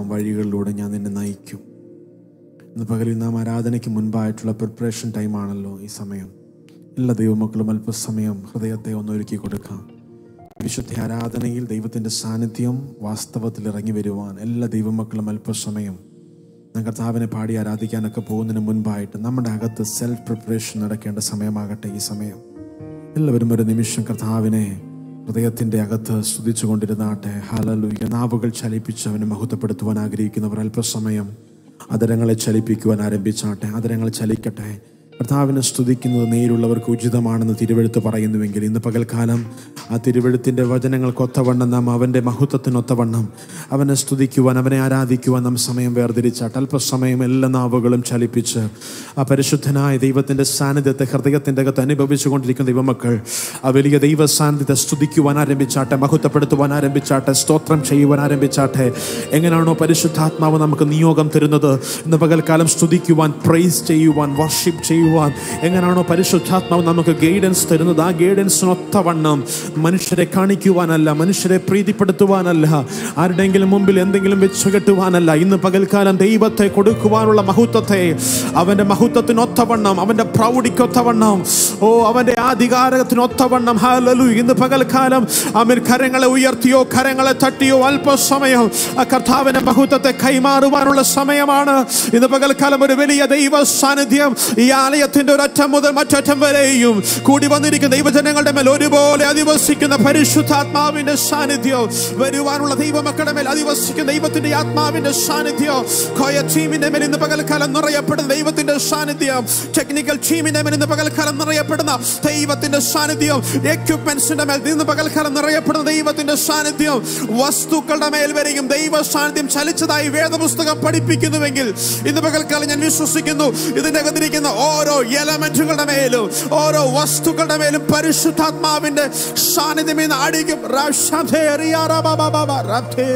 വഴികളിലൂടെ ഞാൻ നിന്നെ നയിക്കും ഇന്ന് പകലിൽ നാം ആരാധനയ്ക്ക് മുൻപായിട്ടുള്ള പ്രിപ്പറേഷൻ ടൈമാണല്ലോ ഈ സമയം എല്ലാ ദൈവമക്കളും അല്പസമയം ഹൃദയത്തെ ഒന്ന് ഒരുക്കി കൊടുക്കാം വിശുദ്ധ ആരാധനയിൽ ദൈവത്തിൻ്റെ സാന്നിധ്യം വാസ്തവത്തിൽ ഇറങ്ങി വരുവാൻ എല്ലാ ദൈവമക്കളും അല്പസമയം നാം കർത്താവിനെ പാടി ആരാധിക്കാനൊക്കെ പോകുന്നതിന് മുൻപായിട്ട് നമ്മുടെ അകത്ത് സെൽഫ് പ്രിപ്പറേഷൻ നടക്കേണ്ട സമയമാകട്ടെ ഈ സമയം എല്ലാവരും ഒരു നിമിഷം കർത്താവിനെ ഹൃദയത്തിൻ്റെ അകത്ത് സ്തുതിച്ചു കൊണ്ടിരുന്നാട്ടെ ഹലലുയ നാവുകൾ ചലിപ്പിച്ച് അവനെ മഹത്വപ്പെടുത്തുവാൻ ആഗ്രഹിക്കുന്നവർ അല്പസമയം അതരങ്ങളെ ചലിപ്പിക്കുവാൻ ആരംഭിച്ചാട്ടെ അതരങ്ങൾ ചലിക്കട്ടെ കർത്താവിനെ സ്തുതിക്കുന്നത് നേരുള്ളവർക്ക് ഉചിതമാണെന്ന് തിരുവെഴുത്ത് പറയുന്നുവെങ്കിൽ ഇന്ന് പകൽക്കാലം ആ തിരുവെഴുത്തിൻ്റെ വചനങ്ങൾക്കൊത്തവണ്ണം നാം അവൻ്റെ മഹത്വത്തിനൊത്തവണ്ണം അവനെ സ്തുതിക്കുവാൻ അവനെ ആരാധിക്കുവാൻ നാം സമയം വേർതിരിച്ചാട്ട് അല്പസമയം എല്ലാ നാവുകളും ചലിപ്പിച്ച് ആ പരിശുദ്ധനായ ദൈവത്തിൻ്റെ സാന്നിധ്യത്തെ ഹൃദയത്തിൻ്റെ അകത്ത് അനുഭവിച്ചു കൊണ്ടിരിക്കുന്ന ദൈവമക്കൾ ആ വലിയ ദൈവ സാന്നിധ്യത്തെ സ്തുതിക്കുവാൻ ആരംഭിച്ചാട്ടെ മഹത്വപ്പെടുത്തുവാൻ ആരംഭിച്ചാട്ടെ സ്തോത്രം ചെയ്യുവാൻ ആരംഭിച്ചാട്ടെ എങ്ങനെയാണോ പരിശുദ്ധാത്മാവ് നമുക്ക് നിയോഗം തരുന്നത് ഇന്ന് പകൽക്കാലം സ്തുതിക്കുവാൻ പ്രൈസ് ചെയ്യുവാൻ വർഷിപ്പ് ചെയ്യുവാൻ എങ്ങനെയാണോ പരിശുദ്ധാത്മാവ് നമുക്ക് ഗൈഡൻസ് തരുന്നത് ആ ഗൈഡൻസിനൊത്തവണ്ണം മനുഷ്യരെ കാണിക്കുവാനല്ല മനുഷ്യരെ പ്രീതിപ്പെടുത്തുവാനല്ല ആരുടെയെങ്കിലും മുമ്പിൽ എന്തെങ്കിലും വെച്ച് കെട്ടുവാനല്ല ഇന്ന് പകൽക്കാലം ദൈവത്തെ കൊടുക്കുവാനുള്ള മഹത്വത്തെ അവന്റെ മഹത്വത്തിനൊത്തവണ്ണം അവന്റെ പ്രൗഢിക്കൊത്തവണ്ണം ഓ അവന്റെ ആധികാരത്തിനൊത്തവണ്ണം ഹാലലു ഇന്ന് പകൽക്കാലം അവൻ കരങ്ങളെ ഉയർത്തിയോ കരങ്ങളെ തട്ടിയോ അല്പസമയം ആ കർത്താവിന്റെ മഹത്വത്തെ കൈമാറുവാനുള്ള സമയമാണ് ഇന്ന് പകൽക്കാലം ഒരു വലിയ ദൈവ സാന്നിധ്യം ഈ ആലയത്തിന്റെ ഒരറ്റം മുതൽ മറ്ററ്റം വരെയും കൂടി വന്നിരിക്കുന്ന ദൈവജനങ്ങളുടെ മേൽ ഒരുപോലെ അധിവസിക്കുന്ന പരിശുദ്ധാത്മാവിന്റെ സാന്നിധ്യം വരുവാനുള്ള ദൈവമക്കളുടെ മേൽ അധിവസിക്കുന്ന ദൈവത്തിന്റെ ആത്മാവിന്റെ സാന്നിധ്യം കോയ ടീമിന്റെ മേൽ ഇന്ന് പകൽക്കാലം നിറയപ്പെടുന്ന ദൈവത്തിന്റെ സാന്നിധ്യം ടെക്നിക്കൽ ടീമിന്റെ മേൽ ഇന്ന് പകൽക്കാലം നിറയപ്പെടുന്ന ദൈവത്തിന്റെ സാന്നിധ്യം എക്യുപ്മെന്റ്സിന്റെ മേൽ ഇന്ന് പകൽക്കാലം നിറയപ്പെടുന്ന ദൈവത്തിന്റെ സാന്നിധ്യം വസ്തുക്കളുടെ മേൽ വരെയും ദൈവ സാന്നിധ്യം ചലിച്ചതായി വേദപുസ്തകം പഠിപ്പിക്കുന്നുവെങ്കിൽ ഇന്ന് പകൽക്കാലം ഞാൻ വിശ്വസിക്കുന്നു ഇതിന്റെ അകത്തിരിക്കുന്ന ഓരോ എലമെന്റുകളുടെ മേലും ഓരോ വസ്തുക്കളുടെ മേലും പരിശുദ്ധാത്മാവിന്റെ സാന്നിധ്യം ഇന്ന് അടിക്കും റഷധേ റിയാറബബബബ റബ്ധേ.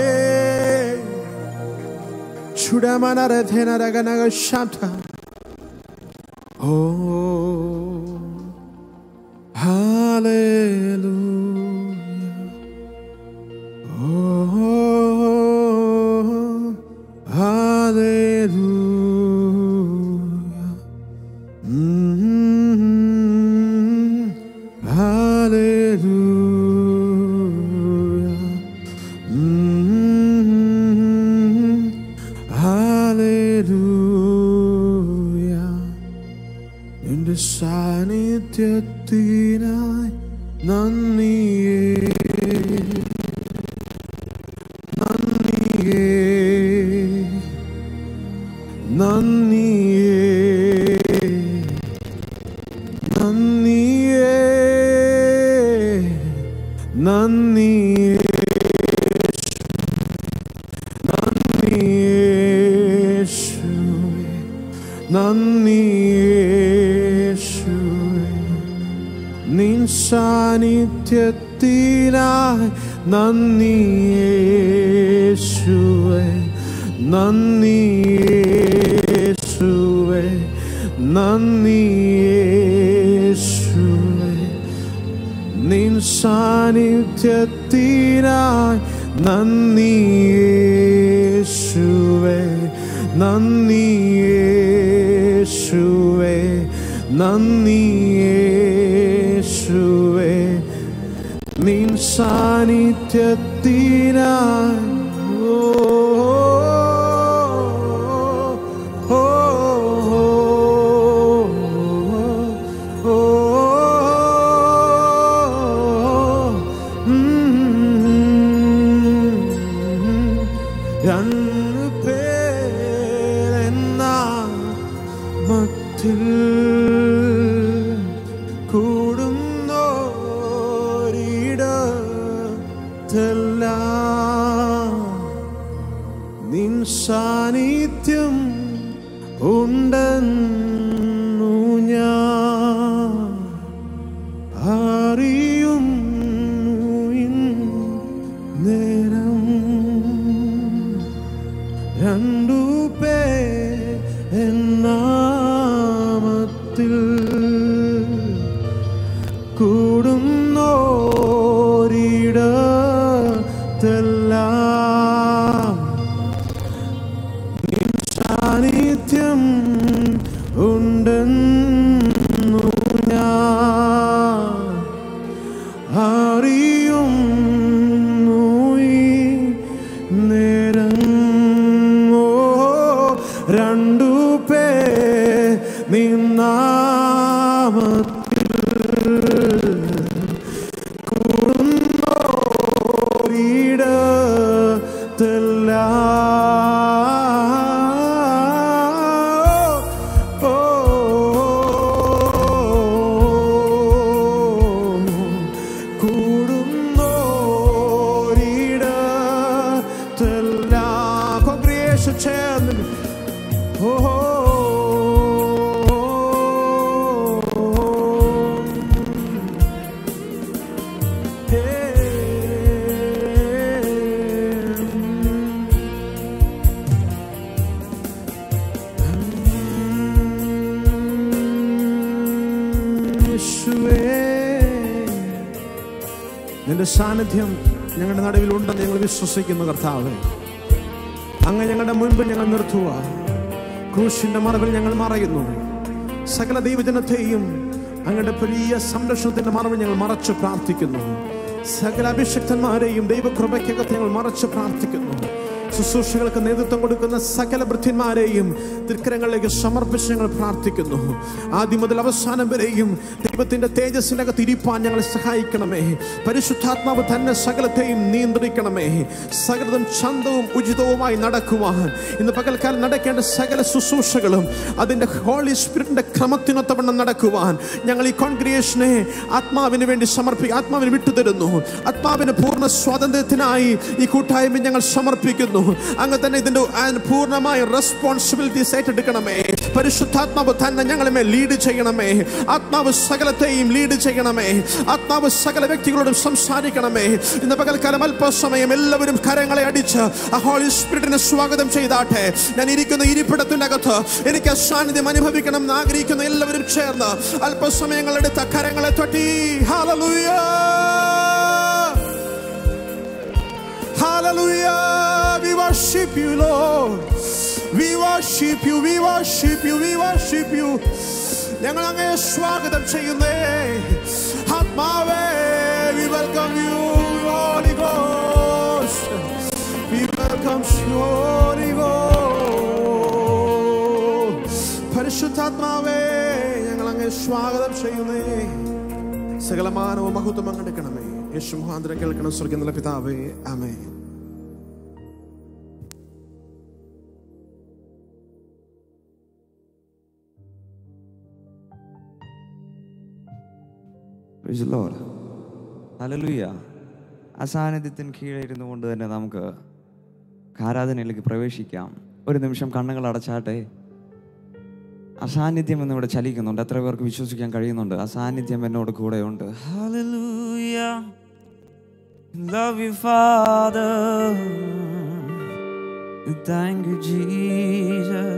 ചുടമനരധനരഗനഗ ശബ്ദ. ഓ Hallelujah. Oh, hallelujah. Mm, hallelujah. Mm, hallelujah. നിന്റെ സാന്നിധ്യത്തിനായി നന്ദിയേ നന്ദിയേ നന്ദിയേ നന്ദിയേ നന്ദിയേ നന്ദിയേശുവേ നന്ദിയേശുവേ നിൻ സാന്നിധ്യത്തിനായി നന്ദിയേശുവേ നന്ദിയേശുവേ നന്ദിയേശുവേ നിൻ സാന്നിധ്യത്തിനായി നന്ദിയേശുവേ നന്ദിയേശുവേ നന്ദിയേശുവേ നിൻ സാന്നിധ്യത്തിനായി ഓ, ഓ, ഓ, ഓ, ഉം. രണ്ടു പേരെന്ന മത്തിൽ കൂടുന്നോരിടത്തെല്ലാം നിൻ സാന്നിധ്യം ഉണ്ടെന്നു ഞാൻ അറിയുന്നു നേരം രണ്ടു പേർ എന്നാമത്തിൽ കൂടുന്നോരിടത്തെല്ലാം ഒരുമിച്ച് ചേർന്ന് ഓ നിന്റെ സാന്നിധ്യം ഞങ്ങളുടെ നടുവിലുണ്ടെന്ന് ഞങ്ങൾ വിശ്വസിക്കുന്നു കർത്താവ് അങ്ങ് ഞങ്ങളുടെ മുൻപിൽ ഞങ്ങൾ നിർത്തുക ക്രൂശിന്റെ മറവിൽ ഞങ്ങൾ മറയുന്നു സകല ദൈവജനത്തെയും അങ്ങയുടെ വലിയ സംരക്ഷണത്തിന്റെ മറവിൽ ഞങ്ങൾ മറച്ചു പ്രാർത്ഥിക്കുന്നു സകല അഭിഷക്തന്മാരെയും ദൈവകൃപയ്ക്കകത്ത് ഞങ്ങൾ മറച്ചു പ്രാർത്ഥിക്കുന്നു ശുശ്രൂഷകൾക്ക് നേതൃത്വം കൊടുക്കുന്ന സകല വൃദ്ധന്മാരെയും തിരുക്കരങ്ങളിലേക്ക് സമർപ്പിച്ച് ഞങ്ങൾ പ്രാർത്ഥിക്കുന്നു ആദ്യം മുതൽ അവസാനം വരെയും ദൈവത്തിന്റെ തേജസ്സിന്റെ അകത്ത് ഇരിപ്പാൻ ഞങ്ങളെ സഹായിക്കണമേ പരിശുദ്ധാത്മാവ് തന്നെ സകലത്തെയും നിയന്ത്രിക്കണമേ സകലതും ചന്തവും ഉചിതവുമായി നടക്കുവാൻ ഇന്ന് പകൽക്കാലം നടക്കേണ്ട സകല ശുശ്രൂഷകളും അതിന്റെ ഹോളി സ്പിരിറ്റിന്റെ ക്രമത്തിനൊത്തവണ്ണം നടക്കുവാൻ ഞങ്ങൾ ഈ കോൺഗ്രിയേഷനെ ആത്മാവിന് വേണ്ടി സമർപ്പിക്കുക ആത്മാവിന് വിട്ടുതരുന്നു ആത്മാവിന് പൂർണ്ണ സ്വാതന്ത്ര്യത്തിനായി ഈ കൂട്ടായ്മ ഞങ്ങൾ സമർപ്പിക്കുന്നു അങ്ങ് തന്നെ ഇതിന്റെ ആ പൂർണ്ണമായ റെസ്പോൺസിബിലിറ്റീസ് ഏറ്റെടുക്കണമേ പരിശുദ്ധാത്മാവ് തന്നെ ഞങ്ങളെ മേൽ ലീഡ് ചെയ്യണമേ ആത്മാവ് സകലത്തെയും ലീഡ് ചെയ്യണമേ ആത്മാവ് സകല വ്യക്തികളോടും സംസാരിക്കണമേ ഇന്ന് പകൽക്കാലം അല്പസമയം എല്ലാവരും കരങ്ങളെ അടിച്ച് ആ ഹോളി സ്പിരിറ്റിനെ സ്വാഗതം ചെയ്താട്ടെ ഞാൻ ഇരിക്കുന്ന ഇരിപ്പിടത്തിന്റെ അകത്ത് എനിക്ക് ആ സാന്നിധ്യം അനുഭവിക്കണം എന്ന് ആഗ്രഹിക്കുന്ന എല്ലാവരും ചേർന്ന് അല്പസമയങ്ങൾ എടുത്ത കരങ്ങളെ തൊട്ടി hallelujah Hallelujah. We worship you, Lord. We worship you. We worship you. We worship you. ഞങ്ങൾ അങ്ങേ സ്വാഗതം ചെയ്യുന്നേ ആത്മാവേ we welcome you Holy Ghost we welcome Holy Ghost പരിശുദ്ധാത്മാവേ ഞങ്ങൾ അങ്ങേ സ്വാഗതം ചെയ്യുന്നേ സകലമാനവും മഹത്വം അങ്ങെടുക്കണമേ യേശു മുഖാന്തരം കേൾക്കണം സ്വർഗത്തിലെ പിതാവേ ആമേ Praise the Lord. Hallelujah. അസാന്നിധ്യത്തിന് കീഴെ ഇരുന്നു കൊണ്ട് തന്നെ നമുക്ക് ആരാധനയിലേക്ക് പ്രവേശിക്കാം ഒരു നിമിഷം കണ്ണുകൾ അടച്ചാട്ടെ അസാന്നിധ്യം എന്നിവിടെ ചലിക്കുന്നുണ്ട് എത്ര പേർക്ക് വിശ്വസിക്കാൻ കഴിയുന്നുണ്ട് അസാന്നിധ്യം എന്നോട് കൂടെയുണ്ട് Hallelujah. Love you, Father. Thank you, Jesus.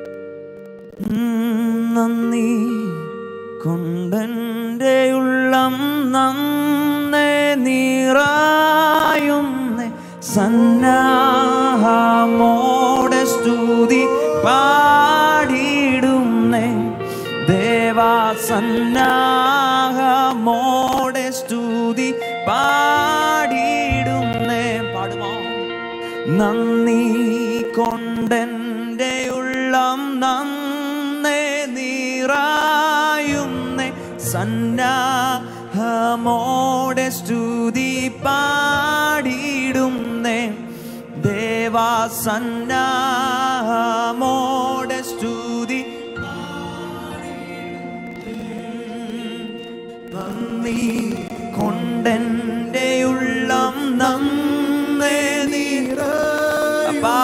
ഉം, നന്ദി കൊണ്ടെൻ്റെ ഉള്ളം നന്നേ നീറായുന്നേ സന്നാഹമോടെ സ്തുതി പാടിയിടുന്നേ ദേവാ സന്നാഹമോടെ സ്തുതി പാടിയിടുന്നേ പാടുമോ നന്ദി കൊണ്ടെൻ്റെ ഉള്ളം നന്നേ നീറായുന്നേ സന്നാഹമോടെ സ്തുതി പാടിയിടുന്നേ ദേവാ സന്നാഹമോടെ സ്തുതി നന്ദി കൊണ്ടെൻ്റെ ഉള്ളം നന്നേ നീറ അപ്പാ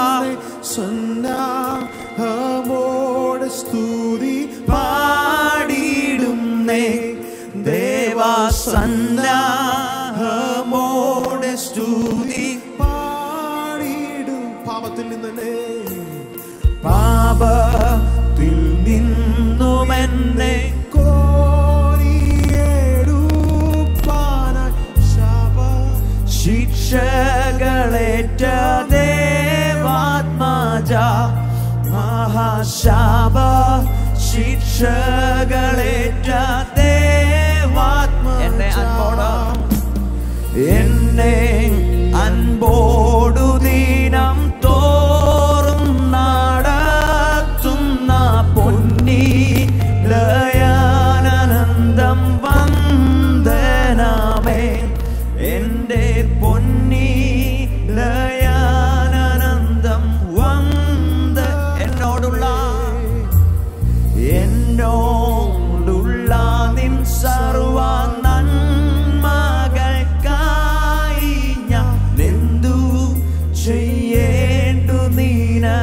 സന്നാഹമോടെ സ്തുതി പാടിയിടുന്നേ ദേവാ സന്നാഹമോടെ സ്തുതി പാടിയിടും പാപത്തിൽ നിന്ന് പാപത്തിൽ നിന്നുമെന്നെ കോരിയെടുപ്പാനായി ശാപ ശിക്ഷകളേറ്റ ദേവാത്മാജ മഹാശാപ ശിക്ഷകളേറ്റ ദേവാത്മ എന്നെ അൻപോട് എന്നെ അൻപോടു ദീനം തോറും നടത്തുന്ന പൊന്നി ലയാനന്ദം വന്ദനമേ എൻ്റെ പൊന്നി ലയാനന്ദം വന്ദ എന്നോടുള്ള എന്നോടുള്ള നിൻ സർവ നന്മകൾക്കായി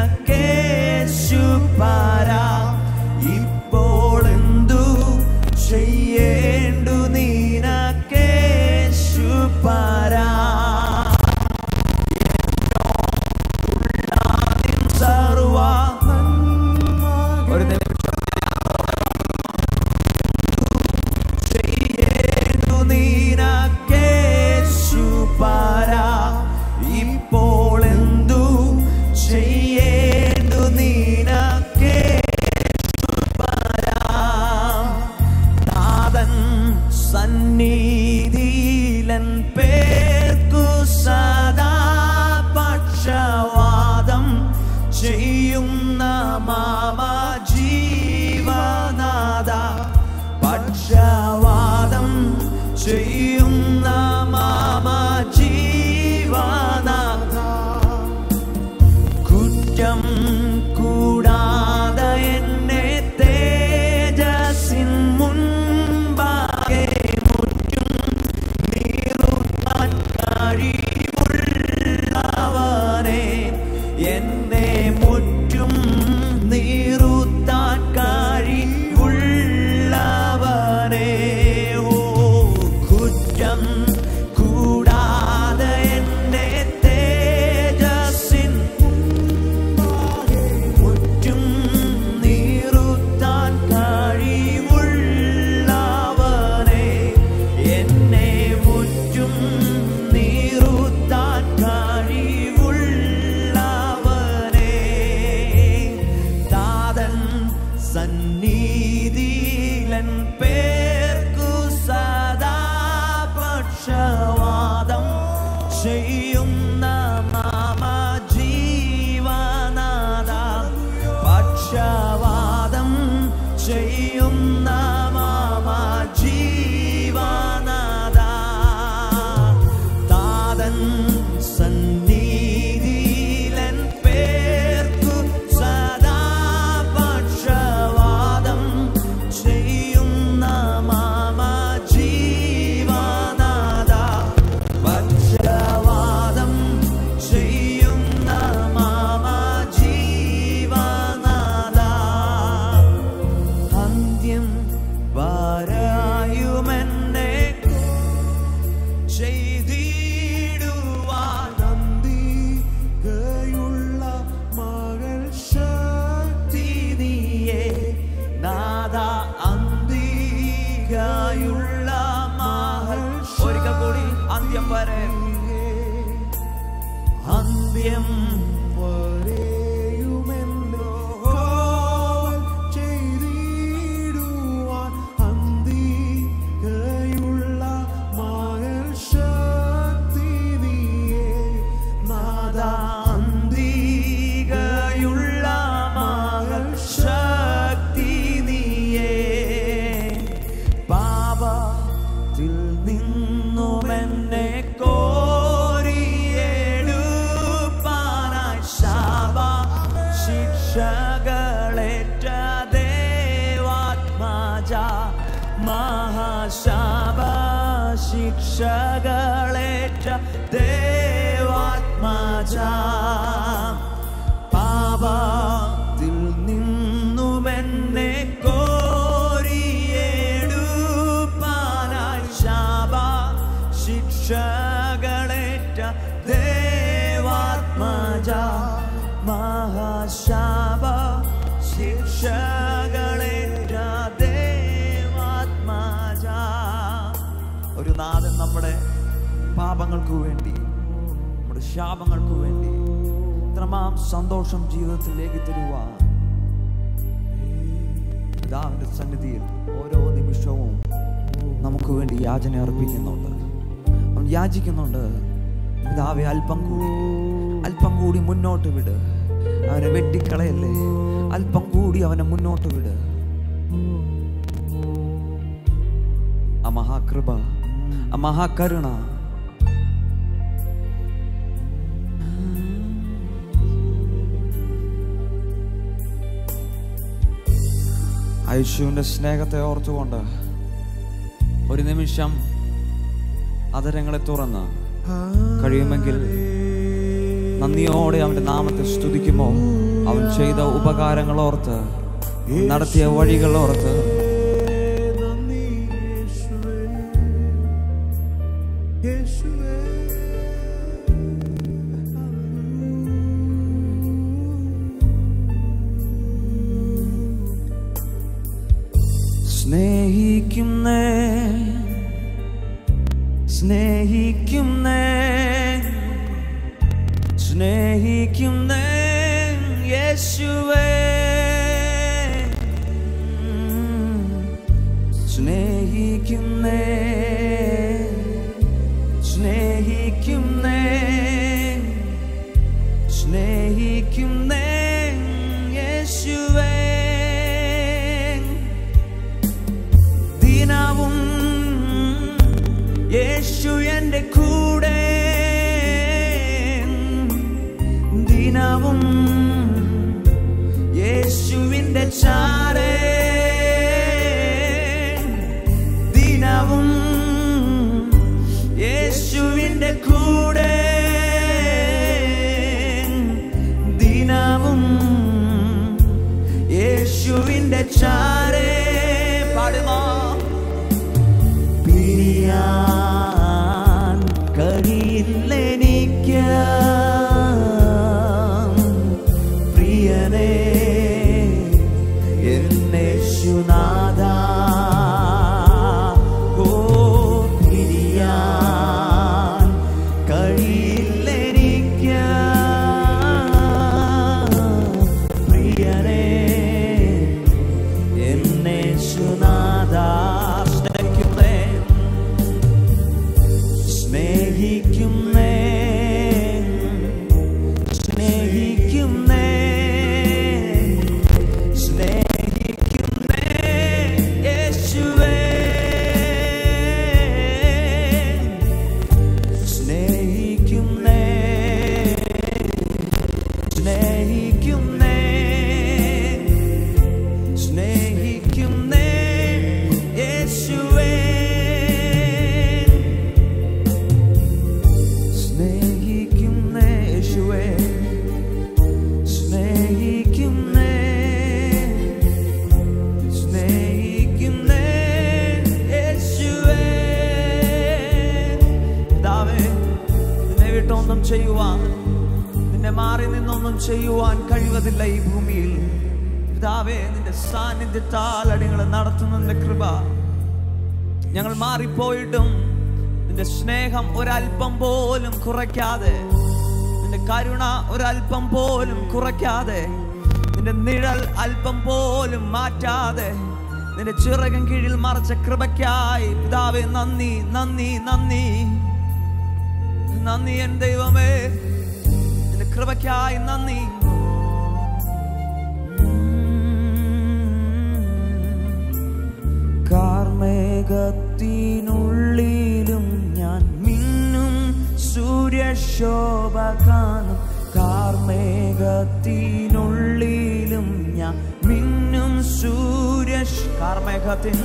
നീനക്കേശു പാരാ ഇപ്പോൾ എന്തു ചെയ്യേണ്ടു നീനക്കേശു പാരാ സർവ ഒരു നിമിഷം ചെയ്യേണ്ടു നീനക്കേശു പാരാ ഇപ്പോൾ എന്തു ചെയ്യേണ്ടു നീനക്കേശു പാരാ നാഥൻ സന്നിധിയിലൻ പേർക്കു സദാ പക്ഷവാദം ചെയ്യുന്ന മാമ ജീവനാഥ പക്ഷവാദം ചെയ്യുന്ന മാമ ജീവനാഥ കുറ്റം കൂടാതെ എന്നെ തേജസ്സിൻ മുൻപാകെ മുറ്റും നീറുത്താൻ കഴിവുള്ളവനെ എന്നെ മുറ്റും നീറുത്താൻ കഴിവുള്ളവനെ ഓ കുറ്റം കൂടാതെ എന്നെ തേജസ്സിൻ മുറ്റും നീറുത്താൻ കഴിവുള്ളവനെ എന്നെ മുറ്റും നീറുത്താൻ കഴിവുള്ളവനെ താതൻ സന്നിധിയിലൻ പേർക്കു സദാ പക്ഷവാദം ചെയ്യുന്ന മാമ ജീവനാഥ പക്ഷവാദം ചെയ്യുന്ന മാമ ജീവനാഥ താതൻ സന്നിധിയിലൻ പേർക്കു സദാ പക്ഷവാദം ചെയ്യുന്ന മാമ ജീവനാഥ പക്ഷവാദം ചെയ്യുന്ന മാമ ജീവനാഥ അന്ത്യം വാരായുമെന്നെ ചെയ്തിടുവാൻ അന്തികയുള്ള മകൾ ശക്തി നീയേ നാദ അന്തികയുള്ള മകൾ ഒരിക്കൽ കൂടി അന്ത്യം വരെ അന്ത്യം വരെയുമെന്നോ ചെയ്തിടുവാൻ അന്തികയുള്ള മകൾ ശക്തി നീയേ നാദ അന്തികയുള്ള മകൾ ശക്തി നീയേ പാപത്തിൽ നിന്നുമെന്നെ കോരിയെടുപ്പാനായി ശാപ ശിക്ഷകളേറ്റ ദേവാത്മാജ മഹാശാപ ശിക്ഷകളേറ്റ ദേവാത്മാജ പാപത്തിൽ നിന്നുമെന്നെ കോരിയെടുപ്പാനായി ശാപ ശിക്ഷകളേറ്റ ദേവാത്മജ മഹാശാപ ശിക്ഷകളേറ്റ ദേവാത്മജ ഒരു നാഥൻ നമ്മുടെ പാപങ്ങൾക്ക് വേണ്ടി നമ്മുടെ ശാപങ്ങൾക്ക് വേണ്ടി ഇത്രമാം സന്തോഷം ജീവിതത്തിലേക്ക് തരുവാൻ പിതാവിന്റെ സന്നിധിയിൽ ഓരോ നിമിഷവും നമുക്ക് വേണ്ടി യാചന അർപ്പിക്കുന്നുണ്ട് അവൻ യാചിക്കുന്നുണ്ട് പിതാവെ അല്പം കൂടി അല്പം കൂടി മുന്നോട്ട് വിട് അവനെ വെട്ടിക്കളയല്ലേ അല്പം കൂടി അവനെ മുന്നോട്ട് വിട് ആ മഹാകൃപ ആ മഹാകരുണ യേശുവിന്റെ സ്നേഹത്തെ ഓർത്തുകൊണ്ട് ഒരു നിമിഷം അതരങ്ങളെ തുറന്ന് കഴിയുമെങ്കിൽ നന്ദിയോടെ അവന്റെ നാമത്തെ സ്തുതിക്കുമോ അവൻ ചെയ്ത ഉപകാരങ്ങൾ ഓർത്ത് നടത്തിയ വഴികൾ ഓർത്ത് നന്ദി യേശുവേ യേശുവേ സ്നേഹിക്കുന്നേ സ്നേഹിക്കുന്നേ സ്നേഹിക്കുന്നേ യേശുവേ സ്നേഹിക്കുന്നേ സ്നേഹിക്കുന്നേ സ്നേഹിക്കുന്നേ യേശുവേ ദിനവും യേശു എൻ്റെ കൂടെ ദിനവും യേശുവിൻ്റെ ചാരേ ദിനവും യേശുവിൻ്റെ കൂടെ ദിനവും യേശുവിൻ്റെ ചാരേ പാടുമോ പിരിയാൻ കഴിയില്ലെനിക്ക് പ്രിയനേ എന്നേശുനാഥ ഓ പിരിയാൻ കഴിയില്ലെനിക്ക് പ്രിയനേ എന്നേശുനാഥ സ്നേഹിക്കുന്നേ സ്നേഹിക്കുന്നേ സ്നേഹിക്കുന്നേ സ്നേഹിക്കുന്നേ യേശുവേ സ്നേഹിക്കുന്നേ സ്നേഹിക്കുന്നേ സ്നേഹിക്കുന്നേ യേശുവേ സ്നേഹിക്കുന്നേ യേശുവേ സ്നേഹിക്കുന്നേ സ്നേഹിക്കുന്നേ യേശുവേ പിതാവേ നിന്നെ വിട്ടൊന്നും ചെയ്യുവാൻ നിന്നെ മാറി നിന്നൊന്നും ചെയ്യുവാൻ കഴിവതില്ല ഈ ഭൂമിയിൽ പിതാവേ നിന്റെ സാന്നിധ്യത്താൽ അടികൾ നടത്തുന്നതിന്റെ കൃപ ഞങ്ങൾ മാറിപ്പോയിട്ടും നിന്റെ സ്നേഹം ഒരല്പം പോലും കുറയ്ക്കാതെ നിന്റെ കരുണ ഒരല്പം പോലും കുറയ്ക്കാതെ നിന്റെ നിഴൽ അല്പം പോലും മാറ്റാതെ നിന്റെ ചിറകൻ കീഴിൽ മറച്ച കൃപയ്ക്കായി പിതാവേ നന്ദി നന്ദി നന്ദി നന്ദി എൻ ദൈവമേ നിന്റെ കൃപയ്ക്കായി നന്ദി കാർമേഘത്തിനുള്ളിലും ഞാൻ മിന്നും സൂര്യശോഭ കാണും കാർമേഘത്തിനുള്ളിലും ഞാൻ മിന്നും സൂര്യ കാർമേഘത്തിൻ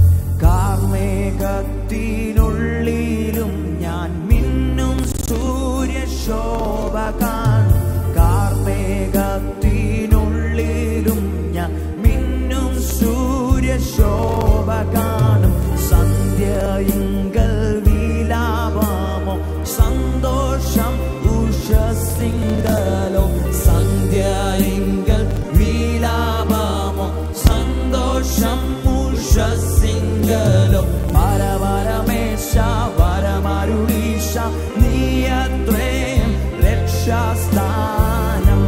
കാർമേഘത്തിനുള്ളിലും ഞാൻ മിന്നും സൂര്യശോഭ കാണും കാർമേഘത്തിനുള്ളിലും ഞാൻ മിന്നും സൂര്യശോഭ കാണും സന്ധ്യയിങ്കൽ വിലാപമോ സന്തോഷം ഉഷസിംഗലോ സന്ധ്യയിങ്കൽ വിലാപമോ സന്തോഷം ഉഷസിംഗലോ പരപരമേശ വരമരുളീശ നീയത്രേം രക്ഷാസ്ഥാനം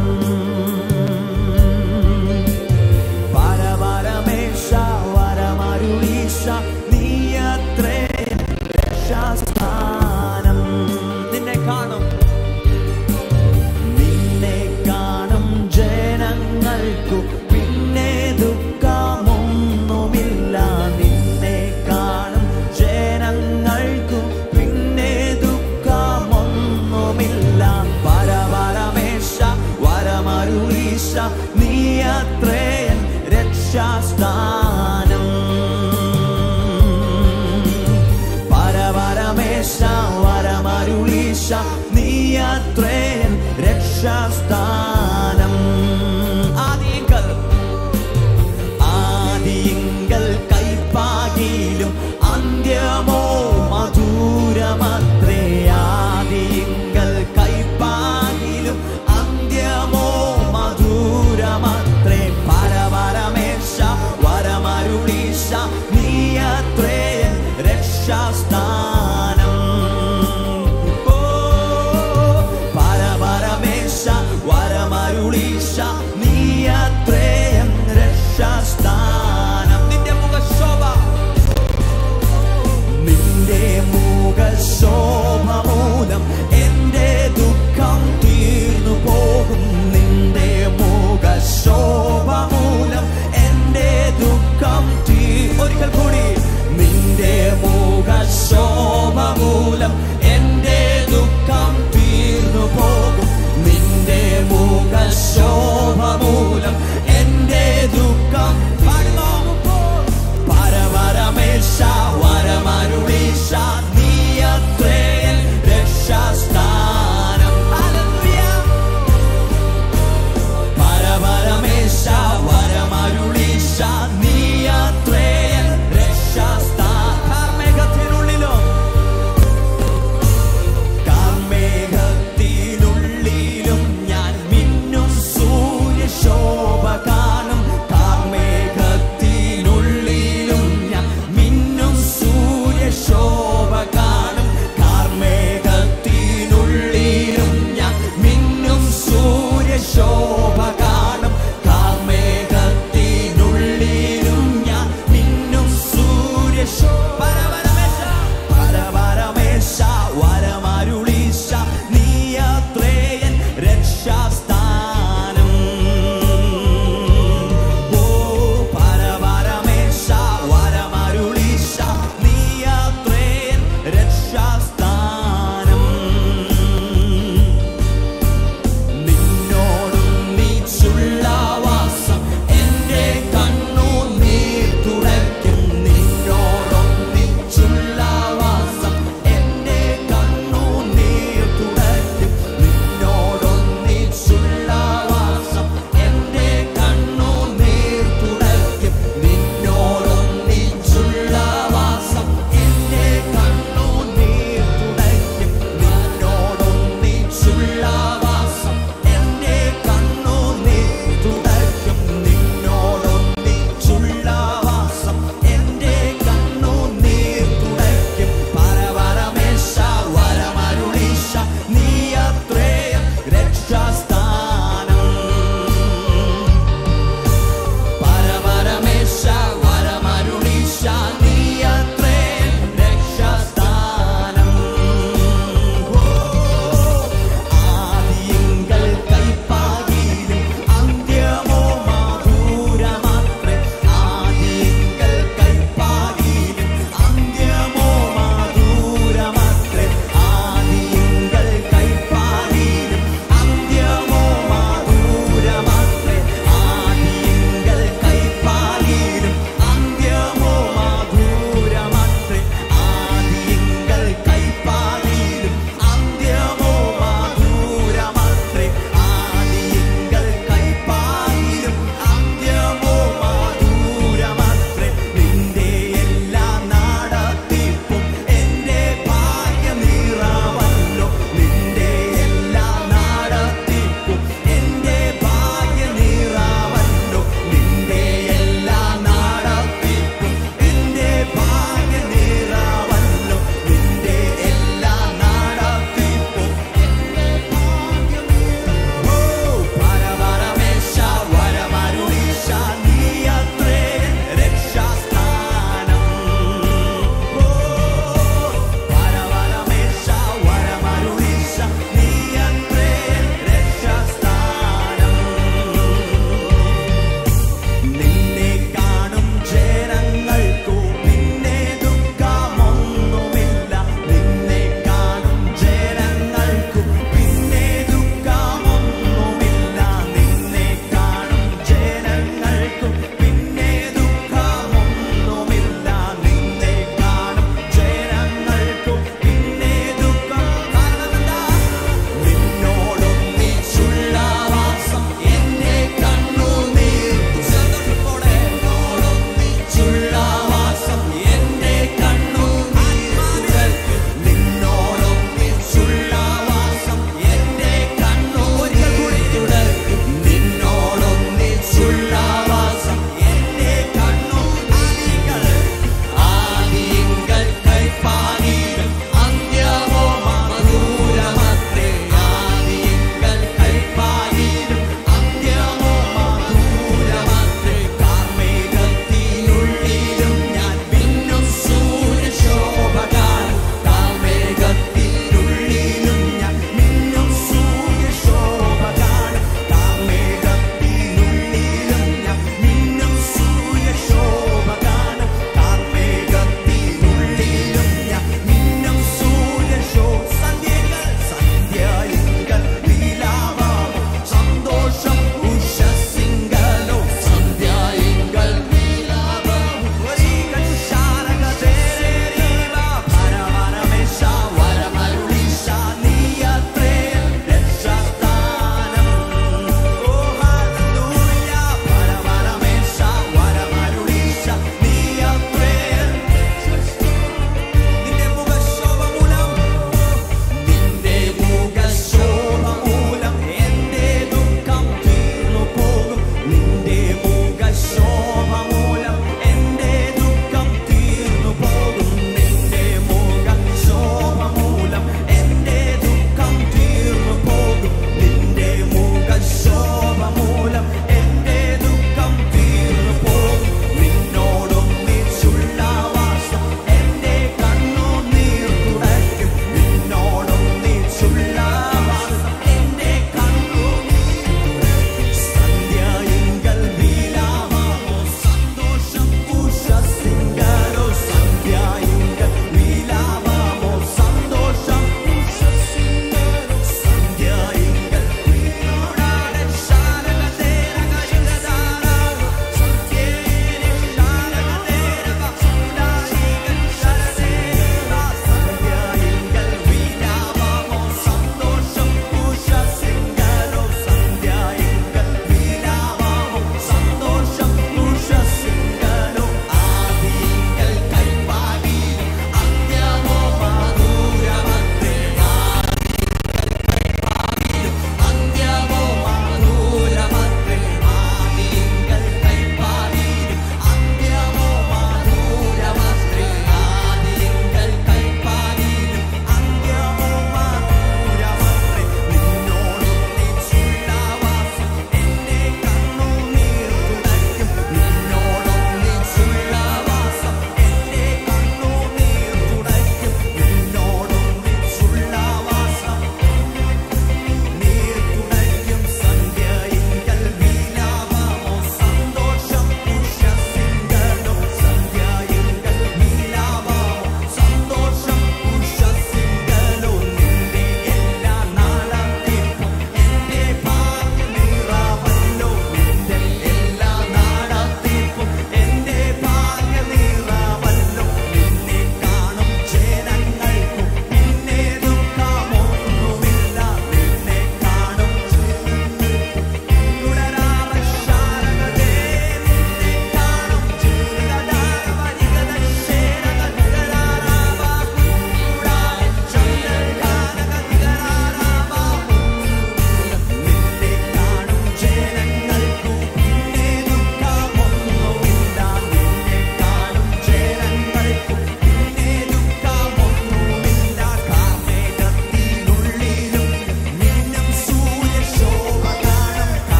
പരപരമേശ വരമരുളീശ നീയത്രേ രക്ഷാസ്ഥാനം നിന്നെ കാണും നിന്നെ കാണും ജനങ്ങൾക്കു പിന്നെ ദുഃഖമൊന്നുമില്ല നിന്നെ കാണും ജനങ്ങൾക്കു പിന്നെ ദുഃഖമൊന്നുമില്ല പരപരമേശ വരമരുളീശ നീ അത്രേൻ രക്ഷാസ്ഥാനം പരപരമേശ വരമരുളീശ നീ അത്രേൻ രക്ഷാസ്ഥാനം കൂളീശ നീ അത്രയും രക്ഷാസ്ഥാനം നിന്റെ മുഖശോഭ നിന്റെ മുഖശോഭ മൂലം എന്റെ ദുഃഖം തീർന്നു പോകും നിന്റെ മുഖശോഭ മൂലം എന്റെ ദുഃഖം തീ ഒരിക്കൽ കൂടി നിന്റെ മുഖശോഭ മൂലം എന്റെ ദുഃഖം തീർന്നു പോകും നിന്റെ മുഖശോഭ മൂലം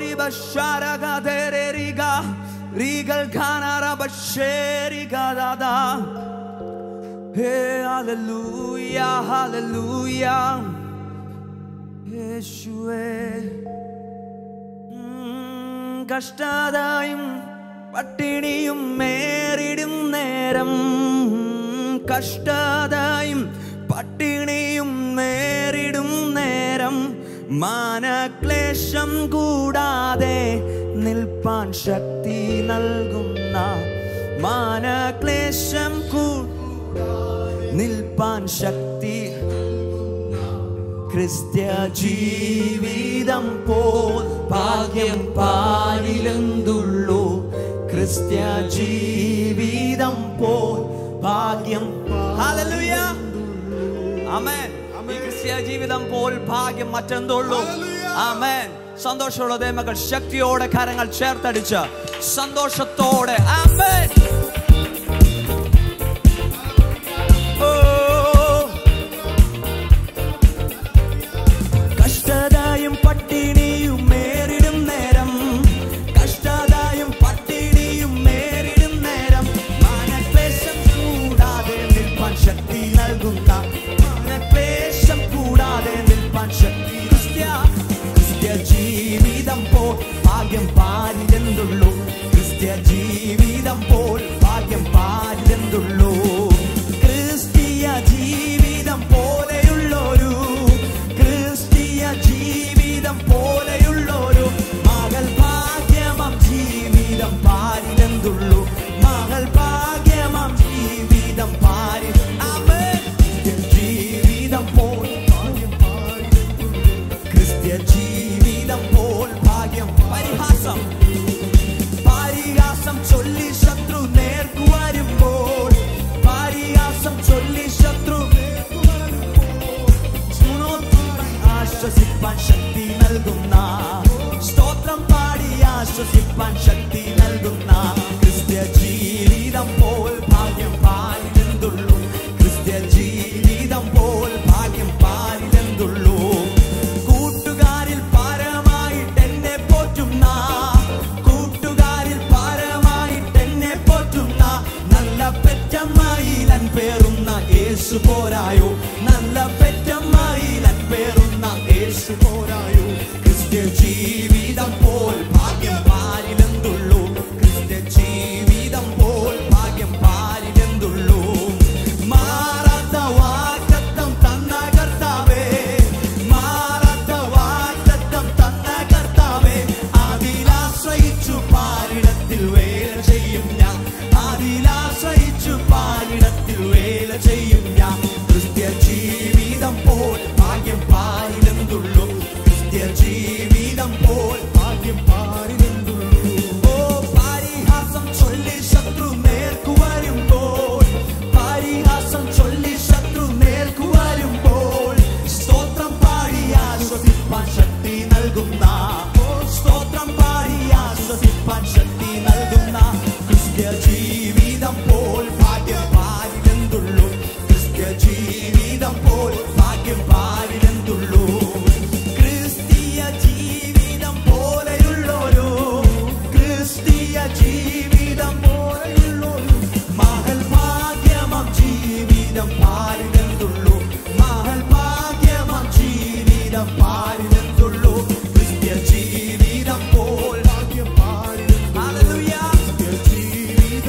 ബഷാരഗധേരരിക റീഗൽ ഖാനറബഷേരിഗദാദാ ഹേ ഹല്ലേലൂയ ഹല്ലേലൂയ യേശുവേ ഉം, കഷ്ടതയും പട്ടിണിയും മേറിടും നേരം കഷ്ടതയും പട്ടിണിയും നേരിടും നേരം മാനക്ലേശം കൂടാതെ നിൽപ്പാൻ ശക്തി നൽകുന്ന മാനക്ലേശം കൂ നിൽപ്പാൻ ശക്തി ക്രിസ്ത്യ ജീവിതം പോൽ ഭാഗ്യം പാലിലെന്തുള്ളൂ ക്രിസ്ത്യ ജീവിതം പോൽ ഭാഗ്യം ഹല്ലേലൂയ ആമേൻ ഈ ക്രിസ്ത്യ ജീവിതം പോൽ ഭാഗ്യം മറ്റെന്തുള്ളൂ ആമേൻ സന്തോഷമുള്ള ദൈവങ്ങൾ ശക്തിയോടെ കരങ്ങൾ ചേർത്തടിച്ച് സന്തോഷത്തോടെ ആമേൻ ഓ കഷ്ടതയും പട്ടിണിയും മേറിടും നേരം കഷ്ടതയും പട്ടിണിയും മേറിടും നേരം മാനക്ലേശം കൂടാതെ നിൽപ്പാൻ ശക്തി നൽകുന്ന മാനക്ലേശം കൂടാതെ നിൽപ്പാൻ ശക്തി ക്രിസ്ത്യ ക്രിസ്ത്യ ജീവിതം പോ ഭാഗ്യം പാരിലെന്തുള്ളൂ ക്രിസ്ത്യ ജീവിതം പോൽ ഭാഗ്യം പാരിലെന്തുള്ളൂ ക്രിസ്തീയ ജീവിതം പോലെയുള്ളൊരു ക്രിസ്തീയ ജീവിതം പോലെയുള്ളൊരു മകൾ ഭാഗ്യമം ജീവിതം പാരിലെന്തുള്ളൂ മകൾ ഭാഗ്യമം ജീവിതം പാരി ആമേൻ. ജീവിതം പോൽ ഭാഗ്യം പാരിലെന്തുള്ളൂ. ക്രിസ്ത്യ ജീവിതം പോൽ ഭാഗ്യം പരിഹാസം പരിഹാസം ചൊല്ലി ശത്രു നേർക്കു വരുമ്പോൾ പരിഹാസം ചൊല്ലി ശത്രു ഗുണോത്തുമ്പി ആശ്വസിപ്പാൻ ശക്തി നൽകുന്ന സ്തോത്രം പാടി ആശ്വസിപ്പാൻ ശക്തി നൽകുന്ന ക്രിസ്ത്യ ജീവിതം പോൽ ഭാഗ്യം പാലിലെന്തുള്ളൂ ക്രിസ്ത്യ ജീവിതം പോൽ ഭാഗ്യം പാലിലെന്തുള്ളൂ കൂട്ടുകാരിൽ പാരമായിട്ട് എന്നെ പോറ്റുന്ന കൂട്ടുകാരിൽ പാരമായിട്ട് എന്നെ പോറ്റുന്ന നല്ല പെറ്റമ്മയിലൻ പേറുന്ന യേശു പോരായോ നല്ല പെറ്റമ്മയിലൻ പേറുന്ന യേശു പോരായോ ക്രിസ്ത്യ ജീവിതം പോൽ ഭാഗ്യം പാരിലെന്തുള്ളൂ ക്രിസ്ത്യ ജീവിതം പോൽ ഭാഗ്യം പാരിലെന്തുള്ളൂ മാറാത്ത വാഗ്ദത്തം തന്ന കർത്താവേ മാറാത്ത വാഗ്ദത്തം തന്ന കർത്താവേ അതിലാശ്രയിച്ചു പാരിടത്തിൽ വേല ചെയ്യും ഞാൻ അതിലാശ്രയിച്ചു പാരിടത്തിൽ വേല ചെയ്യും ഞാൻ ക്രിസ്ത്യ ജീവിതം പോൽ ഭാഗ്യം പാരിലെന്തുള്ളൂ ക്രിസ്ത്യ ജീവിതം പോൽ ഭാഗ്യം പാരിലെന്തുള്ളൂ ഓ പരിഹാസം ചൊല്ലി ശത്രു നേർക്കു വരുമ്പോൾ പരിഹാസം ചൊല്ലി ശത്രു നേർക്കു വരുമ്പോൾ സ്തോത്രം പാടി ആശ്വസിപ്പാൻ ശക്തി നൽകുന്ന സ്തോത്രം പാടി ആശ്വസിപ്പാൻ ശക്തി നൽകുന്ന ക്രിസ്ത്യ ജീവിതം പോൽ ഭാഗ്യം പാരിലെന്തുള്ളൂ ക്രിസ്ത്യ ജീവിതം പോൽ ഭാഗ്യം പാരിലെന്തുള്ളൂ ക്രിസ്തീയ ജീവിതം പോലെയുള്ളൊരു ക്രിസ്തീയ ജീവിതം പോലെയുള്ളൊരു മഹൽ ഭാഗ്യമം ജീവിതം പാരിലെന്തുള്ളൂ മഹൽ ഭാഗ്യമം ജീവിതം പാരിലെന്തുള്ളൂ ക്രിസ്ത്യ ജീവിതം പോൽ ഭാഗ്യം പാരിലെന്തുള്ളൂ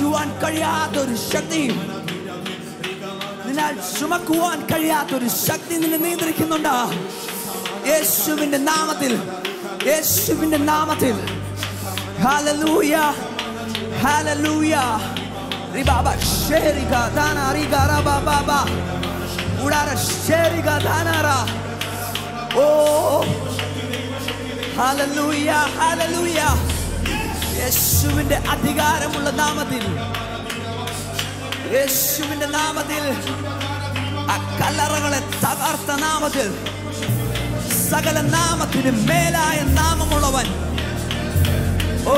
വഹിക്കുവാൻ കഴിയാത്ത ഒരു ശക്തി നിന്നാൽ ചുമക്കുവാൻ കഴിയാത്ത ഒരു ശക്തി നിന്നെ നിയന്ത്രിക്കുന്നുണ്ട് യേശുവിന്റെ നാമത്തിൽ യേശുവിന്റെ നാമത്തിൽ ഹല്ലേലൂയ ഹല്ലേലൂയ റിബാബ ഷേരിക ദാന റിഗ റബ ബാബ ഉടാര ഷേരിക ദാനറ ഓ ഹല്ലേലൂയ ഹല്ലേലൂയ യേശുവിന്റെ അധികാരമുള്ള നാമത്തിൽ യേശുവിന്റെ നാമത്തിൽ ആ കല്ലറകളെ തകർത്ത നാമത്തിൽ സകല നാമത്തിന് മേലായ നാമമുള്ളവൻ ഓ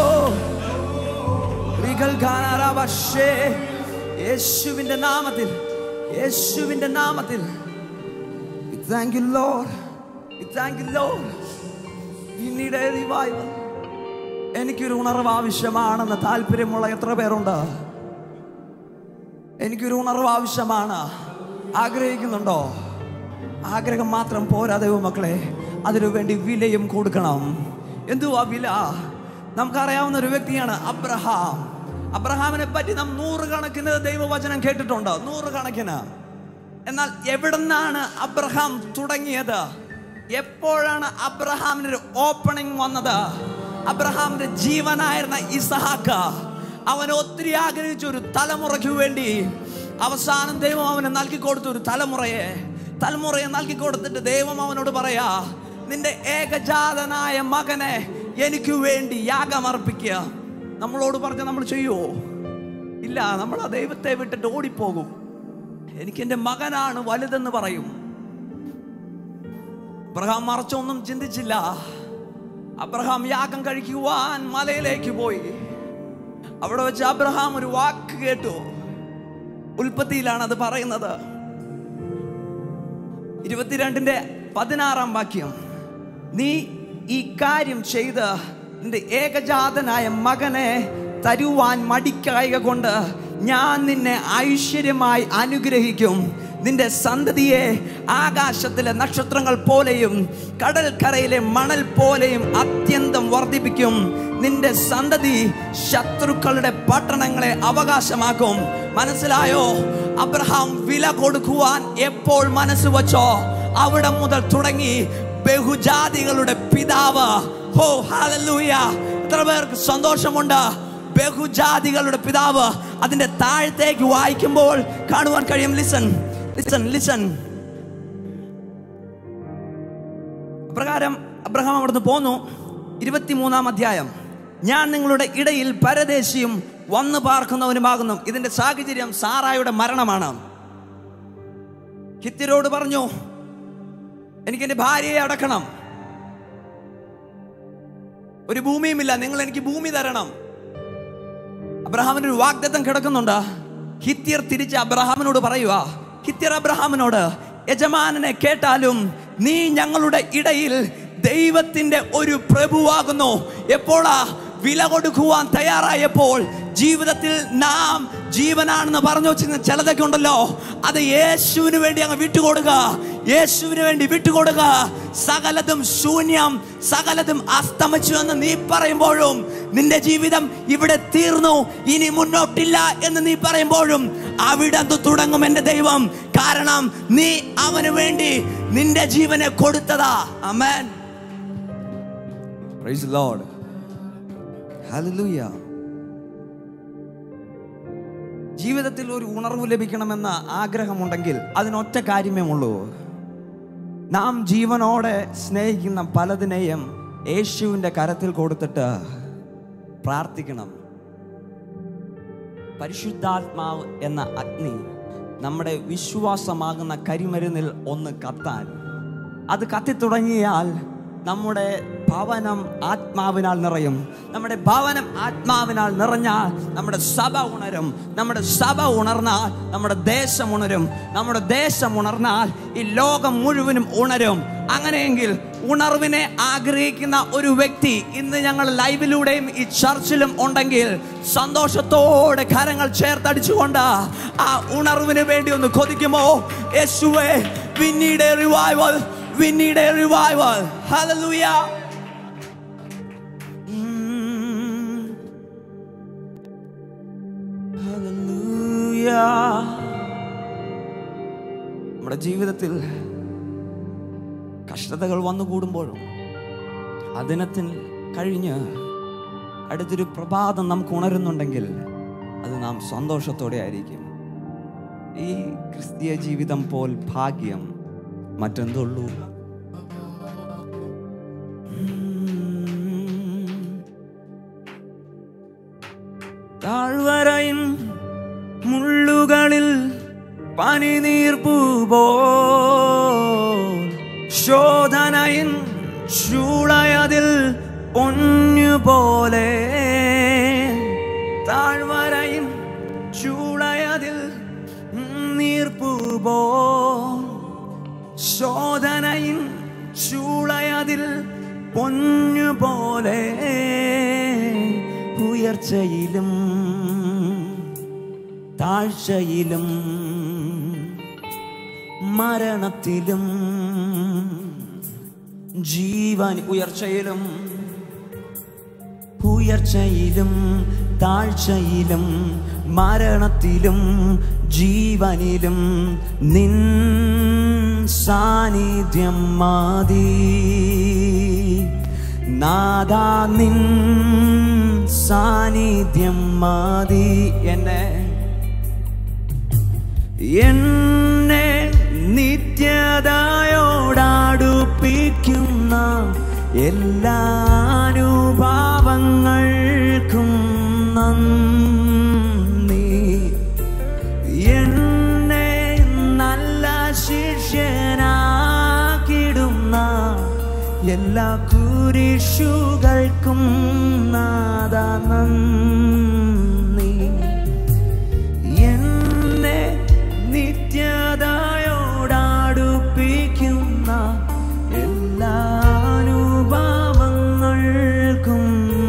റിഗൽ ഗാനാറാബഷേ. യേശുവിന്റെ നാമത്തിൽ യേശുവിന്റെ നാമത്തിൽ thank you Lord thank you Lord പിന്നീട് റിവൈവൽ എനിക്കൊരു ഉണർവ് ആവശ്യമാണെന്ന് താല്പര്യമുള്ള എത്ര പേരുണ്ട് എനിക്കൊരു ഉണർവ് ആവശ്യമാണ് ആഗ്രഹിക്കുന്നുണ്ടോ ആഗ്രഹം മാത്രം പോരാ ദൈവമക്കളെ അതിനു വേണ്ടി വിലയും കൊടുക്കണം എന്തുവാ വില നമുക്കറിയാവുന്ന ഒരു വ്യക്തിയാണ് അബ്രഹാം അബ്രഹാമിനെ പറ്റി നാം നൂറുകണക്കിന് ദൈവവചനം കേട്ടിട്ടുണ്ട് നൂറുകണക്കിന് എന്നാൽ എവിടുന്നാണ് അബ്രഹാം തുടങ്ങിയത് എപ്പോഴാണ് അബ്രഹാമിനൊരു ഓപ്പണിംഗ് വന്നത് അബ്രഹാമിന്റെ ജീവനായിരുന്ന ഇസഹാക്ക് അവൻ ഒത്തിരി ആഗ്രഹിച്ച ഒരു തലമുറയ്ക്ക് വേണ്ടി അവസാനം ദൈവം അവന് നൽകി കൊടുത്ത ഒരു തലമുറയെ തലമുറയെ നൽകി കൊടുത്തിട്ട് ദൈവം അവനോട് പറയാ നിന്റെ ഏകജാതനായ മകനെ എനിക്ക് വേണ്ടി യാഗമർപ്പിക്കുക നമ്മളോട് പറഞ്ഞ നമ്മൾ ചെയ്യുവോ ഇല്ല നമ്മൾ ആ ദൈവത്തെ വിട്ടിട്ട് ഓടിപ്പോകും എനിക്ക് എൻ്റെ മകനാണ് വലുതെന്ന് പറയും അബ്രഹാം മറച്ചൊന്നും ചിന്തിച്ചില്ല അബ്രഹാം യാഗം കഴിക്കുവാൻ മലയിലേക്ക് പോയി അവിടെ വെച്ച് അബ്രഹാം ഒരു വാക്ക് കേട്ടു ഉൽപ്പത്തിയിലാണ് അത് പറയുന്നത് ഇരുപത്തിരണ്ടിന്റെ പതിനാറാം വാക്യം നീ ഈ കാര്യം ചെയ്ത് നിന്റെ ഏകജാതനായ മകനെ തരുവാൻ മടിക്കായക കൊണ്ട് ഞാൻ നിന്നെ ഐശ്വര്യമായി അനുഗ്രഹിക്കും നിന്റെ സന്തതിയെ ആകാശത്തിലെ നക്ഷത്രങ്ങൾ പോലെയും കടൽക്കരയിലെ മണൽ പോലെയും അത്യന്തം വർദ്ധിപ്പിക്കും നിന്റെ സന്തതി ശത്രുക്കളുടെ പട്ടണങ്ങളെ അവകാശമാക്കും മനസ്സിലായോ അബ്രഹാം വില കൊടുക്കുവാൻ എപ്പോൾ മനസ്സ് വച്ചോ അവിടെ മുതൽ തുടങ്ങി ബഹുജാതികളുടെ പിതാവ് ഹോ ഹാലൂയ എത്ര പേർക്ക് സന്തോഷമുണ്ട് ബഹുജാതികളുടെ പിതാവ് അതിന്റെ താഴത്തേക്ക് വായിക്കുമ്പോൾ കാണുവാൻ കഴിയും ലിസൺ ലിസൺ ലിസൺ പ്രകാരം അബ്രഹാം അവിടുന്ന് പോന്നു ഇരുപത്തിമൂന്നാം അധ്യായം ഞാൻ നിങ്ങളുടെ ഇടയിൽ പരദേശിയും വന്നു പാർക്കുന്നവനുമാകുന്നു ഇതിന്റെ സാഹചര്യം സാറായുടെ മരണമാണ് ഹിത്യരോട് പറഞ്ഞു എനിക്ക് എൻ്റെ ഭാര്യയെ അടക്കണം ഒരു ഭൂമിയുമില്ല നിങ്ങൾ എനിക്ക് ഭൂമി തരണം അബ്രഹാമിന് ഒരു വാഗ്ദത്തം കിടക്കുന്നുണ്ട് ഹിത്യർ തിരിച്ച് അബ്രഹാമിനോട് പറയുക ഹിത്യർ അബ്രഹാമിനോട് യജമാനനെ കേട്ടാലും നീ ഞങ്ങളുടെ ഇടയിൽ ദൈവത്തിന്റെ ഒരു പ്രഭുവാകുന്നു എപ്പോഴാ വില കൊടുക്കുവാൻ തയ്യാറായപ്പോൾ ജീവിതത്തിൽ നാം ജീവനാണെന്ന് പറഞ്ഞു വെച്ചിരുന്ന ചിലതൊക്കെ ഉണ്ടല്ലോ അത് യേശുവിന് വേണ്ടി അങ്ങ് വിട്ടുകൊടുക്കുക യേശുവിന് വേണ്ടി വിട്ടുകൊടുക്കുക സകലതും ശൂന്യം സകലതും അസ്തമിച്ചു എന്ന് നീ പറയുമ്പോഴും നിന്റെ ജീവിതം ഇവിടെ തീർന്നു ഇനി മുന്നോട്ടില്ല എന്ന് നീ പറയുമ്പോഴും അവിടെ നിന്ന് തുടങ്ങും എൻ്റെ ദൈവം കാരണം നീ അവന് വേണ്ടി നിന്റെ ജീവനെ കൊടുത്തതാ അമേൻ പ്രൈസ് ലോർഡ് ഹല്ലേലൂയ ജീവിതത്തിൽ ഒരു ഉണർവ് ലഭിക്കണമെന്ന ആഗ്രഹമുണ്ടെങ്കിൽ അതിനൊറ്റ കാര്യമേ ഉള്ളൂ നാം ജീവനോടെ സ്നേഹിക്കുന്ന പലതിനെയും യേശുവിൻ്റെ കരത്തിൽ കൊടുത്തിട്ട് പ്രാർത്ഥിക്കണം പരിശുദ്ധാത്മാവ് എന്ന അഗ്നി നമ്മുടെ വിശ്വാസമാകുന്ന കരിമരുന്നിൽ ഒന്ന് കത്താൻ അത് കത്തിത്തുടങ്ങിയാൽ നമ്മുടെ ഭവനം ആത്മാവിനാൽ നിറയും നമ്മുടെ ഭവനം ആത്മാവിനാൽ നിറഞ്ഞാൽ നമ്മുടെ സഭ ഉണരും നമ്മുടെ സഭ ഉണർന്നാൽ നമ്മുടെ ദേശം ഉണരും നമ്മുടെ ദേശം ഉണർന്നാൽ ഈ ലോകം മുഴുവനും ഉണരും അങ്ങനെയെങ്കിൽ ഉണർവിനെ ആഗ്രഹിക്കുന്ന ഒരു വ്യക്തി ഇന്ന് ഞങ്ങൾ ലൈവിലൂടെയും ഈ ചർച്ചിലും ഉണ്ടെങ്കിൽ സന്തോഷത്തോടെ കരങ്ങൾ ചേർത്തടിച്ചുകൊണ്ട് ആ ഉണർവിന് വേണ്ടി ഒന്ന് കൊതിക്കുമോ യേശുവേ പിന്നീട് revival We need a revival. Hallelujah. Mm. നമ്മുടെ ജീവിതത്തിൽ കഷ്ടതകൾ വന്നുകൂടുമ്പോഴും ആ ദിനത്തിൽ കഴിഞ്ഞ് അടുത്തൊരു പ്രഭാതം നമുക്ക് ഉണരുന്നുണ്ടെങ്കിൽ അത് നാം സന്തോഷത്തോടെ ആയിരിക്കും ഈ ക്രിസ്തീയ ജീവിതം പോൽ ഭാഗ്യം മറ്റെന്തുള്ളൂ താഴ്വരയും മുള്ളുകളിൽ പനിനീർപ്പു പോൽ ശോധനയിൻ ചൂളയതിൽ പൊന്നുപോലെ താഴ്വരയും ചൂളയതിൽ നീർപ്പു പോൽ ശോധനയിൻ ചൂളയതിൽ പൊന്നുപോലെ ഉയർച്ചയിലും താഴ്ചയിലും മരണത്തിലും ജീവൻ ഉയർച്ചയിലും ഉയർച്ചയിലും താഴ്ചയിലും മരണത്തിലും ജീവനിലും നിൻ സാന്നിധ്യം മതി നാദാ നിൻ സാന്നിധ്യം മതി എന്നെ എന്നെ നിത്യതയോടടുപ്പിക്കുന്ന എല്ലാ അനുഭാവങ്ങൾക്കും നന്ദി എന്നെ നല്ല ശിഷ്യനാക്കിടുന്ന എല്ലാ കുരിശുകൾക്കും നാദ നന്ദി എന്നെ നിത്യതയോടടുപ്പിക്കുന്ന എല്ലാ അനുഭാവങ്ങൾക്കും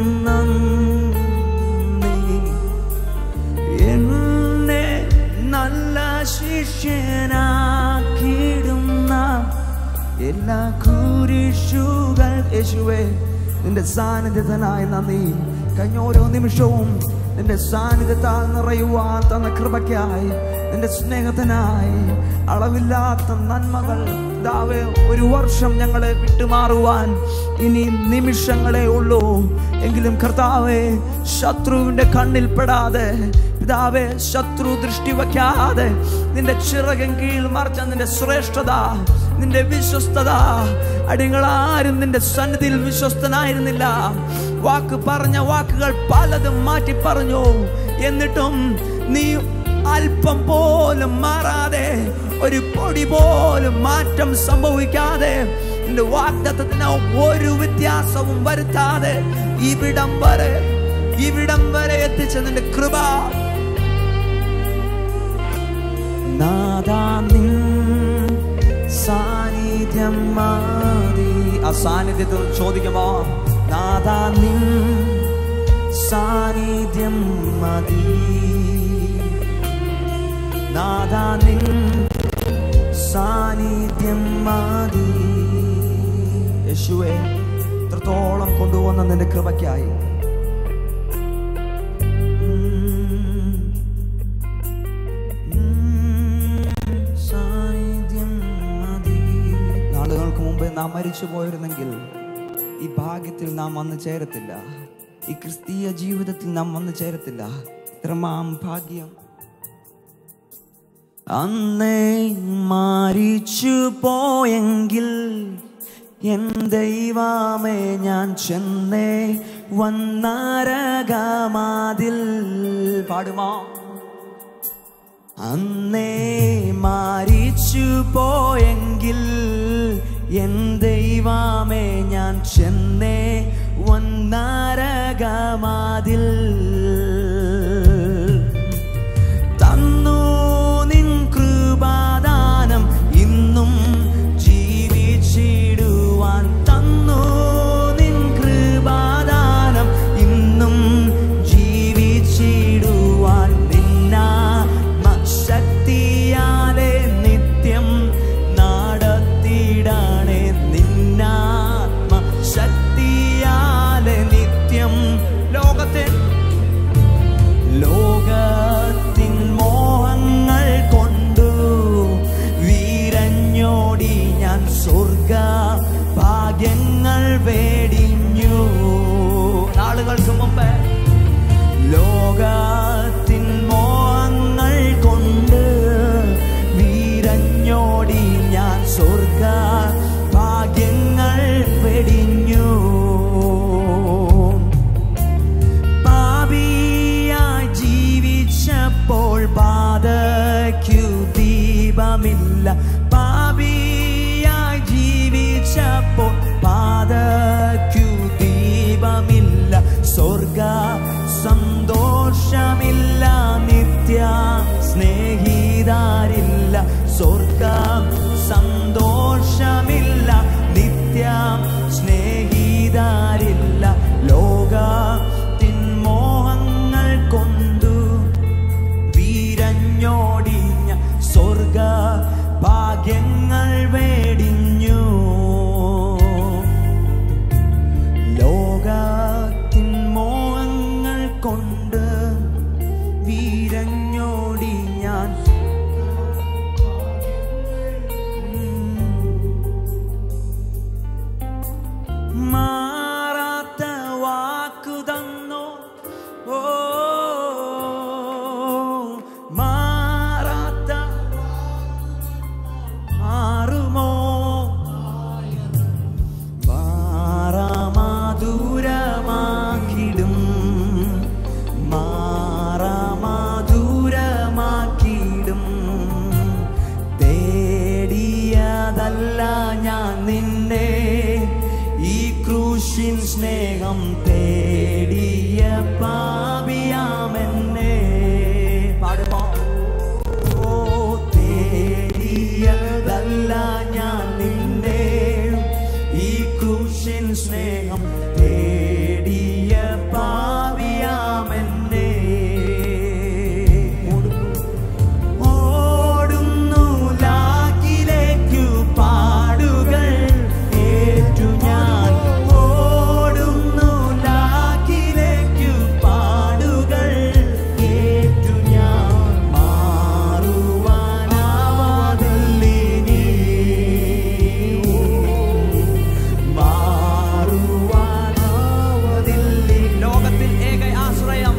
നന്ദി എന്നെ നല്ല ശിഷ്യനാക്കിടുന്ന എല്ലാ കുരിശുകൾ യേശുവേ നിന്റെ സാന്നിധ്യത്തിനായി നന്ദി കഴിഞ്ഞ ഓരോ നിമിഷവും നിന്റെ സാന്നിധ്യത്താൽ നിറയുവാൻ തന്ന കൃപയ്ക്കായി നിന്റെ സ്നേഹത്തിനായി അളവില്ലാത്ത നന്മകൾ ദാവേ ഒരു വർഷം ഞങ്ങളെ വിട്ടുമാറുവാൻ ഇനി നിമിഷങ്ങളേ ഉള്ളൂ എങ്കിലും കർത്താവെ ശത്രുവിന്റെ കണ്ണിൽ പെടാതെ പിതാവെ ശത്രു ദൃഷ്ടി വയ്ക്കാതെ നിന്റെ ചിറകൻ കീഴിൽ മറച്ച നിന്റെ ശ്രേഷ്ഠത നിന്റെ വിശ്വസ്തത അടികളാരും നിന്റെ സന്നിധിയിൽ വിശ്വസ്തനായിരുന്നില്ല വാക്ക് പറഞ്ഞ വാക്കുകൾ പലതും മാറ്റി പറഞ്ഞു എന്നിട്ടും നീ അല്പം പോലും മാറാതെ ഒരു പൊടി പോലും മാറ്റം സംഭവിക്കാതെ നിന്റെ വാഗ്ദത്തത്തിന് ഒരു വ്യത്യാസവും വരുത്താതെ ഇവിടം വരെ ഇവിടം വരെ എത്തിച്ച നിന്റെ കൃപ നാദാ നിൻ സാന്നിധ്യം മതി ആ സാന്നിധ്യത്തിൽ ചോദിക്കുമോ നാദാ നിൻ സാന്നിധ്യം മതി നാദാ നിൻ സാന്നിധ്യം മതി യേശുവെ ഇത്രത്തോളം കൊണ്ടുവന്ന നിന്റെ കൃപയ്ക്കായി ഉം. സാന്നിധ്യം മതി. നാളുകൾക്ക് മുമ്പേ നാം മരിച്ചു പോയിരുന്നെങ്കിൽ ഈ ഭാഗ്യത്തിൽ നാം വന്നു ചേരത്തില്ല ഈ ക്രിസ്തീയ ജീവിതത്തിൽ നാം വന്നു ചേരത്തില്ല ഇത്രമാം ഭാഗ്യം അന്നേ മാരിച്ചു പോയെങ്കിൽ എൻ ദൈവമേ ഞാൻ ചെന്നേ വന്നരകമാതിൽ പാടുമോ അന്നേ മാരിച്ചു പോയെങ്കിൽ എൻ ദൈവമേ ഞാൻ ചെന്നേ വന്നരകമാതിൽ തന്നു നിൻ കൃപാദാനം ഇന്നും ജീവിച്ചിടുവാൻ തന്നു നിൻ കൃപാദാനം ഇന്നും ജീവിച്ചിടുവാൻ നിന്നാത്മശക്തിയാലെ നിത്യം നടത്തിയിടണേ നിന്നാത്മശക്തിയാലെ നിത്യം ലോകത്തെ ഞാൻ സ്വർഗ ഭാഗ്യങ്ങൾ വേടിഞ്ഞു നാളുകൾക്ക് മുമ്പ് ലോകത്തിൻ മോഹങ്ങൾ കൊണ്ട് വീരഞ്ഞോടി ഞാൻ സ്വർഗ ഭാഗ്യങ്ങൾ വെടിഞ്ഞു പാപിയായി ജീവിച്ചപ്പോൾ ബാധയ്ക്കു ദീപമില്ല പാപിയായി ജീവിച്ചപ്പോൾ ബാധയ്ക്കു ദീപമില്ല സ്വർഗ സന്തോഷമില്ല നിത്യ സ്നേഹിതാരില്ല സ്വർഗ സന്തോഷമില്ല നിത്യ സ്നേഹിതാരില്ല ലോകത്തിൻ മോഹങ്ങൾ കൊണ്ടു വീരഞ്ഞോടിഞ്ഞ സ്വർഗ ഭാഗ്യങ്ങൾ വേടിഞ്ഞു ലോകത്തിൻ മോഹങ്ങൾ കൊണ്ട് വീരഞ്ഞോടി ഞാൻ മാറാത്ത വാക്കു തന്നു ഓ മാറാത്ത മാറുമോ മാറാമാധുരമാക്കിടും മാറാമാധുരമാക്കിടും തേടിയതല്ല ഞാൻ നിന്നെ ഈ ക്രൂശിൻ സ്നേഹം തേടിയ പാപിയാമെന്നെ പാടുമോ ഓ തേടിയതല്ല ഞാൻ നിന്നെ ഈ ക്രൂശിൻ സ്നേഹം തേടിയ പാവിയാമെന്നെ ഓടുന്നു ലാക്കിലേക്കു പാടുകൾ ഏറ്റു ഞാൻ ഓടുന്നു ലാക്കിലേക്കു പാടുകൾ ഏറ്റു ഞാൻ മാറുവാനാവാതില്ലിനി മാറുവാനാവതില്ലി ലോകത്തിൽ ഏക ആശ്രയം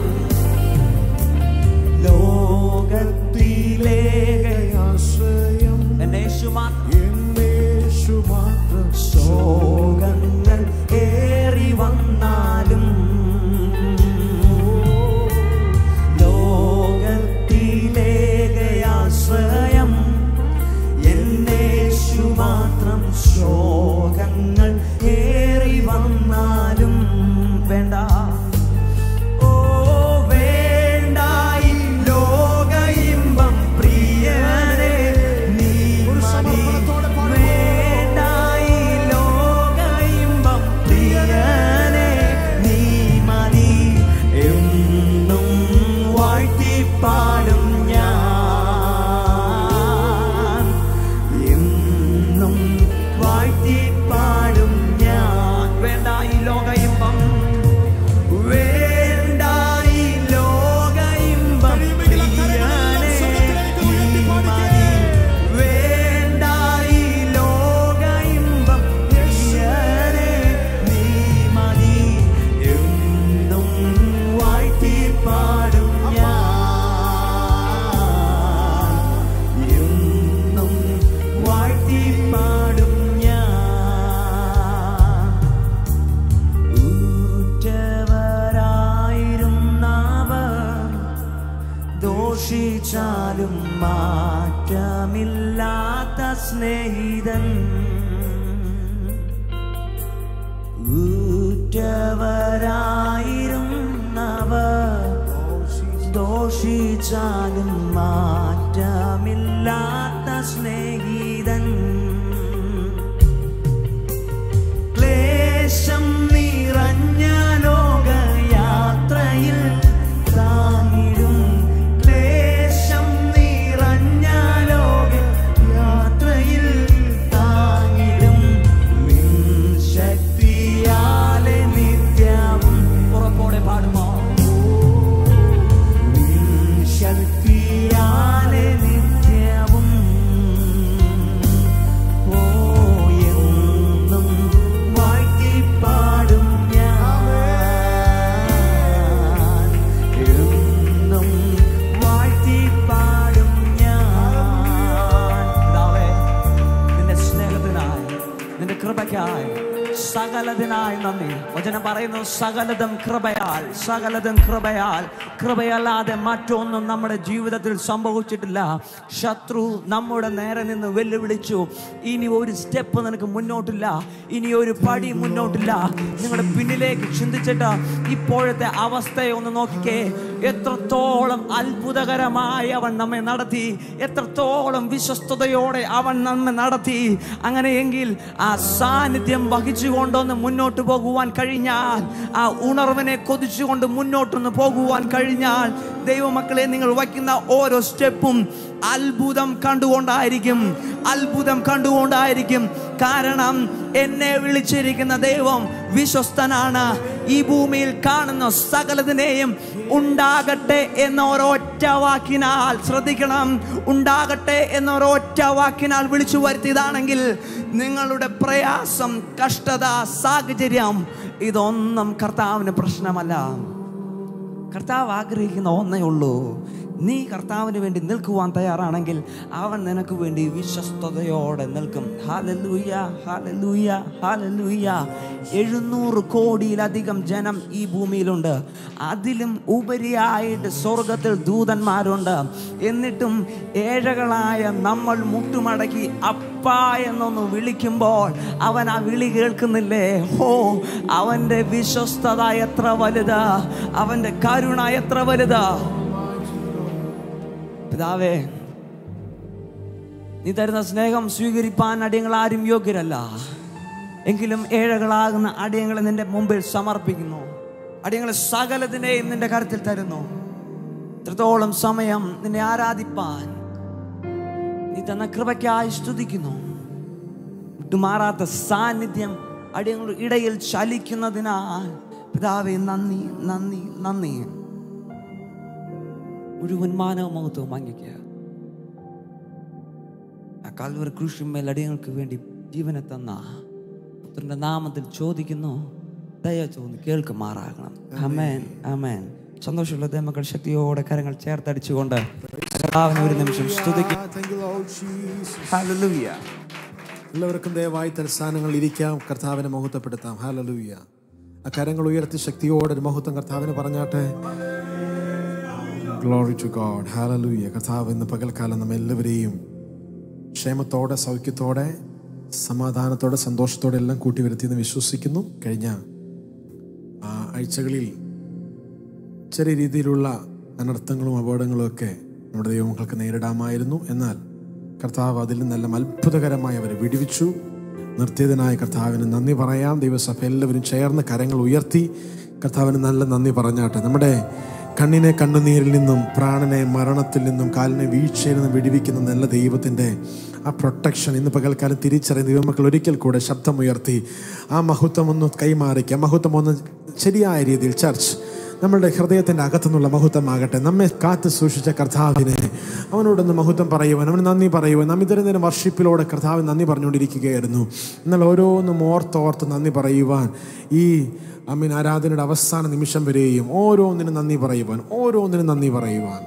ലോകത്തിലേക ആശ്രയം എന്നെ യേശു മാത്രം എന്നേശു മാത്രം ശോകങ്ങൾ ഏറി വന്നാലും ലോകത്തിലേകയാശ്രയം എന്നേശു മാത്രം ശോകങ്ങൾ ഏറി വന്നാലും വേണ്ട ഓ വേണ്ടായി ലോക ഇമ്പം പ്രിയനെ നീ മതി വേണ്ടായി ലോക ഇമ്പം പ്രിയനെ നീ മതി എന്നും വാഴ്ത്തിപ്പാടും ഞാൻ എന്നും വാഴ്ത്തിപ്പാടും ഞാൻ വേണ്ട ഈ ലോക ഇമ്പം വേണ്ട ഈ ലോക ഇമ്പം പ്രിയനെ നീ മതി വേണ്ട ഈ ലോക ഇമ്പം പ്രിയനെ നീ മതി എന്നും വാഴ്ത്തിപ്പാടും ഞാൻ എന്നും വാഴ്ത്തിപ്പാടും ഞാൻ ഊറ്റവരായിരുന്നവർ ദോഷിച്ചാലും മാറ്റമില്ലാത്ത സ്നേഹിതൻ ഊറ്റവരായിരുന്നവർ ദോഷിച്ചാലും മാറ്റമില്ലാത്ത സ്നേഹിതൻ ക്ലേശം നിറഞ്ഞ ലോകയാത്രയിൽ താങ്ങിടും ക്ലേശം നിറഞ്ഞ ലോക യാത്രയിൽ താങ്ങിടും നിൻ ശക്തിയാലെ നിത്യവും ഉറപ്പോടെ പാടുമോ നിൻ ശക്തിയാലെ നിത്യവും കൃപയ്ക്കായി സകലതിനായി നന്ദി വചനം പറയുന്നു സകലതും കൃപയാൽ സകലതും കൃപയാൽ കൃപയല്ലാതെ മറ്റൊന്നും നമ്മുടെ ജീവിതത്തിൽ സംഭവിച്ചിട്ടില്ല ശത്രു നമ്മുടെ നേരെ നിന്ന് വെല്ലുവിളിച്ചു ഇനി ഒരു സ്റ്റെപ്പ് നിനക്ക് മുന്നോട്ടില്ല ഇനി ഒരു പടി മുന്നോട്ടില്ല നിങ്ങളുടെ പിന്നിലേക്ക് ചിന്തിച്ചിട്ട് ഇപ്പോഴത്തെ അവസ്ഥയെ ഒന്ന് നോക്കിക്കേ എത്രത്തോളം അത്ഭുതകരമായി അവൻ നമ്മെ നടത്തി എത്രത്തോളം വിശ്വസ്തയോടെ അവൻ നമ്മെ നടത്തി അങ്ങനെയെങ്കിൽ ആ സാന്നിധ്യം വഹിച്ചുകൊണ്ടൊന്ന് മുന്നോട്ട് പോകുവാൻ കഴിഞ്ഞാൽ ആ ഉണർവിനെ കൊതിച്ചുകൊണ്ട് മുന്നോട്ടൊന്ന് പോകുവാൻ കഴിഞ്ഞാൽ ദൈവമക്കളെ നിങ്ങൾ വയ്ക്കുന്ന ഓരോ സ്റ്റെപ്പും അത്ഭുതം കണ്ടുകൊണ്ടായിരിക്കും അത്ഭുതം കണ്ടുകൊണ്ടായിരിക്കും കാരണം എന്നെ വിളിച്ചിരിക്കുന്ന ദൈവം വിശ്വസ്തനാണ് ഈ ഭൂമിയിൽ കാണുന്ന സകലതിനെയും ഉണ്ടാകട്ടെ എന്ന ഒരൊറ്റ വാക്കിനാൽ ശ്രദ്ധിക്കണം ഉണ്ടാകട്ടെ എന്ന ഒരൊറ്റ വാക്കിനാൽ വിളിച്ചു വരുത്തിയതാണെങ്കിൽ നിങ്ങളുടെ പ്രയാസം കഷ്ടത സാഹചര്യം ഇതൊന്നും കർത്താവിന് പ്രശ്നമല്ല കർത്താവ് ആഗ്രഹിക്കുന്ന ഒന്നേ ഉള്ളൂ നീ കർത്താവിന് വേണ്ടി നിൽക്കുവാൻ തയ്യാറാണെങ്കിൽ അവൻ നിനക്ക് വേണ്ടി വിശ്വസ്തയോടെ നിൽക്കും ഹാലലൂയ ഹാലലൂയ ഹാലലൂയ എഴുന്നൂറ് കോടിയിലധികം ജനം ഈ ഭൂമിയിലുണ്ട് അതിലും ഉപരിയായിട്ട് സ്വർഗത്തിൽ ദൂതന്മാരുണ്ട് എന്നിട്ടും ഏഴകളായ നമ്മൾ മുട്ടുമടക്കി അപ്പ എന്നൊന്ന് വിളിക്കുമ്പോൾ അവൻ ആ വിളി കേൾക്കുന്നില്ലേ ഹോ അവൻ്റെ വിശ്വസ്തത എത്ര വലുത് അവൻ്റെ കരുണ എത്ര വലുത് പിതാവേ നീ തരുന്ന സ്നേഹം സ്വീകരിപ്പാൻ അടിയങ്ങൾ ആരും യോഗ്യരല്ല എങ്കിലും ഏഴകളാകുന്ന അടിയങ്ങളെ നിന്റെ മുമ്പിൽ സമർപ്പിക്കുന്നു അടിയങ്ങളെ സകലതിനെയും നിന്റെ കരുത്തിൽ തരുന്നു ഇത്രത്തോളം സമയം നിന്നെ ആരാധിപ്പാൻ നീ തന്ന കൃപയ്ക്കായി സ്തുതിക്കുന്നു വിട്ടുമാറാത്ത സാന്നിധ്യം അടിയങ്ങളുടെ ഇടയിൽ ചലിക്കുന്നതിനാൽ പിതാവെ നന്ദി നന്ദി നന്ദി മുഴുവൻ മാനവ മഹത്വം വാങ്ങിക്കുക ആ കാൽവർ കൃഷിമേൽ അടിയങ്ങൾക്ക് വേണ്ടി ജീവനെ തന്ന പുത്രന്റെ നാമത്തിൽ ചോദിക്കുന്നു ദയ ചോദിക്കുന്നു കേൾക്കുമാറാകണം അമേൻ അമേൻ സന്തോഷമുള്ള ദൈവമക്കൾ ശക്തിയോടെ കരങ്ങൾ ചേർത്തടിച്ചുകൊണ്ട് കർത്താവിനെ ഒരു നിമിഷം സ്തുതിക്കും Thank you, Lord Jesus. Hallelujah എല്ലാവർക്കും ദയവായി തലസ്ഥാനങ്ങളിൽ ഇരിക്കാം കർത്താവിനെ മഹത്വപ്പെടുത്താം ഹാലലൂയ ആ കരങ്ങൾ ഉയർത്തി ശക്തിയോടെ ഒരു മഹത്വം കർത്താവിന് പറഞ്ഞാട്ടെ ഗ്ലോറി ടു ഗോഡ് ഹാലലൂയ കർത്താവ് ഇന്ന് പകൽക്കാലം നമ്മ എല്ലാവരെയും ക്ഷേമത്തോടെ സൗഖ്യത്തോടെ സമാധാനത്തോടെ സന്തോഷത്തോടെ എല്ലാം കൂട്ടി വരുത്തിയെന്ന് വിശ്വസിക്കുന്നു കഴിഞ്ഞ ആ ആഴ്ചകളിൽ ചെറിയ രീതിയിലുള്ള അനർത്ഥങ്ങളും അപകടങ്ങളും ഒക്കെ നമ്മുടെ ദൈവമക്കൾക്ക് നേരിടാമായിരുന്നു എന്നാൽ കർത്താവ് അതിൽ നിന്നെല്ലാം അത്ഭുതകരമായി അവരെ വിടുവിച്ചു നിർത്തിയതിനായ കർത്താവിന് നന്ദി പറയാം ദൈവസഭ എല്ലാവരും ചേർന്ന് കരങ്ങൾ ഉയർത്തി കർത്താവിന് നല്ല നന്ദി പറഞ്ഞാട്ടെ നമ്മുടെ കണ്ണിനെ കണ്ണുനീരിൽ നിന്നും പ്രാണനെ മരണത്തിൽ നിന്നും കാലിനെ വീഴ്ചയിൽ നിന്നും വിടുവിക്കുന്ന നല്ല ദൈവത്തിൻ്റെ ആ പ്രൊട്ടക്ഷൻ ഇന്ന് പകൽക്കാലം തിരിച്ചറിയുന്ന ദൈവമക്കൾ ഒരിക്കൽ കൂടെ ശബ്ദമുയർത്തി ആ മഹത്വം ഒന്ന് കൈമാറിക്കുക മഹത്വം ഒന്ന് ശരിയായ രീതിയിൽ ചർച്ച് നമ്മളുടെ ഹൃദയത്തിൻ്റെ അകത്തുനിന്നുള്ള മഹത്വമാകട്ടെ നമ്മെ കാത്തു സൂക്ഷിച്ച കർത്താവിനെ അവനോടൊന്ന് മഹത്വം പറയുവാൻ അവന് നന്ദി പറയുവാൻ നാം ഇതര നേരം വർഷിപ്പിലൂടെ കർത്താവിന് നന്ദി പറഞ്ഞുകൊണ്ടിരിക്കുകയായിരുന്നു എന്നാൽ ഓരോന്നും ഓർത്തോർത്ത് നന്ദി പറയുവാൻ ഈ അമ്മീൻ ആരാധനയുടെ അവസാന നിമിഷം വരെയും ഓരോന്നിനും നന്ദി പറയുവാൻ ഓരോന്നിനും നന്ദി പറയുവാൻ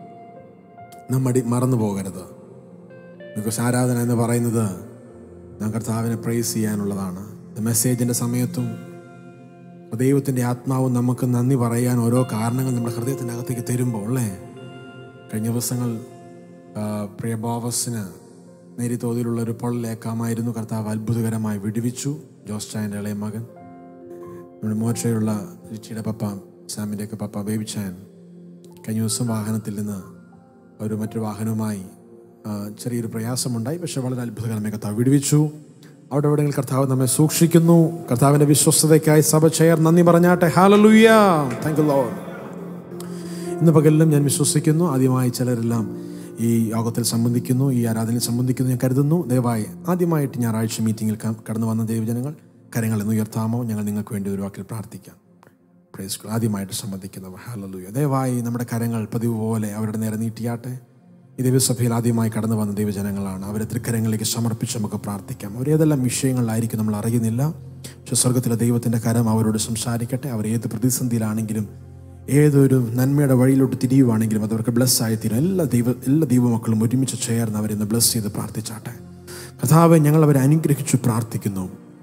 നമ്മടി മറന്നു പോകരുത് ബിക്കോസ് ആരാധന എന്ന് പറയുന്നത് നാം കർത്താവിനെ പ്രൈസ് ചെയ്യാനുള്ളതാണ് മെസ്സേജിൻ്റെ സമയത്തും ദൈവത്തിൻ്റെ ആത്മാവ് നമുക്ക് നന്ദി പറയാൻ ഓരോ കാരണങ്ങൾ നമ്മുടെ ഹൃദയത്തിൻ്റെ അകത്തേക്ക് തരുമ്പോൾ അല്ലേ കഴിഞ്ഞ ദിവസങ്ങൾ ആ, പ്രിയ ബോവസിന് നേരി തോതിലുള്ള ഒരു പൊള്ളലേക്കാമായിരുന്നു കർത്താവ് അത്ഭുതകരമായി വിടുവിച്ചു ജോസ് ചായൻ്റെ ഇളയ മകൻ നമ്മുടെ മോർച്ചയുള്ള രിച്ചിയുടെ പപ്പ സാമിൻ്റെയൊക്കെ പപ്പ ബേബിച്ചാൻ കഴിഞ്ഞ ദിവസം വാഹനത്തിൽ നിന്ന് ഒരു മറ്റൊരു വാഹനവുമായി ആ, ചെറിയൊരു പ്രയാസമുണ്ടായി പക്ഷെ വളരെ അത്ഭുതകരമായി കർത്താവ് വിടുവിച്ചു അവിടെ എവിടെയെങ്കിലും കർത്താവ് നമ്മെ സൂക്ഷിക്കുന്നു കർത്താവിൻ്റെ വിശ്വസ്തതയ്ക്കായി സഭ ചേർ നന്ദി പറഞ്ഞാട്ടെ ഹാലലൂയ താങ്ക് യു ലോഡ് ഇന്ന് പകലിലും ഞാൻ വിശ്വസിക്കുന്നു ആദ്യമായി ചിലരെല്ലാം ഈ യോഗത്തിൽ സംബന്ധിക്കുന്നു ഈ ആരാധനയിൽ സംബന്ധിക്കുന്നു ഞാൻ കരുതുന്നു ദയവായി ആദ്യമായിട്ട് ഞായറാഴ്ച മീറ്റിങ്ങിൽ ക- കടന്നു വന്ന ദൈവജനങ്ങൾ കരങ്ങൾ എന്ന് ഉയർത്താമോ ഞങ്ങൾ നിങ്ങൾക്ക് വേണ്ടി ഒരു വാക്കിൽ പ്രാർത്ഥിക്കാം പ്രൈസ് ഗോഡ്. ആദ്യമായിട്ട് സംബന്ധിക്കുന്നവർ ഹാലലൂയ ദയവായി നമ്മുടെ കരങ്ങൾ പതിവ് പോലെ അവരുടെ നേരെ നീട്ടിയാട്ടെ ഈ ദൈവസഭയിൽ ആദ്യമായി കടന്നു വന്ന ദൈവജനങ്ങളാണ് അവരെ തൃക്കരങ്ങളിലേക്ക് സമർപ്പിച്ച് നമുക്ക് പ്രാർത്ഥിക്കാം അവർ ഏതെല്ലാം വിഷയങ്ങളിലായിരിക്കും നമ്മൾ അറിയുന്നില്ല പക്ഷെ സ്വർഗത്തിലെ ദൈവത്തിൻ്റെ കരം അവരോട് സംസാരിക്കട്ടെ അവർ ഏത് പ്രതിസന്ധിയിലാണെങ്കിലും ഏതൊരു നന്മയുടെ വഴിയിലോട്ട് തിരിയുവാണെങ്കിലും അത് അവർക്ക് ബ്ലസ് ആയിത്തീരും എല്ലാ ദൈവ എല്ലാ ദൈവമക്കളും ഒരുമിച്ച് ചേർന്ന് അവരിന്ന് ബ്ലസ് ചെയ്ത് പ്രാർത്ഥിച്ചാട്ടെ കഥാവെ ഞങ്ങൾ അവരെ അനുഗ്രഹിച്ചു പ്രാർത്ഥിക്കുന്നു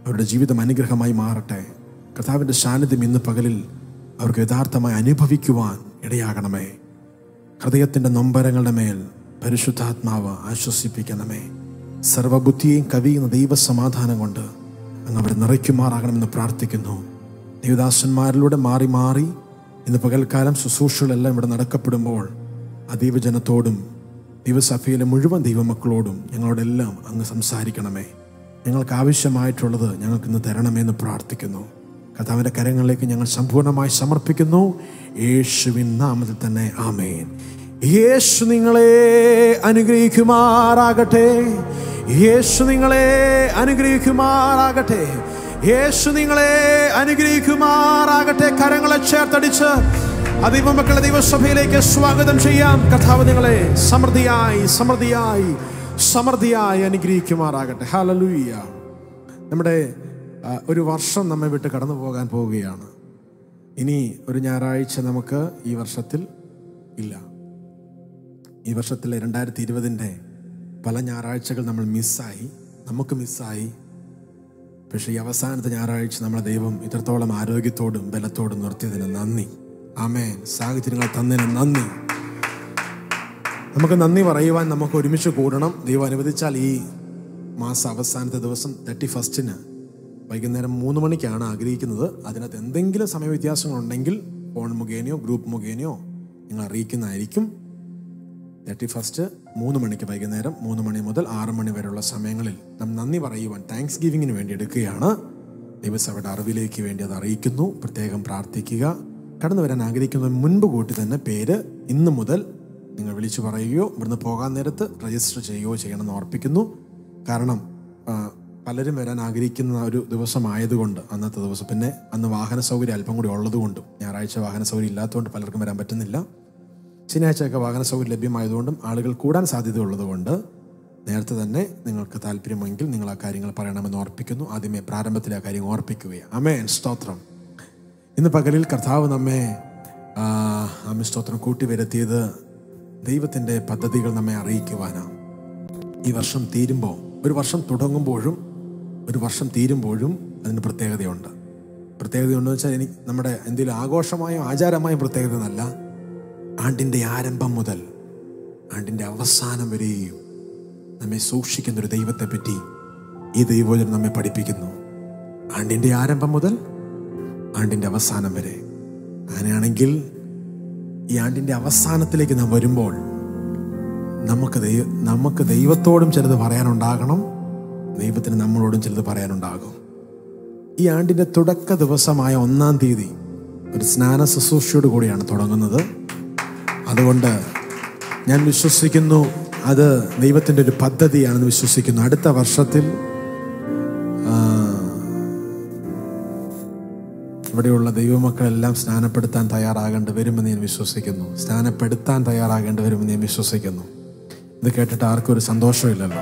അവരുടെ ജീവിതം അനുഗ്രഹമായി മാറട്ടെ കർത്താവിൻ്റെ സാന്നിധ്യം ഇന്ന് പകലിൽ അവർക്ക് യഥാർത്ഥമായി അനുഭവിക്കുവാൻ ഇടയാകണമേ ഹൃദയത്തിൻ്റെ നൊമ്പരങ്ങളുടെ മേൽ പരിശുദ്ധാത്മാവ് ആശ്വസിപ്പിക്കണമേ സർവബുദ്ധിയെയും കവിയുന്ന ദൈവസമാധാനം കൊണ്ട് അങ്ങ് അവർ നിറയ്ക്കുമാറാകണമെന്ന് പ്രാർത്ഥിക്കുന്നു ദൈവദാസന്മാരിലൂടെ മാറി മാറി ഇന്ന് പകൽക്കാലം ശുശ്രൂഷകളെല്ലാം ഇവിടെ നടക്കപ്പെടുമ്പോൾ ആ ദൈവജനത്തോടും ദൈവസഭയിലെ മുഴുവൻ ദൈവമക്കളോടും ഞങ്ങളോടെല്ലാം അങ്ങ് സംസാരിക്കണമേ ഞങ്ങൾക്ക് ആവശ്യമായിട്ടുള്ളത് ഞങ്ങൾക്ക് ഇന്ന് തരണമെന്ന് പ്രാർത്ഥിക്കുന്നു കഥാവിൻ്റെ കരങ്ങളിലേക്ക് ഞങ്ങൾ സമ്പൂർണ്ണമായി സമർപ്പിക്കുന്നു യേശുവിൻ നാമത്തിൽ തന്നെ ആമേൻ യേശു നിങ്ങളെ അനുഗ്രഹിക്കുമാറാകട്ടെ യേശു നിങ്ങളെ അനുഗ്രഹിക്കുമാറാകട്ടെ യേശു നിങ്ങളെ അനുഗ്രഹിക്കുമാറാകട്ടെ കരങ്ങളെ ചേർത്തടിച്ച് അതിവ മക്കളെ ദൈവസഭയിലേക്ക് സ്വാഗതം ചെയ്യാം കഥാവ് നിങ്ങളെ സമൃദ്ധിയായി സമൃദ്ധിയായി സമൃദ്ധിയായി അനുഗ്രഹിക്കുമാറാകട്ടെ ഹാലലൂയ്യ നമ്മുടെ ആ, ഒരു വർഷം നമ്മെ വിട്ട് കടന്നു പോകാൻ പോവുകയാണ് ഇനി ഒരു ഞായറാഴ്ച നമുക്ക് ഈ വർഷത്തിൽ ഇല്ല ഈ വർഷത്തിലെ രണ്ടായിരത്തി ഇരുപതിൻ്റെ പല ഞായറാഴ്ചകൾ നമ്മൾ മിസ്സായി നമുക്ക് മിസ്സായി പക്ഷേ ഈ അവസാനത്തെ ഞായറാഴ്ച നമ്മളെ ദൈവം ഇത്രത്തോളം ആരോഗ്യത്തോടും ബലത്തോടും നിർത്തിയതിന് നന്ദി ആമേൻ സാഹചര്യങ്ങൾ തന്നതിന് നന്ദി നമുക്ക് നന്ദി പറയുവാൻ നമുക്ക് ഒരുമിച്ച് കൂടണം ദൈവം അനുവദിച്ചാൽ ഈ മാസം അവസാനത്തെ ദിവസം തേർട്ടി ഫസ്റ്റിന് വൈകുന്നേരം മൂന്ന് മണിക്കാണ് ആഗ്രഹിക്കുന്നത് അതിനകത്ത് എന്തെങ്കിലും സമയവ്യത്യാസങ്ങളുണ്ടെങ്കിൽ ഫോൺ മുഖേനയോ ഗ്രൂപ്പ് മുഖേനയോ നിങ്ങൾ അറിയിക്കുന്നതായിരിക്കും തേർട്ടി ഫസ്റ്റ് മൂന്ന് മണിക്ക് വൈകുന്നേരം മൂന്ന് മണി മുതൽ ആറ് മണി വരെയുള്ള സമയങ്ങളിൽ നാം നന്ദി പറയുവാൻ താങ്ക്സ് ഗിവിങ്ങിന് വേണ്ടി എടുക്കുകയാണ് ദൈവസഭയുടെ അറിവിലേക്ക് വേണ്ടി അത് അറിയിക്കുന്നു പ്രത്യേകം പ്രാർത്ഥിക്കുക കടന്നു വരാൻ ആഗ്രഹിക്കുന്നവർ മുൻപ് കൂട്ടി തന്നെ പേര് ഇന്ന് മുതൽ നിങ്ങൾ വിളിച്ചു പറയുകയോ ഇവിടുന്ന് പോകാൻ നേരത്ത് രജിസ്റ്റർ ചെയ്യുകയോ ചെയ്യണമെന്ന് ഓർപ്പിക്കുന്നു കാരണം ആ, പലരും വരാൻ ആഗ്രഹിക്കുന്ന ഒരു ദിവസമായതുകൊണ്ട് അന്നത്തെ ദിവസം പിന്നെ അന്ന് വാഹന സൗകര്യം അല്പം കൂടി ഉള്ളതുകൊണ്ടും ഞായറാഴ്ച വാഹന സൗകര്യം ഇല്ലാത്തതുകൊണ്ട് പലർക്കും വരാൻ പറ്റുന്നില്ല ശനിയാഴ്ചയൊക്കെ വാഹന സൗകര്യം ലഭ്യമായതുകൊണ്ടും ആളുകൾ കൂടാൻ സാധ്യതയുള്ളതുകൊണ്ട് നേരത്തെ തന്നെ നിങ്ങൾക്ക് താല്പര്യമെങ്കിൽ നിങ്ങൾ ആ കാര്യങ്ങൾ പറയണമെന്ന് ഓർപ്പിക്കുന്നു ആദ്യമേ പ്രാരംഭത്തിൽ ആ കാര്യം ഓർപ്പിക്കുകയാണ് അമേൻ സ്തോത്രം ഇന്ന് പകലിൽ കർത്താവ് നമ്മെ ആ, ആമേൻ സ്തോത്രം കൂട്ടി വരുത്തിയത് ദൈവത്തിൻ്റെ പദ്ധതികൾ നമ്മെ അറിയിക്കുവാനാണ് ഈ വർഷം തീരുമ്പോൾ ഒരു വർഷം തുടങ്ങുമ്പോഴും ഒരു വർഷം തീരുമ്പോഴും അതിന് പ്രത്യേകതയുണ്ട് പ്രത്യേകതയുണ്ടെന്ന് വെച്ചാൽ എനിക്ക് നമ്മുടെ എന്തെങ്കിലും ആഘോഷമായോ ആചാരമായോ പ്രത്യേകത എന്നല്ല ആണ്ടിൻ്റെ ആരംഭം മുതൽ ആണ്ടിൻ്റെ അവസാനം വരെയും നമ്മെ സൂക്ഷിക്കുന്ന ഒരു ദൈവത്തെ പറ്റി ഈ ദൈവോചനം നമ്മെ പഠിപ്പിക്കുന്നു ആണ്ടിൻ്റെ ആരംഭം മുതൽ ആണ്ടിൻ്റെ അവസാനം വരെ അങ്ങനെയാണെങ്കിൽ ഈ ആണ്ടിൻ്റെ അവസാനത്തിലേക്ക് നാം വരുമ്പോൾ നമുക്ക് ദൈവ നമുക്ക് ദൈവത്തോടും ചിലത് പറയാനുണ്ടാകണം ദൈവത്തിന് നമ്മളോടും ചിലത് പറയാനുണ്ടാകും ഈ ആണ്ടിൻ്റെ തുടക്ക ദിവസമായ ഒന്നാം തീയതി ഒരു സ്നാന ശുശ്രൂഷയോട് കൂടിയാണ് തുടങ്ങുന്നത് അതുകൊണ്ട് ഞാൻ വിശ്വസിക്കുന്നു അത് ദൈവത്തിൻ്റെ ഒരു പദ്ധതിയാണെന്ന് വിശ്വസിക്കുന്നു അടുത്ത വർഷത്തിൽ ആ, ഇവിടെയുള്ള ദൈവമക്കളെല്ലാം സ്നാനപ്പെടുത്താൻ തയ്യാറാകേണ്ടി വരുമെന്ന് ഞാൻ വിശ്വസിക്കുന്നു സ്നാനപ്പെടുത്താൻ തയ്യാറാകേണ്ടി വരുമെന്ന് ഞാൻ വിശ്വസിക്കുന്നു ഇത് കേട്ടിട്ട് ആർക്കും ഒരു സന്തോഷമില്ലല്ലോ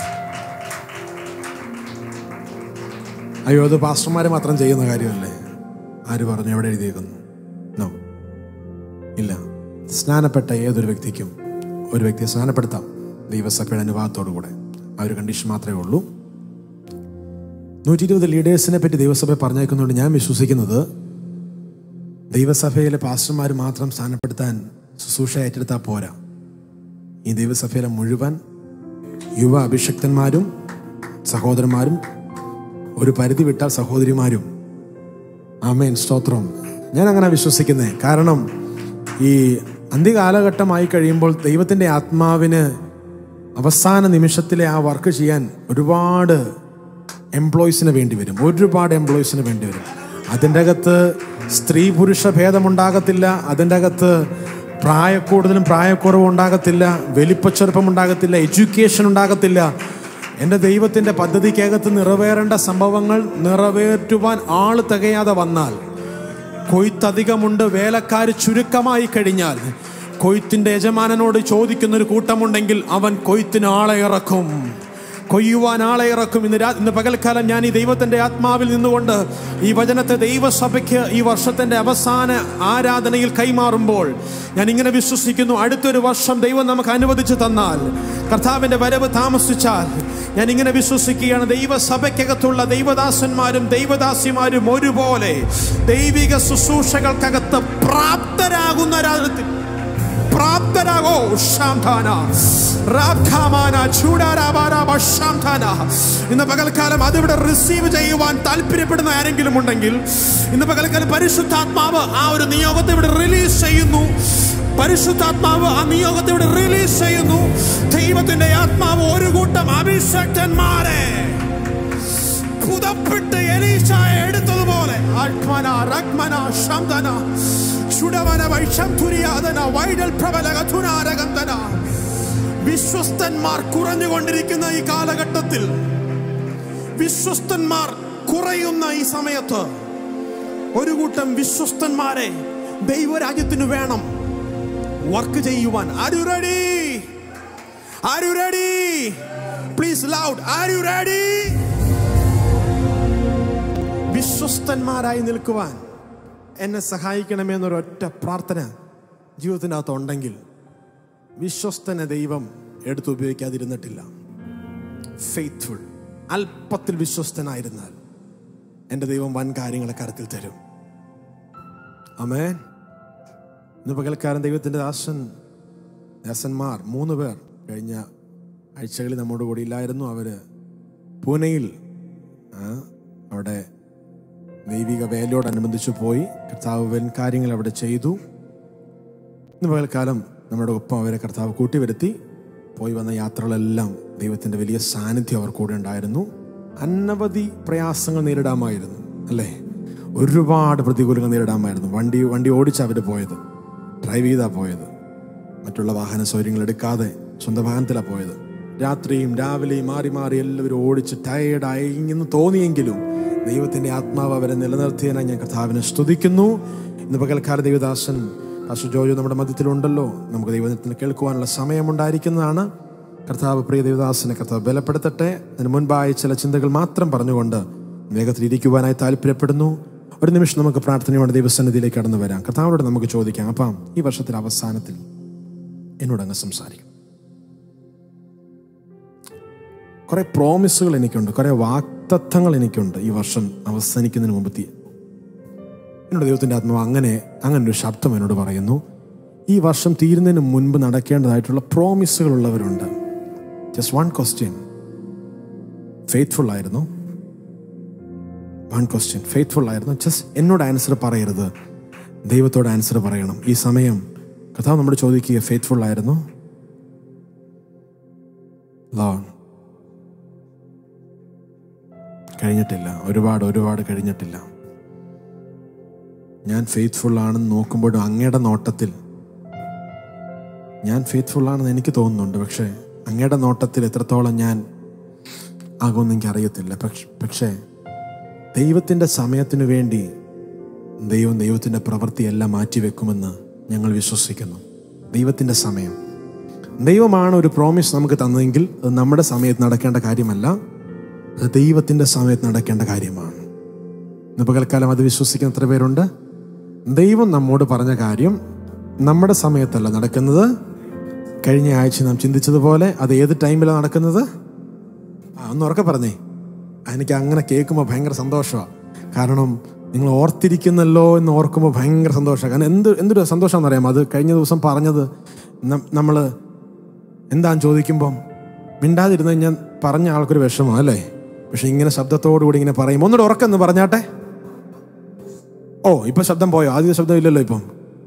അയ്യോ അത് പാസ്റ്റർമാർ മാത്രം ചെയ്യുന്ന കാര്യമല്ലേ ആര് പറഞ്ഞു എവിടെ എഴുതിയേക്കുന്നു നോ ഇല്ല സ്നാനപ്പെട്ട ഏതൊരു വ്യക്തിക്കും ഒരു വ്യക്തിയെ സ്നാനപ്പെടുത്താം ദൈവസഭയുടെ അനുവാദത്തോടു കൂടെ ആ ഒരു കണ്ടീഷൻ മാത്രമേ ഉള്ളൂ നൂറ്റി ഇരുപത് ലീഡേഴ്സിനെ പറ്റി ദൈവസഭ പറഞ്ഞേക്കുന്നതുകൊണ്ട് ഞാൻ വിശ്വസിക്കുന്നത് ദൈവസഭയിലെ പാസ്റ്റർമാർ മാത്രം സ്ഥാനപ്പെടുത്താൻ ശുശ്രൂഷ ഏറ്റെടുത്താൽ പോരാ ഈ ദൈവസഭയിലെ മുഴുവൻ യുവ അഭിഷക്തന്മാരും സഹോദരന്മാരും ഒരു പരിധി വിട്ടാൽ സഹോദരിമാരും ആമേൻ സ്തോത്രം ഞാൻ അങ്ങനെ വിശ്വസിക്കുന്നേ കാരണം ഈ അന്ത്യകാലഘട്ടമായി കഴിയുമ്പോൾ ദൈവത്തിൻ്റെ ആത്മാവിന് അവസാന നിമിഷത്തിലെ ആ വർക്ക് ചെയ്യാൻ ഒരുപാട് എംപ്ലോയീസിന് വേണ്ടി വരും ഒരുപാട് എംപ്ലോയീസിന് വേണ്ടി വരും അതിൻ്റെ അകത്ത് സ്ത്രീ പുരുഷ ഭേദമുണ്ടാകത്തില്ല അതിൻ്റെ അകത്ത് പ്രായക്കൂടുതലും പ്രായക്കുറവും ഉണ്ടാകത്തില്ല വലിപ്പച്ചെറുപ്പം ഉണ്ടാകത്തില്ല എഡ്യൂക്കേഷൻ ഉണ്ടാകത്തില്ല എൻ്റെ ദൈവത്തിൻ്റെ പദ്ധതിക്കകത്ത് നിറവേറേണ്ട സംഭവങ്ങൾ നിറവേറ്റുവാൻ ആൾ തികയാതെ വന്നാൽ കൊയ്ത്തധികമുണ്ട് വേലക്കാർ ചുരുക്കമായി കഴിഞ്ഞാൽ കൊയ്ത്തിന്റെ യജമാനനോട് ചോദിക്കുന്ന ഒരു കൂട്ടമുണ്ടെങ്കിൽ അവൻ കൊയ്ത്തിന് ആളെ ഇറക്കും കൊയ്യുവാൻ ആളെ ഇറക്കും ഇന്ന് രാ ഇന്ന് പകൽക്കാലം ഞാൻ ഈ ദൈവത്തിന്റെ ആത്മാവിൽ നിന്നുകൊണ്ട് ഈ വചനത്തെ ദൈവസഭയ്ക്ക് ഈ വർഷത്തിന്റെ അവസാന ആരാധനയിൽ കൈമാറുമ്പോൾ ഞാൻ ഇങ്ങനെ വിശ്വസിക്കുന്നു അടുത്തൊരു വർഷം ദൈവം നമുക്ക് അനുവദിച്ചു തന്നാൽ കർത്താവിന്റെ വരവ് താമസിച്ചാൽ ഞാൻ ഇങ്ങനെ വിശ്വസിക്കുകയാണ് ദൈവസഭയ്ക്കകത്തുള്ള ദൈവദാസന്മാരും ദൈവദാസിമാരും ഒരുപോലെ ദൈവിക ശുശ്രൂഷകൾക്കകത്ത് പ്രാപ്തരാകുന്ന രാജ്യത്തിൽ പ്രാപ്തരാകോ ശാന്താന റാഖാമാന ചൂടാരാബാരാബ ശാന്താന ഇന്ന് പകൽക്കാലം അതിവിടെ റിസീവ് ചെയ്യുവാൻ താല്പര്യപ്പെടുന്ന ആരെങ്കിലും ഉണ്ടെങ്കിൽ ഇന്ന് പകൽക്കാലം പരിശുദ്ധാത്മാവ് ആ ഒരു നിയോഗത്തെ ഇവിടെ റിലീസ് ചെയ്യുന്നു പരിശുദ്ധാത്മാവ് ആ നിയോഗത്തെ ഇവിടെ റിലീസ് ചെയ്യുന്നു ദൈവത്തിന്റെ ആത്മാവ് ഒരു കൂട്ടം അഭിഷക്തന്മാരെ പുതപ്പിട്ട് എലീശായ എടുത്തതുപോലെ ആത്മന റഗ്മന ശബ്ദന ചുടവന വൈഷംതുരിയാതന വൈഡൽ പ്രബലക തുനാരകന്തന വിശ്വസ്തന്മാർ കുറഞ്ഞുകൊണ്ടിരിക്കുന്ന ഈ കാലഘട്ടത്തിൽ വിശ്വസ്തന്മാർ കുറയുന്ന ഈ സമയത്ത് ഒരു കൂട്ടം വിശ്വസ്തന്മാരെ ദൈവരാജ്യത്തിന് വേണം വർക്ക് ചെയ്യുവാൻ are you ready are you ready please loud are you ready വിശ്വസ്തന്മാരായി നിൽക്കുവാൻ എന്നെ സഹായിക്കണമെന്നൊരൊറ്റ പ്രാർത്ഥന ജീവിതത്തിൻ്റെ അകത്ത് ഉണ്ടെങ്കിൽ വിശ്വസ്തനെ ദൈവം എടുത്ത് ഉപയോഗിക്കാതിരുന്നിട്ടില്ല ഫെയ്ത്ത്ഫുൾ അല്പത്തിൽ വിശ്വസ്തനായിരുന്നാൽ എൻ്റെ ദൈവം വൻ കാര്യങ്ങളെ കരത്തിൽ തരും അമേൻ ഇന്ന് പകൽക്കാരൻ ദൈവത്തിൻ്റെ ദാസൻ ദാസന്മാർ മൂന്ന് പേർ കഴിഞ്ഞ ആഴ്ചകളിൽ നമ്മോട് കൂടി ഇല്ലായിരുന്നു അവർ പൂനെയിൽ ആ, അവിടെ ദൈവിക വേലയോടനുബന്ധിച്ച് പോയി കർത്താവ് വൻ കാര്യങ്ങൾ അവിടെ ചെയ്തു ഇന്ന് പകൽക്കാലം നമ്മുടെ ഒപ്പം അവരെ കർത്താവ് കൂട്ടിവരുത്തി പോയി വന്ന യാത്രകളെല്ലാം ദൈവത്തിൻ്റെ വലിയ സാന്നിധ്യം അവർ കൂടെ ഉണ്ടായിരുന്നു അനവധി പ്രയാസങ്ങൾ നേരിടാമായിരുന്നു അല്ലേ ഒരുപാട് പ്രതികൂലങ്ങൾ നേരിടാമായിരുന്നു വണ്ടി വണ്ടി ഓടിച്ച് അവർ പോയത് ഡ്രൈവ് ചെയ്താ പോയത് മറ്റുള്ള വാഹന സൗകര്യങ്ങൾ എടുക്കാതെ സ്വന്തം വാഹനത്തിലാണ് പോയത് രാത്രിയും രാവിലെയും മാറി മാറി എല്ലാവരും ഓടിച്ച് ടയേർഡായി എന്ന് തോന്നിയെങ്കിലും ദൈവത്തിന്റെ ആത്മാവ് അവരെ നിലനിർത്തിയതിനായി ഞാൻ കർത്താവിനെ സ്തുതിക്കുന്നു ഇന്ന് പകൽക്കാല ദൈവദാസൻ പാസ്റ്റർ ജോജു നമ്മുടെ മധ്യത്തിലുണ്ടല്ലോ നമുക്ക് ദൈവത്തിന് കേൾക്കുവാനുള്ള സമയമുണ്ടായിരിക്കുന്നതാണ് കർത്താവ് പ്രിയ ദേവദാസനെ കർത്താവ് ബലപ്പെടുത്തട്ടെ അതിന് മുൻപായി ചില ചിന്തകൾ മാത്രം പറഞ്ഞുകൊണ്ട് വേഗത്തിൽ ഇരിക്കുവാനായി താല്പര്യപ്പെടുന്നു ഒരു നിമിഷം നമുക്ക് പ്രാർത്ഥനയോടെ ദൈവസന്നിധിയിലേക്ക് കടന്നു വരാം കർത്താവിനോട് നമുക്ക് ചോദിക്കാം അപ്പം ഈ വർഷത്തിന്റെ അവസാനത്തിൽ എന്നോട് അങ്ങ് സംസാരിക്കും കുറെ പ്രോമിസുകൾ എനിക്കുണ്ട് കുറെ വാക്തത്വങ്ങൾ എനിക്കുണ്ട് ഈ വർഷം അവസാനിക്കുന്നതിന് മുമ്പ് തീ എന്നോട് ദൈവത്തിന്റെ ആത്മാവ് അങ്ങനെ അങ്ങനെ ഒരു ശബ്ദം എന്നോട് പറയുന്നു ഈ വർഷം തീരുന്നതിന് മുൻപ് നടക്കേണ്ടതായിട്ടുള്ള പ്രോമിസുകൾ ഉള്ളവരുണ്ട് ജസ്റ്റ് വൺ ക്വസ്റ്റ്യൻ ഫെയ്ത്ത്ഫുൾ ആയിരുന്നു വൺ ക്വസ്റ്റ്യൻ ഫെയ്ത്ത്ഫുൾ ആയിരുന്നു ജസ്റ്റ് എന്നോട് ആൻസർ പറയരുത് ദൈവത്തോട് ആൻസർ പറയണം ഈ സമയം കഥാവ് നമ്മോട് ചോദിക്കുക ഫെയ്ത്ത്ഫുൾ ആയിരുന്നു ലോൺ കഴിഞ്ഞിട്ടില്ല ഒരുപാട് ഒരുപാട് കഴിഞ്ഞിട്ടില്ല ഞാൻ ഫെയ്ത്ത്ഫുൾ ആണെന്ന് നോക്കുമ്പോഴും അങ്ങയുടെ നോട്ടത്തിൽ ഞാൻ ഫെയ്ത്ത്ഫുൾ ആണെന്ന് എനിക്ക് തോന്നുന്നുണ്ട് പക്ഷേ അങ്ങയുടെ നോട്ടത്തിൽ എത്രത്തോളം ഞാൻ ആകുമെന്ന് എനിക്ക് അറിയത്തില്ല പക്ഷെ പക്ഷേ ദൈവത്തിൻ്റെ സമയത്തിനു വേണ്ടി ദൈവം ദൈവത്തിൻ്റെ പ്രവൃത്തിയെല്ലാം മാറ്റിവെക്കുമെന്ന് ഞങ്ങൾ വിശ്വസിക്കുന്നു ദൈവത്തിൻ്റെ സമയം ദൈവമാണ് ഒരു പ്രോമിസ് നമുക്ക് തന്നതെങ്കിൽ അത് നമ്മുടെ സമയത്ത് നടക്കേണ്ട കാര്യമല്ല അത് ദൈവത്തിൻ്റെ സമയത്ത് നടക്കേണ്ട കാര്യമാണ് ഇന്ന് പകൽക്കാലം അത് വിശ്വസിക്കുന്ന എത്ര പേരുണ്ട് ദൈവം നമ്മോട് പറഞ്ഞ കാര്യം നമ്മുടെ സമയത്തല്ല നടക്കുന്നത് കഴിഞ്ഞ ആഴ്ച നാം ചിന്തിച്ചതുപോലെ അത് ഏത് ടൈമിലാണ് നടക്കുന്നത് ആ ഒന്ന് ഉറക്കെ പറഞ്ഞേ എനിക്ക് അങ്ങനെ കേൾക്കുമ്പോൾ ഭയങ്കര സന്തോഷമാണ് കാരണം നിങ്ങൾ ഓർത്തിരിക്കുന്നല്ലോ എന്ന് ഓർക്കുമ്പോൾ ഭയങ്കര സന്തോഷമാണ് കാരണം എന്ത് എന്തൊരു സന്തോഷമാണെന്ന് അറിയാമോ അത് കഴിഞ്ഞ ദിവസം പറഞ്ഞത് നമ്മൾ എന്താന്ന് ചോദിക്കുമ്പം മിണ്ടാതിരുന്ന് ഞാൻ പറഞ്ഞ ആൾക്കൊരു വിഷമം അല്ലേ പക്ഷെ ഇങ്ങനെ ശബ്ദത്തോടുകൂടി ഇങ്ങനെ പറയും ഒന്നുകൂടെ ഉറക്കെന്ന് പറഞ്ഞാട്ടെ ഓ ഇപ്പൊ ശബ്ദം പോയോ ആദ്യ ശബ്ദം ഇല്ലല്ലോ ഇപ്പം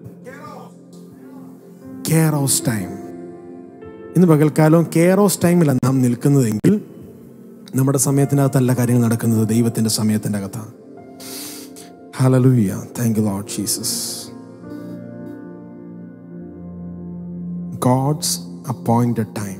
കെയറോസ് ടൈം ഇന്ന് പകൽക്കാലം കെയറോസ് ടൈമിലാണ് നാം നിൽക്കുന്നതെങ്കിൽ നമ്മുടെ സമയത്തിനകത്തല്ല കാര്യങ്ങൾ നടക്കുന്നത് ദൈവത്തിന്റെ സമയത്തിന്റെ അകത്താണ് hallelujah thank you Lord Jesus God's appointed time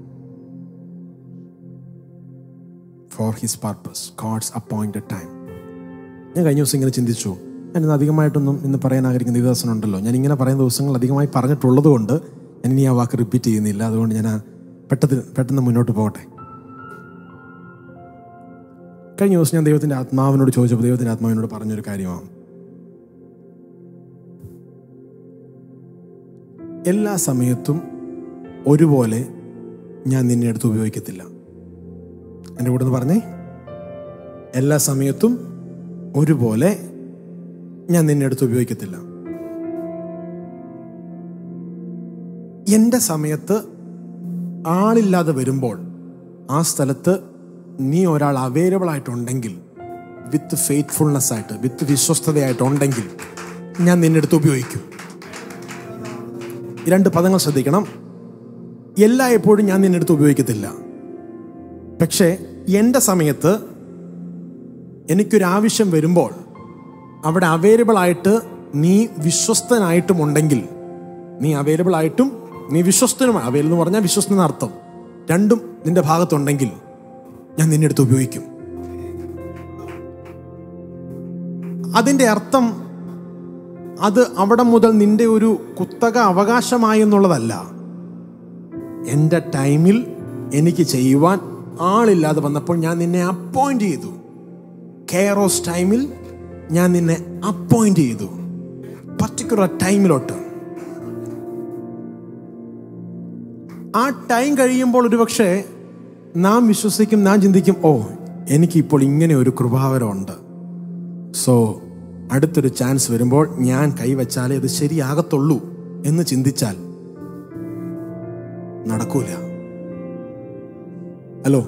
for his purpose God's appointed time ഞാൻ കഴിഞ്ഞ ദിവസം ഇങ്ങനെ ചിന്തിച്ചു ഞാൻ ഇന്ന് അധികമായിട്ടൊന്നും ഇന്ന് പറയാൻ ആഗ്രഹിക്കുന്ന ദിവസം ഉണ്ടല്ലോ ഞാൻ ഇങ്ങനെ പറയുന്ന ദിവസങ്ങൾ അധികമായി പറഞ്ഞിട്ടുള്ളത് കൊണ്ട് ഞാൻ ഇനി ആ വാക്ക് റിപ്പീറ്റ് ചെയ്യുന്നില്ല അതുകൊണ്ട് ഞാൻ ആ പെട്ടെന്ന് പെട്ടെന്ന് മുന്നോട്ട് പോകട്ടെ കഴിഞ്ഞ ദിവസം ഞാൻ ദൈവത്തിൻ്റെ ആത്മാവിനോട് ചോദിച്ചപ്പോൾ ദൈവത്തിൻ്റെ ആത്മാവിനോട് പറഞ്ഞൊരു കാര്യമാണ് എല്ലാ സമയത്തും ഒരുപോലെ ഞാൻ നിന്നെ എടുത്ത് ഉപയോഗിക്കത്തില്ല എൻ്റെ കൂടെ ഒന്ന് പറഞ്ഞേ എല്ലാ സമയത്തും ഒരുപോലെ ഞാൻ നിന്നെ എടുത്ത് ഉപയോഗിക്കത്തില്ല എൻ്റെ സമയത്ത് ആളില്ലാതെ വരുമ്പോൾ ആ സ്ഥലത്ത് നീ ഒരാൾ അവൈലബിൾ ആയിട്ടുണ്ടെങ്കിൽ വിത്ത് ഫെയ്ത്ത്ഫുൾനെസ് ആയിട്ട് വിത്ത് വിശ്വസ്തതയായിട്ടുണ്ടെങ്കിൽ ഞാൻ നിന്നെ എടുത്ത് ഉപയോഗിക്കും ഈ രണ്ട് പദങ്ങൾ ശ്രദ്ധിക്കണം എല്ലാ എപ്പോഴും ഞാൻ നിന്നെ എടുത്ത് ഉപയോഗിക്കത്തില്ല പക്ഷേ എൻ്റെ സമയത്ത് എനിക്കൊരു ആവശ്യം വരുമ്പോൾ അവിടെ അവൈലബിൾ ആയിട്ട് നീ വിശ്വസ്തനായിട്ടും ഉണ്ടെങ്കിൽ നീ അവൈലബിൾ ആയിട്ടും നീ വിശ്വസ്തനുമാണ് അവൈലബിൾ എന്ന് പറഞ്ഞാൽ വിശ്വസ്തന അർത്ഥം രണ്ടും നിന്റെ ഭാഗത്തുണ്ടെങ്കിൽ ഞാൻ നിന്നെ അടുത്ത് ഉപയോഗിക്കും അതിൻ്റെ അർത്ഥം അത് അവിടെ മുതൽ നിന്റെ ഒരു കുത്തക അവകാശമായി എന്നുള്ളതല്ല എൻ്റെ ടൈമിൽ എനിക്ക് ചെയ്യുവാൻ ആളില്ലാതെ വന്നപ്പോൾ ഞാൻ നിന്നെ അപ്പോയിന്റ് ചെയ്തു കെയറോസ് ടൈമിൽ ഞാൻ നിന്നെ അപ്പോയിന്റ് ചെയ്തു പർട്ടിക്കുലർ ടൈമിലോട്ട് ആ ടൈം കഴിയുമ്പോൾ ഒരുപക്ഷെ നാം വിശ്വസിക്കും നാം ചിന്തിക്കും ഓ എനിക്കിപ്പോൾ ഇങ്ങനെ ഒരു കൃപാവരമുണ്ട് സോ അടുത്തൊരു ചാൻസ് വരുമ്പോൾ ഞാൻ കൈവച്ചാലേ ഇത് ശരിയാകത്തുള്ളൂ എന്ന് ചിന്തിച്ചാൽ നടക്കൂല ഹലോ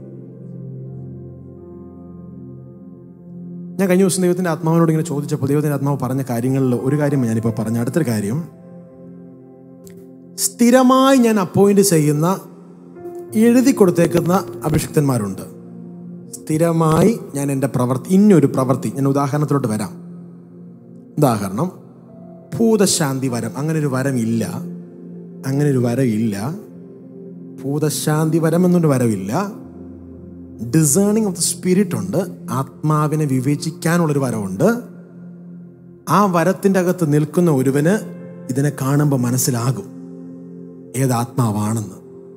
ഞാൻ കഴിഞ്ഞ ദിവസം ദൈവത്തിന്റെ ആത്മാവിനോട് ഇങ്ങനെ ചോദിച്ചപ്പോൾ ദൈവത്തിന്റെ ആത്മാവ് പറഞ്ഞ കാര്യങ്ങളിൽ ഒരു കാര്യം ഞാനിപ്പോൾ പറഞ്ഞ അടുത്തൊരു കാര്യം സ്ഥിരമായി ഞാൻ അപ്പോയിന്റ് ചെയ്യുന്ന എഴുതി കൊടുത്തേക്കുന്ന അഭിഷിക്തന്മാരുണ്ട് സ്ഥിരമായി ഞാൻ എൻ്റെ പ്രവർത്തി ഇന്നൊരു പ്രവൃത്തി ഞാൻ ഉദാഹരണത്തിലോട്ട് വരാം ഉദാഹരണം ഭൂതശാന്തി വരം അങ്ങനെ ഒരു വരം ഇല്ല അങ്ങനെ ഒരു വരം ഇല്ല ഭൂതശാന്തി വരം എന്നൊരു വരവില്ല ഡിസേണിങ് ഓഫ് ദ സ്പിരിറ്റ് ഉണ്ട് ആത്മാവിനെ വിവേചിക്കാനുള്ളൊരു വരമുണ്ട് ആ വരത്തിൻ്റെ അകത്ത് നിൽക്കുന്ന ഒരുവന് ഇതിനെ കാണുമ്പോൾ മനസ്സിലാകും ഏത് ആത്മാവാണെന്ന്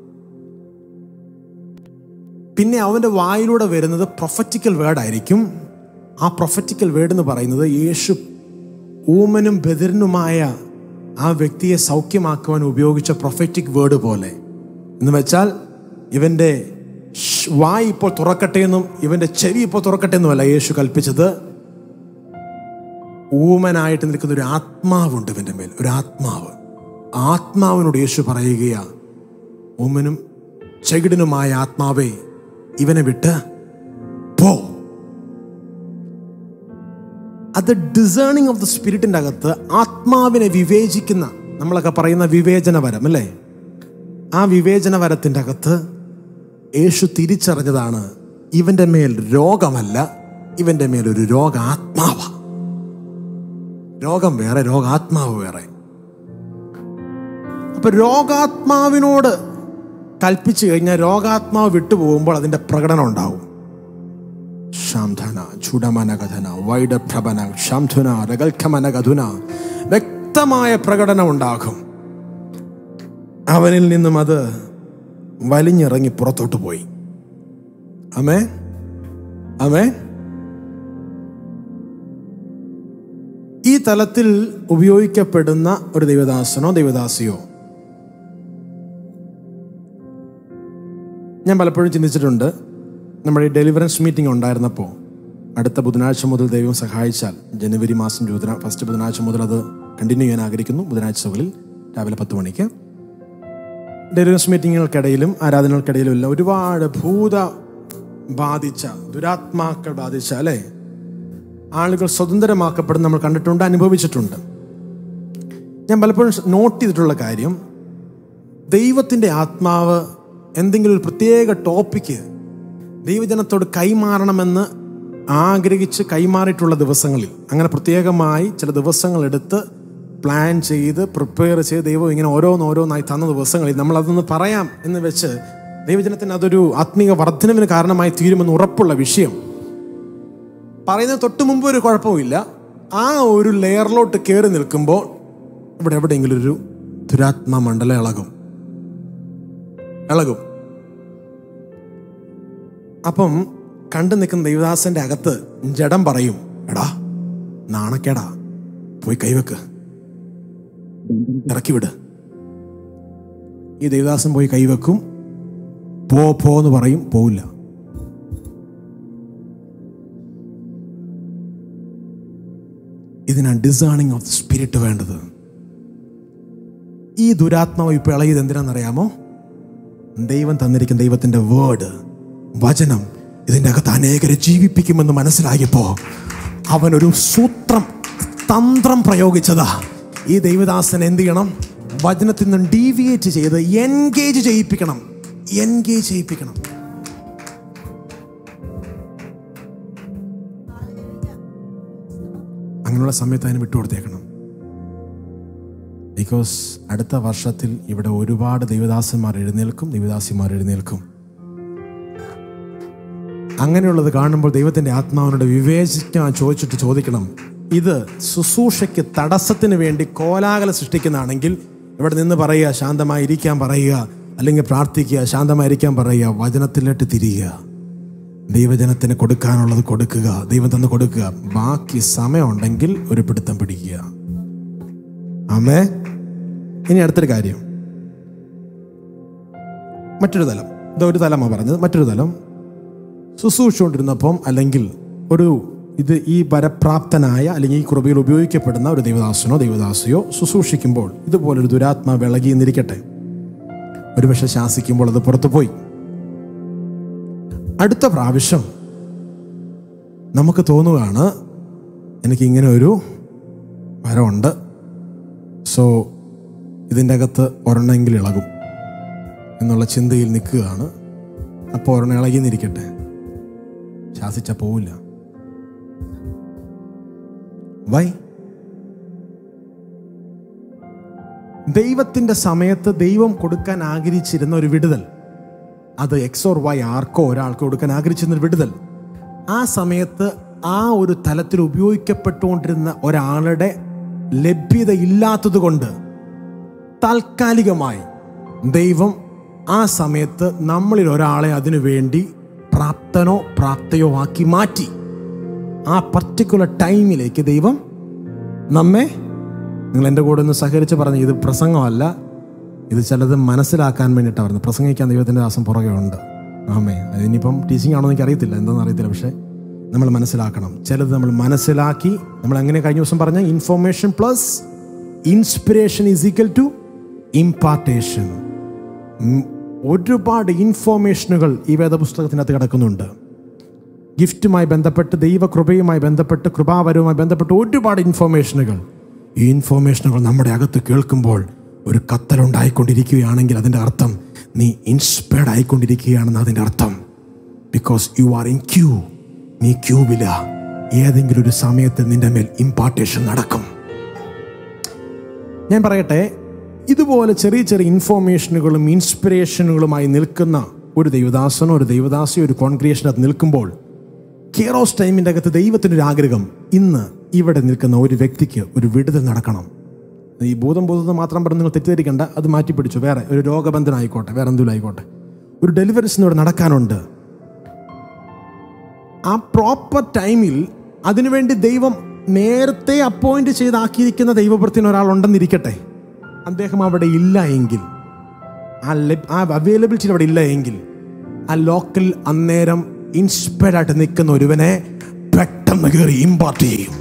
പിന്നെ അവൻ്റെ വായിലൂടെ വരുന്നത് പ്രൊഫറ്റിക്കൽ വേർഡ് ആയിരിക്കും ആ പ്രൊഫറ്റിക്കൽ വേർഡ് എന്ന് പറയുന്നത് യേശു ഊമനും ബദിരനുമായ ആ വ്യക്തിയെ സൗഖ്യമാക്കുവാൻ ഉപയോഗിച്ച പ്രൊഫറ്റിക് വേർഡ് പോലെ എന്ന് വെച്ചാൽ ഇവൻ്റെ ഷ് വായ് ഇപ്പോൾ തുറക്കട്ടെ എന്നും ഇവൻ്റെ ചെവി ഇപ്പോൾ തുറക്കട്ടെ എന്നുമല്ല യേശു കൽപ്പിച്ചത് ഊമനായിട്ട് നിൽക്കുന്ന ഒരു ആത്മാവുണ്ട് ഇവൻ്റെ മേൽ ഒരു ആത്മാവ് ആത്മാവിനോട് യേശു പറയുകയാ ഊമനും ചെകിടനുമായ ആത്മാവേ ഇവനെ വിട്ട് പോ അത് ഡിസേണിങ് ഓഫ് ദ സ്പിരിറ്റിന്റെ അകത്ത് ആത്മാവിനെ വിവേചിക്കുന്ന നമ്മളൊക്കെ പറയുന്ന വിവേചന വരം അല്ലേ ആ വിവേചന വരത്തിൻ്റെ അകത്ത് യേശു തിരിച്ചറിഞ്ഞതാണ് ഇവന്റെ മേൽ രോഗമല്ല ഇവന്റെ മേൽ ഒരു രോഗാത്മാവ രോഗം വേറെ രോഗാത്മാവ് വേറെ അപ്പൊ രോഗാത്മാവിനോട് കൽപ്പിച്ചു കഴിഞ്ഞാൽ രോഗാത്മാവ് വിട്ടുപോകുമ്പോൾ അതിന്റെ പ്രകടനം ഉണ്ടാവും ശാംധന ചുടമനകഥന വൈഡപ്രഭന ശാംധുന രകൽഖമനകധുന വ്യക്തമായ പ്രകടനം ഉണ്ടാകും അവനിൽ നിന്നും അത് വലിഞ്ഞിറങ്ങി പുറത്തോട്ട് പോയി അമേ അമേ ഈ തലത്തിൽ ഉപയോഗിക്കപ്പെടുന്ന ഒരു ദൈവദാസനോ ദൈവദാസിയോ ഞാൻ പലപ്പോഴും ചിന്തിച്ചിട്ടുണ്ട് നമ്മുടെ ഈ ഡെലിവറൻസ് മീറ്റിംഗ് ഉണ്ടായിരുന്നപ്പോൾ അടുത്ത ബുധനാഴ്ച മുതൽ ദൈവം സഹായിച്ചാൽ ജനുവരി മാസം ബുധന ഫസ്റ്റ് ബുധനാഴ്ച മുതൽ അത് കണ്ടിന്യൂ ചെയ്യാൻ ആഗ്രഹിക്കുന്നു ബുധനാഴ്ചകളിൽ രാവിലെ പത്ത് മണിക്ക് ഡെലിവറൻസ് മീറ്റിങ്ങുകൾക്കിടയിലും ആരാധനകൾക്കിടയിലും എല്ലാം ഒരുപാട് ഭൂത ബാധിച്ച ദുരാത്മാക്കൾ ബാധിച്ച അല്ലേ ആളുകൾ സ്വതന്ത്രമാക്കപ്പെടുന്ന നമ്മൾ കണ്ടിട്ടുണ്ട് അനുഭവിച്ചിട്ടുണ്ട് ഞാൻ പലപ്പോഴും നോട്ട് ചെയ്തിട്ടുള്ള കാര്യം ദൈവത്തിൻ്റെ ആത്മാവ് എന്തെങ്കിലും ഒരു പ്രത്യേക ടോപ്പിക്ക് ദൈവജനത്തോട് കൈമാറണമെന്ന് ആഗ്രഹിച്ച് കൈമാറിയിട്ടുള്ള ദിവസങ്ങളിൽ അങ്ങനെ പ്രത്യേകമായി ചില ദിവസങ്ങൾ എടുത്ത് പ്ലാൻ ചെയ്ത് പ്രിപ്പയർ ചെയ്ത് ദൈവം ഇങ്ങനെ ഓരോന്നോരോന്നായി തന്ന ദിവസങ്ങളിൽ നമ്മൾ അതൊന്ന് പറയാം എന്ന് വെച്ച് ദൈവജനത്തിന് അതൊരു ആത്മീയ വർധനവിന് കാരണമായി തീരുമെന്ന് ഉറപ്പുള്ള വിഷയം പറയുന്നത് തൊട്ട് മുമ്പ് ഒരു കുഴപ്പമില്ല ആ ഒരു ലെയറിലോട്ട് കയറി നിൽക്കുമ്പോൾ ഇവിടെ എവിടെയെങ്കിലും ഒരു ദുരാത്മ മണ്ഡലം ഇളകും ഇളകും അപ്പം കണ്ടു നിൽക്കുന്ന ദൈവദാസന്റെ അകത്ത് ജഡം പറയും എടാ നാണക്കേടാ പോയി കൈവെക്ക് ഇറക്കി വിട് ഈ ദേവദാസൻ പോയി കൈവെക്കും പോ പോ എന്ന് പറയും പോവില്ല ഇതിനാണ് ഡിസേണിങ് ഓഫ് ദ സ്പിരിറ്റ് വേണ്ടത് ഈ ദുരാത്മാവ് ഇപ്പോൾ ഇളകിയത് എന്തിനാണെന്നറിയാമോ ദൈവം തന്നിരിക്കുന്ന ദൈവത്തിന്റെ വേർഡ് വചനം ഇതിൻ്റെ അകത്ത് അനേകരെ ജീവിപ്പിക്കുമെന്ന് മനസ്സിലായപ്പോ അവൻ ഒരു സൂത്രം തന്ത്രം പ്രയോഗിച്ചതാ ഈ ദൈവദാസൻ എന്ത് ചെയ്യണം വചനത്തിൽ നിന്നും ഡീവിയേറ്റ് ചെയ്ത് എൻഗേജ് ചെയ്യിപ്പിക്കണം എൻഗേജ് ചെയ്യിപ്പിക്കണം അങ്ങനെയുള്ള സമയത്ത് അതിന് വിട്ടുകൊടുത്തേക്കണം ബിക്കോസ് അടുത്ത വർഷത്തിൽ ഇവിടെ ഒരുപാട് ദൈവദാസന്മാർ എഴുന്നേൽക്കും ദൈവദാസിമാർ എഴുന്നേൽക്കും അങ്ങനെയുള്ളത് കാണുമ്പോൾ ദൈവത്തിൻ്റെ ആത്മാവിനോട് വിവേചിക്കാൻ ചോദിച്ചിട്ട് ചോദിക്കണം ഇത് ശുശ്രൂഷയ്ക്ക് തടസ്സത്തിന് വേണ്ടി കോലാഹലം സൃഷ്ടിക്കുന്നതാണെങ്കിൽ ഇവിടെ നിന്ന് പറയുക ശാന്തമായി ഇരിക്കാൻ പറയുക അല്ലെങ്കിൽ പ്രാർത്ഥിക്കുക ശാന്തമായിരിക്കാൻ പറയുക വചനത്തിലോട്ട് തിരിയുക ദൈവജനത്തിന് കൊടുക്കാനുള്ളത് കൊടുക്കുക ദൈവം തന്ന് കൊടുക്കുക ബാക്കി സമയമുണ്ടെങ്കിൽ ഒരു പിടുത്തം പിടിക്കുക ആമേ ഇനി അടുത്തൊരു കാര്യം മറ്റൊരു തലം ഇതൊരു തലമാണ് പറഞ്ഞത് മറ്റൊരു തലം ശുശ്രൂഷിച്ചുകൊണ്ടിരുന്നപ്പം അല്ലെങ്കിൽ ഒരു ഇത് ഈ വരപ്രാപ്തനായ അല്ലെങ്കിൽ ഈ കൃപയിൽ ഉപയോഗിക്കപ്പെടുന്ന ഒരു ദൈവദാസനോ ദൈവദാസിയോ ശുശ്രൂഷിക്കുമ്പോൾ ഇതുപോലൊരു ദുരാത്മാ വിളകി എന്നിരിക്കട്ടെ ഒരുപക്ഷെ ശാസിക്കുമ്പോൾ അത് പുറത്തു പോയി അടുത്ത പ്രാവശ്യം നമുക്ക് തോന്നുകയാണ് എനിക്ക് ഇങ്ങനെ ഒരു വരമുണ്ട് സോ ഇതിൻ്റെ അകത്ത് ഒരെണ്ണമെങ്കിലും ഇളകും എന്നുള്ള ചിന്തയിൽ നിൽക്കുകയാണ് അപ്പോൾ ഒരെണ്ണം ഇളകിന്നിരിക്കട്ടെ ശാസിച്ച പോവില്ല വൈ ദൈവത്തിൻ്റെ സമയത്ത് ദൈവം കൊടുക്കാൻ ആഗ്രഹിച്ചിരുന്ന ഒരു വിടുതൽ അത് എക്സ് ഓർ വൈ ആർക്കോ ഒരാൾക്ക് കൊടുക്കാൻ ആഗ്രഹിച്ചിരുന്ന ഒരു വിടുതൽ ആ സമയത്ത് ആ ഒരു തലത്തിൽ ഉപയോഗിക്കപ്പെട്ടുകൊണ്ടിരുന്ന ഒരാളുടെ ലഭ്യത ഇല്ലാത്തത് കൊണ്ട് താൽക്കാലികമായി ദൈവം ആ സമയത്ത് നമ്മളിൽ ഒരാളെ അതിനു വേണ്ടി പ്രാപ്തനോ പ്രാപ്തയോ ആക്കി മാറ്റി ആ പർട്ടിക്കുലർ ടൈമിലേക്ക് ദൈവം നമ്മെ നിങ്ങൾ എൻ്റെ കൂടെ ഒന്ന് സഹകരിച്ച് പറഞ്ഞു ഇത് പ്രസംഗമല്ല ഇത് ചിലത് മനസ്സിലാക്കാൻ വേണ്ടിയിട്ടാണ് പറയുന്നത് പ്രസംഗിക്കാൻ ദൈവത്തിൻ്റെ ദാസം പുറകെ ഉണ്ട് ആമേ അതിനിപ്പം ടീച്ചിങ് ആണോ എനിക്ക് അറിയത്തില്ല എന്താണെന്ന് അറിയത്തില്ല പക്ഷേ നമ്മൾ മനസ്സിലാക്കണം ചിലത് നമ്മൾ മനസ്സിലാക്കി നമ്മൾ എങ്ങനെ കഴിഞ്ഞ ദിവസം പറഞ്ഞ information plus inspiration is equal to impartation ഒരുപാട് ഇൻഫോർമേഷനുകൾ ഈ വേദപുസ്തകത്തിനകത്ത് കിടക്കുന്നുണ്ട് ഗിഫ്റ്റുമായി ബന്ധപ്പെട്ട് ദൈവകൃപയുമായി ബന്ധപ്പെട്ട് കൃപാവരവുമായി ബന്ധപ്പെട്ട് ഒരുപാട് ഇൻഫോർമേഷനുകൾ ഈ ഇൻഫോർമേഷനുകൾ നമ്മുടെ അകത്ത് കേൾക്കുമ്പോൾ ഒരു കത്തലുണ്ടായിക്കൊണ്ടിരിക്കുകയാണെങ്കിൽ അതിൻ്റെ അർത്ഥം നീ ഇൻസ്പയർഡ് ആയിക്കൊണ്ടിരിക്കുകയാണെന്ന് അതിൻ്റെ അർത്ഥം because you are in queue നീ ക്യൂവില ഏതെങ്കിലും ഒരു സമയത്ത് നിന്റെ മേൽ ഇമ്പാർട്ടേഷൻ നടക്കും ഞാൻ പറയട്ടെ ഇതുപോലെ ചെറിയ ചെറിയ ഇൻഫോർമേഷനുകളും ഇൻസ്പിറേഷനുകളുമായി നിൽക്കുന്ന ഒരു ദൈവദാസനോ ഒരു ദൈവദാസിയോ ഒരു കോൺക്രിയേഷനകത്ത് നിൽക്കുമ്പോൾ കെയറോസ് ടൈമിൻ്റെ അകത്ത് ദൈവത്തിനൊരു ആഗ്രഹം ഇന്ന് ഇവിടെ നിൽക്കുന്ന ഒരു വ്യക്തിക്ക് ഒരു വിടുതൽ നടക്കണം ഈ ഭൂതം ഭൂതം മാത്രം പറഞ്ഞ് നിങ്ങൾ തെറ്റിദ്ധരിക്കേണ്ട അത് മാറ്റി പിടിച്ചു വേറെ ഒരു രോഗബന്ധനം ആയിക്കോട്ടെ വേറെ എന്തെങ്കിലും ആയിക്കോട്ടെ ഒരു ഡെലിവറീസ് ഇവിടെ നടക്കാനുണ്ട് ആ പ്രോപ്പർ ടൈമിൽ അതിനുവേണ്ടി ദൈവം നേരത്തെ അപ്പോയിന്റ് ചെയ്താക്കിയിരിക്കുന്ന ദൈവവൃത്തിന് ഒരാളുണ്ടെന്നിരിക്കട്ടെ അദ്ദേഹം അവിടെ ഇല്ല എങ്കിൽ ആ ലഭ് ആ അവൈലബിലിറ്റി അവിടെ ഇല്ല എങ്കിൽ ആ ലോക്കൽ അന്നേരം ഇൻസ്പയർഡ് ആയിട്ട് നിൽക്കുന്ന ഒരുവനെ പെട്ടെന്ന് കയറി ഇമ്പാർട്ട് ചെയ്യും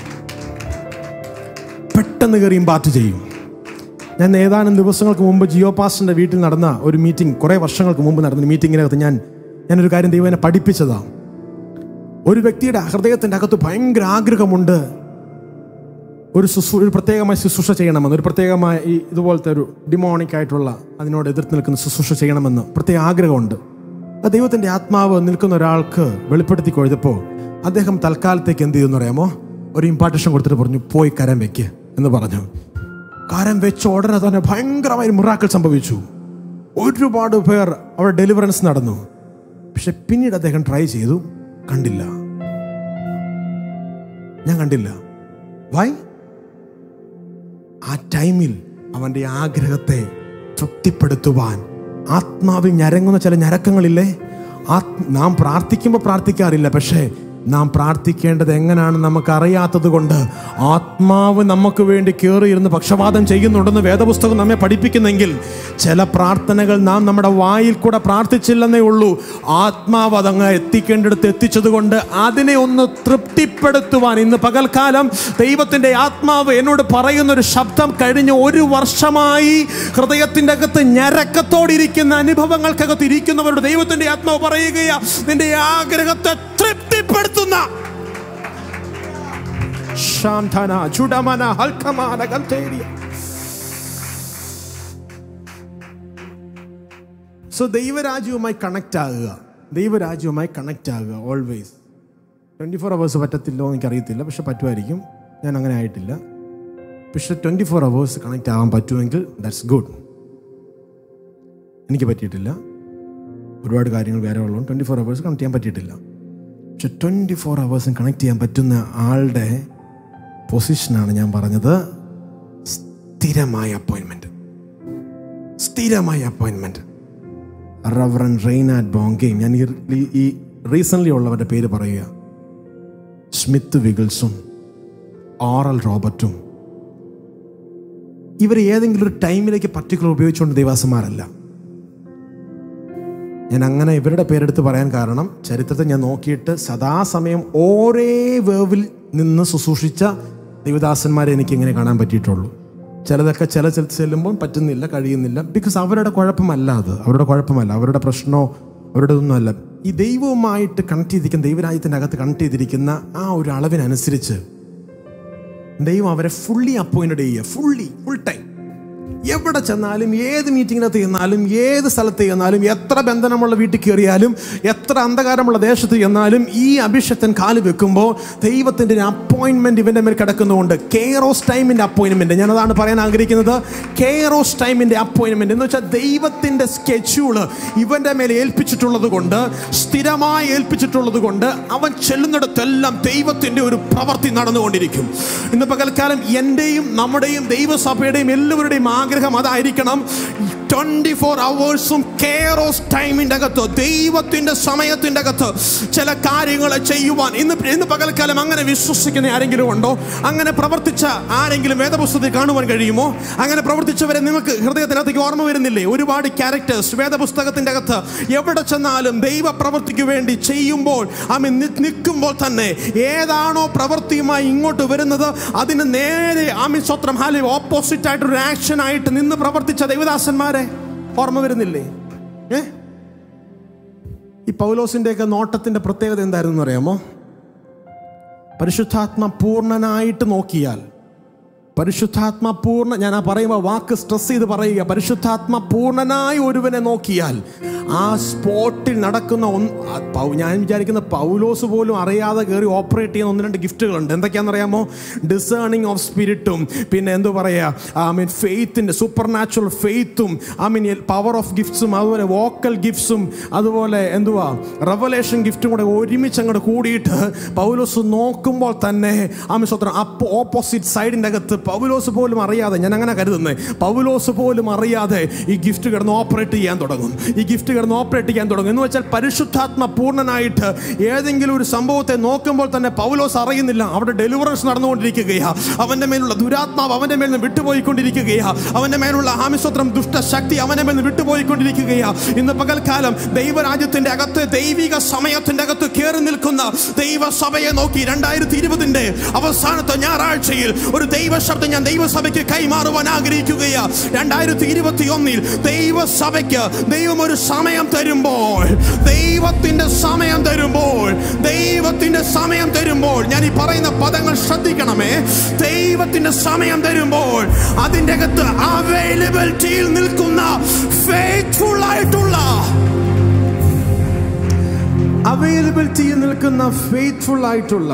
പെട്ടെന്ന് കയറി ഇമ്പാർട്ട് ചെയ്യും ഞാൻ ഏതാനും ദിവസങ്ങൾക്ക് മുമ്പ് ജിയോ പാസ്റ്ററിന്റെ വീട്ടിൽ നടന്ന ഒരു മീറ്റിംഗ് കുറേ വർഷങ്ങൾക്ക് മുമ്പ് നടന്ന ഒരു മീറ്റിങ്ങിനകത്ത് ഞാൻ ഞാനൊരു കാര്യം ദൈവം എന്നെ പഠിപ്പിച്ചതാണ് ഒരു വ്യക്തിയുടെ ഹൃദയത്തിൻ്റെ അകത്ത് ഭയങ്കര ആഗ്രഹമുണ്ട് ഒരു ശുശ്രൂ ഒരു പ്രത്യേകമായ ശുശ്രൂഷ ചെയ്യണമെന്ന് ഒരു പ്രത്യേകമായ ഈ ഇതുപോലത്തെ ഒരു ഡിമോണിക് ആയിട്ടുള്ള അതിനോട് എതിർത്ത് നിൽക്കുന്ന ശുശ്രൂഷ ചെയ്യണമെന്ന് പ്രത്യേക ആഗ്രഹമുണ്ട് ആ ദൈവത്തിൻ്റെ ആത്മാവ് നിൽക്കുന്ന ഒരാൾക്ക് വെളിപ്പെടുത്തി കൊഴുതപ്പോൾ അദ്ദേഹം തൽക്കാലത്തേക്ക് എന്ത് ചെയ്തെന്ന് അറിയാമോ ഒരു ഇമ്പാർട്ടേഷൻ കൊടുത്തിട്ട് പറഞ്ഞു പോയി കരം വെക്ക് എന്ന് പറഞ്ഞു കരം വെച്ച ഉടനെ തന്നെ ഭയങ്കരമായ മിറാക്കൾ സംഭവിച്ചു ഒരുപാട് പേർ അവിടെ ഡെലിവറൻസ് നടന്നു പക്ഷെ പിന്നീട് അദ്ദേഹം ട്രൈ ചെയ്തു കണ്ടില്ല ഞാൻ കണ്ടില്ല വൈ ആ ടൈമിൽ അവൻ്റെ ആഗ്രഹത്തെ തൃപ്തിപ്പെടുത്തുവാൻ ആത്മാവിൽ ഞരങ്ങുന്ന ചില ഞരക്കങ്ങളില്ലേ ആ നാം പ്രാർത്ഥിക്കുമ്പോൾ പ്രാർത്ഥിക്കാറില്ല പക്ഷേ നാം പ്രാർത്ഥിക്കേണ്ടത് എങ്ങനെയാണെന്ന് നമുക്ക് അറിയാത്തത് കൊണ്ട് ആത്മാവ് നമുക്ക് വേണ്ടി കയറിയിരുന്ന് പക്ഷപാതം ചെയ്യുന്നുണ്ടെന്ന് വേദപുസ്തകം നമ്മെ പഠിപ്പിക്കുന്നെങ്കിൽ ചില പ്രാർത്ഥനകൾ നാം നമ്മുടെ വായിൽ കൂടെ പ്രാർത്ഥിച്ചില്ലെന്നേ ഉള്ളൂ ആത്മാവ് അതങ്ങ് എത്തിക്കേണ്ടിടത്ത് എത്തിച്ചത് കൊണ്ട് അതിനെ ഒന്ന് തൃപ്തിപ്പെടുത്തുവാൻ ഇന്ന് പകൽക്കാലം ദൈവത്തിൻ്റെ ആത്മാവ് എന്നോട് പറയുന്ന ഒരു ശബ്ദം കഴിഞ്ഞ ഒരു വർഷമായി ഹൃദയത്തിൻ്റെ അകത്ത് ഞരക്കത്തോടിരിക്കുന്ന അനുഭവങ്ങൾക്കകത്ത് ഇരിക്കുന്നവരോട് ദൈവത്തിൻ്റെ ആത്മാവ് പറയുകയാ നിന്റെ ആഗ്രഹത്തെ തൃപ്തിപ്പെടുത്തുന്ന ശാന്തന ചുടമന ഹൽക്കമാന ഗന്ധേരിയ സോ ദൈവരാജ്യവുമായി കണക്റ്റ് ആകുക ദൈവരാജ്യവുമായി കണക്റ്റ് ആകുക ഓൾവേസ് ട്വൻറ്റി ഫോർ അവേഴ്സ് പറ്റത്തില്ലോ എന്ന് എനിക്കറിയത്തില്ല പക്ഷെ പറ്റുമായിരിക്കും ഞാൻ അങ്ങനെ ആയിട്ടില്ല പക്ഷെ ട്വൻറ്റി ഫോർ അവേഴ്സ് കണക്റ്റ് ആവാൻ പറ്റുമെങ്കിൽ ദാറ്റ്സ് ഗുഡ് എനിക്ക് പറ്റിയിട്ടില്ല ഒരുപാട് കാര്യങ്ങൾ വേറെ ഉള്ളതുകൊണ്ട് ട്വൻറ്റി ഫോർ അവേഴ്സ് കണക്ട് ചെയ്യാൻ പറ്റിയിട്ടില്ല പക്ഷെ ട്വൻറ്റി ഫോർ അവേഴ്സും കണക്ട് ചെയ്യാൻ പറ്റുന്ന ആളുടെ പൊസിഷനാണ് ഞാൻ പറഞ്ഞത് സ്ഥിരമായ അപ്പോയിൻമെൻറ്റ് സ്ഥിരമായ അപ്പോയിൻമെൻറ്റ് റവറൻ റെയ്നാഡ് ബോങ്കയും ഞാൻ ഈ- ഈ- ഈ റീസെൻ്റ്ലി ഉള്ളവരുടെ പേര് പറയുക സ്മിത്ത് വിഗിൾസും ഓറൽ റോബർട്ടും ഇവർ ഏതെങ്കിലും ഒരു ടൈമിലേക്ക് പർട്ടിക്കുലർ ഉപയോഗിച്ചുകൊണ്ട് ദേവാസന്മാരല്ല ഞാൻ അങ്ങനെ ഇവരുടെ പേരെടുത്ത് പറയാൻ കാരണം ചരിത്രത്തെ ഞാൻ നോക്കിയിട്ട് സദാസമയം ഒരേ വേവിൽ നിന്ന് ശുശ്രൂഷിച്ച ദൈവദാസന്മാരെ എനിക്ക് ഇങ്ങനെ കാണാൻ പറ്റിയിട്ടുള്ളൂ ചിലതൊക്കെ ചില സ്ഥലത്ത് ചെല്ലുമ്പോൾ പറ്റുന്നില്ല കഴിയുന്നില്ല ബിക്കോസ് അവരുടെ കുഴപ്പമല്ല അത് അവരുടെ കുഴപ്പമല്ല അവരുടെ പ്രശ്നമോ അവരുടെ ഒന്നുമല്ല ഈ ദൈവവുമായിട്ട് കണക്ട് ചെയ്തിരിക്കുന്ന ദൈവരാജ്യത്തിൻ്റെ അകത്ത് കണക്ട് ചെയ്തിരിക്കുന്ന ആ ഒരു അളവിനനുസരിച്ച് ദൈവം അവരെ ഫുള്ളി അപ്പോയിൻറ്റഡ് ചെയ്യുക ഫുള്ളി ഫുൾ ടൈം എവിടെ ചെന്നാലും ഏത് മീറ്റിങ്ങിനകത്ത് ചെന്നാലും ഏത് സ്ഥലത്ത് ചെന്നാലും എത്ര ബന്ധനമുള്ള വീട്ടിൽ കയറിയാലും എത്ര അന്ധകാരമുള്ള ദേശത്ത് ചെന്നാലും ഈ അഭിഷക്തൻ കാല് വെക്കുമ്പോൾ ദൈവത്തിൻ്റെ ഒരു അപ്പോയിൻമെൻറ്റ് ഇവൻ്റെ മേൽ കിടക്കുന്നതുകൊണ്ട് കെയറോസ് ടൈമിൻ്റെ അപ്പോയിൻമെൻറ്റ് ഞാനതാണ് പറയാൻ ആഗ്രഹിക്കുന്നത് കെയറോസ് ടൈമിൻ്റെ അപ്പോയിൻമെൻറ്റ് എന്ന് വെച്ചാൽ ദൈവത്തിൻ്റെ സ്കെച്യൂള് ഇവൻ്റെ മേൽ ഏൽപ്പിച്ചിട്ടുള്ളത് കൊണ്ട് സ്ഥിരമായി ഏൽപ്പിച്ചിട്ടുള്ളത് കൊണ്ട് അവൻ ചെല്ലുന്നിടത്തെല്ലാം ദൈവത്തിൻ്റെ ഒരു പ്രവൃത്തി നടന്നുകൊണ്ടിരിക്കും ഇന്ന് പകൽക്കാലം എൻ്റെയും നമ്മുടെയും ദൈവസഭയുടെയും എല്ലാവരുടെയും ആഗ്രഹം അതായിരിക്കണം ട്വൻറ്റി ഫോർ അവേഴ്സും കെയറോസ് ടൈമിൻ്റെ അകത്ത് ദൈവത്തിൻ്റെ സമയത്തിൻ്റെ അകത്ത് ചില കാര്യങ്ങൾ ചെയ്യുവാൻ ഇന്ന് ഇന്ന് പകൽക്കാലം അങ്ങനെ വിശ്വസിക്കുന്ന ആരെങ്കിലും ഉണ്ടോ അങ്ങനെ പ്രവർത്തിച്ച ആരെങ്കിലും വേദപുസ്തകത്തിൽ കാണുവാൻ കഴിയുമോ അങ്ങനെ പ്രവർത്തിച്ചവരെ നിങ്ങൾക്ക് ഹൃദയത്തിനകത്തേക്ക് ഓർമ്മ വരുന്നില്ലേ ഒരുപാട് ക്യാരക്ടേഴ്സ് വേദപുസ്തകത്തിൻ്റെ അകത്ത് എവിടെ ചെന്നാലും ദൈവ പ്രവൃത്തിക്ക് വേണ്ടി ചെയ്യുമ്പോൾ ആമി നിൽക്കുമ്പോൾ തന്നെ ഏതാണോ പ്രവൃത്തിയുമായി ഇങ്ങോട്ട് വരുന്നത് അതിന് നേരെ ആമി സ്വത്രം ഹാലി ഓപ്പോസിറ്റ് ആയിട്ടൊരു ആക്ഷൻ ആയിട്ട് നിന്ന് പ്രവർത്തിച്ച ദൈവദാസന്മാരെ ഓർമ്മ വരുന്നില്ലേ ഏ ഈ പൗലോസിൻ്റെയൊക്കെ നോട്ടത്തിൻ്റെ പ്രത്യേകത എന്തായിരുന്നു അറിയാമോ പരിശുദ്ധാത്മ പൂർണ്ണനായിട്ട് നോക്കിയാൽ പരിശുദ്ധാത്മ പൂർണ്ണ ഞാൻ ആ പറയുമ്പോൾ വാക്ക് സ്ട്രെസ് ചെയ്ത് പറയുക പരിശുദ്ധാത്മ പൂർണ്ണനായി ഒരുവനെ നോക്കിയാൽ ആ സ്പോട്ടിൽ നടക്കുന്ന ഒന്ന് ആ പൗ- ഞാൻ വിചാരിക്കുന്ന പൗലോസ് പോലും അറിയാതെ കയറി ഓപ്പറേറ്റ് ചെയ്യുന്ന ഒന്ന് രണ്ട് ഗിഫ്റ്റുകളുണ്ട് എന്തൊക്കെയാണെന്ന് അറിയാമോ ഡിസേണിങ് ഓഫ് സ്പിരിറ്റും പിന്നെ എന്തു പറയുക ഐ മീൻ ഫെയ്ത്തിൻ്റെ സൂപ്പർ നാച്ചുറൽ ഫെയ്ത്തും ഐ മീൻ പവർ ഓഫ് ഗിഫ്റ്റ്സും അതുപോലെ വോക്കൽ ഗിഫ്റ്റ്സും അതുപോലെ എന്തുവാ റവലേഷൻ ഗിഫ്റ്റും കൂടെ ഒരുമിച്ച് അങ്ങോട്ട് കൂടിയിട്ട് പൗലോസ് നോക്കുമ്പോൾ തന്നെ ആമി സ്വത്രം അപ്പോ ഓപ്പോസിറ്റ് സൈഡിൻ്റെ അകത്ത് പൗലോസ് പോലും അറിയാതെ ഞാൻ അങ്ങനെ കരുതുന്നത് പൗലോസ് പോലും അറിയാതെ ഈ ഗിഫ്റ്റ് കിടന്ന് ഓപ്പറേറ്റ് ചെയ്യാൻ തുടങ്ങും ഈ ഗിഫ്റ്റ് കിടന്ന് ഓപ്പറേറ്റ് ചെയ്യാൻ തുടങ്ങും എന്ന് വെച്ചാൽ പരിശുദ്ധാത്മ പൂർണ്ണനായിട്ട് ഏതെങ്കിലും ഒരു സംഭവത്തെ നോക്കുമ്പോൾ തന്നെ പൗലോസ് അറിയുന്നില്ല അവിടെ ഡെലിവറൻസ് നടന്നുകൊണ്ടിരിക്കുകയാ അവൻ്റെ മേലുള്ള ദുരാത്മാവ് അവൻ്റെ മേൽ നിന്ന് വിട്ടുപോയിക്കൊണ്ടിരിക്കുകയാ അവൻ്റെ മേലുള്ള ആമിസ്വത്രം ദുഷ്ടശക്തി അവൻ്റെ മേൽ നിന്ന് വിട്ടുപോയിക്കൊണ്ടിരിക്കുകയാ ഇന്ന് പകൽക്കാലം ദൈവരാജ്യത്തിന്റെ അകത്ത് ദൈവിക സമയത്തിന്റെ അകത്ത് കയറി നിൽക്കുന്ന ദൈവസഭയെ നോക്കി രണ്ടായിരത്തി ഇരുപതിന്റെ അവസാനത്തെ ഞായറാഴ്ചയിൽ ഒരു ദൈവശബ്ദം ഞാൻ ദൈവസഭയ്ക്ക് കൈമാറുവാൻ ആഗ്രഹിക്കുകയാ രണ്ടായിരത്തി ഇരുപത്തി ഒന്നിൽ ദൈവസഭയ്ക്ക് ദൈവം ഒരു സമയം തരുമ്പോൾ ദൈവത്തിന്റെ സമയം തരുമ്പോൾ ദൈവത്തിന്റെ സമയം തരുമ്പോൾ ഞാൻ ഈ പറയുന്ന പദങ്ങൾ ശ്രദ്ധിക്കണമേ ദൈവത്തിന്റെ സമയം തരുമ്പോൾ അതിന്റെ അകത്ത് അവൈലബിലിറ്റിയിൽ നിൽക്കുന്ന ഫെയ്ത്ത്ഫുൾ ആയിട്ടുള്ള അവൈലബിലിറ്റിയിൽ നിൽക്കുന്ന ഫെയ്ത്ത്ഫുൾ ആയിട്ടുള്ള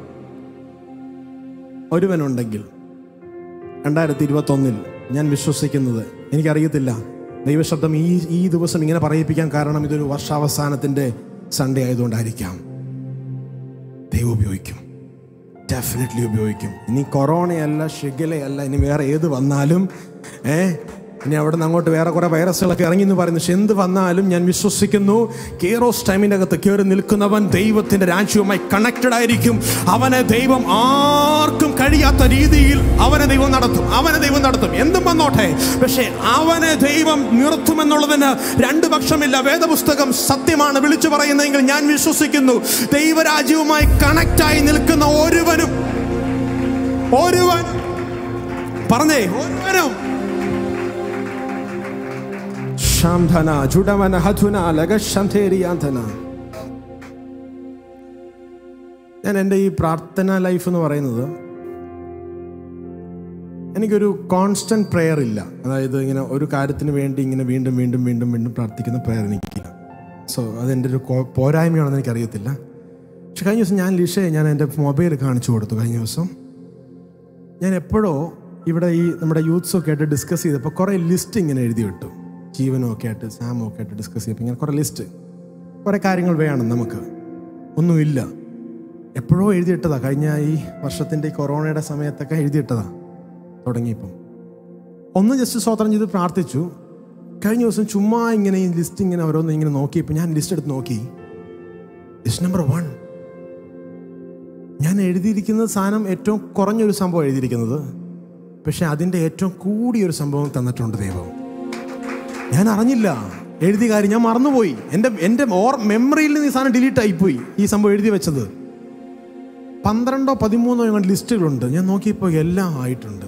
ഒരുവനുണ്ടെങ്കിൽ രണ്ടായിരത്തി ഇരുപത്തൊന്നിൽ ഞാൻ വിശ്വസിക്കുന്നത് എനിക്കറിയത്തില്ല ദൈവശബ്ദം ഈ ഈ ദിവസം ഇങ്ങനെ പറയിപ്പിക്കാൻ കാരണം ഇതൊരു വർഷാവസാനത്തിൻ്റെ സൺഡേ ആയതുകൊണ്ടായിരിക്കാം ദൈവം ഉപയോഗിക്കും ഡെഫിനറ്റ്ലി ഉപയോഗിക്കും ഇനി കൊറോണയല്ല ഷിഗലയല്ല ഇനി വേറെ ഏത് വന്നാലും ഏ ഇനി അവിടെ നിന്ന് അങ്ങോട്ട് വേറെ കുറെ വൈറസുകളൊക്കെ ഇറങ്ങി എന്ന് പറയുന്നു പക്ഷെ എന്ത് വന്നാലും ഞാൻ വിശ്വസിക്കുന്നു കേറോസ് ടൈമിൻ്റെ അകത്ത് കയറി നിൽക്കുന്നവൻ ദൈവത്തിന്റെ രാജ്യവുമായി കണക്റ്റഡ് ആയിരിക്കും അവനെ ദൈവം ആർക്കും കഴിയാത്ത രീതിയിൽ അവനെ ദൈവം നടത്തും അവനെ ദൈവം നടത്തും എന്തും വന്നോട്ടെ പക്ഷേ അവനെ ദൈവം നിർത്തുമെന്നുള്ളതിന് രണ്ട് പക്ഷമില്ല വേദപുസ്തകം സത്യമാണ് വിളിച്ചു പറയുന്നതെങ്കിൽ ഞാൻ വിശ്വസിക്കുന്നു ദൈവരാജ്യവുമായി കണക്റ്റായി നിൽക്കുന്ന ഒരുവനും ഒരുവൻ പറഞ്ഞേ ഒരുവനും ശാന്തന ജുഡവന ഹധുന ലഗശന്ധേരിയാന്തന ഞാൻ എൻ്റെ ഈ പ്രാർത്ഥന ലൈഫ് എന്ന് പറയുന്നത് എനിക്കൊരു കോൺസ്റ്റന്റ് പ്രെയർ ഇല്ല അതായത് ഇങ്ങനെ ഒരു കാര്യത്തിന് വേണ്ടി ഇങ്ങനെ വീണ്ടും വീണ്ടും വീണ്ടും വീണ്ടും പ്രാർത്ഥിക്കുന്ന പ്രെയർ എനിക്കില്ല സോ അതെൻ്റെ ഒരു കോ- പോരായ്മയാണെന്ന് എനിക്കറിയത്തില്ല പക്ഷെ കഴിഞ്ഞ ദിവസം ഞാൻ ലിഷയെ ഞാൻ എൻ്റെ മൊബൈൽ കാണിച്ചു കൊടുത്തു കഴിഞ്ഞ ദിവസം ഞാൻ എപ്പോഴോ ഇവിടെ ഈ നമ്മുടെ യൂത്ത്സ് ഒക്കെ ആയിട്ട് ഡിസ്കസ് ചെയ്തപ്പോൾ കുറേ ലിസ്റ്റ് ഇങ്ങനെ എഴുതി വിട്ടു ജീവനും ഒക്കെ ആയിട്ട് സാമും ഒക്കെ ആയിട്ട് ഡിസ്കസ് ചെയ്തപ്പോൾ ഇങ്ങനെ കുറേ ലിസ്റ്റ് കുറേ കാര്യങ്ങൾ വേണം നമുക്ക് ഒന്നുമില്ല എപ്പോഴോ എഴുതിയിട്ടതാ കഴിഞ്ഞ ഈ വർഷത്തിൻ്റെ ഈ കൊറോണയുടെ സമയത്തൊക്കെ എഴുതിയിട്ടതാ തുടങ്ങിയപ്പം ഒന്ന് ജസ്റ്റ് സ്വതന്ത്രം ചെയ്ത് പ്രാർത്ഥിച്ചു കഴിഞ്ഞ ദിവസം ചുമ്മാ ഇങ്ങനെ ഈ ലിസ്റ്റ് ഇങ്ങനെ ഓരോന്ന് ഇങ്ങനെ നോക്കിയപ്പോൾ ഞാൻ ലിസ്റ്റ് എടുത്ത് നോക്കി ലിസ്റ്റ് നമ്പർ വൺ ഞാൻ എഴുതിയിരിക്കുന്ന സാധനം ഏറ്റവും കുറഞ്ഞൊരു സംഭവം എഴുതിയിരിക്കുന്നത് പക്ഷെ അതിൻ്റെ ഏറ്റവും കൂടിയൊരു സംഭവം തന്നിട്ടുണ്ട് ദൈവം ഞാൻ അറിഞ്ഞില്ല എഴുതിയ കാര്യം ഞാൻ മറന്നുപോയി എൻ്റെ എൻ്റെ ഓർ മെമ്മറിയിൽ നിന്ന് ഈ സാധനം ഡിലീറ്റ് ആയിപ്പോയി ഈ സംഭവം എഴുതി വെച്ചത് പന്ത്രണ്ടോ പതിമൂന്നോ ഞങ്ങളുടെ ലിസ്റ്റുകളുണ്ട് ഞാൻ നോക്കിയപ്പോൾ എല്ലാം ആയിട്ടുണ്ട്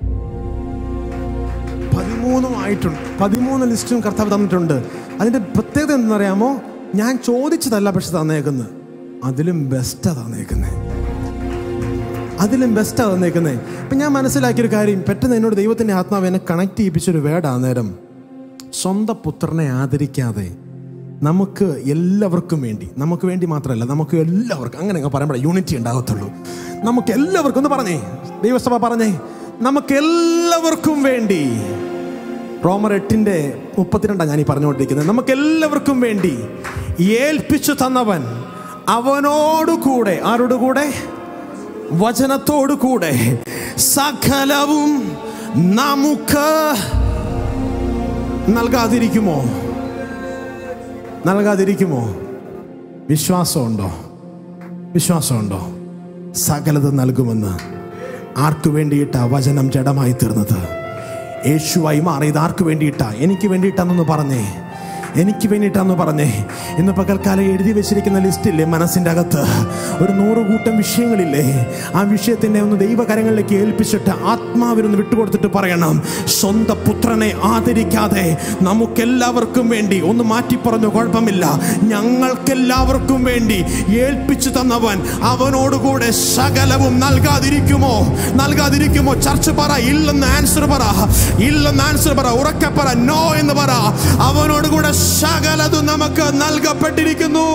പതിമൂന്നും ആയിട്ടുണ്ട് പതിമൂന്ന് ലിസ്റ്റും കർത്താവ് തന്നിട്ടുണ്ട് അതിൻ്റെ പ്രത്യേകത എന്തെന്നറിയാമോ ഞാൻ ചോദിച്ചതല്ല പക്ഷെ തന്നേക്കുന്നത് അതിലും ബെസ്റ്റാ തന്നേക്കുന്നത് അതിലും ബെസ്റ്റാ തന്നേക്കുന്നത് ഇപ്പം ഞാൻ മനസ്സിലാക്കിയൊരു കാര്യം പെട്ടെന്ന് എന്നോട് ദൈവത്തിൻ്റെ ആത്മാവ് എന്നെ കണക്ട് ചെയ്യിപ്പിച്ചൊരു വേർഡാ നേരം സ്വന്തം പുത്രനെ ആദരിക്കാതെ നമുക്ക് എല്ലാവർക്കും വേണ്ടി നമുക്ക് വേണ്ടി മാത്രമല്ല നമുക്ക് എല്ലാവർക്കും അങ്ങനെ അങ്ങ് പറയുമ്പോൾ യൂണിറ്റി ഉണ്ടാകത്തുള്ളൂ നമുക്ക് എല്ലാവർക്കും ഒന്ന് പറഞ്ഞേ ദൈവസഭ പറഞ്ഞേ നമുക്ക് എല്ലാവർക്കും വേണ്ടി റോമർ എട്ടിൻ്റെ മുപ്പത്തിരണ്ടാണ് ഞാൻ ഈ പറഞ്ഞുകൊണ്ടിരിക്കുന്നത് നമുക്ക് എല്ലാവർക്കും വേണ്ടി ഏൽപ്പിച്ചു തന്നവൻ അവനോടുകൂടെ ആരോടുകൂടെ വചനത്തോടു കൂടെ സകലവും നമുക്ക് നൽകാതിരിക്കുമോ നൽകാതിരിക്കുമോ വിശ്വാസമുണ്ടോ വിശ്വാസമുണ്ടോ സകലത് നൽകുമെന്ന് ആർക്കു വേണ്ടിയിട്ടാ വചനം ജഡമായി തീർന്നത് യേശുവായി മാറിയത് ആർക്കു വേണ്ടിയിട്ടാ എനിക്ക് വേണ്ടിയിട്ടാണെന്ന് പറഞ്ഞേ എനിക്ക് വേണ്ടിയിട്ടാന്ന് പറഞ്ഞേ ഇന്ന് പകൽക്കാലം എഴുതി വെച്ചിരിക്കുന്ന ലിസ്റ്റില്ലേ മനസ്സിൻ്റെ അകത്ത് ഒരു നൂറ് കൂട്ടം വിഷയങ്ങളില്ലേ ആ വിഷയത്തിനെ ഒന്ന് ദൈവകരങ്ങളിലേക്ക് ഏൽപ്പിച്ചിട്ട് ആത്മാവിനൊന്ന് വിട്ടുകൊടുത്തിട്ട് പറയണം സ്വന്തം പുത്രനെ ആദരിക്കാതെ നമുക്കെല്ലാവർക്കും വേണ്ടി ഒന്ന് മാറ്റി പറഞ്ഞു കുഴപ്പമില്ല ഞങ്ങൾക്കെല്ലാവർക്കും വേണ്ടി ഏൽപ്പിച്ചു തന്നവൻ അവനോടുകൂടെ സകലവും നൽകാതിരിക്കുമോ നൽകാതിരിക്കുമോ ചർച്ച പറ ഇല്ലെന്ന് ആൻസർ പറ ഇല്ലെന്ന് ആൻസർ പറ ഉറക്കെ പറ നോ എന്ന് പറ അവനോടുകൂടെ സകലതും നമുക്ക് നൽകപ്പെട്ടിരിക്കുന്നു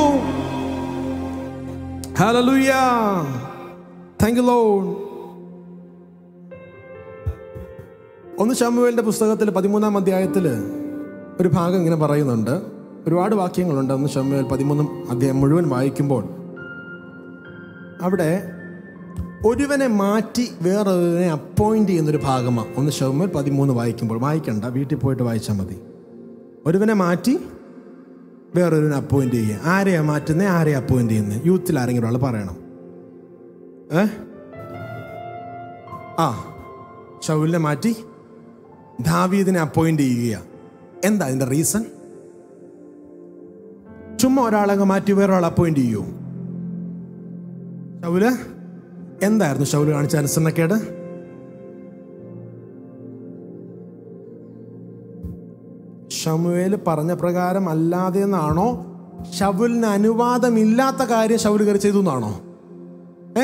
Hallelujah. Thank you, Lord. ഒന്ന് ശമുവേലിന്റെ പുസ്തകത്തിൽ പതിമൂന്നാം അധ്യായത്തിൽ ഒരു ഭാഗം ഇങ്ങനെ പറയുന്നുണ്ട് ഒരുപാട് വാക്യങ്ങളുണ്ട് ഒന്ന് ശമുവേൽ പതിമൂന്നും അധ്യായം മുഴുവൻ വായിക്കുമ്പോൾ അവിടെ ഒരുവനെ മാറ്റി വേറൊരുവനെ അപ്പോയിന്റ് ചെയ്യുന്നൊരു ഭാഗമാണ് ഒന്ന് ശമുവേൽ പതിമൂന്ന് വായിക്കുമ്പോൾ വായിക്കണ്ട വീട്ടിൽ പോയിട്ട് വായിച്ചാൽ മതി ഒരുവനെ മാറ്റി വേറൊരുവനെ അപ്പോയിന്റ് ചെയ്യുക ആരെയാ മാറ്റുന്നത് ആരെയാ അപ്പോയിന്റ് ചെയ്യുന്നത് യൂത്തിൽ ആരെങ്കിലും ഒരാൾ പറയണം ഏ ആ ഷൗലിനെ മാറ്റി ദാവീദിനെ അപ്പോയിന്റ് ചെയ്യുക എന്താ അതിന്റെ റീസൺ ചുമ്മാ ഒരാളെ അങ്ങ് മാറ്റി വേറൊരാൾ അപ്പോയിന്റ് ചെയ്യൂ ഷൗല് എന്തായിരുന്നു ഷൗല് കാണിച്ച അനുസരണക്കേട് ഷമുവേൽ പറഞ്ഞ പ്രകാരം അല്ലാതെ എന്നാണോ ഷവുലിന് അനുവാദമില്ലാത്ത കാര്യം ഷവുൽ കയറി ചെയ്തു എന്നാണോ ഏ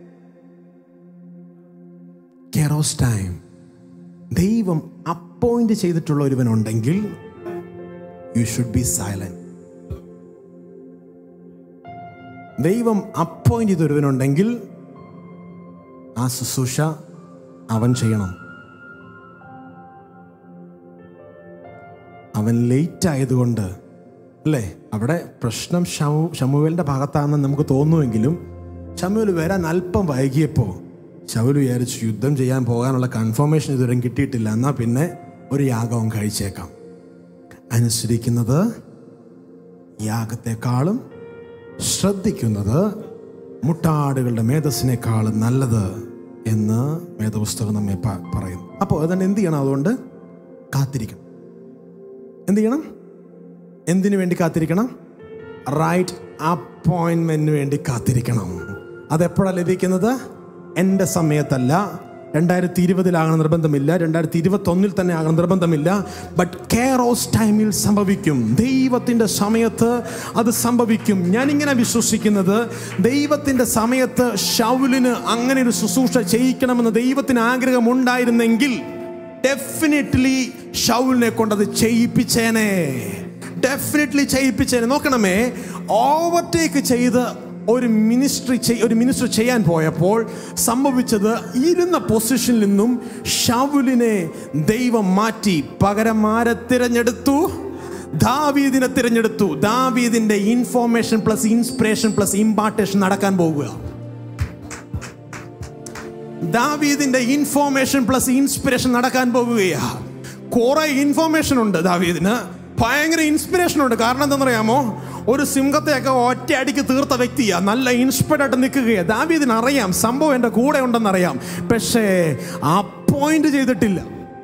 കെറോസ് ടൈം ദൈവം അപ്പോയിന്റ് ചെയ്തിട്ടുള്ള ഒരുവനുണ്ടെങ്കിൽ യു ഷുഡ് ബി സൈലന്റ് ദൈവം അപ്പോയിന്റ് ചെയ്ത ഒരുവനുണ്ടെങ്കിൽ ആ ശുശ്രൂഷ അവൻ ചെയ്യണം അവൻ ലേറ്റ് ആയതുകൊണ്ട് അല്ലേ അവിടെ പ്രശ്നം ഷമു ഷമുവേലിന്റെ ഭാഗത്താണെന്ന് നമുക്ക് തോന്നുമെങ്കിലും ഷമുവേൽ വരാൻ അല്പം വൈകിയപ്പോൾ ഷൗൽ വിചാരിച്ചു യുദ്ധം ചെയ്യാൻ പോകാനുള്ള കൺഫർമേഷൻ ഇതുവരെ കിട്ടിയിട്ടില്ല എന്നാൽ പിന്നെ ഒരു യാഗവും കഴിച്ചേക്കാം അനുസരിക്കുന്നത് യാഗത്തെക്കാളും ശ്രദ്ധിക്കുന്നത് മുട്ടാടുകളുടെ മേധസ്സിനേക്കാളും നല്ലത് എന്ന് വേദപുസ്തകം നമ്മെ പ- പറയുന്നു അപ്പോൾ അതുകൊണ്ട് എന്ത് ചെയ്യണം അതുകൊണ്ട് കാത്തിരിക്കണം എന്ത് ചെയ്യണം എന്തിനു വേണ്ടി കാത്തിരിക്കണം റൈറ്റ് അപ്പോയിൻമെന്റിന് വേണ്ടി കാത്തിരിക്കണം അതെപ്പോഴാണ് ലഭിക്കുന്നത് എൻ്റെ സമയത്തല്ല രണ്ടായിരത്തി ഇരുപതിലാകണം നിർബന്ധമില്ല രണ്ടായിരത്തി ഇരുപത്തി ഒന്നിൽ തന്നെ ആകണം നിർബന്ധമില്ല ബട്ട് കെയറോസ് ടൈമിൽ സംഭവിക്കും ദൈവത്തിൻ്റെ സമയത്ത് അത് സംഭവിക്കും ഞാനിങ്ങനെ വിശ്വസിക്കുന്നത് ദൈവത്തിൻ്റെ സമയത്ത് ഷൗലിന് അങ്ങനെ ഒരു ശുശ്രൂഷ ചെയ്യിക്കണമെന്ന് ദൈവത്തിന് ആഗ്രഹമുണ്ടായിരുന്നെങ്കിൽ ഡെഫിനറ്റ്ലി ഷൗലിനെ കൊണ്ടത് ചെയ്യിപ്പിച്ചേനെ ഡെഫിനറ്റ്ലി ചെയ്യിപ്പിച്ചേനെ നോക്കണമേ ഓവർടേക്ക് ചെയ്ത് ഒരു മിനിസ്ട്രി ഒരു മിനിസ്റ്റർ ചെയ്യാൻ പോയപ്പോൾ സംഭവിച്ചത് ഇരുന്ന പൊസിഷനിൽ നിന്നും ഷൗലിനെ ദൈവം മാറ്റി പകരം ആരെ തിരഞ്ഞെടുത്തു ദാവീദിനെ തിരഞ്ഞെടുത്തു ദാവീദിന്റെ information plus inspiration plus impartation നടക്കാൻ പോകുക ദാവീദിന്റെ ഇൻഫോർമേഷൻ പ്ലസ് ഇൻസ്പിറേഷൻ നടക്കാൻ പോകുകയാ കുറെ ഇൻഫോർമേഷൻ ഉണ്ട് ദാവീദിന് ഭയങ്കര ഇൻസ്പിറേഷൻ ഉണ്ട് കാരണം എന്താണെന്നറിയാമോ ഒരു സിംഹത്തെയൊക്കെ ഒറ്റയടിക്ക് തീർത്ത വ്യക്തിയാ നല്ല ഇൻസ്പയർഡ് ആയിട്ട് നിൽക്കുകയാ ദാവീദിന് അറിയാം സംഭവം എൻ്റെ കൂടെ ഉണ്ടെന്നറിയാം പക്ഷേ അപ്പോയിന്റ് ചെയ്തിട്ടില്ല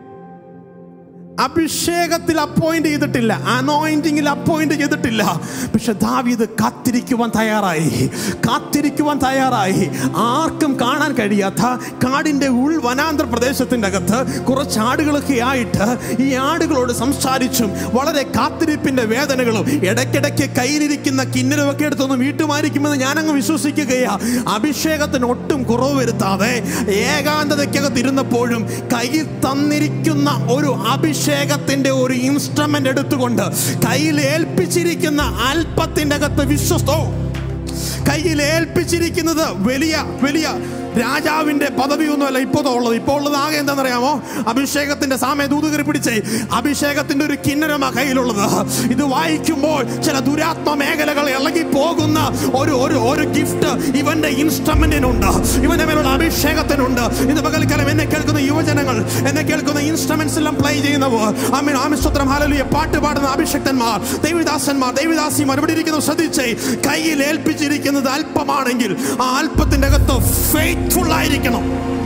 അഭിഷേകത്തിൽ അപ്പോയിന്റ് ചെയ്തിട്ടില്ല അനോയിന്റിങ്ങിൽ അപ്പോയിന്റ് ചെയ്തിട്ടില്ല പക്ഷെ ദാവീദ് കാത്തിരിക്കുവാൻ തയ്യാറായി കാത്തിരിക്കുവാൻ തയ്യാറായി ആർക്കും കാണാൻ കഴിയാത്ത കാടിന്റെ ഉൾ വനാന്തർ പ്രദേശത്തിന്റെ അകത്ത് കുറച്ച് ആടുകളൊക്കെ ആയിട്ട് ഈ ആടുകളോട് സംസാരിച്ചും വളരെ കാത്തിരിപ്പിന്റെ വേദനകളും ഇടയ്ക്കിടയ്ക്ക് കയ്യിലിരിക്കുന്ന കിന്നരമൊക്കെ എടുത്തൊന്ന് വീട്ടുമാരിക്കുമെന്ന് ഞാനങ്ങ് വിശ്വസിക്കുകയാ അഭിഷേകത്തിന് ഒട്ടും കുറവ് വരുത്താതെ ഏകാന്തതയ്ക്കകത്ത് ഇരുന്നപ്പോഴും കയ്യിൽ തന്നിരിക്കുന്ന ഒരു അഭിഷേകത്തിന്റെ ഒരു ഇൻസ്ട്രുമെന്റ് എടുത്തുകൊണ്ട് കയ്യിൽ ഏൽപ്പിച്ചിരിക്കുന്ന അല്പത്തിന്റെ അകത്ത് വിശ്വസ്തോ കയ്യിൽ ഏൽപ്പിച്ചിരിക്കുന്നത് വലിയ വലിയ രാജാവിന്റെ പദവിയൊന്നുമല്ല ഇപ്പോൾ ഉള്ളത് ഇപ്പോൾ ഉള്ളത് ആകെ എന്താണെന്നറിയാമോ അഭിഷേകത്തിന്റെ സാമയ ദൂതുകരി പിടിച്ച് അഭിഷേകത്തിന്റെ ഒരു കിന്നരമ കയ്യിലുള്ളത് ഇത് വായിക്കുമ്പോൾ ചില ദുരാത്മ മേഖലകൾ ഇളകി പോകുന്ന ഒരു ഒരു ഒരു ഗിഫ്റ്റ് ഇവന്റെ ഇൻസ്ട്രുമെന്റിനുണ്ട് ഇവന്റെ മേലുള്ള അഭിഷേകത്തിനുണ്ട് ഇത് പകൽക്കാലം എന്നെ കേൾക്കുന്ന യുവജനങ്ങൾ എന്നെ കേൾക്കുന്ന ഇൻസ്ട്രുമെന്റ്സ് എല്ലാം പ്ലേ ചെയ്യുന്നവർ ആമീൻ ആമിസ്വത്രം ഹാലലിയ പാട്ട് പാടുന്ന അഭിഷക്തന്മാർ ദൈവദാസന്മാർ ദൈവദാസിമാർ ഇവിടെ ഇരിക്കുന്നു ശ്രദ്ധിച്ചേ കയ്യിൽ ഏൽപ്പിച്ചിരിക്കുന്നത് അല്പമാണെങ്കിൽ ആ അല്പത്തിന്റെ അകത്ത് ഫെയ്ത്ത്ഫുൾ ആയിരിക്കണം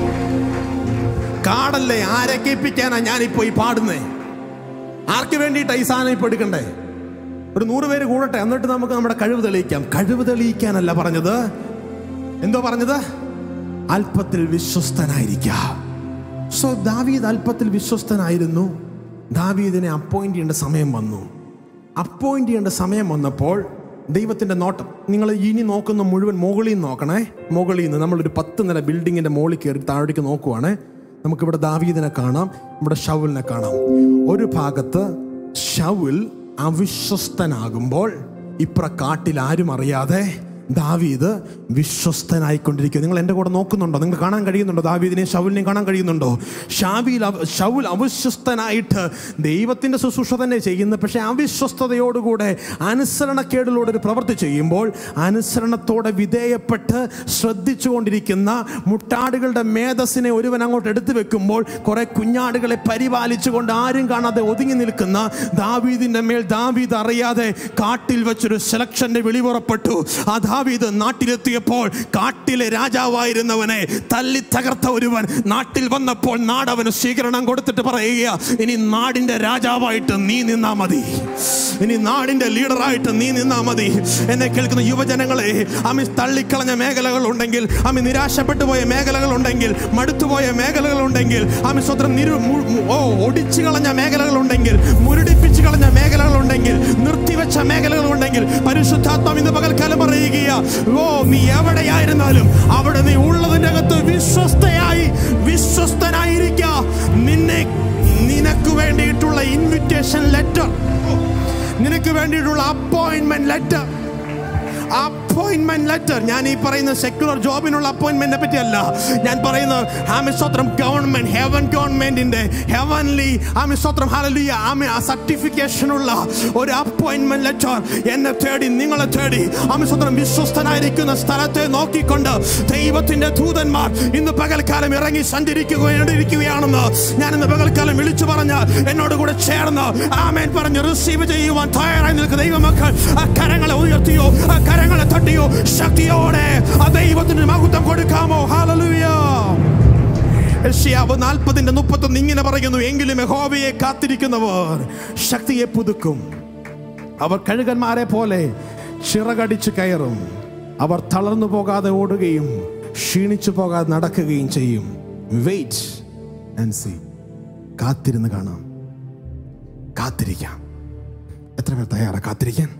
കാടല്ലേ ആരെ കേൾപ്പിക്കാനാ ഞാനിപ്പോ ഈ പാടുന്നേ ആർക്ക് വേണ്ടിയിട്ടാ ഈ സാധനം ഇപ്പൊ എടുക്കണ്ടേ ഒരു നൂറ് പേര് കൂടട്ടെ എന്നിട്ട് നമുക്ക് നമ്മുടെ കഴിവ് തെളിയിക്കാം കഴിവ് തെളിയിക്കാനല്ല പറഞ്ഞത് എന്തോ പറഞ്ഞത് അല്പത്തിൽ വിശ്വസ്തനായിരിക്കാം സോ ദാവീദ് അല്പത്തിൽ വിശ്വസ്തനായിരുന്നു ദാവീദിനെ അപ്പോയിന്റ് ചെയ്യേണ്ട സമയം വന്നു അപ്പോയിന്റ് ചെയ്യേണ്ട സമയം വന്നപ്പോൾ ദൈവത്തിന്റെ നോട്ടം നിങ്ങൾ ഇനി നോക്കുന്ന മുഴുവൻ മുകളിൽ നിന്ന് നോക്കണേ മുകളിൽ നിന്ന് നമ്മളൊരു പത്ത് നില ബിൽഡിങ്ങിന്റെ മുകളിൽ കയറി താഴേക്ക് നോക്കുവാണ് നമുക്കിവിടെ ദാവീദിനെ കാണാം ഇവിടെ ഷൗലിനെ കാണാം ഒരു ഭാഗത്ത് ഷൗൽ അവിശ്വസ്തനാകുമ്പോൾ ഇപ്ര കാട്ടിൽ ആരും അറിയാതെ ദാവീദ് വിശ്വസ്തനായിക്കൊണ്ടിരിക്കുക നിങ്ങൾ എൻ്റെ കൂടെ നോക്കുന്നുണ്ടോ നിങ്ങൾ കാണാൻ കഴിയുന്നുണ്ടോ ദാവീദിനെയും ഷൗലിനെയും കാണാൻ കഴിയുന്നുണ്ടോ ഷാബിൽ അവ- ഷൗൽ അവിശ്വസ്തനായിട്ട് ദൈവത്തിൻ്റെ ശുശ്രൂഷ തന്നെ ചെയ്യുന്നത് പക്ഷേ അവിശ്വസ്തതയോടുകൂടെ അനുസരണക്കേടിലൂടെ ഒരു പ്രവൃത്തി ചെയ്യുമ്പോൾ അനുസരണത്തോടെ വിധേയപ്പെട്ട് ശ്രദ്ധിച്ചുകൊണ്ടിരിക്കുന്ന മുട്ടാടുകളുടെ മേധസ്സിനെ ഒരുവൻ അങ്ങോട്ട് എടുത്തു വെക്കുമ്പോൾ കുറെ കുഞ്ഞാടുകളെ പരിപാലിച്ചുകൊണ്ട് ആരും കാണാതെ ഒതുങ്ങി നിൽക്കുന്ന ദാവീദിന്റെ മേൽ ദാവീദ് അറിയാതെ കാട്ടിൽ വെച്ചൊരു സെലക്ഷന്റെ വെളിപുറപ്പെട്ടു ആ ദാവീദ് നാട്ടിലെത്തിയപ്പോൾ കാട്ടിലെ രാജാവായിരുന്നവനെ തല്ലി തകർത്ത ഒരുവൻ നാട്ടിൽ വന്നപ്പോൾ നാടവന് സ്വീകരണം കൊടുത്തിട്ട് പറയുക ഇനി നാടിന്റെ രാജാവായിട്ട് നീ നിന്നാ മതി ഇനി നാടിന്റെ ലീഡറായിട്ട് നീ നിന്നാ മതി എന്നെ കേൾക്കുന്ന യുവജനങ്ങളെ അമി തള്ളിക്കളഞ്ഞ മേഖലകൾ ഉണ്ടെങ്കിൽ അമി നിരാശപ്പെട്ടു പോയ മേഖലകൾ ഉണ്ടെങ്കിൽ മടുത്തുപോയ മേഖലകൾ ഉണ്ടെങ്കിൽ അമി സ്വന്തം നിരു മു- മു- ഓ ഒടിച്ചു കളഞ്ഞ മേഖലകൾ ഉണ്ടെങ്കിൽ മുരടിപ്പിച്ചു കളഞ്ഞ മേഖലകൾ ഉണ്ടെങ്കിൽ നിർത്തിവെച്ച മേഖലകൾ ഉണ്ടെങ്കിൽ പരിശുദ്ധാത്മാവ് ഇന്ന് പകൽക്കാലം പറയുകയാ ഓ നീ എവിടെയായിരുന്നാലും അവിടെ നീ ഉള്ളതിന്റെ അകത്ത് വിശ്വസ്തയായി വിശ്വസ്തനായിരിക്ക നിന്നെ നിനക്ക് വേണ്ടിയിട്ടുള്ള ഇൻവിറ്റേഷൻ ലെറ്റർ നിനക്ക് വേണ്ടിയിട്ടുള്ള അപ്പോയിന്റ്മെന്റ് ലെറ്റർ അപ്പോയിന്റ്മെന്റ് ലെറ്റർ ഞാൻ ഈ പറയുന്ന സെക്യുലർ ജോബിനുള്ള അപ്പോയിന്റ്മെന്റിനെ പറ്റിയല്ല ഞാൻ പറയുന്നത് ആമി സ്വത്രം ഗവൺമെന്റ് ഹെവൻ ഗവൺമെന്റിന്റെ ഹെവൻലി ആമി സ്വത്രം ഹാലലിയ ആമി ആ സർട്ടിഫിക്കേഷൻ ഉള്ള ഒരു അപ്പോയിന്റ്മെന്റ് ലെറ്റർ എന്നെ തേടി നിങ്ങളെ തേടി ആമി സ്വത്രം വിശ്വസ്തനായിരിക്കുന്ന സ്ഥലത്തെ നോക്കിക്കൊണ്ട് ദൈവത്തിന്റെ ദൂതന്മാർ ഇന്ന് പകൽക്കാലം ഇറങ്ങി സഞ്ചരിക്കുകയാണെന്ന് ഞാൻ ഇന്ന് പകൽക്കാലം വിളിച്ചു പറഞ്ഞ എന്നോട് കൂടെ ചേർന്ന് ആമേൻ പറഞ്ഞ് റിസീവ് ചെയ്യുവാൻ തയ്യാറായി നിൽക്കുന്ന ദൈവമക്കൾ ആ കരങ്ങളെ ഉയർത്തിയോ ആ കരങ്ങളെ തട്ടിയോ ശക്തിയോടെ ആ ദൈവത്തിന് മഹത്വം കൊടുക്കാമോ ഹാലലുയ യശയാവ് നാൽപ്പതിന്റെ മുപ്പത്തൊന്ന് ഇങ്ങനെ പറയുന്നു എങ്കിലും യഹോവയെ കാത്തിരിക്കുന്നവർ ശക്തിയെ പുതുക്കും അവർ കഴുകന്മാരെ പോലെ ചിറകടിച്ച് കയറും അവർ തളർന്നു പോകാതെ ഓടുകയും ക്ഷീണിച്ചു പോകാതെ നടക്കുകയും ചെയ്യും വെയിറ്റ് ആൻഡ് സി കാത്തിരുന്ന് കാണാം കാത്തിരിക്കാം എത്ര പേർ തയ്യാറാ കാത്തിരിക്കാൻ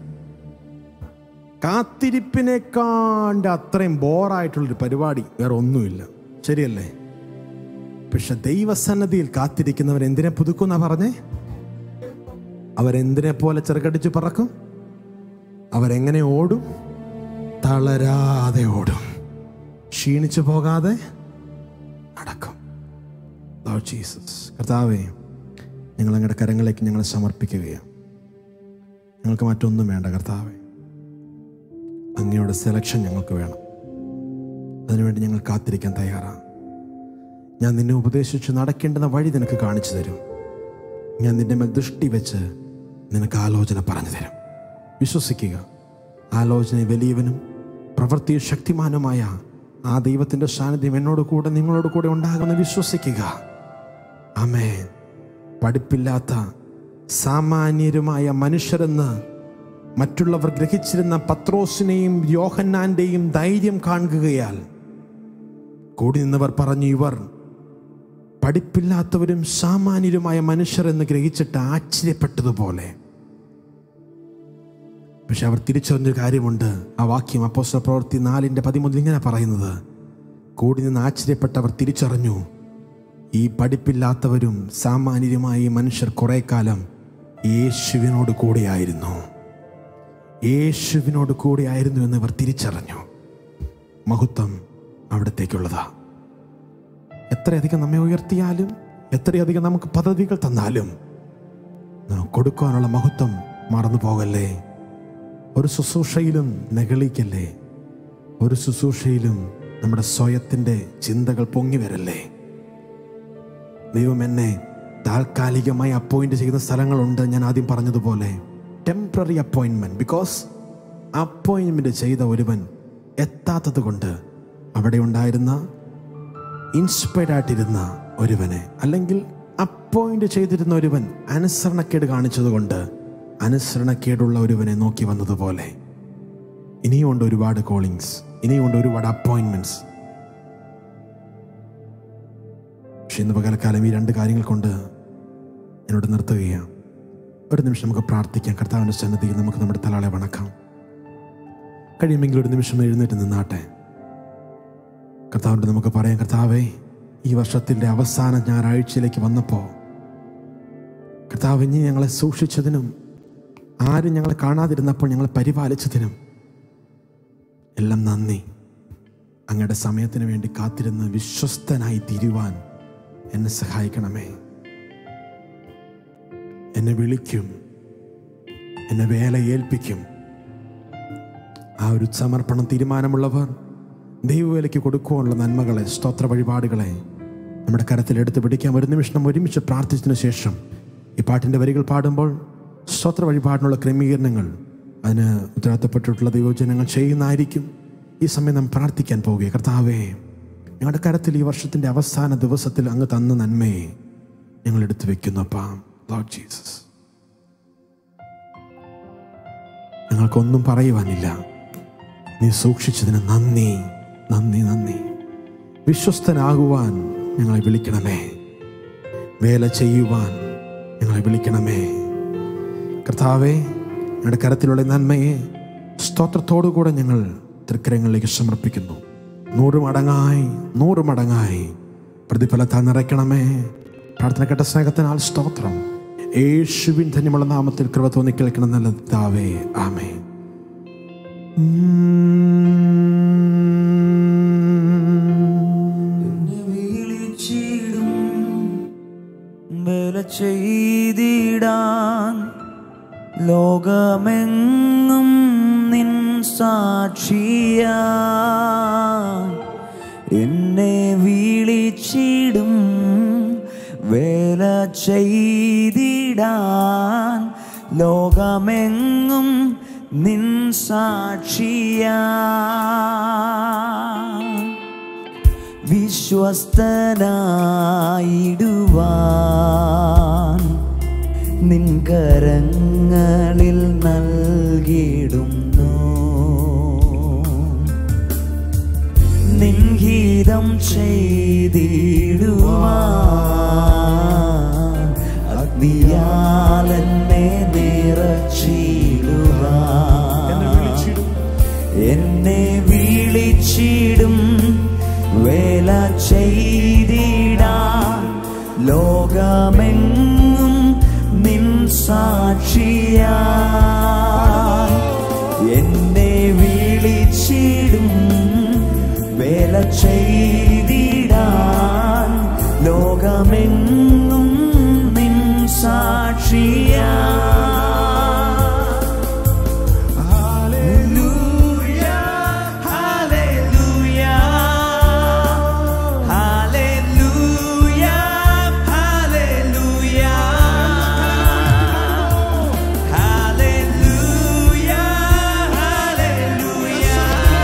കാത്തിരിപ്പിനെക്കാണ്ട് അത്രയും ബോറായിട്ടുള്ളൊരു പരിപാടി വേറെ ഒന്നുമില്ല ശരിയല്ലേ പക്ഷെ ദൈവസന്നദ്ധിയിൽ കാത്തിരിക്കുന്നവർ എന്തിനെ പുതുക്കുന്ന പറഞ്ഞേ അവരെന്തിനെ പോലെ ചെറുകടിച്ച് പറക്കും അവരെങ്ങനെ ഓടും തളരാതെ ഓടും ക്ഷീണിച്ചു പോകാതെ നടക്കും Lord Jesus കർത്താവേ ഞങ്ങൾ അങ്ങയുടെ കരങ്ങളിലേക്ക് ഞങ്ങളെ സമർപ്പിക്കുകയാണ് ഞങ്ങൾക്ക് മറ്റൊന്നും വേണ്ട കർത്താവേ അങ്ങയുടെ സെലക്ഷൻ ഞങ്ങൾക്ക് വേണം അതിനുവേണ്ടി ഞങ്ങൾ കാത്തിരിക്കാൻ തയ്യാറാണ് ഞാൻ നിന്നെ ഉപദേശിച്ച് നടക്കേണ്ടുന്ന വഴി നിനക്ക് കാണിച്ചു തരും ഞാൻ നിന്റെ മേൽ ദൃഷ്ടി വെച്ച് നിനക്ക് ആലോചന പറഞ്ഞു തരും വിശ്വസിക്കുക ആലോചന വലിയവനും പ്രവൃത്തി ശക്തിമാനുമായ ആ ദൈവത്തിൻ്റെ സാന്നിധ്യം എന്നോട് കൂടെ നിങ്ങളോട് കൂടെ ഉണ്ടാകുമെന്ന് വിശ്വസിക്കുക അമേ പഠിപ്പില്ലാത്ത സാമാന്യരുമായ മനുഷ്യരെന്ന് മറ്റുള്ളവർ ഗ്രഹിച്ചിരുന്ന പത്രോസിനെയും യോഹന്നാന്റെയും ധൈര്യം കാണുകയാൽ കൂടി നിന്നവർ പറഞ്ഞു ഇവർ പഠിപ്പില്ലാത്തവരും സാമാന്യരുമായ മനുഷ്യർ എന്ന് ഗ്രഹിച്ചിട്ട് ആശ്ചര്യപ്പെട്ടതുപോലെ പക്ഷെ അവർ തിരിച്ചറിഞ്ഞൊരു കാര്യമുണ്ട് ആ വാക്യം അപ്പോസ്തല പ്രവൃത്തി നാലിൻ്റെ പതിമൂന്നിൽ ഇങ്ങനെ പറയുന്നത് കൂടി നിന്ന് ആശ്ചര്യപ്പെട്ടവർ തിരിച്ചറിഞ്ഞു ഈ പഠിപ്പില്ലാത്തവരും സാമാന്യരുമായ ഈ മനുഷ്യർ കുറെ കാലം യേശുവിനോട് കൂടെയായിരുന്നു യേശുവിനോട് കൂടെയായിരുന്നു എന്ന് ഇവർ തിരിച്ചറിഞ്ഞു മഹത്വം അവിടത്തേക്കുള്ളതാ എത്രയധികം നമ്മെ ഉയർത്തിയാലും എത്രയധികം നമുക്ക് പദവികൾ തന്നാലും നാം കൊടുക്കാനുള്ള മഹത്വം മറന്നു പോകല്ലേ ഒരു ശുശ്രൂഷയിലും നെകളിക്കല്ലേ ഒരു ശുശ്രൂഷയിലും നമ്മുടെ സ്വയത്തിൻ്റെ ചിന്തകൾ പൊങ്ങി വരല്ലേ ദൈവം എന്നെ താൽക്കാലികമായി അപ്പോയിന്റ് ചെയ്യുന്ന സ്ഥലങ്ങളുണ്ട് ഞാൻ ആദ്യം പറഞ്ഞതുപോലെ ടെമ്പററി അപ്പോയിൻമെന്റ് ബിക്കോസ് അപ്പോയിൻമെന്റ് ചെയ്ത ഒരുവൻ എത്താത്തത് കൊണ്ട് അവിടെ ഉണ്ടായിരുന്ന ഇൻസ്പയർഡ് ആയിട്ടിരുന്ന ഒരുവനെ അല്ലെങ്കിൽ അപ്പോയിന്റ് ചെയ്തിരുന്ന ഒരുവൻ അനുസരണക്കേട് കാണിച്ചതുകൊണ്ട് അനുസരണക്കേടുള്ള ഒരുവനെ നോക്കി വന്നതുപോലെ ഇനിയുമുണ്ട് ഒരുപാട് കോളിങ്സ് ഇനിയുമുണ്ട് ഒരുപാട് അപ്പോയിൻമെന്റ്സ് പക്ഷെ ഇന്ന് പകൽക്കാലം ഈ രണ്ട് കാര്യങ്ങൾ കൊണ്ട് എന്നോട് നിർത്തുകയാണ് ഒരു നിമിഷം നമുക്ക് പ്രാർത്ഥിക്കാം കർത്താവിൻ്റെ സന്നദ്ധിയിൽ നമുക്ക് നമ്മുടെ തലാളെ വണക്കാം കഴിയുമെങ്കിൽ ഒരു നിമിഷം എഴുന്നേറ്റ് നിന്നാട്ടെ കർത്താവിനോട് നമുക്ക് പറയാം കർത്താവേ ഈ വർഷത്തിൻ്റെ അവസാന ഞായറാഴ്ചയിലേക്ക് വന്നപ്പോൾ കർത്താവ് ഇനി ഞങ്ങളെ സൂക്ഷിച്ചതിനും ആരും ഞങ്ങളെ കാണാതിരുന്നപ്പോൾ ഞങ്ങളെ പരിപാലിച്ചതിനും എല്ലാം നന്ദി അങ്ങയുടെ സമയത്തിന് വേണ്ടി കാത്തിരുന്ന് വിശ്വസ്തനായി തീരുവാൻ എന്നെ സഹായിക്കണമേ എന്നെ വിളിക്കും എന്നെ വേല ഏൽപ്പിക്കും ആ ഒരു സമർപ്പണം തീരുമാനമുള്ളവർ ദൈവവേലയ്ക്ക് കൊടുക്കുവാനുള്ള നന്മകളെ സ്തോത്ര വഴിപാടുകളെ നമ്മുടെ കരത്തിൽ എടുത്ത് പിടിക്കാൻ ഒരു നിമിഷം ഒരുമിച്ച് പ്രാർത്ഥിച്ചതിന് ശേഷം ഈ പാട്ടിൻ്റെ വരികൾ പാടുമ്പോൾ സ്തോത്ര വഴിപാടിനുള്ള ക്രമീകരണങ്ങൾ അതിന് ഉത്തരവാദിത്തപ്പെട്ടിട്ടുള്ള ദൈവജനങ്ങൾ ചെയ്യുന്നതായിരിക്കും ഈ സമയം നാം പ്രാർത്ഥിക്കാൻ പോവുകയാണ് കർത്താവേ ഞങ്ങളുടെ കരത്തിൽ ഈ വർഷത്തിൻ്റെ അവസാന ദിവസത്തിൽ അങ്ങ് തന്ന നന്മയെ ഞങ്ങൾ എടുത്തു വെക്കുന്നു അപ്പാ ലോർഡ് ജീസസ് ഞങ്ങൾക്കൊന്നും പറയുവാനില്ല നീ സൂക്ഷിച്ചതിന് നന്ദി നന്ദി നന്ദി വിശ്വസ്തനാകുവാൻ ഞങ്ങളെ വിളിക്കണമേ വേല ചെയ്യുവാൻ ഞങ്ങളെ വിളിക്കണമേ കർത്താവേ ഞങ്ങളുടെ കരത്തിലുള്ള നന്മയെ സ്തോത്രത്തോടുകൂടെ ഞങ്ങൾ തൃക്കരങ്ങളിലേക്ക് സമർപ്പിക്കുന്നു നൂറ് മടങ്ങായി നൂറ് മടങ്ങായി പ്രതിഫലത്താൽ നിറയ്ക്കണമേ പ്രാർത്ഥന കേട്ട സ്നേഹത്തിനാൽ സ്തോത്രം യേശുവിൻ ധന്യമുള്ള നാമത്തിൽ കൃപ തോന്നി കേൾക്കണം നല്ല താവേ ആമേ എന്നെ വിളിച്ചിടും വേല ചെയ്തിടാൻ ലോകമെങ്ങും നിൻ സാക്ഷിയ എന്നെ വിളിച്ചിടും വേല ചെയ്തിടാൻ ലോകമെങ്ങും നിൻ സാക്ഷിയ വിശ്വസ്തനായിടുവാൻ നിൻ കരങ്ങളിൽ നൽകിയിടുന്നു നിൻഹിതം ചെയ്തിടുവാൻ അഗ്നിയാലെന്നെ നിറച്ചിടുവാൻ എന്നെ വിളിച്ചിടും വേല ചെയ്തിടാൻ ലോകമെങ്ങും നിൻ സാക്ഷിയാ എന്നെ വിളിച്ചിടും വേല ചെയ്തിടാൻ ലോകമെങ്ങും നിൻ സാക്ഷിയാ Hallelujah, hallelujah, hallelujah, hallelujah, hallelujah, hallelujah,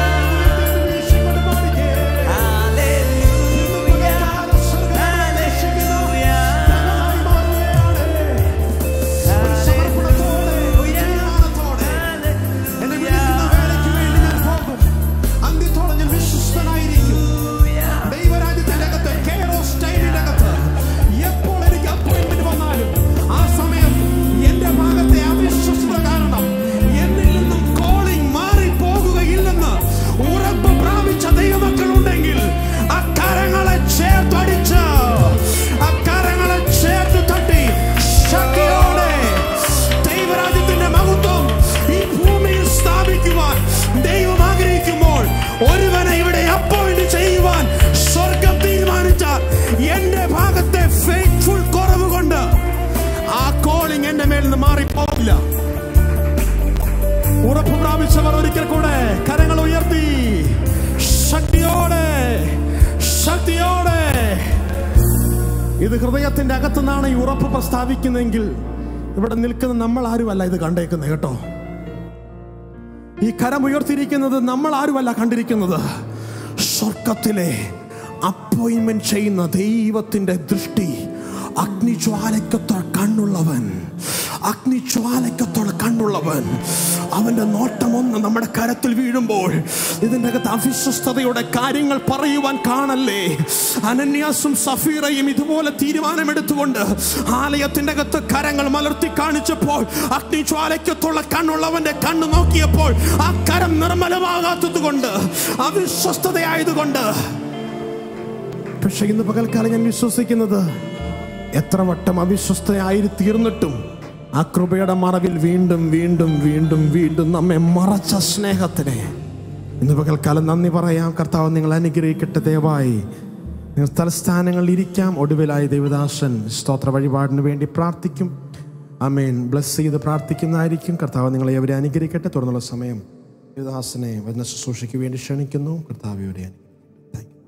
എന്നെ വിളിക്കുന്ന വേലയ്ക്ക് വേണ്ടി ഞാൻ പോകും അന്ത്യത്തോളം ഞാൻ വിശ്വസ്തനായിരിക്കും ദൈവരാജ്യത്തിന്റെ അകത്ത് കെയറോസ് ടൈമിന്റെ അകത്ത് എപ്പോൾ എനിക്ക് അപ്പോയിന്റ്മെന്റ് വന്നാലും ആ സമയം എന്റെ ഭാഗത്തെ അവിശ്വസ്തത കാരണം എന്നിൽ നിന്നും കോളിംഗ് മാറി പോകുകയില്ലെന്ന് ഉറപ്പ് പ്രാപിച്ച ദൈവമക്കൾ ഉണ്ടെങ്കിൽ അക്കരങ്ങളെ ചേർത്തടിച്ച് അക്കരങ്ങളെ ചേർത്ത് തട്ടി ശക്തിയോടെ ദൈവരാജ്യത്തിന്റെ മഹത്വം ഈ ഭൂമിയിൽ സ്ഥാപിക്കുവാൻ ദൈവം ആഗ്രഹിക്കുമ്പോൾ ഒരുവനെ ഇവിടെ അപ്പോയിന്റ് ചെയ്യുവാൻ സ്വർഗം തീരുമാനിച്ചാൽ എന്റെ ഭാഗത്തെ ഫെയ്ത്ത്ഫുൾ കുറവ് കൊണ്ട് ആ കോളിംഗ് എന്റെ മേൽ നിന്ന് മാറിപ്പോവില്ല ഉറപ്പ് പ്രാപിച്ചവർ ഒരിക്കൽ കൂടെ കരങ്ങൾ ഉയർത്തി ശക്തിയോടെ ശക്തിയോടെ ഇത് ഹൃദയത്തിന്റെ അകത്തുനിന്നാണ് ഈ ഉറപ്പ് പ്രസ്താവിക്കുന്നതെങ്കിൽ ഇവിടെ നിൽക്കുന്ന നമ്മൾ ആരുമല്ല ഇത് കണ്ടേക്കുന്നത് കേട്ടോ ഈ കരം ഉയർത്തിയിരിക്കുന്നത് നമ്മൾ ആരുമല്ല കണ്ടിരിക്കുന്നത് സ്വർഗത്തിലെ അപ്പോയിന്റ്മെന്റ് ചെയ്യുന്ന ദൈവത്തിന്റെ ദൃഷ്ടി അഗ്നിജ്വാലക്കത്തോൾ കണ്ണുള്ളവൻ അഗ്നിജ്വാലക്കത്തോൾ കണ്ണുള്ളവൻ അവന്റെ നോട്ടം ഒന്ന് നമ്മുടെ കരത്തിൽ വീഴുമ്പോൾ ഇതിന്റെ അകത്ത് അവിശ്വസ്തതയുടെ കാര്യങ്ങൾ പറയുവാൻ കാണല്ലേ അനന്യാസും സഫീറയും ഇതുപോലെ തീരുമാനമെടുത്തുകൊണ്ട് ആലയത്തിന്റെ അകത്ത് കരങ്ങൾ മലർത്തി കാണിച്ചപ്പോൾ അഗ്നിജ്വാലക്കത്തുള്ള കണ്ണുള്ളവന്റെ കണ്ണ് നോക്കിയപ്പോൾ ആ കരം നിർമ്മലമാകാത്തത് കൊണ്ട് അവിശ്വസ്തതയായതുകൊണ്ട് പക്ഷെ ഇന്ന് പകൽക്കാലം ഞാൻ വിശ്വസിക്കുന്നത് എത്ര വട്ടം അവിശ്വസ്തയായി തീർന്നിട്ടും ആ കൃപയുടെ മറവിൽ വീണ്ടും വീണ്ടും വീണ്ടും വീണ്ടും നമ്മെ മറച്ച സ്നേഹത്തിന് ഇന്ന് പകൽക്കാലം നന്ദി പറയാം കർത്താവ് നിങ്ങൾ അനുഗ്രഹിക്കട്ടെ ദയവായി നിങ്ങൾ തലസ്ഥാനങ്ങളിൽ ഇരിക്കാം ഒടുവിലായി ദേവദാസൻ സ്തോത്ര വഴിപാടിന് വേണ്ടി പ്രാർത്ഥിക്കും അമേൻ ബ്ലസ് ചെയ്ത് പ്രാർത്ഥിക്കുന്നതായിരിക്കും കർത്താവ് നിങ്ങളെ അവരെ അനുഗ്രഹിക്കട്ടെ തുടർന്നുള്ള സമയം ദേവദാസനെ വചന ശുശ്രൂഷയ്ക്ക് വേണ്ടി ക്ഷണിക്കുന്നു കർത്താവിയുടെ താങ്ക് യു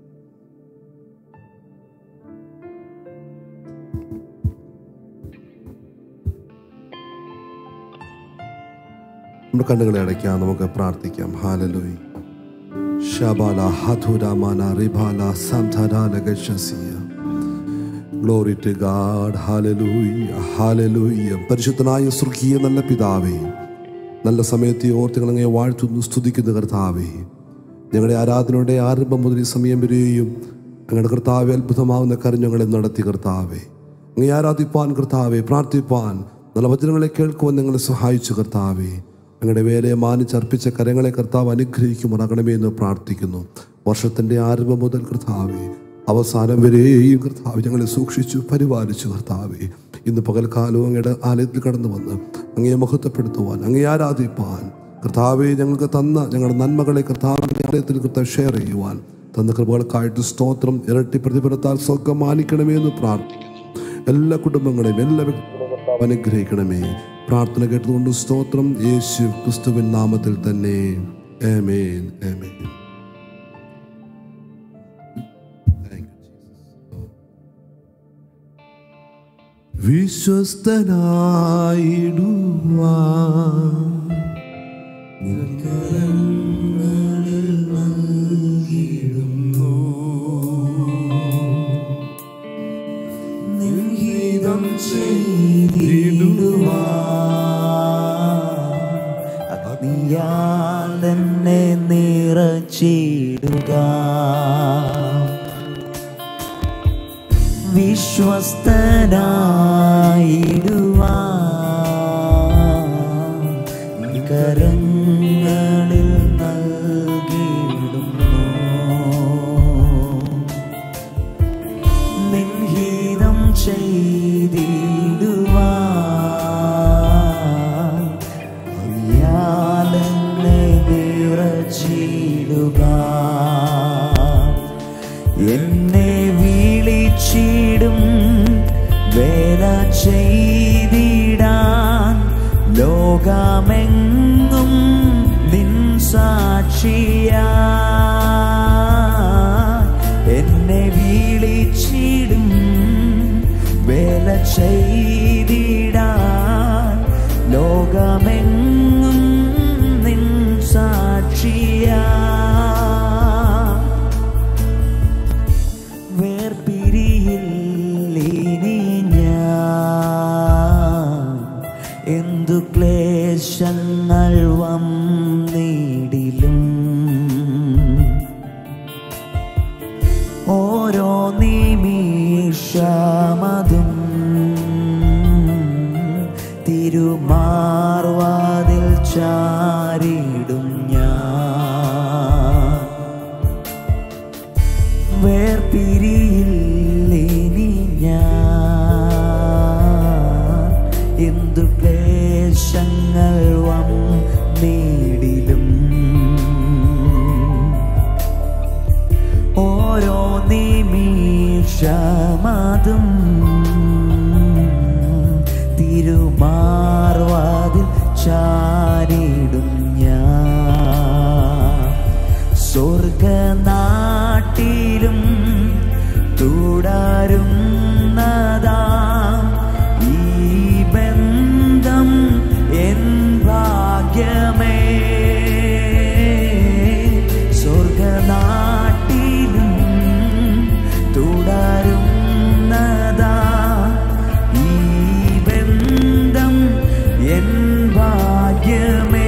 നമ്മുടെ കണ്ണുകളെ അടയ്ക്കാം നമുക്ക് പ്രാർത്ഥിക്കാം ഹാലലൂയി ഷബാല ഹഥുരമന റിബാല സംധരാലകശസിയ glory to God hallelujah hallelujah പരിശുദ്ധനായ സ്വർഗീയ നല്ല പിതാവേ നല്ല സമയത്ത് ഈ ഓർത്ത് ഞങ്ങളെ വാഴ്ത്തുന്നു സ്തുതിക്കുന്ന കർത്താവേ ഞങ്ങളുടെ ആരാധനയുടെ ആരംഭം മുതൽ ഈ സമയം വരെയും ഞങ്ങളുടെ കർത്താവെ അത്ഭുതമാവുന്ന കാര്യം ഞങ്ങളെ നടത്തി കർത്താവേ അങ്ങേ ആരാധിപ്പാൻ കർത്താവെ പ്രാർത്ഥിപ്പാൻ നല്ല വചനങ്ങളെ കേൾക്കുവാൻ ഞങ്ങളെ സഹായിച്ചു കർത്താവേ ഞങ്ങളുടെ വേലയെ മാനിച്ചർപ്പിച്ച കരങ്ങളെ കർത്താവ് അനുഗ്രഹിക്കുമാറാകണമേ എന്ന് പ്രാർത്ഥിക്കുന്നു വർഷത്തിൻ്റെ ആരംഭം മുതൽ കർത്താവേ അവസാനം വരെയും കർത്താവ് ഞങ്ങളെ സൂക്ഷിച്ചു പരിപാലിച്ചു കർത്താവേ ഇന്ന് പകൽക്കാലവും അങ്ങയുടെ ആലയത്തിൽ കടന്നു വന്ന് അങ്ങയെ മഹത്വപ്പെടുത്തുവാൻ അങ്ങയെ ആരാധിപ്പാൻ കർത്താവെ ഞങ്ങൾക്ക് തന്ന ഞങ്ങളുടെ നന്മകളെ കർത്താവിൻ്റെ ആലയത്തിൽ കർത്താവ് ഷെയർ ചെയ്യുവാൻ തന്ന കൃപകൾക്കായിട്ട് സ്തോത്രം ഇരട്ടി പ്രതിഫലത്താൽ സ്വർഗം മാനിക്കണമേ എന്ന് പ്രാർത്ഥിക്കുന്നു എല്ലാ കുടുംബങ്ങളെയും എല്ലാ വ്യക്തികളെയും കർത്താവ് അനുഗ്രഹിക്കണമേ പ്രാർത്ഥന കേട്ടുകൊണ്ട് സ്തോത്രം യേശു ക്രിസ്തുവിൻ നാമത്തിൽ തന്നെ ആമേൻ ആമേൻ Thank you, Jesus. വിശ്വസ്തനായിടുവാൻ നിൻഹിതം ചെയ്തിടുവാൻ അഗ്നിയാൽ എന്നെ നിറച്ചിടുക വിശ്വസ്തനായിടുവാൻ കരങ്ങളിൽ നൽകിയിടുന്നു നിൻഹിതം ചെയ്തിടുവാൻ അയാളെന്നെ നിറച്ചിടുക എന്നെ വിളിച്ചിടും വേല ചെയ്തിടാൻ ലോകമെങ്ങും നിൻ സാക്ഷിയാ എന്നെ വിളിച്ചിടും വേല ചെയ്തിടാൻ ലോകമെങ്ങും നിൻ സാക്ഷിയാ വേർപിരിയില്ലിനി ഞാൻ എന്തു ക്ലേശങ്ങൾ വന്നിടിലും ഓരോ നിമിഷമതും തിരുമാർവാതിൽ ചാരിടും ഞാൻ വേർപിരിയില്ലിനി ഞാൻ എന്തു ക്ലേശങ്ങൾ വന്നിടിലും ഓരോ നിമിഷമതും തിരുമാർവാതിൽ ചാരിടും ഞാൻ സ്വർഗനാട്ടിലും തുടരുന്നതാ ഈ ബന്ധം എൻ ഭാഗ്യമേ സ്വർഗനാട്ടിലും തുടരുന്നതാ ഈ ബന്ധം എൻ ഭാഗ്യമേ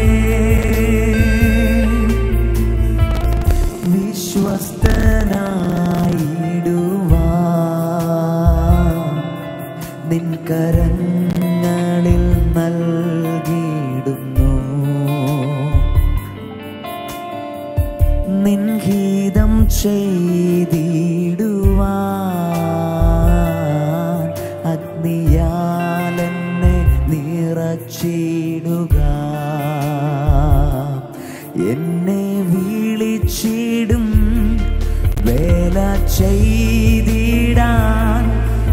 വിശ്വസ്തനായിടുവാൻ നിൻ കരങ്ങളിൽ നൽകിയിടുന്നു നിൻ ഗീതം ചെയ്തിടുവാൻ അഗ്നിയാൽ എന്നെ നിറച്ചിടുക എന്നെ വിളിച്ചിടും വേല ചെയ്തിടാൻ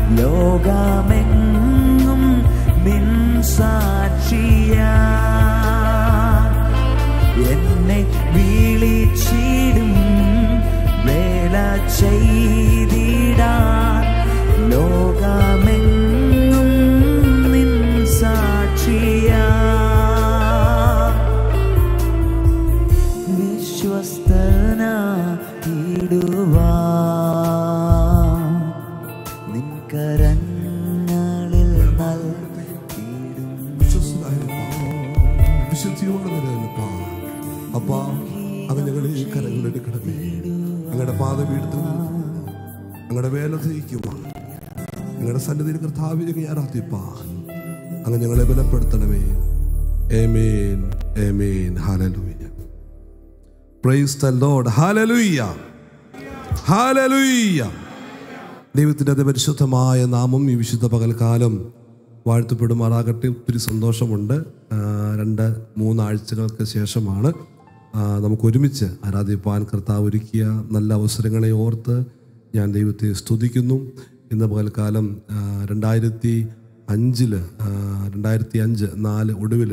ലോകമെങ്ങും നിൻ സാക്ഷിയാ എന്നെ വിളിച്ചിടും വേല ചെയ്തിടാൻ ലോകമെങ്ങും നിൻ സാക്ഷിയാ വിശ്വസ്തന ഇടുവാൻ നിൻ കരങ്ങളിൽ നൽകിയിടും വിശ്വസ്തനായപ്പാ, വിശുദ്ധിയോടെ നിലനിൽപ്പാ അപ്പാ അങ്ങ് ഞങ്ങളെ ഈ കരങ്ങളെടുക്കണമേ അങ്ങയുടെ പാത വീഴ്ത്തു അങ്ങയുടെ വേല ചെയ്യിക്കുവാൻ അങ്ങയുടെ സന്നിധിയിൽ കർത്താവിനെ ആരാധിപ്പാൻ അങ്ങ് ഞങ്ങളെ ബലപ്പെടുത്തണമേ amen amen hallelujah praise the Lord hallelujah hallelujah ദൈവത്തിൻ്റെ അതിപരിശുദ്ധമായ നാമം ഈ വിശുദ്ധ പകൽക്കാലം വാഴ്ത്തപ്പെടുമാറാകട്ടെ ഒത്തിരി സന്തോഷമുണ്ട് ആ, രണ്ട് മൂന്നാഴ്ചകൾക്ക് ശേഷമാണ് ആ, നമുക്ക് ഒരുമിച്ച് ആരാധിപ്പാൻ കർത്താവ് ഒരുക്കിയ നല്ല അവസരങ്ങളെ ഓർത്ത് ഞാൻ ദൈവത്തെ സ്തുതിക്കുന്നു ഇന്ന് പകൽക്കാലം ആ, രണ്ടായിരത്തി അഞ്ചില് ആ, രണ്ടായിരത്തി അഞ്ച് നാല് ഒടുവിൽ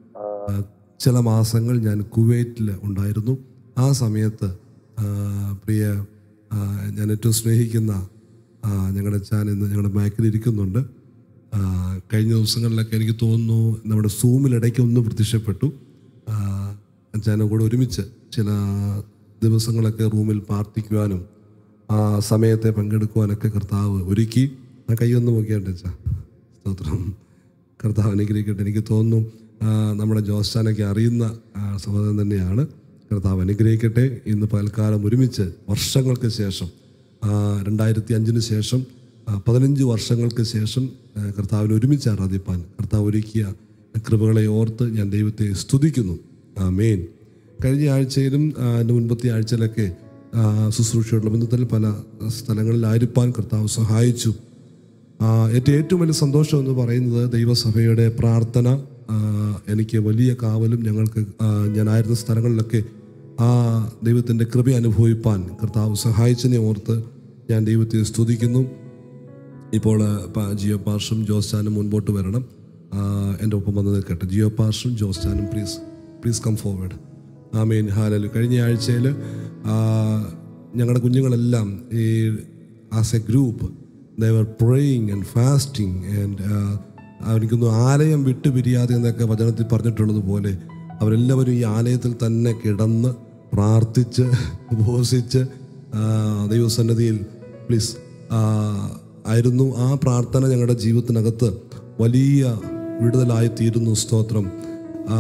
ചില മാസങ്ങൾ ഞാൻ കുവൈറ്റിൽ ഉണ്ടായിരുന്നു ആ സമയത്ത് ആ, പ്രിയ ആ, ഞാൻ ഏറ്റവും സ്നേഹിക്കുന്ന ആ, ഞങ്ങളുടെ ചാൻ ഇന്ന് ഞങ്ങളുടെ ബാക്കിൽ ഇരിക്കുന്നുണ്ട് ആ, കഴിഞ്ഞ ദിവസങ്ങളിലൊക്കെ എനിക്ക് തോന്നുന്നു നമ്മുടെ സൂമിലിടയ്ക്ക് ഒന്ന് പ്രത്യക്ഷപ്പെട്ടു ആ, അച്ഛനും കൂടെ ഒരുമിച്ച് ചില ദിവസങ്ങളൊക്കെ റൂമിൽ പ്രാർത്ഥിക്കുവാനും ആ സമയത്തെ പങ്കെടുക്കുവാനൊക്കെ കർത്താവ് ഒരുക്കി ആ കൈ ഒന്ന് നോക്കിയാട്ടെ അച്ഛാ സ്തോത്രം കർത്താവ് അനുഗ്രഹിക്കട്ടെ എനിക്ക് തോന്നുന്നു ആ, നമ്മുടെ ജോസ്റ്റാനൊക്കെ അറിയുന്ന ആ, സഹോദരൻ തന്നെയാണ് കർത്താവ് അനുഗ്രഹിക്കട്ടെ ഇന്ന് പൽക്കാലം ഒരുമിച്ച് വർഷങ്ങൾക്ക് ശേഷം ആ, രണ്ടായിരത്തി അഞ്ചിന് ശേഷം ആ, പതിനഞ്ച് വർഷങ്ങൾക്ക് ശേഷം ആ, കർത്താവിനെ ഒരുമിച്ച് ആരാധിപ്പാൻ കർത്താവ് ഒരുക്കിയ കൃപകളെ ഓർത്ത് ഞാൻ ദൈവത്തെ സ്തുതിക്കുന്നു ആ മെയിൻ കഴിഞ്ഞ ആഴ്ചയിലും ആ, അതിൻ്റെ മുൻപത്തെ ആഴ്ചയിലൊക്കെ ആ, ശുശ്രൂഷയുള്ള ബന്ധത്തിൽ പല സ്ഥലങ്ങളിലായിരിക്കാൻ കർത്താവ് സഹായിച്ചു ആ, ഏറ്റവും ഏറ്റവും വലിയ സന്തോഷം എന്ന് പറയുന്നത് ദൈവസഭയുടെ പ്രാർത്ഥന ആ, എനിക്ക് വലിയ കാവലും ഞങ്ങൾക്ക് ആ, ഞാനായിരുന്ന സ്ഥലങ്ങളിലൊക്കെ ആ ദൈവത്തിൻ്റെ കൃപ അനുഭവിപ്പാൻ കർത്താവ് സഹായിച്ചതിനെ ഓർത്ത് ഞാൻ ദൈവത്തെ സ്തുതിക്കുന്നു ഇപ്പോൾ പ- ജിയോ പാർഷും ജോസ്റ്റാനും മുൻപോട്ട് വരണം ആ, എൻ്റെ ഒപ്പം വന്ന് നിൽക്കട്ടെ ജിയോ പാർഷും ജോസ്റ്റാനും please please come forward amen ഹാലലു കഴിഞ്ഞ ആഴ്ചയിൽ ഞങ്ങളുടെ കുഞ്ഞുങ്ങളെല്ലാം ഈ as a group their praying and fasting and എനിക്കൊന്ന് ആലയം വിട്ടു പിരിയാതെ എന്നൊക്കെ വചനത്തിൽ പറഞ്ഞിട്ടുള്ളത് പോലെ അവരെല്ലാവരും ഈ ആലയത്തിൽ തന്നെ കിടന്ന് പ്രാർത്ഥിച്ച് ഉപവസിച്ച് ആ, ദൈവസന്നിധിയിൽ പ്ലീസ് ആയിരുന്നു ആ പ്രാർത്ഥന ഞങ്ങളുടെ ജീവിതത്തിനകത്ത് വലിയ വിടുതലായി തീരുന്നു സ്തോത്രം ആ,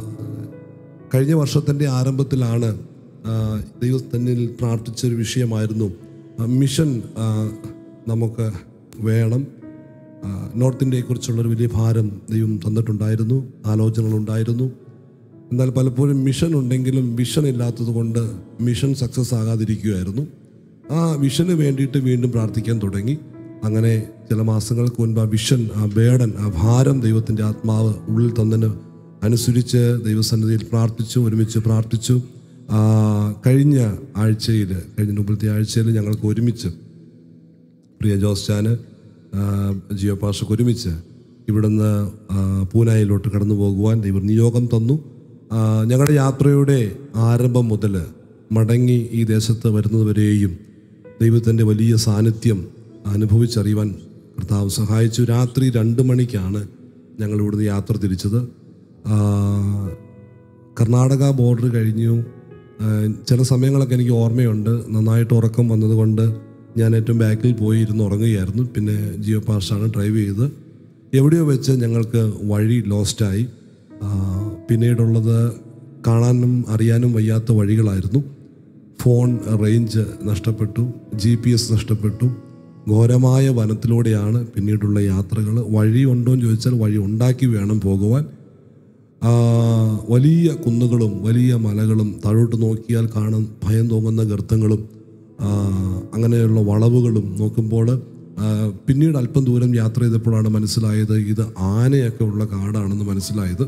കഴിഞ്ഞ വർഷത്തിൻ്റെ ആരംഭത്തിലാണ് ആ, ദൈവത്തന്നിൽ പ്രാർത്ഥിച്ചൊരു വിഷയമായിരുന്നു ആ, മിഷൻ ആ, നമുക്ക് വേണം ആ, നോർത്ത് ഇന്ത്യയെക്കുറിച്ചുള്ളൊരു വലിയ ഭാരം ദൈവം തന്നിട്ടുണ്ടായിരുന്നു ആലോചനകളുണ്ടായിരുന്നു എന്നാൽ പലപ്പോഴും മിഷൻ ഉണ്ടെങ്കിലും വിഷൻ ഇല്ലാത്തത് കൊണ്ട് മിഷൻ സക്സസ് ആകാതിരിക്കുകയായിരുന്നു ആ വിഷന് വേണ്ടിയിട്ട് വീണ്ടും പ്രാർത്ഥിക്കാൻ തുടങ്ങി അങ്ങനെ ചില മാസങ്ങൾക്ക് മുൻപ് ആ വിഷൻ ആ ബേഡൻ ആ ഭാരം ദൈവത്തിൻ്റെ ആത്മാവ് ഉള്ളിൽ തന്നതിന് അനുസരിച്ച് ദൈവസന്നിധിയിൽ പ്രാർത്ഥിച്ചു ഒരുമിച്ച് പ്രാർത്ഥിച്ചു ആ, കഴിഞ്ഞ ആഴ്ചയിൽ കഴിഞ്ഞ മുമ്പത്തെ ആഴ്ചയിൽ ഞങ്ങൾക്ക് ഒരുമിച്ച് പ്രിയ ജോസ്റ്റാന് ജിയോ പാഷക്ക് ഒരുമിച്ച് ഇവിടുന്ന് ആ, പൂനായിലോട്ട് കടന്നു പോകുവാൻ ദൈവം നിയോഗം തന്നു ആ, ഞങ്ങളുടെ യാത്രയുടെ ആരംഭം മുതൽ മടങ്ങി ഈ ദേശത്ത് വരുന്നതുവരെയും ദൈവത്തിൻ്റെ വലിയ സാന്നിധ്യം അനുഭവിച്ചറിയുവാൻ കർത്താവ് സഹായിച്ചു രാത്രി രണ്ട് മണിക്കാണ് ഞങ്ങൾ ഇവിടുന്ന് യാത്ര തിരിച്ചത് ആ, കർണാടക ബോർഡർ കഴിഞ്ഞു ആ, ചില സമയങ്ങളൊക്കെ എനിക്ക് ഓർമ്മയുണ്ട് നന്നായിട്ട് ഉറക്കം വന്നതുകൊണ്ട് ഞാൻ ഏറ്റവും ബാക്കിൽ പോയി ഇരുന്ന് ഉറങ്ങുകയായിരുന്നു പിന്നെ ജിയോ പാർഷാണ് ഡ്രൈവ് ചെയ്ത് എവിടെയോ വെച്ച് ഞങ്ങൾക്ക് വഴി ലോസ്റ്റായി ആ, പിന്നീടുള്ളത് കാണാനും അറിയാനും വയ്യാത്ത വഴികളായിരുന്നു ഫോൺ റേഞ്ച് നഷ്ടപ്പെട്ടു ജി പി എസ് നഷ്ടപ്പെട്ടു ഘോരമായ വനത്തിലൂടെയാണ് പിന്നീടുള്ള യാത്രകൾ വഴി ഉണ്ടോ എന്ന് ചോദിച്ചാൽ വഴി ഉണ്ടാക്കി വേണം പോകുവാൻ ആ, വലിയ കുന്നുകളും വലിയ മലകളും താഴോട്ട് നോക്കിയാൽ കാണാൻ ഭയം തോന്നുന്ന ഗർത്തങ്ങളും ആ, അങ്ങനെയുള്ള വളവുകളും നോക്കുമ്പോൾ ആ, പിന്നീട് അല്പം ദൂരം യാത്ര ചെയ്തപ്പോഴാണ് മനസ്സിലായത് ഇത് ആനയൊക്കെ ഉള്ള കാടാണെന്ന് മനസ്സിലായത്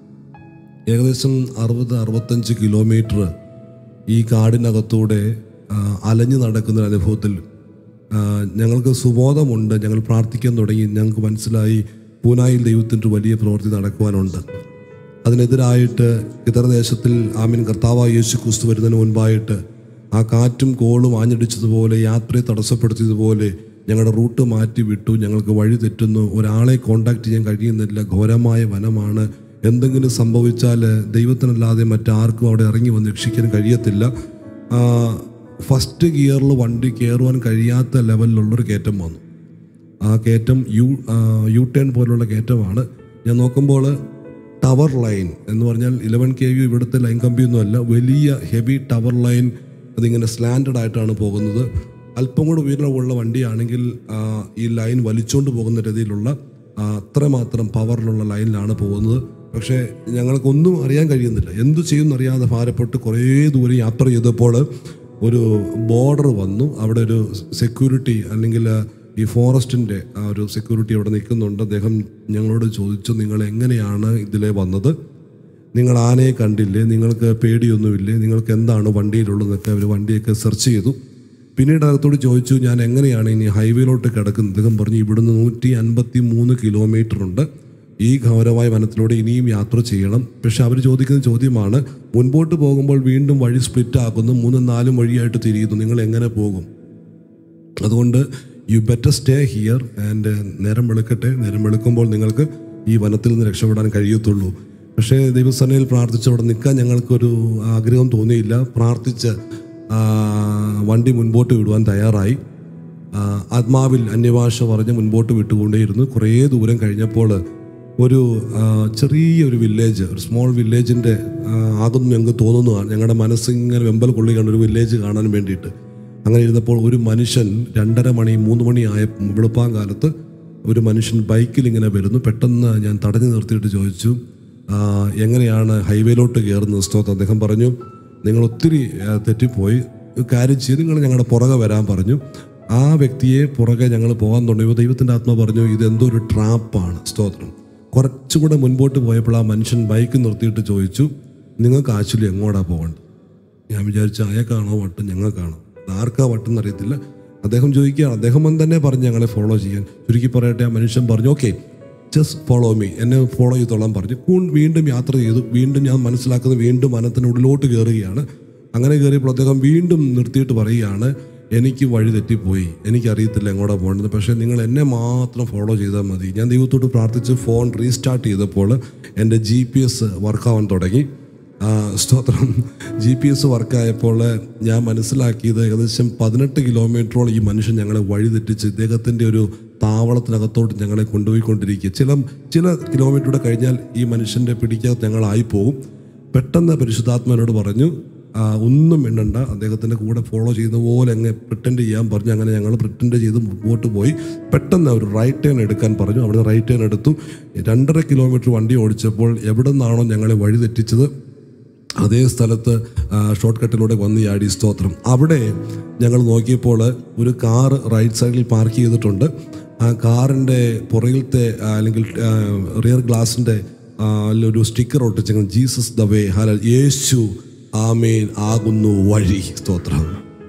ഏകദേശം അറുപത് അറുപത്തഞ്ച് കിലോമീറ്റർ ഈ കാടിനകത്തൂടെ ആ, അലഞ്ഞു നടക്കുന്ന ഒരു അനുഭവത്തിൽ ആ, ഞങ്ങൾക്ക് സുബോധമുണ്ട് ഞങ്ങൾ പ്രാർത്ഥിക്കാൻ തുടങ്ങി ഞങ്ങൾക്ക് മനസ്സിലായി പൂനായിൽ ദൈവത്തിൻ്റെ വലിയ പ്രവൃത്തി നടക്കുവാനുണ്ട് അതിനെതിരായിട്ട് ഇതരദേശത്തിൽ ആമീൻ കർത്താവായ യേശു ക്രിസ്തു വരുന്നതിന് മുൻപായിട്ട് ആ കാറ്റും കോളും ആഞ്ഞടിച്ചതുപോലെ യാത്രയെ തടസ്സപ്പെടുത്തിയതുപോലെ ഞങ്ങളുടെ റൂട്ട് മാറ്റി വിട്ടു ഞങ്ങൾക്ക് വഴി തെറ്റുന്നു ഒരാളെ കോണ്ടാക്ട് ചെയ്യാൻ കഴിയുന്നില്ല ഘോരമായ വനമാണ് എന്തെങ്കിലും സംഭവിച്ചാൽ ദൈവത്തിനല്ലാതെ മറ്റാർക്കും അവിടെ ഇറങ്ങി വന്ന് രക്ഷിക്കാൻ കഴിയത്തില്ല ആ, ഫസ്റ്റ് ഗിയറിൽ വണ്ടി കയറുവാൻ കഴിയാത്ത ലെവലിലുള്ളൊരു കയറ്റം വന്നു ആ കയറ്റം യു ആ, യു ടേൺ പോലുള്ള കയറ്റമാണ് ഞാൻ നോക്കുമ്പോൾ ടവർ ലൈൻ എന്ന് പറഞ്ഞാൽ ഇലവൻ കെ വി ഇവിടുത്തെ ലൈൻ കമ്പിയൊന്നുമല്ല വലിയ ഹെവി ടവർ ലൈൻ അതിങ്ങനെ സ്ലാൻഡഡ് ആയിട്ടാണ് പോകുന്നത് അല്പം കൂടെ ഉയരമുള്ള വണ്ടിയാണെങ്കിൽ ആ, ഈ ലൈൻ വലിച്ചുകൊണ്ട് പോകുന്ന രീതിയിലുള്ള ആ, അത്രമാത്രം പവറിലുള്ള ലൈനിലാണ് പോകുന്നത് പക്ഷേ ഞങ്ങൾക്കൊന്നും അറിയാൻ കഴിയുന്നില്ല എന്തു ചെയ്യുമെന്നറിയാതെ ഭാരപ്പെട്ട് കുറേ ദൂരം യാത്ര ചെയ്തപ്പോൾ ഒരു ബോർഡർ വന്നു അവിടെ ഒരു സെക്യൂരിറ്റി അല്ലെങ്കിൽ ഈ ഫോറസ്റ്റിൻ്റെ ആ ഒരു സെക്യൂരിറ്റി അവിടെ നിൽക്കുന്നുണ്ട് അദ്ദേഹം ഞങ്ങളോട് ചോദിച്ചു നിങ്ങൾ എങ്ങനെയാണ് ഇതിലെ വന്നത് നിങ്ങൾ ആനയെ കണ്ടില്ലേ നിങ്ങൾക്ക് പേടിയൊന്നുമില്ലേ നിങ്ങൾക്ക് എന്താണ് വണ്ടിയിലുള്ളതെന്നൊക്കെ അവർ വണ്ടിയൊക്കെ സെർച്ച് ചെയ്തു പിന്നീട് അകത്തോട് ചോദിച്ചു ഞാൻ എങ്ങനെയാണ് ഇനി ഹൈവേയിലോട്ട് കിടക്കുന്നത് അദ്ദേഹം പറഞ്ഞു ഇവിടുന്ന് നൂറ്റി അൻപത്തി മൂന്ന് കിലോമീറ്റർ ഉണ്ട് ഈ ഘോരമായ വനത്തിലൂടെ ഇനിയും യാത്ര ചെയ്യണം പക്ഷെ അവർ ചോദിക്കുന്ന ചോദ്യമാണ് മുൻപോട്ട് പോകുമ്പോൾ വീണ്ടും വഴി സ്പ്ലിറ്റ് ആക്കുന്നു മൂന്നും നാലും വഴിയായിട്ട് തിരിയുന്നു നിങ്ങൾ എങ്ങനെ പോകും അതുകൊണ്ട് you better stay here and നേരം വെളുക്കട്ടെ നേരം വെളുക്കുമ്പോൾ നിങ്ങൾക്ക് ഈ വനത്തിൽ നിന്ന് രക്ഷപ്പെടാൻ കഴിയത്തുള്ളൂ പക്ഷേ ദൈവസേനയിൽ പ്രാർത്ഥിച്ച് അവിടെ നിൽക്കാൻ ഞങ്ങൾക്കൊരു ആഗ്രഹം തോന്നിയില്ല പ്രാർത്ഥിച്ച് ആ, വണ്ടി മുൻപോട്ട് വിടുവാൻ തയ്യാറായി ആ, ആത്മാവിൽ അന്യഭാഷ പറഞ്ഞ് മുൻപോട്ട് വിട്ടുകൊണ്ടേയിരുന്നു കുറേ ദൂരം കഴിഞ്ഞപ്പോൾ ഒരു ആ, ചെറിയൊരു വില്ലേജ് ഒരു സ്മോൾ വില്ലേജിൻ്റെ ആകുന്നു ഞങ്ങൾക്ക് തോന്നുന്നതാണ് ഞങ്ങളുടെ മനസ്സിങ്ങനെ വെമ്പൽ കൊള്ളുകയാണ് ഒരു വില്ലേജ് കാണാൻ വേണ്ടിയിട്ട് അങ്ങനെ ഇരുന്നപ്പോൾ ഒരു മനുഷ്യൻ രണ്ടര മണി മൂന്ന് മണി ആയ വെളുപ്പാൻ കാലത്ത് ഒരു മനുഷ്യൻ ബൈക്കിൽ ഇങ്ങനെ വരുന്നു പെട്ടെന്ന് ഞാൻ തടഞ്ഞു നിർത്തിയിട്ട് ചോദിച്ചു "ആ, എങ്ങനെയാണ് ഹൈവേയിലോട്ട് കയറുന്നത് സ്തോത്രം അദ്ദേഹം പറഞ്ഞു നിങ്ങൾ ഒത്തിരി ആ, തെറ്റിപ്പോയി ഒരു കാര്യം ചെയ്ത് നിങ്ങൾ ഞങ്ങളുടെ പുറകെ വരാൻ പറഞ്ഞു ആ വ്യക്തിയെ പുറകെ ഞങ്ങൾ പോകാൻ തുടങ്ങിയപ്പോൾ ദൈവത്തിൻ്റെ ആത്മ പറഞ്ഞു ഇതെന്തോ ഒരു ട്രാപ്പാണ് സ്തോത്രം കുറച്ചുകൂടെ മുൻപോട്ട് പോയപ്പോൾ ആ മനുഷ്യൻ ബൈക്ക് നിർത്തിയിട്ട് ചോദിച്ചു നിങ്ങൾക്ക് ആക്ച്വലി എങ്ങോട്ടാണ് പോകേണ്ടത് ഞാൻ വിചാരിച്ചു അയക്കാണോ വട്ടം ഞങ്ങൾക്കാണോ ആർക്കാ വട്ടം എന്നറിയത്തില്ല അദ്ദേഹം ചോദിക്കുകയാണ് അദ്ദേഹം തന്നെ പറഞ്ഞ് ഞങ്ങളെ ഫോളോ ചെയ്യാൻ ചുരുക്കി പറയട്ടെ ആ മനുഷ്യൻ പറഞ്ഞു ഓക്കെ ജസ്റ്റ് ഫോളോ മീ എന്നെ ഫോളോ ചെയ്തോളാൻ പറഞ്ഞു കൂൺ- വീണ്ടും യാത്ര ചെയ്തു വീണ്ടും ഞാൻ മനസ്സിലാക്കുന്നത് വീണ്ടും വനത്തിനുള്ളിലോട്ട് കയറുകയാണ് അങ്ങനെ കയറിയപ്പോൾ അദ്ദേഹം വീണ്ടും നിർത്തിയിട്ട് പറയുകയാണ് എനിക്ക് വഴി തെറ്റിപ്പോയി എനിക്കറിയത്തില്ല എങ്ങോട്ടാ പോകേണ്ടത് പക്ഷേ നിങ്ങൾ എന്നെ മാത്രം ഫോളോ ചെയ്താൽ മതി ഞാൻ ദൈവത്തോട് പ്രാർത്ഥിച്ച് ഫോൺ റീസ്റ്റാർട്ട് ചെയ്തപ്പോൾ എൻ്റെ ജി പി എസ് വർക്കാവാൻ തുടങ്ങി ആ, സ്തോത്രം ജി പി എസ് വർക്കായപ്പോൾ ഞാൻ മനസ്സിലാക്കിയത് ഏകദേശം പതിനെട്ട് കിലോമീറ്ററോളം ഈ മനുഷ്യൻ ഞങ്ങളെ വഴിതെറ്റിച്ച് ഇദ്ദേഹത്തിൻ്റെ ഒരു താവളത്തിനകത്തോട്ട് ഞങ്ങളെ കൊണ്ടുപോയിക്കൊണ്ടിരിക്കുക ചില ചില കിലോമീറ്ററുടെ കഴിഞ്ഞാൽ ഈ മനുഷ്യൻ്റെ പിടിക്കകത്ത് ഞങ്ങളായി പോകും പെട്ടെന്ന് പരിശുദ്ധാത്മാനോട് പറഞ്ഞു ആ, ഒന്നും മിണ്ടണ്ട അദ്ദേഹത്തിൻ്റെ കൂടെ ഫോളോ ചെയ്യുന്ന പോലെ അങ്ങ് പ്രിറ്റൻഡ് ചെയ്യാൻ പറഞ്ഞു അങ്ങനെ ഞങ്ങൾ പ്രിറ്റൻഡ് ചെയ്ത് മുമ്പോട്ട് പോയി പെട്ടെന്ന് ഒരു റൈറ്റ് ടേൺ എടുക്കാൻ പറഞ്ഞു അവിടെ റൈറ്റ് ടേൺ എടുത്തു രണ്ടര കിലോമീറ്റർ വണ്ടി ഓടിച്ചപ്പോൾ എവിടെ നിന്നാണോ ഞങ്ങളെ വഴി തെറ്റിച്ചത് അതേ സ്ഥലത്ത് ഷോർട്ട് കട്ടിലൂടെ വന്ന് ചാടി സ്തോത്രം അവിടെ ഞങ്ങൾ നോക്കിയപ്പോൾ ഒരു കാർ റൈറ്റ് സൈഡിൽ പാർക്ക് ചെയ്തിട്ടുണ്ട് ആ കാറിൻ്റെ പുറകിലത്തെ ആ, അല്ലെങ്കിൽ റിയർ ഗ്ലാസിൻ്റെ ഒരു സ്റ്റിക്കർ ഒട്ടിച്ചെങ്കിൽ ജീസസ് ദ വേ ഹല യേശു ആമേൻ ആകുന്നു വഴി സ്തോത്രം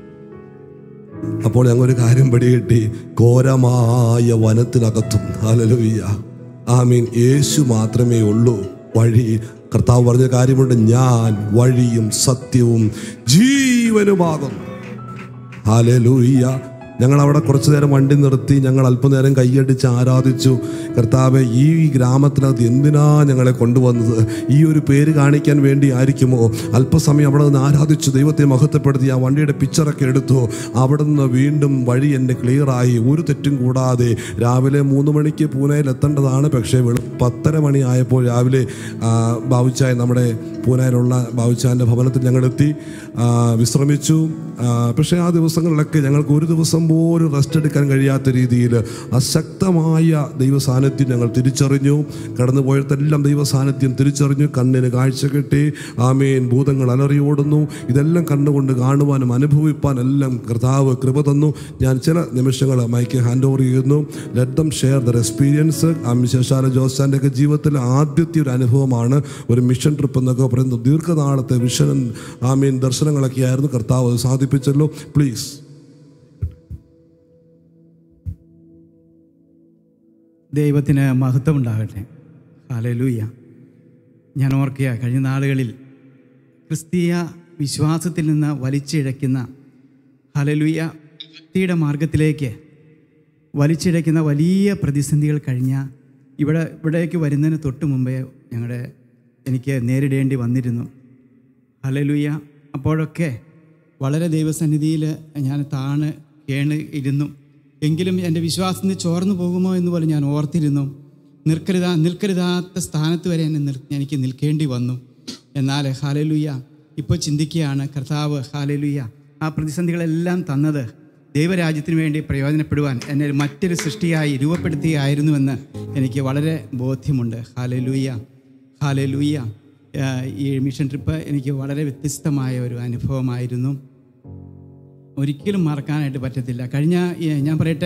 അപ്പോൾ ഞങ്ങൾ ഒരു കാര്യം പിടികിട്ടി ഘോരമായ വനത്തിനകത്തും ഹലലുയ്യ ആമീൻ യേശു മാത്രമേ ഉള്ളൂ വഴി കർത്താവ് പറഞ്ഞ കാര്യമുണ്ട് ഞാൻ വഴിയും സത്യവും ജീവനുമാകുന്നു ഹാലലൂയ്യ ഞങ്ങൾ അവിടെ കുറച്ചു നേരം വണ്ടി നിർത്തി ഞങ്ങൾ അല്പനേരം കൈയടിച്ച് ആരാധിച്ചു കർത്താവെ ഈ ഗ്രാമത്തിനകത്ത് എന്തിനാ ഞങ്ങളെ കൊണ്ടുവന്നത് ഈ ഒരു പേര് കാണിക്കാൻ വേണ്ടി ആയിരിക്കുമോ അല്പസമയം അവിടെ നിന്ന് ആരാധിച്ചു ദൈവത്തെ മഹത്വപ്പെടുത്തി ആ വണ്ടിയുടെ പിക്ചറൊക്കെ എടുത്തു അവിടെ നിന്ന് വീണ്ടും വഴി എൻ്റെ ക്ലിയറായി ഒരു തെറ്റും കൂടാതെ രാവിലെ മൂന്ന് മണിക്ക് പൂനെയിൽ എത്തേണ്ടതാണ് പക്ഷേ വെളു പത്തര മണി ആയപ്പോൾ രാവിലെ ആ, ബാബുച്ചായ നമ്മുടെ പൂനെയിലുള്ള ബാബുച്ചാൻ്റെ ഭവനത്തിൽ ഞങ്ങളെത്തി ആ, വിശ്രമിച്ചു ആ, പക്ഷേ ആ ദിവസങ്ങളിലൊക്കെ ഞങ്ങൾക്ക് ഒരു ദിവസം പോലും റെസ്റ്റ് എടുക്കാൻ കഴിയാത്ത രീതിയിൽ അശക്തമായ ദൈവ സാന്നിധ്യം ഞങ്ങൾ തിരിച്ചറിഞ്ഞു കടന്നുപോയതെല്ലാം ദൈവ സാന്നിധ്യം തിരിച്ചറിഞ്ഞു കണ്ണിന് കാഴ്ച കിട്ടി ആമേൻ ഭൂതങ്ങൾ അലറി ഓടുന്നു ഇതെല്ലാം കണ്ടുകൊണ്ട് കാണുവാനും അനുഭവിപ്പാൻ എല്ലാം കർത്താവ് കൃപ തന്നു ഞാൻ ചില നിമിഷങ്ങൾ മൈക്ക് ഹാൻഡ് ഓവർ ചെയ്യുന്നു let them share their experience ശേഷാല ജോസാൻ്റെ ഒക്കെ ജീവിതത്തിലെ ആദ്യത്തെ ഒരു അനുഭവമാണ് ഒരു മിഷൻ ട്രിപ്പ് എന്നൊക്കെ പറയുന്നത് ദീർഘനാളത്തെ വിഷൻ ആമീൻ ദർശനങ്ങളൊക്കെ ആയിരുന്നു കർത്താവ് അത് സാധിപ്പിച്ചല്ലോ പ്ലീസ് ദൈവത്തിന് മഹത്വം ഉണ്ടാകട്ടെ ഹാലലൂയ ഞാൻ ഓർക്കുക കഴിഞ്ഞ നാളുകളിൽ ക്രിസ്തീയ വിശ്വാസത്തിൽ നിന്ന് വലിച്ചിഴയ്ക്കുന്ന ഹലലുയ ഭക്തിയുടെ മാർഗത്തിലേക്ക് വലിച്ചിഴയ്ക്കുന്ന വലിയ പ്രതിസന്ധികൾ കഴിഞ്ഞ ഇവിടെ ഇവിടേക്ക് വരുന്നതിന് തൊട്ട് മുമ്പേ ഞങ്ങളുടെ എനിക്ക് നേരിടേണ്ടി വന്നിരുന്നു ഹലലുയ അപ്പോഴൊക്കെ വളരെ ദൈവസന്നിധിയിൽ ഞാൻ താണ് കേണ് ഇരുന്നു എങ്കിലും എൻ്റെ വിശ്വാസത്തിന് ചോർന്നു പോകുമോ എന്ന് പോലും ഞാൻ ഓർത്തിരുന്നു നിൽക്കരുതാ നിൽക്കരുതാത്ത സ്ഥാനത്ത് വരെ എന്നെ നിൽ എനിക്ക് നിൽക്കേണ്ടി വന്നു എന്നാൽ ഹാലലുയ്യ ഇപ്പോൾ ചിന്തിക്കുകയാണ് കർത്താവ് ഹാലലുയ്യ ആ പ്രതിസന്ധികളെല്ലാം തന്നത് ദൈവരാജ്യത്തിന് വേണ്ടി പ്രയോജനപ്പെടുവാൻ എന്നെ മറ്റൊരു സൃഷ്ടിയായി രൂപപ്പെടുത്തിയായിരുന്നുവെന്ന് എനിക്ക് വളരെ ബോധ്യമുണ്ട് ഹാലലുയ്യ ഹാലലുയ്യ ഈ മിഷൻ ട്രിപ്പ് എനിക്ക് വളരെ വ്യത്യസ്തമായ ഒരു അനുഭവമായിരുന്നു ഒരിക്കലും മറക്കാനായിട്ട് പറ്റത്തില്ല കഴിഞ്ഞ ഏ, ഞാൻ പറയട്ടെ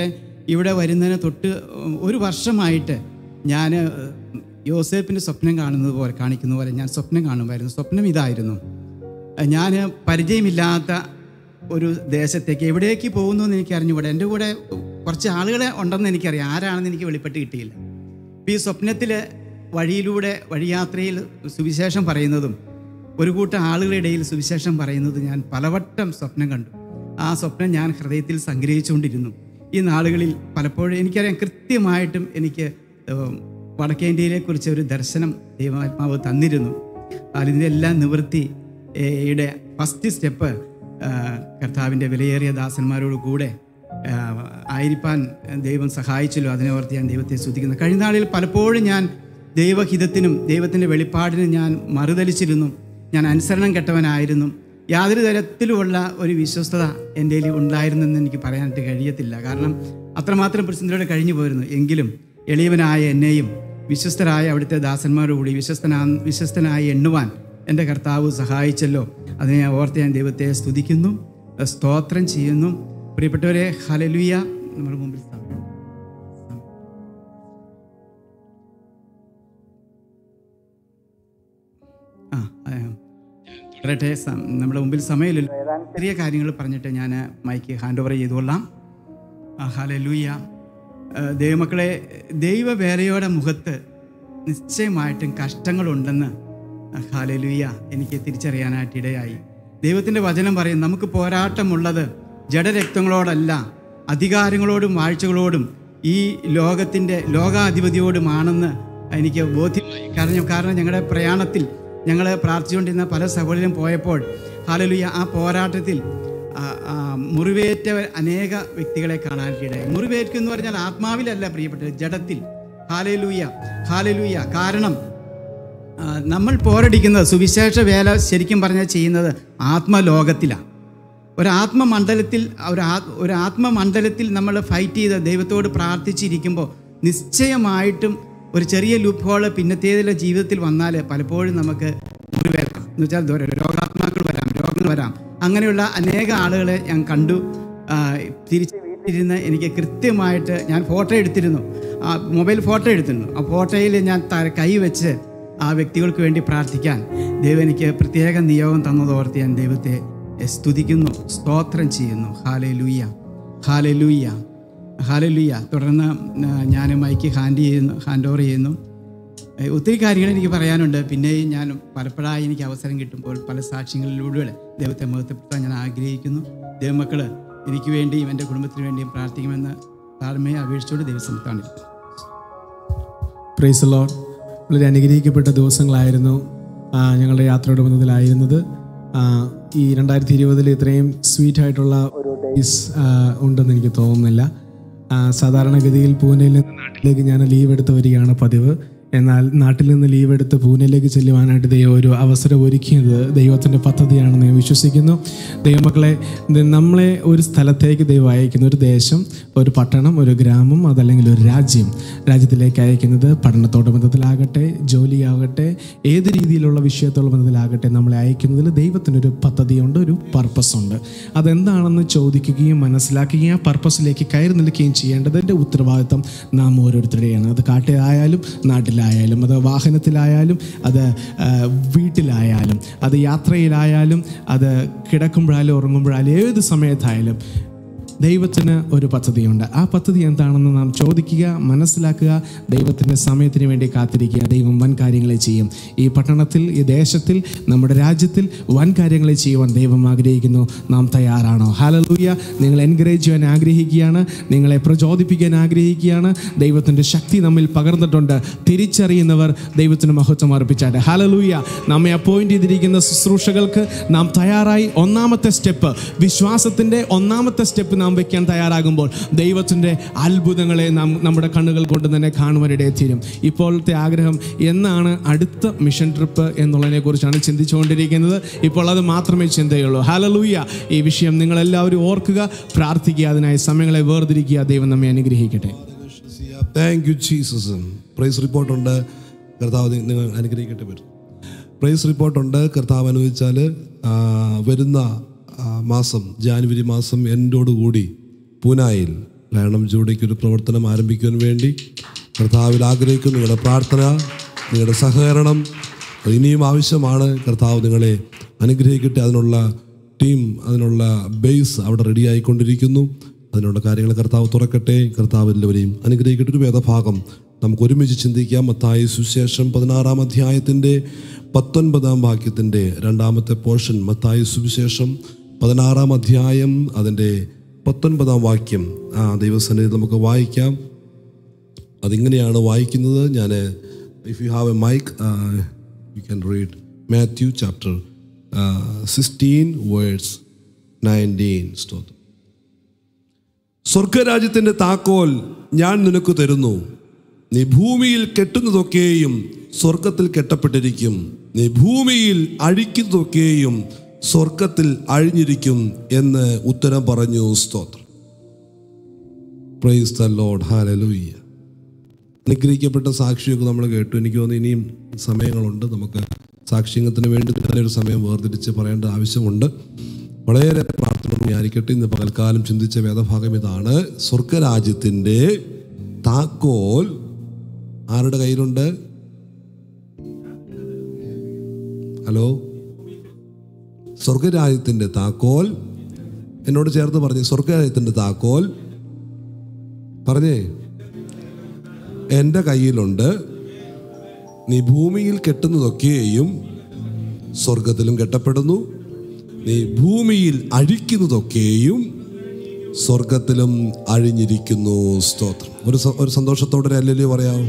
ഇവിടെ വരുന്നതിന് തൊട്ട് ഒരു വർഷമായിട്ട് ഞാൻ യോസേപ്പിൻ്റെ സ്വപ്നം കാണുന്നത് പോലെ കാണിക്കുന്ന പോലെ ഞാൻ സ്വപ്നം കാണുമായിരുന്നു സ്വപ്നം ഇതായിരുന്നു ഞാൻ പരിചയമില്ലാത്ത ഒരു ദേശത്തേക്ക് എവിടേക്ക് പോകുന്നു എന്ന് എനിക്ക് അറിഞ്ഞുകൂടെ എൻ്റെ കൂടെ കുറച്ച് ആളുകളെ ഉണ്ടെന്ന് എനിക്കറിയാം ആരാണെന്ന് എനിക്ക് വെളിപ്പെട്ട് കിട്ടിയില്ല അപ്പോൾ ഈ സ്വപ്നത്തിൽ വഴിയിലൂടെ വഴിയാത്രയിൽ സുവിശേഷം പറയുന്നതും ഒരു കൂട്ടം ആളുകളുടെ ഇടയിൽ സുവിശേഷം പറയുന്നത് ഞാൻ പലവട്ടം സ്വപ്നം കണ്ടു ആ സ്വപ്നം ഞാൻ ഹൃദയത്തിൽ സംഗ്രഹിച്ചുകൊണ്ടിരുന്നു ഈ നാളുകളിൽ പലപ്പോഴും എനിക്കറിയാം കൃത്യമായിട്ടും എനിക്ക് ഏഹ്, വടക്കേ ഇന്ത്യയിലെക്കുറിച്ച് ഒരു ദർശനം ദൈവാത്മാവ് തന്നിരുന്നു അതിൻ്റെ എല്ലാം നിവൃത്തി ഏഹ്, യുടെ ഫസ്റ്റ് സ്റ്റെപ്പ് കർത്താവിൻ്റെ വിലയേറിയ ദാസന്മാരോട് കൂടെ ആഹ്, ആയിരിക്കാൻ ദൈവം സഹായിച്ചല്ലോ അതിനെ ഓർത്ത് ഞാൻ ദൈവത്തെ സ്തുതിക്കുന്നു കഴിഞ്ഞ നാളിൽ പലപ്പോഴും ഞാൻ ദൈവഹിതത്തിനും ദൈവത്തിൻ്റെ വെളിപ്പാടിനും ഞാൻ മറുതലിച്ചിരുന്നു ഞാൻ അനുസരണം കെട്ടവനായിരുന്നു യാതൊരു തരത്തിലുമുള്ള ഒരു വിശ്വസ്തത എൻ്റെ കയ്യിൽ ഉണ്ടായിരുന്നെന്ന് എനിക്ക് പറയാനായിട്ട് കഴിയത്തില്ല കാരണം അത്രമാത്രം പ്രതിസന്ധിയോടെ കഴിഞ്ഞു പോയിരുന്നു എങ്കിലും എളിയവനായ എന്നെയും വിശ്വസ്തരായ അവിടുത്തെ ദാസന്മാരോടുകൂടി വിശ്വസ്തനാ വിശ്വസ്തനായി എണ്ണുവാൻ എൻ്റെ കർത്താവ് സഹായിച്ചല്ലോ അതിനെ ഞാൻ ഓർത്ത് ഞാൻ ദൈവത്തെ സ്തുതിക്കുന്നു സ്തോത്രം ചെയ്യുന്നു പ്രിയപ്പെട്ടവരെ ഹലലുയ നമ്മുടെ മുമ്പിൽ സമയം ആ ആ, പറയട്ടെ സം- നമ്മുടെ മുമ്പിൽ സമയമില്ലല്ലോ ഏതാനും ചെറിയ കാര്യങ്ങൾ പറഞ്ഞിട്ട് ഞാൻ മൈക്ക് ഹാൻഡ് ഓവർ ചെയ്തുകൊള്ളാം ഹലലൂയ ദൈവമക്കളെ ദൈവവേലയുടെ മുഖത്ത് നിശ്ചയമായിട്ടും കഷ്ടങ്ങളുണ്ടെന്ന് ഹാലലൂയ എനിക്ക് തിരിച്ചറിയാനായിട്ട് ഇടയായി ദൈവത്തിൻ്റെ വചനം പറയും നമുക്ക് പോരാട്ടമുള്ളത് ജഡരക്തങ്ങളോടല്ല അധികാരങ്ങളോടും വാഴ്ചകളോടും ഈ ലോകത്തിൻ്റെ ലോകാധിപതിയോടുമാണെന്ന് എനിക്ക് ബോധ്യമായി കാരണം കാരണം ഞങ്ങളുടെ പ്രയാണത്തിൽ ഞങ്ങൾ പ്രാർത്ഥിച്ചുകൊണ്ടിരുന്ന പല സഭകളിലും പോയപ്പോൾ ഹാലലുയ ആ പോരാട്ടത്തിൽ ആ, ആ, മുറിവേറ്റ അനേക വ്യക്തികളെ കാണാനിടയായി മുറിവേറ്റു എന്ന് പറഞ്ഞാൽ ആത്മാവിലല്ല പ്രിയപ്പെട്ടത് ജഡത്തിൽ ഹാലലൂയ ഹാലലൂയ കാരണം ആ, നമ്മൾ പോരടിക്കുന്നത് സുവിശേഷ വേല ശരിക്കും പറഞ്ഞാൽ ചെയ്യുന്നത് ആത്മലോകത്തിലാണ് ഒരു ആത്മമണ്ഡലത്തിൽ ഒരു ആ ഒരു ആത്മമണ്ഡലത്തിൽ നമ്മൾ ഫൈറ്റ് ചെയ്ത് ദൈവത്തോട് പ്രാർത്ഥിച്ചിരിക്കുമ്പോൾ നിശ്ചയമായിട്ടും ഒരു ചെറിയ ലൂപ്പ് ഹോള് പിന്നത്തേതിലെ ജീവിതത്തിൽ വന്നാൽ പലപ്പോഴും നമുക്ക് മുറിവേൽക്കാം എന്ന് വെച്ചാൽ ദൂരെ രോഗാത്മാക്കൾ വരാം രോഗങ്ങൾ വരാം അങ്ങനെയുള്ള അനേക ആളുകളെ ഞാൻ കണ്ടു ആ, തിരിച്ച് വീട്ടിലിരുന്ന് എനിക്ക് കൃത്യമായിട്ട് ഞാൻ ഫോട്ടോ എടുത്തിരുന്നു ആ മൊബൈൽ ഫോട്ടോ എടുത്തിരുന്നു ആ ഫോട്ടോയിൽ ഞാൻ ത- കൈ വെച്ച് ആ വ്യക്തികൾക്ക് വേണ്ടി പ്രാർത്ഥിക്കാൻ ദൈവം എനിക്ക് പ്രത്യേക നിയോഗം തന്നതോർത്ത് ഞാൻ ദൈവത്തെ സ്തുതിക്കുന്നു സ്തോത്രം ചെയ്യുന്നു ഹാലെ ലൂയ്യ ഹാലെ ലൂയ്യ ഹാലെ ലൂയ്യ തുടർന്ന് ഞാൻ മൈക്ക് ഹാൻഡ് ചെയ്യുന്നു ഹാൻഡ് ഓവർ ചെയ്യുന്നു ഏഹ് ഒത്തിരി കാര്യങ്ങൾ എനിക്ക് പറയാനുണ്ട് പിന്നെയും ഞാൻ പലപ്പോഴായി എനിക്ക് അവസരം കിട്ടുമ്പോൾ പല സാക്ഷ്യങ്ങളിലൂടെ ദൈവത്തെ മഹത്വപ്പെടുത്താൻ ഞാൻ ആഗ്രഹിക്കുന്നു ദൈവമക്കൾ എനിക്ക് വേണ്ടിയും എൻ്റെ കുടുംബത്തിന് വേണ്ടിയും പ്രാർത്ഥിക്കുമെന്ന് താഴ്മയെ അപേക്ഷിച്ചുകൊണ്ട് ദൈവസംസ്ഥാനം പ്രൈസ് ലോഡ് വളരെ അനുഗ്രഹിക്കപ്പെട്ട ദിവസങ്ങളായിരുന്നു ആ, ഞങ്ങളുടെ യാത്രയുടെ ബന്ധത്തിലായിരുന്നത് ആ, ഈ രണ്ടായിരത്തി ഇരുപതിൽ ഇത്രയും സ്വീറ്റ് ആയിട്ടുള്ള ഒരു ഡേയ്സ് ഉണ്ടെന്ന് എനിക്ക് തോന്നുന്നില്ല ആ, സാധാരണഗതിയിൽ പൂനെയിൽ നിന്ന് നാട്ടിലേക്ക് ഞാൻ ലീവ് എടുത്ത് വരികയാണ് പതിവ് എന്നാൽ നാട്ടിൽ നിന്ന് ലീവ് എടുത്ത് പൂനെയിലേക്ക് ചെല്ലുവാനായിട്ട് ദൈവം ഒരു അവസരം ഒരുക്കിയത് ദൈവത്തിൻ്റെ പദ്ധതിയാണെന്ന് ഞാൻ വിശ്വസിക്കുന്നു ദൈവമക്കളെ ഇത് നമ്മളെ ഒരു സ്ഥലത്തേക്ക് ദൈവം അയക്കുന്ന ഒരു ദേശം ഒരു പട്ടണം ഒരു ഗ്രാമം അതല്ലെങ്കിൽ ഒരു രാജ്യം രാജ്യത്തിലേക്ക് അയക്കുന്നത് പഠനത്തോട് ബന്ധത്തിലാകട്ടെ ജോലിയാകട്ടെ ഏത് രീതിയിലുള്ള വിഷയത്തോട് ബന്ധത്തിലാകട്ടെ നമ്മളെ അയക്കുന്നതിൽ ദൈവത്തിനൊരു പദ്ധതിയുണ്ട് ഒരു പർപ്പസ് ഉണ്ട് അതെന്താണെന്ന് ചോദിക്കുകയും മനസ്സിലാക്കുകയും ആ പർപ്പസിലേക്ക് കയറി നിൽക്കുകയും ചെയ്യേണ്ടതിൻ്റെ ഉത്തരവാദിത്തം നാം ഓരോരുത്തരുടെയാണ് അത് കാട്ടിലായാലും നാട്ടിലായാലും അത് വാഹനത്തിലായാലും അത് ആ, വീട്ടിലായാലും അത് യാത്രയിലായാലും അത് കിടക്കുമ്പോഴായാലും ഉറങ്ങുമ്പോഴായാലും ഏത് സമയത്തായാലും ദൈവത്തിന് ഒരു പദ്ധതിയുണ്ട് ആ പദ്ധതി എന്താണെന്ന് നാം ചോദിക്കുക മനസ്സിലാക്കുക ദൈവത്തിൻ്റെ സമയത്തിന് വേണ്ടി കാത്തിരിക്കുക ദൈവം വൻ കാര്യങ്ങളെ ചെയ്യും ഈ പട്ടണത്തിൽ ഈ ദേശത്തിൽ നമ്മുടെ രാജ്യത്തിൽ വൻ കാര്യങ്ങളെ ചെയ്യുവാൻ ദൈവം ആഗ്രഹിക്കുന്നു നാം തയ്യാറാണോ ഹാലലൂയ നിങ്ങൾ എൻകറേജ് ചെയ്യാൻ ആഗ്രഹിക്കുകയാണ് നിങ്ങളെ പ്രചോദിപ്പിക്കാൻ ആഗ്രഹിക്കുകയാണ് ദൈവത്തിൻ്റെ ശക്തി നമ്മിൽ പകർന്നിട്ടുണ്ട് തിരിച്ചറിയുന്നവർ ദൈവത്തിന് മഹത്വം അർപ്പിച്ചാട്ടെ ഹാലലൂയ നമ്മെ അപ്പോയിന്റ് ചെയ്തിരിക്കുന്ന ശുശ്രൂഷകൾക്ക് നാം തയ്യാറായി ഒന്നാമത്തെ സ്റ്റെപ്പ് വിശ്വാസത്തിൻ്റെ ഒന്നാമത്തെ സ്റ്റെപ്പ് നാം വെക്കാൻ തയ്യാറാകുമ്പോൾ ദൈവത്തിൻ്റെ അത്ഭുതങ്ങളെ നാം നമ്മുടെ കണ്ണുകൾ കൊണ്ട് തന്നെ കാണുവാനിടയെ തീരും ഇപ്പോഴത്തെ ആഗ്രഹം എന്നാണ് അടുത്ത മിഷൻ ട്രിപ്പ് എന്നുള്ളതിനെ കുറിച്ചാണ് ചിന്തിച്ചുകൊണ്ടിരിക്കുന്നത് ഇപ്പോൾ അത് മാത്രമേ ചിന്തയുള്ളൂ ഹാലലൂയ ഈ വിഷയം നിങ്ങളെല്ലാവരും ഓർക്കുക പ്രാർത്ഥിക്കുക അതിനായി സമയങ്ങളെ വേർതിരിക്കുക ദൈവം നമ്മെ അനുഗ്രഹിക്കട്ടെ താങ്ക് യു ജീസസ് പ്രൈസ് റിപ്പോർട്ടുണ്ട് കർത്താവ് നി- നിങ്ങൾ അനുഗ്രഹിക്കട്ടെ വരും പ്രൈസ് റിപ്പോർട്ടുണ്ട് കർത്താവ് അനുവദിച്ചാൽ വരുന്ന ആ, മാസം ജാനുവരി മാസം എന്നോടുകൂടി പൂനായിൽ പ്ലാനം ജോഡിക്ക് ഒരു പ്രവർത്തനം ആരംഭിക്കുവാൻ വേണ്ടി കർത്താവിൽ ആഗ്രഹിക്കുന്നു നിങ്ങളുടെ പ്രാർത്ഥന നിങ്ങളുടെ സഹകരണം അത് ഇനിയും ആവശ്യമാണ് കർത്താവ് നിങ്ങളെ അനുഗ്രഹിക്കട്ടെ അതിനുള്ള ടീം അതിനുള്ള ബേസ് അവിടെ റെഡി ആയിക്കൊണ്ടിരിക്കുന്നു അതിനുള്ള കാര്യങ്ങൾ കർത്താവ് തുറക്കട്ടെ കർത്താവ് എല്ലാവരെയും അനുഗ്രഹിക്കട്ടെ ഒരു വേദഭാഗം നമുക്ക് ഒരുമിച്ച് ചിന്തിക്കാം മത്തായ സുവിശേഷം പതിനാറാം അധ്യായത്തിൻ്റെ പത്തൊൻപതാം വാക്യത്തിൻ്റെ രണ്ടാമത്തെ പോർഷൻ മത്തായ സുവിശേഷം പതിനാറാം അധ്യായം അതിൻ്റെ പത്തൊൻപതാം വാക്യം ആ ദൈവസന്നിധി നമുക്ക് വായിക്കാം അതിങ്ങനെയാണ് വായിക്കുന്നത് ഞാൻ if you have a mic you can read Matthew chapter sixteen words nineteen സ്തോത്രം സ്വർഗരാജ്യത്തിൻ്റെ താക്കോൽ ഞാൻ നിനക്ക് തരുന്നു നീ ഭൂമിയിൽ കെട്ടുന്നതൊക്കെയും സ്വർഗത്തിൽ കെട്ടപ്പെട്ടിരിക്കും നീ ഭൂമിയിൽ അഴിക്കുന്നതൊക്കെയും സ്വർഗത്തിൽ അഴിഞ്ഞിരിക്കും എന്ന് ഉത്തരം പറഞ്ഞു സ്തോത്രം പ്രൈസ് ദ ലോഡ് ഹാലലൂയ്യ അനുഗ്രഹിക്കപ്പെട്ട സാക്ഷിയൊക്കെ നമ്മൾ കേട്ടു എനിക്ക് തോന്നുന്നു ഇനിയും സമയങ്ങളുണ്ട് നമുക്ക് സാക്ഷ്യത്തിന് വേണ്ടി തന്നെ ഒരു സമയം വേർതിരിച്ച് പറയേണ്ട ആവശ്യമുണ്ട് വളരെ പ്രാർത്ഥന ഞാനിക്കട്ടെ ഇന്ന് പകൽക്കാലം ചിന്തിച്ച വേദഭാഗം ഇതാണ് സ്വർഗരാജ്യത്തിൻ്റെ താക്കോൽ ആരുടെ കയ്യിലുണ്ട് ഹലോ സ്വർഗരാജ്യത്തിൻ്റെ താക്കോൽ എന്നോട് ചേർത്ത് പറഞ്ഞു സ്വർഗരാജ്യത്തിൻ്റെ താക്കോൽ പറഞ്ഞേ എൻ്റെ കയ്യിലുണ്ട് നീ ഭൂമിയിൽ കെട്ടുന്നതൊക്കെയും സ്വർഗത്തിലും കെട്ടപ്പെടുന്നു നീ ഭൂമിയിൽ അഴിക്കുന്നതൊക്കെയും സ്വർഗത്തിലും അഴിഞ്ഞിരിക്കുന്നു സ്തോത്രം ഒരു സ- ഒരു സന്തോഷത്തോടെ അല്ലല്ലോ പറയാമോ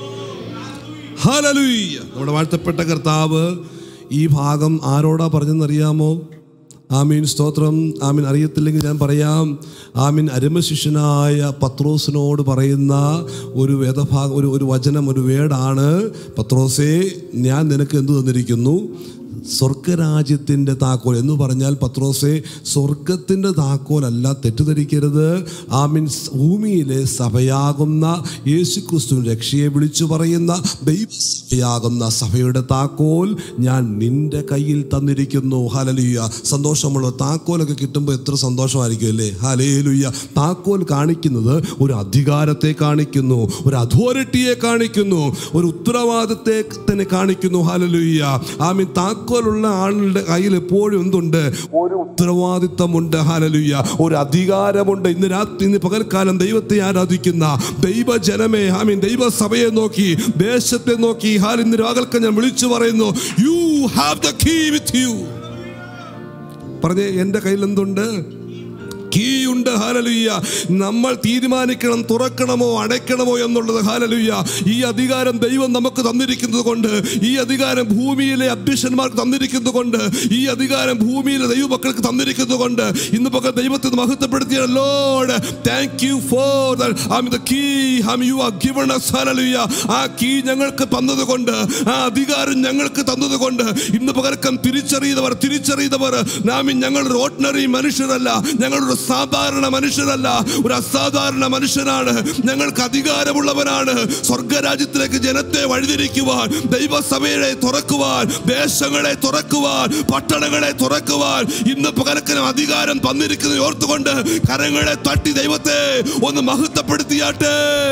ഹല്ലേലൂയ നമ്മുടെ വാഴ്ത്തപ്പെട്ട കർത്താവ് ഈ ഭാഗം ആരോടാ പറഞ്ഞെന്നറിയാമോ ആമീൻ സ്തോത്രം ആമീൻ അറിയത്തില്ലെങ്കിൽ ഞാൻ പറയാം ആമീൻ അരുമശിഷ്യനായ പത്രോസിനോട് പറയുന്ന ഒരു വേദഭാഗം ഒരു ഒരു വചനം ഒരു വേടാണ് പത്രോസേ ഞാൻ നിനക്ക് എന്തു തന്നിരിക്കുന്നു സ്വർഗരാജ്യത്തിൻ്റെ താക്കോൽ എന്ന് പറഞ്ഞാൽ പത്രോസെ സ്വർഗത്തിൻ്റെ താക്കോലല്ല തെറ്റിദ്ധരിക്കരുത് ആ മീൻസ് ഭൂമിയിലെ സഭയാകുന്ന യേശു ക്രിസ്തു രക്ഷയെ വിളിച്ചു പറയുന്ന ദൈവസഭയാകുന്ന സഭയുടെ താക്കോൽ ഞാൻ നിന്റെ കയ്യിൽ തന്നിരിക്കുന്നു ഹലലുയ്യ സന്തോഷമുള്ള താക്കോലൊക്കെ കിട്ടുമ്പോൾ എത്ര സന്തോഷമായിരിക്കും അല്ലേ ഹലേലുയ്യ താക്കോൽ കാണിക്കുന്നത് ഒരു അധികാരത്തെ കാണിക്കുന്നു ഒരു അതോറിറ്റിയെ കാണിക്കുന്നു ഒരു ഉത്തരവാദിത്തെ തന്നെ കാണിക്കുന്നു ഹലലുയ്യ ആമീൻ താക്കോലുള്ള ആളുടെ കയ്യിൽ എപ്പോഴും എന്തുണ്ട് ഒരു ഉത്തരവാദിത്തമുണ്ട് ഹലലുയ്യ ഒരു അധികാരമുണ്ട് ഇന്ന് രാത്രി ഇന്ന് പകൽക്കാലം ദൈവത്തെ ആരാധിക്കുന്ന ദൈവജനമേ ആമീൻ ദൈവസഭയെ നോക്കി ദേശത്തെ നോക്കി ഹാൽ ഇന്ന് രാകൽക്ക് ഞാൻ വിളിച്ചു പറയുന്നു you have the key with you പറഞ്ഞേ എൻ്റെ കയ്യിൽ എന്തുണ്ട് കീ ഉണ്ട് ഹാലലുയ്യ നമ്മൾ തീരുമാനിക്കണം തുറക്കണമോ അടയ്ക്കണമോ എന്നുള്ളത് ഹാലലുയ്യ ഈ അധികാരം ദൈവം നമുക്ക് തന്നിരിക്കുന്നത് കൊണ്ട് ഈ അധികാരം ഭൂമിയിലെ അധ്യക്ഷന്മാർക്ക് തന്നിരിക്കുന്നത് കൊണ്ട് ഈ അധികാരം ഭൂമിയിലെ ദൈവമക്കൾക്ക് തന്നിരിക്കുന്നത് കൊണ്ട് ഇന്ന് പകൽ ദൈവത്തെ മഹത്വപ്പെടുത്തിയ lord thank you for the key hmm you are given us hallelujah ആ കീ ഞങ്ങൾക്ക് തന്നത് കൊണ്ട് ആ അധികാരം ഞങ്ങൾക്ക് തന്നത് കൊണ്ട് ഇന്ന് പകർക്കം തിരിച്ചറിയുന്നവർ തിരിച്ചറിയുന്നവർ നാം ഞങ്ങൾ ഒരു ഓർഡിനറി മനുഷ്യരല്ല ഞങ്ങളൊരു സാധാരണ മനുഷ്യരല്ല ഒരു അസാധാരണ മനുഷ്യനാണ് ഞങ്ങൾക്ക് അധികാരമുള്ളവരാണ് സ്വർഗരാജ്യത്തിലേക്ക് ജനത്തെ വഴിതിരിക്കുവാൻ ദൈവസഭയെ തുറക്കുവാൻ ദേശങ്ങളെ തുറക്കുവാൻ പട്ടണങ്ങളെ തുറക്കുവാൻ ഇന്ന് പകരക്കനും അധികാരം തന്നിരിക്കുന്നത് ഓർത്തുകൊണ്ട് കരങ്ങളെ തട്ടി ദൈവത്തെ ഒന്ന് മഹത്വപ്പെടുത്തിയാട്ടെ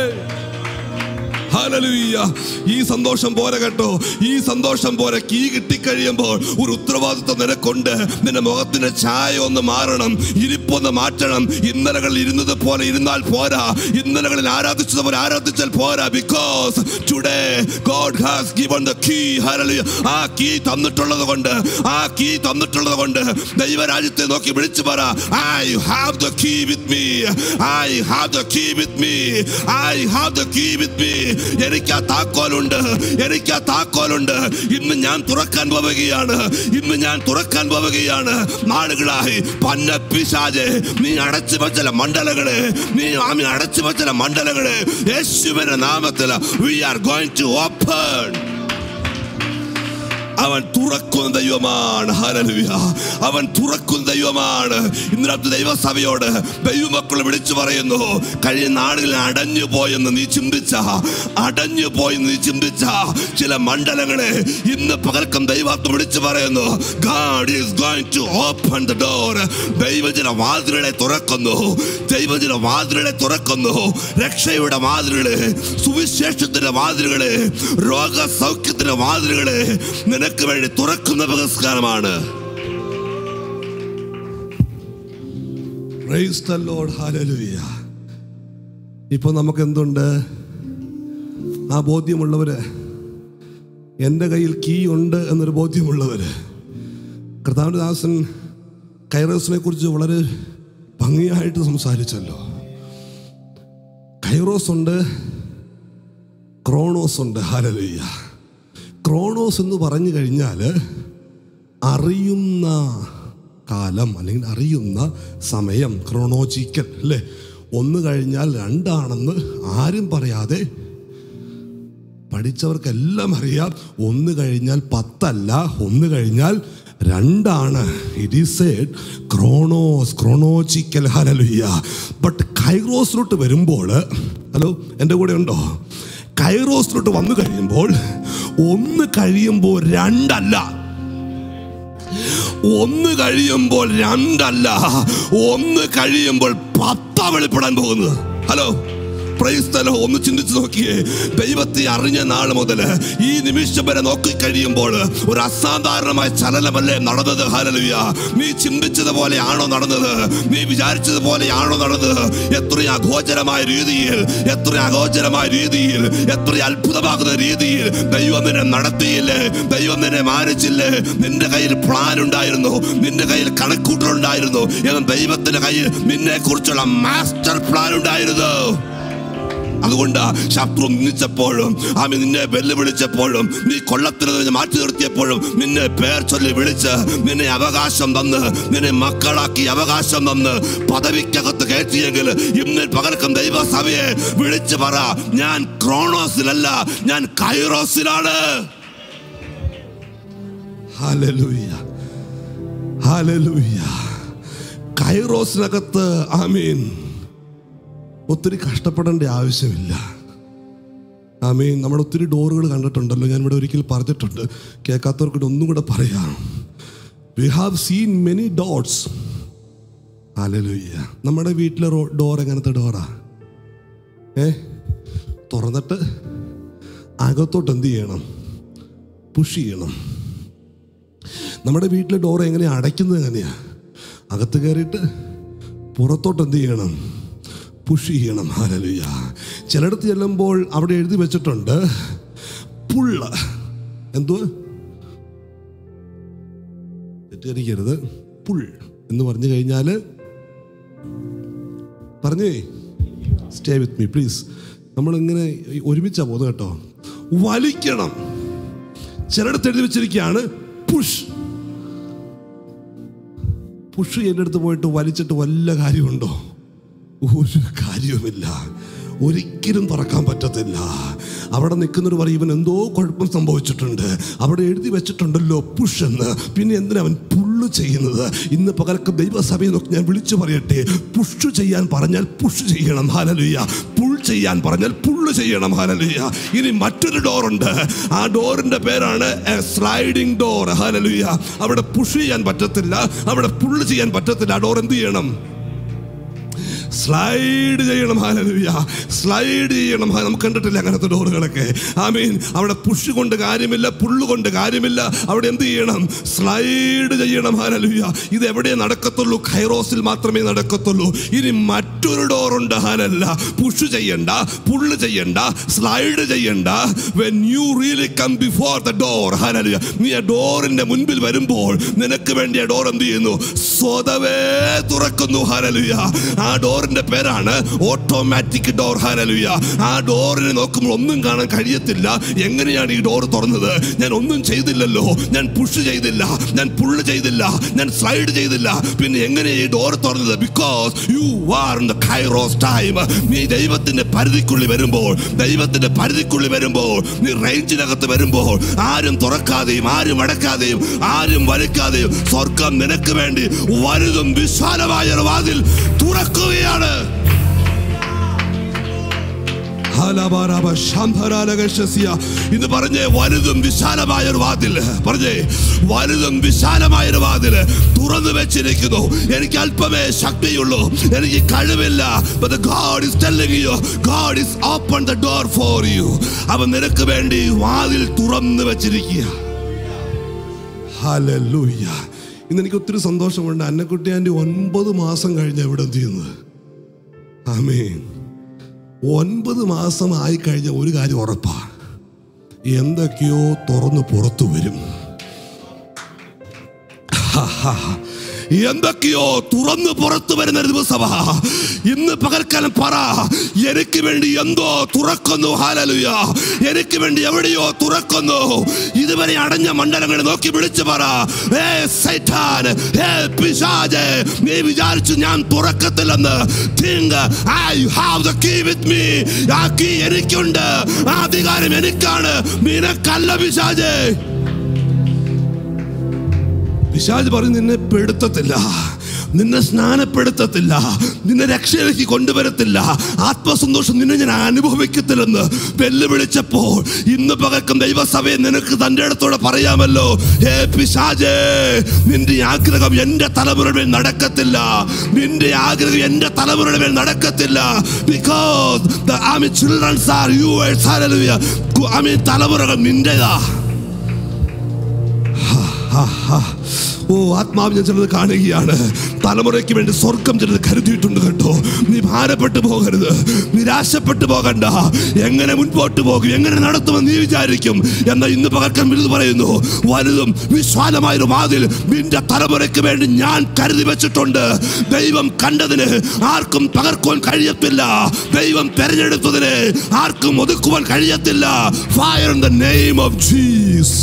ഹല്ലേലൂയ. ഈ സന്തോഷം പോരെ കേട്ടോ ഈ സന്തോഷം പോരെ കീ കിട്ടിക്കഴിയുമ്പോൾ ഒരു ഉത്തരവാദിത്വം നിനക്കുണ്ട് നിന്റെ മുഖത്തിന്റെ ഛായ ഒന്ന് മാറണം ഇരിപ്പൊന്ന് മാറ്റണം ഇന്നലകളിൽ ഇരുന്നത് പോലെ ഇരുന്നാൽ പോരാ ഇന്നലകളിൽ ആരാധിച്ചത് പോലെ ആരാധിച്ചാൽ പോരാ because today God has given the key ആ കീ തന്നിട്ടുള്ളത് കൊണ്ട് ആ കീ തന്നിട്ടുള്ളത് കൊണ്ട് ദൈവരാജ്യത്തെ നോക്കി വിളിച്ചു പറ I have the key with me I have the key with me I have the key with me എനിക്ക് ആ താക്കോലുണ്ട് എനിക്ക് ആ താക്കോലുണ്ട് ഇന്ന് ഞാൻ തുറക്കാൻ പോവുകയാണ് ഇന്ന് ഞാൻ തുറക്കാൻ പോവുകയാണ് നാളുകളായി പന്ന പിശാചെ നീ അടച്ചു വച്ചല മണ്ഡലങ്ങളെ നീ ആമി അടച്ചു വച്ചല മണ്ഡലങ്ങളെ യേശുവിന്റെ നാമത്തിൽ we are going to open അവൻ തുറക്കുന്ന ദൈവമാണ് ഹല്ലേലൂയ അവൻ തുറക്കുന്ന ദൈവമാണ് ഇന്ന് രാത്രി ദൈവസഭയോട് ദൈവമക്കൾ വിളിച്ചു പറയുന്നു കഴിഞ്ഞ നാടുകളിൽ അടഞ്ഞു പോയെന്ന് നീ ചിന്തിച്ച അടഞ്ഞു പോയെന്ന് നീ ചിന്തിച്ച ചില മണ്ഡലങ്ങളെ ഇന്ന് പകൽക്കം ദൈവാത്മ വിളിച്ചു പറയുന്നു God is going to open the door ദൈവജന വാതിലുകളെ തുറക്കുന്നു ദൈവജന വാതിലുകളെ തുറക്കുന്നു രക്ഷയുടെ വാതിലുകളെ സുവിശേഷത്തിന്റെ വാതിലുകളെ രോഗസൗഖ്യത്തിന്റെ വാതിലുകളെ നിനക്ക് വേണ്ടി തുറക്കുന്ന പുരസ്കാരമാണ് Praise the Lord. Hallelujah. ഇപ്പൊ നമുക്ക് എന്തുണ്ട് ആ ബോധ്യമുള്ളവര് എൻ്റെ കയ്യിൽ കീ ഉണ്ട് എന്നൊരു ബോധ്യമുള്ളവര് കർത്താവിൻ്റെ ദാസൻ കൈറോസിനെ കുറിച്ച് വളരെ ഭംഗിയായിട്ട് സംസാരിച്ചല്ലോ കൈറോസ് ഉണ്ട് ക്രോണോസ് ഉണ്ട് ഹാലലുയ്യ ക്രോണോസ് എന്ന് പറഞ്ഞു കഴിഞ്ഞാൽ അറിയുന്ന കാലം അല്ലെങ്കിൽ അറിയുന്ന സമയം ക്രോണോജിക്കൽ അല്ലേ ഒന്ന് കഴിഞ്ഞാൽ രണ്ടാണെന്ന് ആരും പറയാതെ പഠിച്ചവർക്കെല്ലാം അറിയാം ഒന്ന് കഴിഞ്ഞാൽ പത്തല്ല ഒന്ന് കഴിഞ്ഞാൽ രണ്ടാണ് it is said chronos chronological hallelujah but കൈറോസിലോട്ട് വരുമ്പോൾ ഹലോ എൻ്റെ കൂടെ ഉണ്ടോ കൈറോസിലോട്ട് വന്നു കഴിയുമ്പോൾ ഒന്ന് കഴിയുമ്പോൾ രണ്ടല്ല ഒന്ന് കഴിയുമ്പോൾ രണ്ടല്ല ഒന്ന് കഴിയുമ്പോൾ പത്താ വെളിപ്പെടാൻ പോകുന്നത് ഹലോ പ്രൈസ്തലോ ഒന്ന് ചിന്തിച്ചു നോക്കിയേ ദൈവത്തെ അറിഞ്ഞ നാൾ മുതൽ ഈ നിമിഷം വരെ നോക്കി കഴിയുമ്പോൾ ഒരു അസാധാരണമായ ചലനമല്ലേ നടന്നത് ഹലലുയ നീ ചിന്തിച്ചതുപോലെയാണോ നടന്നത് നീ വിചാരിച്ചതുപോലെയാണോ നടന്നത് എത്ര അഗോചരമായ രീതിയിൽ എത്ര അഗോചരമായ രീതിയിൽ എത്ര അത്ഭുതമാകുന്ന രീതിയിൽ ദൈവം നിന്നെ നടത്തിയില്ലേ ദൈവം നിന്നെ മാനിച്ചില്ലേ നിന്റെ കയ്യിൽ പ്ലാൻ ഉണ്ടായിരുന്നു നിന്റെ കയ്യിൽ കണക്കൂട്ടലുണ്ടായിരുന്നു എന്നാൽ ദൈവത്തിന്റെ കയ്യിൽ നിന്നെ കുറിച്ചുള്ള മാസ്റ്റർ പ്ലാൻ ഉണ്ടായിരുന്നു അതുകൊണ്ട് ശത്രു നിന്നിച്ചപ്പോഴും ആമി നിന്നെ വെല്ലുവിളിച്ചപ്പോഴും നീ കൊള്ളത്തിൽ നിന്ന് മാറ്റി നിർത്തിയപ്പോഴും നിന്നെ പേർ ചൊല്ലി വിളിച്ച് നിന്നെ അവകാശം തന്ന് നിന്നെ മക്കളാക്കി അവകാശം തന്ന് പദവിക്കകത്ത് കയറ്റിയെങ്കിൽ ഇന്ന് പകർക്കും ദൈവസഭയെ വിളിച്ചു പറ ഞാൻ ക്രോണോസിലല്ല ഞാൻ കൈറോസിലാണ് ഹല്ലേലൂയ ഹല്ലേലൂയ കൈറോസിനകത്ത് ആമീൻ ഒത്തിരി കഷ്ടപ്പെടേണ്ട ആവശ്യമില്ല ആമീൻ നമ്മൾ ഒത്തിരി ഡോറുകൾ കണ്ടിട്ടുണ്ടല്ലോ ഞാൻ ഇവിടെ ഒരിക്കൽ പറഞ്ഞിട്ടുണ്ട് കേൾക്കാത്തവർക്ക് ഒന്നും കൂടെ പറയാം we have seen many dots hallelujah നമ്മുടെ വീട്ടിലെ ഡോർ എങ്ങനത്തെ ഡോറാ ഏ തുറന്നിട്ട് അകത്തോട്ട് എന്ത് ചെയ്യണം പുഷ് ചെയ്യണം നമ്മുടെ വീട്ടിലെ ഡോർ എങ്ങനെയാ അടയ്ക്കുന്നത് എങ്ങനെയാ അകത്ത് കയറിയിട്ട് പുറത്തോട്ട് എന്ത് ചെയ്യണം പുഷ് ചെയ്യണം ഹാലലുയ ചിലയിടത്ത് ചെല്ലുമ്പോൾ അവിടെ എഴുതി വെച്ചിട്ടുണ്ട് പുള്ള എന്തുവാ തെറ്റിദ്ധരിക്കരുത് പുൾ എന്ന് പറഞ്ഞു കഴിഞ്ഞാൽ പറഞ്ഞേ സ്റ്റേ വിത്ത് മീ പ്ലീസ് നമ്മളിങ്ങനെ ഒരുമിച്ചാ പോകുന്നത് കേട്ടോ വലിക്കണം ചിലയിടത്ത് എഴുതി വെച്ചിരിക്കുകയാണ് പുഷ് പുഷ് എൻ്റെ അടുത്ത് പോയിട്ട് വലിച്ചിട്ട് വല്ല കാര്യമുണ്ടോ ഒരു കാര്യവുമില്ല ഒരിക്കലും തുറക്കാൻ പറ്റത്തില്ല അവിടെ നിൽക്കുന്നവർ പറയും ഇവൻ എന്തോ കുഴപ്പം സംഭവിച്ചിട്ടുണ്ട് അവിടെ എഴുതി വെച്ചിട്ടുണ്ടല്ലോ പുഷ് എന്ന് പിന്നെ എന്തിനാ അവൻ പുള്ളു ചെയ്യുന്നത് ഇന്ന് പകൽക്ക് ദൈവസഭയിൽ നോക്കി ഞാൻ വിളിച്ചു പറയട്ടെ പുഷ് ചെയ്യാൻ പറഞ്ഞാൽ പുഷ് ചെയ്യണം ഹാലലുയ്യ പുൾ ചെയ്യാൻ പറഞ്ഞാൽ പുള്ളു ചെയ്യണം ഹാലലുയ്യ ഇനി മറ്റൊരു ഡോറുണ്ട് ആ ഡോറിന്റെ പേരാണ് സ്ലൈഡിംഗ് ഡോർ ഹാലലുയ്യ അവിടെ പുഷ് ചെയ്യാൻ പറ്റത്തില്ല അവിടെ പുള്ളു ചെയ്യാൻ പറ്റത്തില്ല ആ ഡോർ എന്ത് ചെയ്യണം സ്ലൈഡ് ചെയ്യണം ഹാലലുയ സ്ലൈഡ് ചെയ്യണം ഹാ- നമുക്ക് കണ്ടിട്ടില്ല അങ്ങനത്തെ ഡോറുകളൊക്കെ ആമീൻ അവിടെ പുഷ് കൊണ്ട് കാര്യമില്ല പുള്ളു കൊണ്ട് കാര്യമില്ല അവിടെ എന്ത് ചെയ്യണം സ്ലൈഡ് ചെയ്യണം ഹാലലുയ ഇത് എവിടെ നടക്കത്തുള്ളൂ ഖൈറോസിൽ മാത്രമേ നടക്കത്തുള്ളൂ ഇനി മറ്റൊരു ഡോറുണ്ട് ഹാലല്ല പുഷ് ചെയ്യണ്ട പുള്ള് ചെയ്യണ്ട സ്ലൈഡ് ചെയ്യണ്ട when you really come before the door hallelujah നീ ആ ഡോറിന്റെ മുൻപിൽ വരുമ്പോൾ നിനക്ക് വേണ്ടി ആ ഡോർ എന്ത് ചെയ്യുന്നു സ്വതവേ തുറക്കുന്നു ഹാലലുയ ആ ഡോറിന്റെ ഡോറിന്റെ പേരാണ് ഓട്ടോമാറ്റിക് ഡോർ ഹാലലുയ ആ ഡോറിനെ നോക്കുമ്പോൾ ഒന്നും കാണാൻ കഴിയത്തില്ല എങ്ങനെയാണ് ഈ ഡോർ തുറന്നത് ഞാൻ ഒന്നും ചെയ്തില്ലല്ലോ ഞാൻ പുഷ് ചെയ്തില്ല ഞാൻ പുള്ള് ചെയ്തില്ല ഞാൻ സ്ലൈഡ് ചെയ്തില്ല പിന്നെ എങ്ങനെ ഈ ഡോർ തുറന്നത് because you are in the kairos time നീ ദൈവത്തിന്റെ പരിധിക്കുള്ളിൽ വരുമ്പോൾ ദൈവത്തിന്റെ പരിധിക്കുള്ളിൽ വരുമ്പോൾ നീ റേഞ്ചിനകത്ത് വരുമ്പോൾ ആരും തുറക്കാതെയും ആരും അടക്കാതെയും ആരും വലിക്കാതെയും സ്വർഗം നിനക്ക് വേണ്ടി വലുതും വിശാലമായ ഒരു വാതിൽ തുറക്കുകയാണ് ഹാലാബാരാബ ശാന്തരാലകശസ്യ. ഇത് പറഞ്ഞേ വലുതും വിശാലമായ ഒരു വാതിൽ പറഞ്ഞേ വലുതും വിശാലമായ ഒരു വാതിൽ തുറന്നു വെച്ചിരിക്കുന്നു എനിക്ക് അല്പമേ ശക്തിയുള്ളൂ എനിക്ക് കഴിവില്ല But the God is telling you, God is opened the door for you. അവൻ നിനക്ക് വേണ്ടി വാതിൽ തുറന്നു വെച്ചിരിക്കുക ഹല്ലേലൂയ ഇന്ന് എനിക്ക് ഒത്തിരി സന്തോഷമുണ്ട് അന്നക്കുട്ടി ആൻറ്റി ഒൻപത് മാസം കഴിഞ്ഞ ഇവിടെ എന്ത് ചെയ്യുന്നത് ആമേൻ ഒൻപത് മാസം ആയി കഴിഞ്ഞ ഒരു കാര്യം ഉറപ്പാണ് എന്തൊക്കെയോ തുറന്ന് പുറത്തു വരും എന്തൊക്കെയോ തുറന്നു പുറത്തു വരുന്ന ഒരു ദിവസമാ ഇന്ന് പകൽക്കാലം പറ എനിക്ക് വേണ്ടി എന്തോ തുറക്കുന്നു ഹാലലുയ എനിക്ക് വേണ്ടി എവിടെയോ തുറക്കുന്നു ഇതുവരെ അടഞ്ഞ മണ്ഡലങ്ങളെ നോക്കി വിളിച്ചു പറ ഏ സൈറ്റാൻ ഏ പിശാചേ നീ വിചാരിച്ചു ഞാൻ തുറക്കത്തില്ലെന്ന് think I have the key with me ആ കീ എനിക്കുണ്ട് ആ അധികാരം എനിക്കാണ് നിനക്കല്ല പിശാചേ പിശാജ് പറയും നിന്നെ പെടുത്തത്തില്ല നിന്നെ സ്നാനപ്പെടുത്തത്തില്ല നിന്നെ രക്ഷയിലേക്ക് കൊണ്ടുവരത്തില്ല ആത്മസന്തോഷം നിന്നെ ഞാൻ അനുഭവിക്കത്തില്ലെന്ന് വെല്ലുവിളിച്ചപ്പോൾ ഇന്ന് പകർക്കും ദൈവസഭയെ നിനക്ക് തന്റെ അടുത്തോടെ പറയാമല്ലോ ഹേ പിശാജേ നിന്റെ ആഗ്രഹം എന്റെ തലമുറയുടെ മേൽ നടക്കത്തില്ല നിന്റെ ആഗ്രഹം എന്റെ തലമുറയുടെ മേൽ നടക്കത്തില്ല because I mean childrens are yours hallelujah I mean തലമുറകൾ നിന്റേതാ ആഹാ. ഓ ആത്മാവ് ഞാൻ ചിലത് കാണുകയാണ് തലമുറയ്ക്ക് വേണ്ടി സ്വർഗം ചിലത് കരുതിയിട്ടുണ്ട് കേട്ടോ നീ ഭാരപ്പെട്ടു പോകരുത് നിരാശപ്പെട്ടു പോകണ്ട എങ്ങനെ മുൻപോട്ട് പോകും എങ്ങനെ നടത്തുമെന്ന് നീ വിചാരിക്കും എന്നാൽ ഇന്ന് പകർക്കാൻ വലുത് പറയുന്നു വലുതും വിശാലമായൊരു വാതിൽ നിന്റെ തലമുറയ്ക്ക് വേണ്ടി ഞാൻ കരുതി വെച്ചിട്ടുണ്ട് ദൈവം കണ്ടതിന് ആർക്കും പകർക്കുവാൻ കഴിയത്തില്ല ദൈവം തെരഞ്ഞെടുത്തതിന് ആർക്കും ഒതുക്കുവാൻ കഴിയത്തില്ല fire in the name of Jesus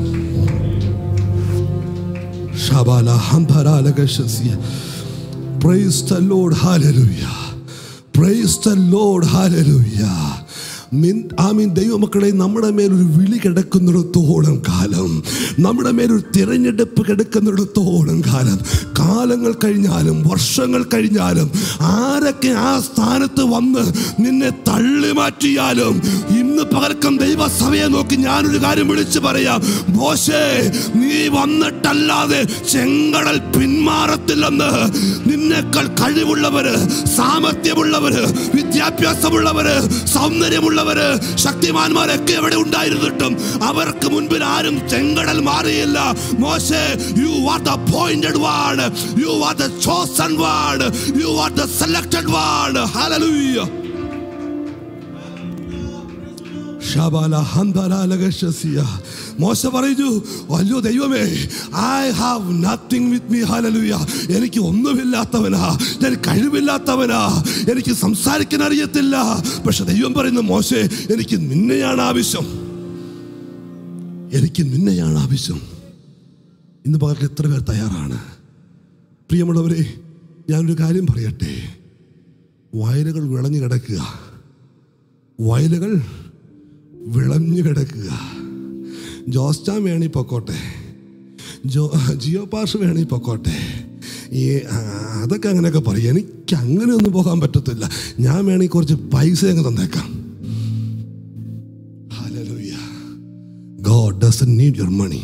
Shabala Hamparala Gashasya. Praise the Lord. Hallelujah. Praise the Lord. Hallelujah. മിൻ- ആമീൻ ദൈവമക്കളെ നമ്മുടെ മേലൊരു വിളി കിടക്കുന്നിടത്തോളം കാലം നമ്മുടെ മേലൊരു തിരഞ്ഞെടുപ്പ് കിടക്കുന്നിടത്തോളം കാലം കാലങ്ങൾ കഴിഞ്ഞാലും വർഷങ്ങൾ കഴിഞ്ഞാലും ആരൊക്കെ ആ സ്ഥാനത്ത് വന്ന് നിന്നെ തള്ളി മാറ്റിയാലും ഇന്ന് പകർക്കം ദൈവസഭയെ നോക്കി ഞാനൊരു കാര്യം വിളിച്ചു പറയാം മോശേ നീ വന്നിട്ടല്ലാതെ ചെങ്കടൽ പിന്മാറത്തില്ലെന്ന് നിന്നേക്കാൾ കഴിവുള്ളവര് സാമർഥ്യമുള്ളവര് വിദ്യാഭ്യാസമുള്ളവര് സൗന്ദര്യമുള്ളവര് ശക്തിമാന്മാരൊക്കെ എവിടെ ഉണ്ടായിരുന്നിട്ടും അവർക്ക് മുൻപിൽ ആരും ചെങ്കടൽ മാറിയില്ല മോശേ you are the appointed one you are the chosen one you are the selected one hallelujah ശബല ഹന്തരാലകശസിയ മോശ പറഞ്ഞു അയ്യോ ദൈവമേ I have nothing with me hallelujah എനിക്ക് ഒന്നുമില്ലാത്തവനാ ഞാൻ കഴിവില്ലാത്തവനാ എനിക്ക് സംസാരിക്കാൻ അറിയത്തില്ല പക്ഷെ ദൈവം പറയുന്നു മോശേ എനിക്ക് നിന്നെയാണ് ആവശ്യം എനിക്ക് നിന്നെയാണ് ആവശ്യം ഇന്ന് പകർക്ക് എത്ര പേർ തയ്യാറാണ് പ്രിയമുള്ളവരെ ഞാനൊരു കാര്യം പറയട്ടെ വയലുകൾ വിളഞ്ഞു കിടക്കുക വയലുകൾ വിളഞ്ഞു കിടക്കുക ജോസ്റ്റാൻ വേണി പൊക്കോട്ടെ ജോ ജിയോ പാർഷ് വേണി പൊക്കോട്ടെ ഈ ആ, അതൊക്കെ അങ്ങനെയൊക്കെ പറയും എനിക്ക് അങ്ങനെ ഒന്നും പോകാൻ പറ്റത്തില്ല ഞാൻ വേണമെങ്കിൽ കുറച്ച് പൈസ അങ്ങ് തന്നേക്കാം Hallelujah. God doesn't need your money.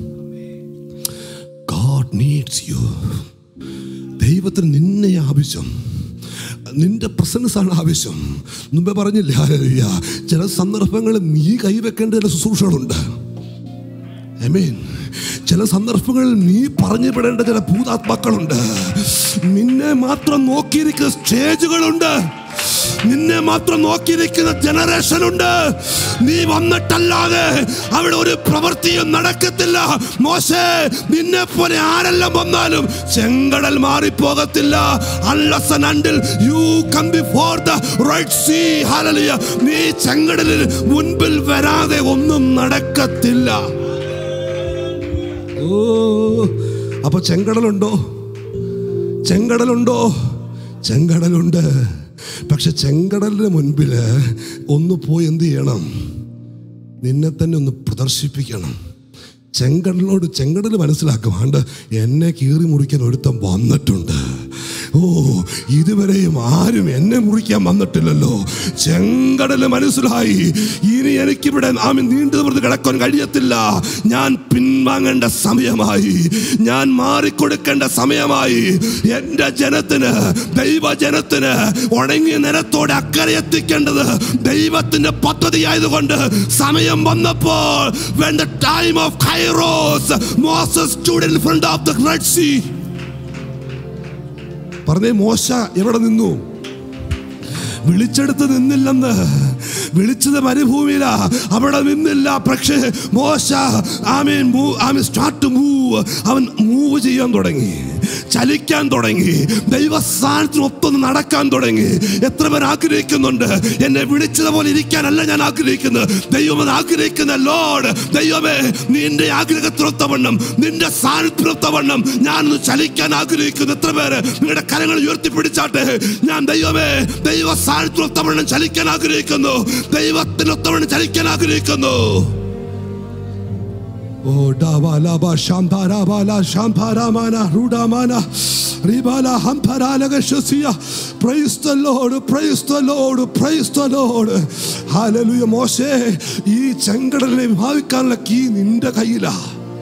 God needs you. ദൈവത്തിന് നിന്നെ ആവശ്യം നിന്റെ പ്രസൻസ് ആണ് ആവശ്യം മുമ്പേ പറഞ്ഞില്ലേ ഹല്ലേലൂയ ചില സന്ദർഭങ്ങളിൽ നീ കൈവെക്കേണ്ട ചില ശുശ്രൂഷകളുണ്ട് Amen. ചില സന്ദർഭങ്ങളിൽ നീ പറഞ്ഞു വിടേണ്ട ചില ഭൂതാത്മാക്കളുണ്ട് നിന്നെ മാത്രം നോക്കിയിരിക്കുന്ന സ്റ്റേജുകളുണ്ട് നിന്നെ മാത്രം നോക്കി നിൽക്കുന്ന ജനറേഷൻ ഉണ്ട് നീ വന്നിട്ടല്ലാതെ അവിടെ ഒരു പ്രവൃത്തിയും നടക്കത്തില്ല മോശേ നിന്നെ പോലെ ആരെല്ലാം വന്നാലും ചെങ്കടൽ മാറിപ്പോകത്തില്ല unless and until you come before the right sea hallelujah നീ ചെങ്കടലിൽ മുൻപിൽ വരാതെ ഒന്നും നടക്കത്തില്ല ഓ അപ്പൊ ചെങ്കടലുണ്ടോ ചെങ്കടലുണ്ടോ ചെങ്കടലുണ്ട് പക്ഷെ ചെങ്കടലിന് മുൻപിൽ ഒന്ന് പോയി എന്ത് ചെയ്യണം നിന്നെ തന്നെ ഒന്ന് പ്രദർശിപ്പിക്കണം ചെങ്കടലിനോട് ചെങ്കടൽ മനസ്സിലാക്കുവാണ്ട് എന്നെ കീറി മുറിക്കാൻ ഒരുത്തം വന്നിട്ടുണ്ട് ഓ ഇതുവരെയും ആരും എന്നെ മുറിക്കാൻ വന്നിട്ടില്ലല്ലോ ചെങ്കടൽ മനസ്സിലായി ഇനി എനിക്കിവിടെ ആമി നീണ്ടു നിവർന്ന് കിടക്കാൻ കഴിയത്തില്ല ഞാൻ പിൻവാങ്ങേണ്ട സമയമായി ഞാൻ മാറിക്കൊടുക്കേണ്ട സമയമായി എൻ്റെ ജനത്തിന് ദൈവജനത്തിന് ഉണങ്ങിയ നിലത്തോടെ അക്കരെ എത്തിക്കേണ്ടത് ദൈവത്തിന്റെ പദ്ധതി ആയതുകൊണ്ട് സമയം വന്നപ്പോൾ when the time of kairos moses stood in front of the red sea പറഞ്ഞേ മോശ എവിടെ നിന്നു വിളിച്ചെടുത്ത് നിന്നില്ലെന്ന് വിളിച്ചത് മരുഭൂമിയില അവിടെ നിന്നില്ല പക്ഷേ മോശ ആമീൻ ആമീൻ സ്റ്റാർട്ട് മൂവ് അവൻ മൂവ് ചെയ്യാൻ തുടങ്ങി ചലിക്കാൻ തുടങ്ങി ദൈവസ്ഥാനത്തിന് ഒത്തൊന്ന് നടക്കാൻ തുടങ്ങി എത്ര പേർ ആഗ്രഹിക്കുന്നുണ്ട് എന്നെ വിളിച്ചതുപോലെ ഇരിക്കാനല്ല ഞാൻ ആഗ്രഹിക്കുന്നത് ദൈവം അത് ആഗ്രഹിക്കുന്ന ലോഡ് ദൈവമേ നിന്റെ ആഗ്രഹത്തിനൊത്തവണ്ണം നിന്റെ സ്ഥാനത്തിനൊത്തവണ്ണം ഞാനൊന്ന് ചലിക്കാൻ ആഗ്രഹിക്കുന്നു എത്ര പേര് നിങ്ങളുടെ കരങ്ങൾ ഉയർത്തിപ്പിടിച്ചാട്ടെ ഞാൻ ദൈവമേ ദൈവ സ്ഥാനത്തിനൊത്തവണ്ണം ചലിക്കാൻ ആഗ്രഹിക്കുന്നു ദൈവത്തിനൊത്തവണ്ണം ചലിക്കാൻ ആഗ്രഹിക്കുന്നു ഓ ഡാബാലാബ ശാംഭാരാബാല ശാംഭാരാമാന റൂഡാമാന റിബാല ഹംഭരാലകശസിയ praise the lord praise the lord praise the lord hallelujah മോശേ ഈ ചെങ്കടലിനെ വിഭാവിക്കാനുള്ള കീ നിന്റെ കയ്യിലാ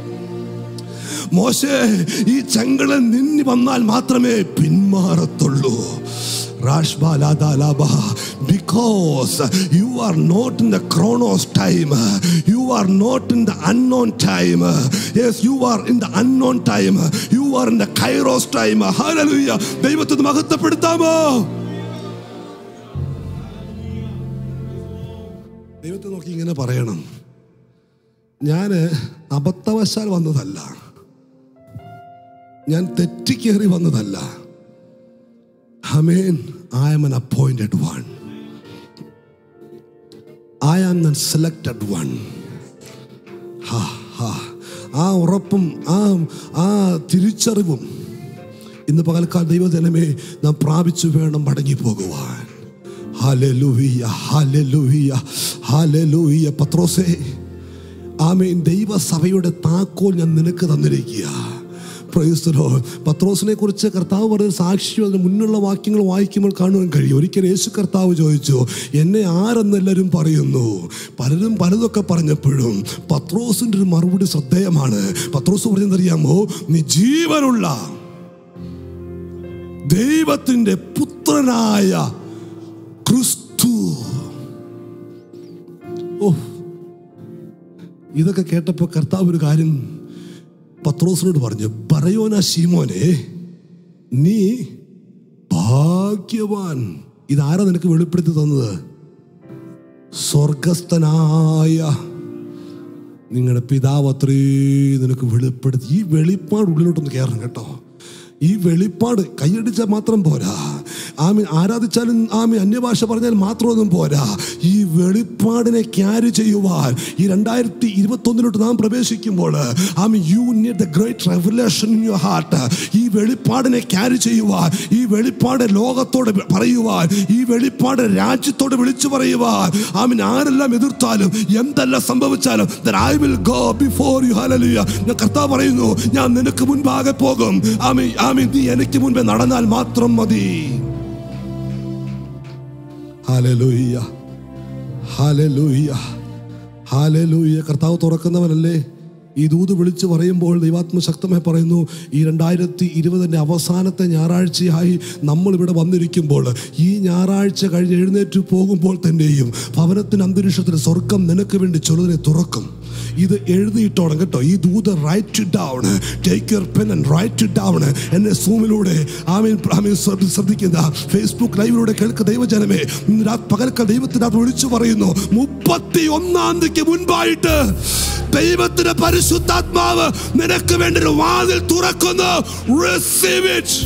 മോശേ ഈ ചെങ്കടൽ നിന്നി വന്നാൽ മാത്രമേ പിന്മാറത്തുള്ളൂ Rashbaladalaba. Because you are not in the chronos time, you are not in the unknown time. Yes, you are in the unknown time, you are in the kairos time. Hallelujah. ദൈവത്തിന് മഹത്വപ്പെടുത്താമോ ദൈവത്തെ നോക്കി ഇങ്ങനെ പറയണം ഞാൻ അബദ്ധവശാൽ വന്നതല്ല ഞാൻ തെറ്റിക്കേറി വന്നതല്ല Amen. I am an appointed one. I am the selected one. ഹാ, ഹാ. ആ ഉറപ്പും ആ ആ തിരിച്ചറിവും ഇന്ന് പകൽക്കാൽ ദൈവജനമേ നാം പ്രാപിച്ചു വേണം മടങ്ങി പോകുവാൻ ഹാലലൂഹിയ ഹാലലൂഹിയ ഹാലലൂഹിയ പത്രോസേ ആമേൻ ദൈവസഭയുടെ താക്കോൽ ഞാൻ നിനക്ക് തന്നിരിക്കുക പ്രൈസ്തലോ പത്രോസിനെ കുറിച്ച് കർത്താവ് പറഞ്ഞ സാക്ഷി അതിന് മുന്നുള്ള വാക്യങ്ങൾ വായിക്കുമ്പോൾ കാണുവാൻ കഴിയും ഒരിക്കൽ യേശു കർത്താവ് ചോദിച്ചു എന്നെ ആരെന്നെല്ലാവരും പറയുന്നു പലരും പലതൊക്കെ പറഞ്ഞപ്പോഴും പത്രോസിൻ്റെ ഒരു മറുപടി ശ്രദ്ധേയമാണ് പത്രോസ് പറഞ്ഞതറിയാമോ നീ ജീവനുള്ള ദൈവത്തിൻ്റെ പുത്രനായ ക്രിസ്തു ഓ ഇതൊക്കെ കേട്ടപ്പോൾ കർത്താവ് ഒരു കാര്യം പത്രോസിനോട് പറഞ്ഞു പറയോന ശീമോനെ നീ ഭാഗ്യവാൻ ഇതാരാ നിനക്ക് വെളിപ്പെടുത്തി തന്നത് സ്വർഗസ്ഥനായ നിങ്ങളുടെ പിതാവ് അത്രേ നിനക്ക് വെളിപ്പെടുത്തി ഈ വെളിപ്പാട് ഉള്ളിലോട്ടൊന്ന് കയറണം കേട്ടോ ഈ വെളിപ്പാട് കൈയടിച്ചാൽ മാത്രം പോരാ ആമി ആരാധിച്ചാലും ആമി അന്യഭാഷ പറഞ്ഞാൽ മാത്രമൊന്നും പോരാ ഈ വെളിപ്പാടിനെ ക്യാരി ചെയ്യുവാൻ ഈ രണ്ടായിരത്തി ഇരുപത്തി ഒന്നിലോട്ട് നാം പ്രവേശിക്കുമ്പോൾ ആമി you need the great revelation in your heart ഈ വെളിപ്പാടിനെ ക്യാരി ചെയ്യുവാൻ ഈ വെളിപ്പാട് ലോകത്തോട് പറയുവാൻ ഈ വെളിപ്പാട് രാജ്യത്തോട് വിളിച്ചു പറയുവാൻ ആമീൻ ആരെല്ലാം എതിർത്താലും എന്തെല്ലാം സംഭവിച്ചാലും I will go before you hallelujah ഞാൻ കർത്താവ് പറയുന്നു ഞാൻ നിനക്ക് മുൻപാകെ പോകും ആമീൻ ആമീൻ നീ എനിക്ക് മുൻപേ നടന്നാൽ മാത്രം മതി ഹല്ലേലൂയ ഹല്ലേലൂയ ഹല്ലേലൂയ കർത്താവ് തുറക്കുന്നവനല്ലേ ഈ ദൂത് വിളിച്ചു പറയുമ്പോൾ ദൈവാത്മ ശക്തമായി പറയുന്നു ഈ രണ്ടായിരത്തി ഇരുപതിൻ്റെ അവസാനത്തെ ഞായറാഴ്ചയായി നമ്മൾ ഇവിടെ വന്നിരിക്കുമ്പോൾ ഈ ഞായറാഴ്ച കഴിഞ്ഞ് എഴുന്നേറ്റ് പോകുമ്പോൾ തന്നെയും ഭവനത്തിന് അന്തരീക്ഷത്തിൽ സ്വർഗം നിനക്ക് വേണ്ടി ചുലതിനെ തുറക്കും ഇത് എഴുതിയിട്ടോണം കേട്ടോ ഈ ദൂത് write down take your pen and write down എന്നെ സൂമിലൂടെ ആമീൻ ആമീൻ ശ്രദ്ധ- ശ്രദ്ധിക്കുന്ന ഫേസ്ബുക്ക് ലൈവിലൂടെ കേൾക്കുന്ന ദൈവജനമേ ഇന്ന് രാ- പകൽക്ക ദൈവത്തിനകത്ത് വിളിച്ചു പറയുന്നു മുപ്പത്തി ഒന്നാം തീയതിക്ക് മുൻപായിട്ട് ദൈവത്തിന്റെ പരിശുദ്ധാത്മാവ് നിനക്ക് വേണ്ടി ഒരു വാതിൽ തുറക്കുന്നു റിസീവ് ഇറ്റ്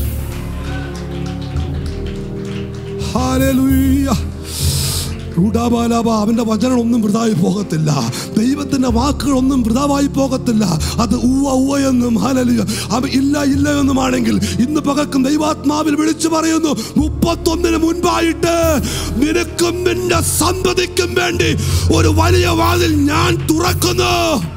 ഹാലലൂയ ൂടാബാലാബ അവന്റെ വചനങ്ങളൊന്നും വൃതായി പോകത്തില്ല ദൈവത്തിന്റെ വാക്കുകളൊന്നും വൃതാവായി പോകത്തില്ല അത് ഉവ്വ ഉവ്വ എന്നും ഹാലലിയ അവ ഇല്ല ഇല്ല എന്നുമാണെങ്കിൽ ഇന്ന് പകൽക്കും ദൈവാത്മാവിൽ വിളിച്ചു പറയുന്നു മുപ്പത്തൊന്നിന് മുൻപായിട്ട് നിനക്കും നിന്റെ സന്തതിക്കും വേണ്ടി ഒരു വലിയ വാതിൽ ഞാൻ തുറക്കുന്നു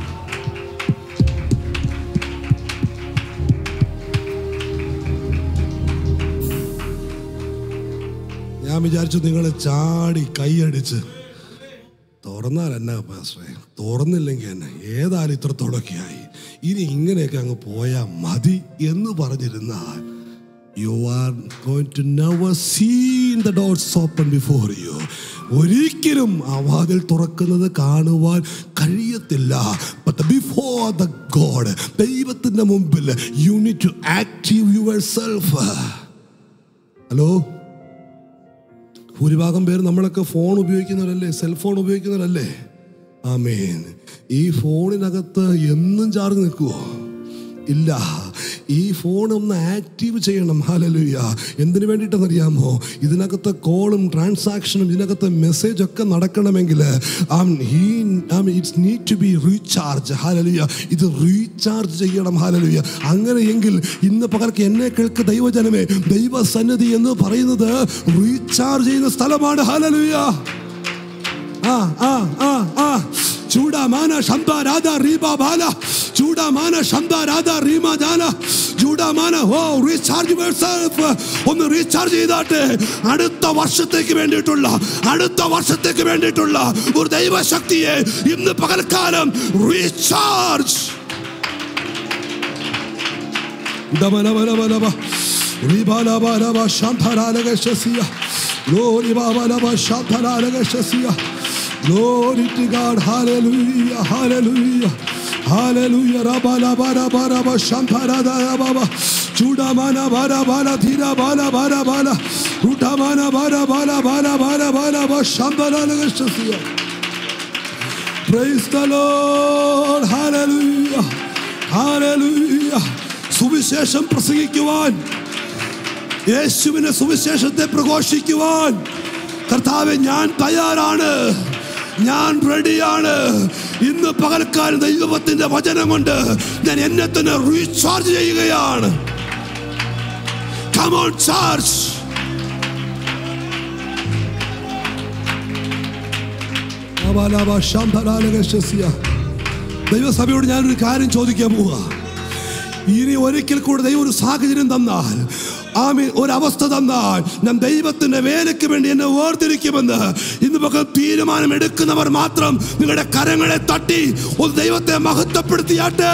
ഞാൻ വിചാരിച്ചു നിങ്ങൾ ചാടി കൈയടിച്ച് തുറന്നാൽ എന്നാ പാസ്റ്ററെ തുറന്നില്ലെങ്കിൽ എന്നെ ഏതായാലും ഇത്രത്തോളൊക്കെ ആയി ഇനി ഇങ്ങനെയൊക്കെ അങ്ങ് പോയാൽ മതി എന്ന് പറഞ്ഞിരുന്നാൽ you are going to never seen the doors open before you ഒരിക്കലും ആ വാതിൽ തുറക്കുന്നത് കാണുവാൻ കഴിയത്തില്ല ബട്ട് ബിഫോർ ദ ഗോഡ് ദൈവത്തിന്റെ മുമ്പിൽ you need to active yourself hello ഭൂരിഭാഗം പേര് നമ്മളൊക്കെ ഫോൺ ഉപയോഗിക്കുന്നവരല്ലേ സെൽഫോൺ ഉപയോഗിക്കുന്നവരല്ലേ ആമേൻ ഈ ഫോണിനകത്ത് എന്നും ചാർജ് നിൽക്കുവോ ഇല്ല ഈ ഫോൺ ഒന്ന് ആക്റ്റീവ് ചെയ്യണം ഹാലലുയ എന്തിനു വേണ്ടിയിട്ടെന്നറിയാമോ ഇതിനകത്തെ കോളും ട്രാൻസാക്ഷനും ഇതിനകത്തെ മെസ്സേജ് ഒക്കെ നടക്കണമെങ്കിൽ it's need to be recharge hallelujah ഇത് റീചാർജ് ചെയ്യണം ഹാലലുയ അങ്ങനെയെങ്കിൽ ഇന്ന് പകർക്ക് എന്നെ കേൾക്ക് ദൈവജനമേ ദൈവസന്നിധി എന്ന് പറയുന്നത് റീചാർജ് ചെയ്യുന്ന സ്ഥലമാണ് ഹാലലുയ ആ ആ ആ ആ ചൂടാമാന ശബ്ദ രാധ റീബ ബാല ചൂടാമാന ശബ്ദ രാധ റീമ ജാല ചൂടാമാന ഓ റീചാർജ് യുവർസെൽഫ് ഒന്ന് റീചാർജ് ചെയ്താട്ടെ അടുത്ത വർഷത്തേക്ക് വേണ്ടിയിട്ടുള്ള അടുത്ത വർഷത്തേക്ക് വേണ്ടിയിട്ടുള്ള ഒരു ദൈവശക്തിയെ ഇന്ന് പകൽക്കാലം റീചാർജ് ഡമനമനമനമ റിബാലബാലബ ശാന്തരാലകശസിയ Glory Baba Laba Shataragashasiya. Glory to God. Hallelujah. Hallelujah. Hallelujah. Rabba Laba Rabba Rabba Shantarada Baba. Chudamana Bara Bara Thira Bala Bara Bala. Utamana Bara Bala Bara Bara Bara Bara Shantaragashasiya. Praise the Lord. Hallelujah. Hallelujah. സുവിശേഷം പ്രസംഗിക്കുവാൻ യേശുവിന്റെ സുവിശേഷത്തെ പ്രഘോഷിക്കുവാൻ കർത്താവെ ഞാൻ തയ്യാറാണ് ഞാൻ റെഡിയാണ് ഇന്ന് പകൽക്കാലം ദൈവത്തിന്റെ വചനം കൊണ്ട് ഞാൻ എന്നെ തന്നെ റീചാർജ് ചെയ്യുകയാണ് Come on, church. ലബാലബ ശാന്തലാലകശസ്യ. ദൈവസഭയോട് ഞാനൊരു കാര്യം ചോദിക്കാൻ പോവുക ഇനി ഒരിക്കൽ കൂടെ ദൈവം ഒരു സാഹചര്യം തന്നാൽ ആമി ഒരവസ്ഥ തന്നാൽ ഞാൻ ദൈവത്തിന്റെ വേലയ്ക്ക് വേണ്ടി എന്നെ വേർതിരിക്കുമെന്ന് ഇന്ന് പകൽ തീരുമാനം എടുക്കുന്നവർ മാത്രം നിങ്ങളുടെ കരങ്ങളെ തട്ടി ഒരു ദൈവത്തെ മഹത്വപ്പെടുത്തിയാട്ടെ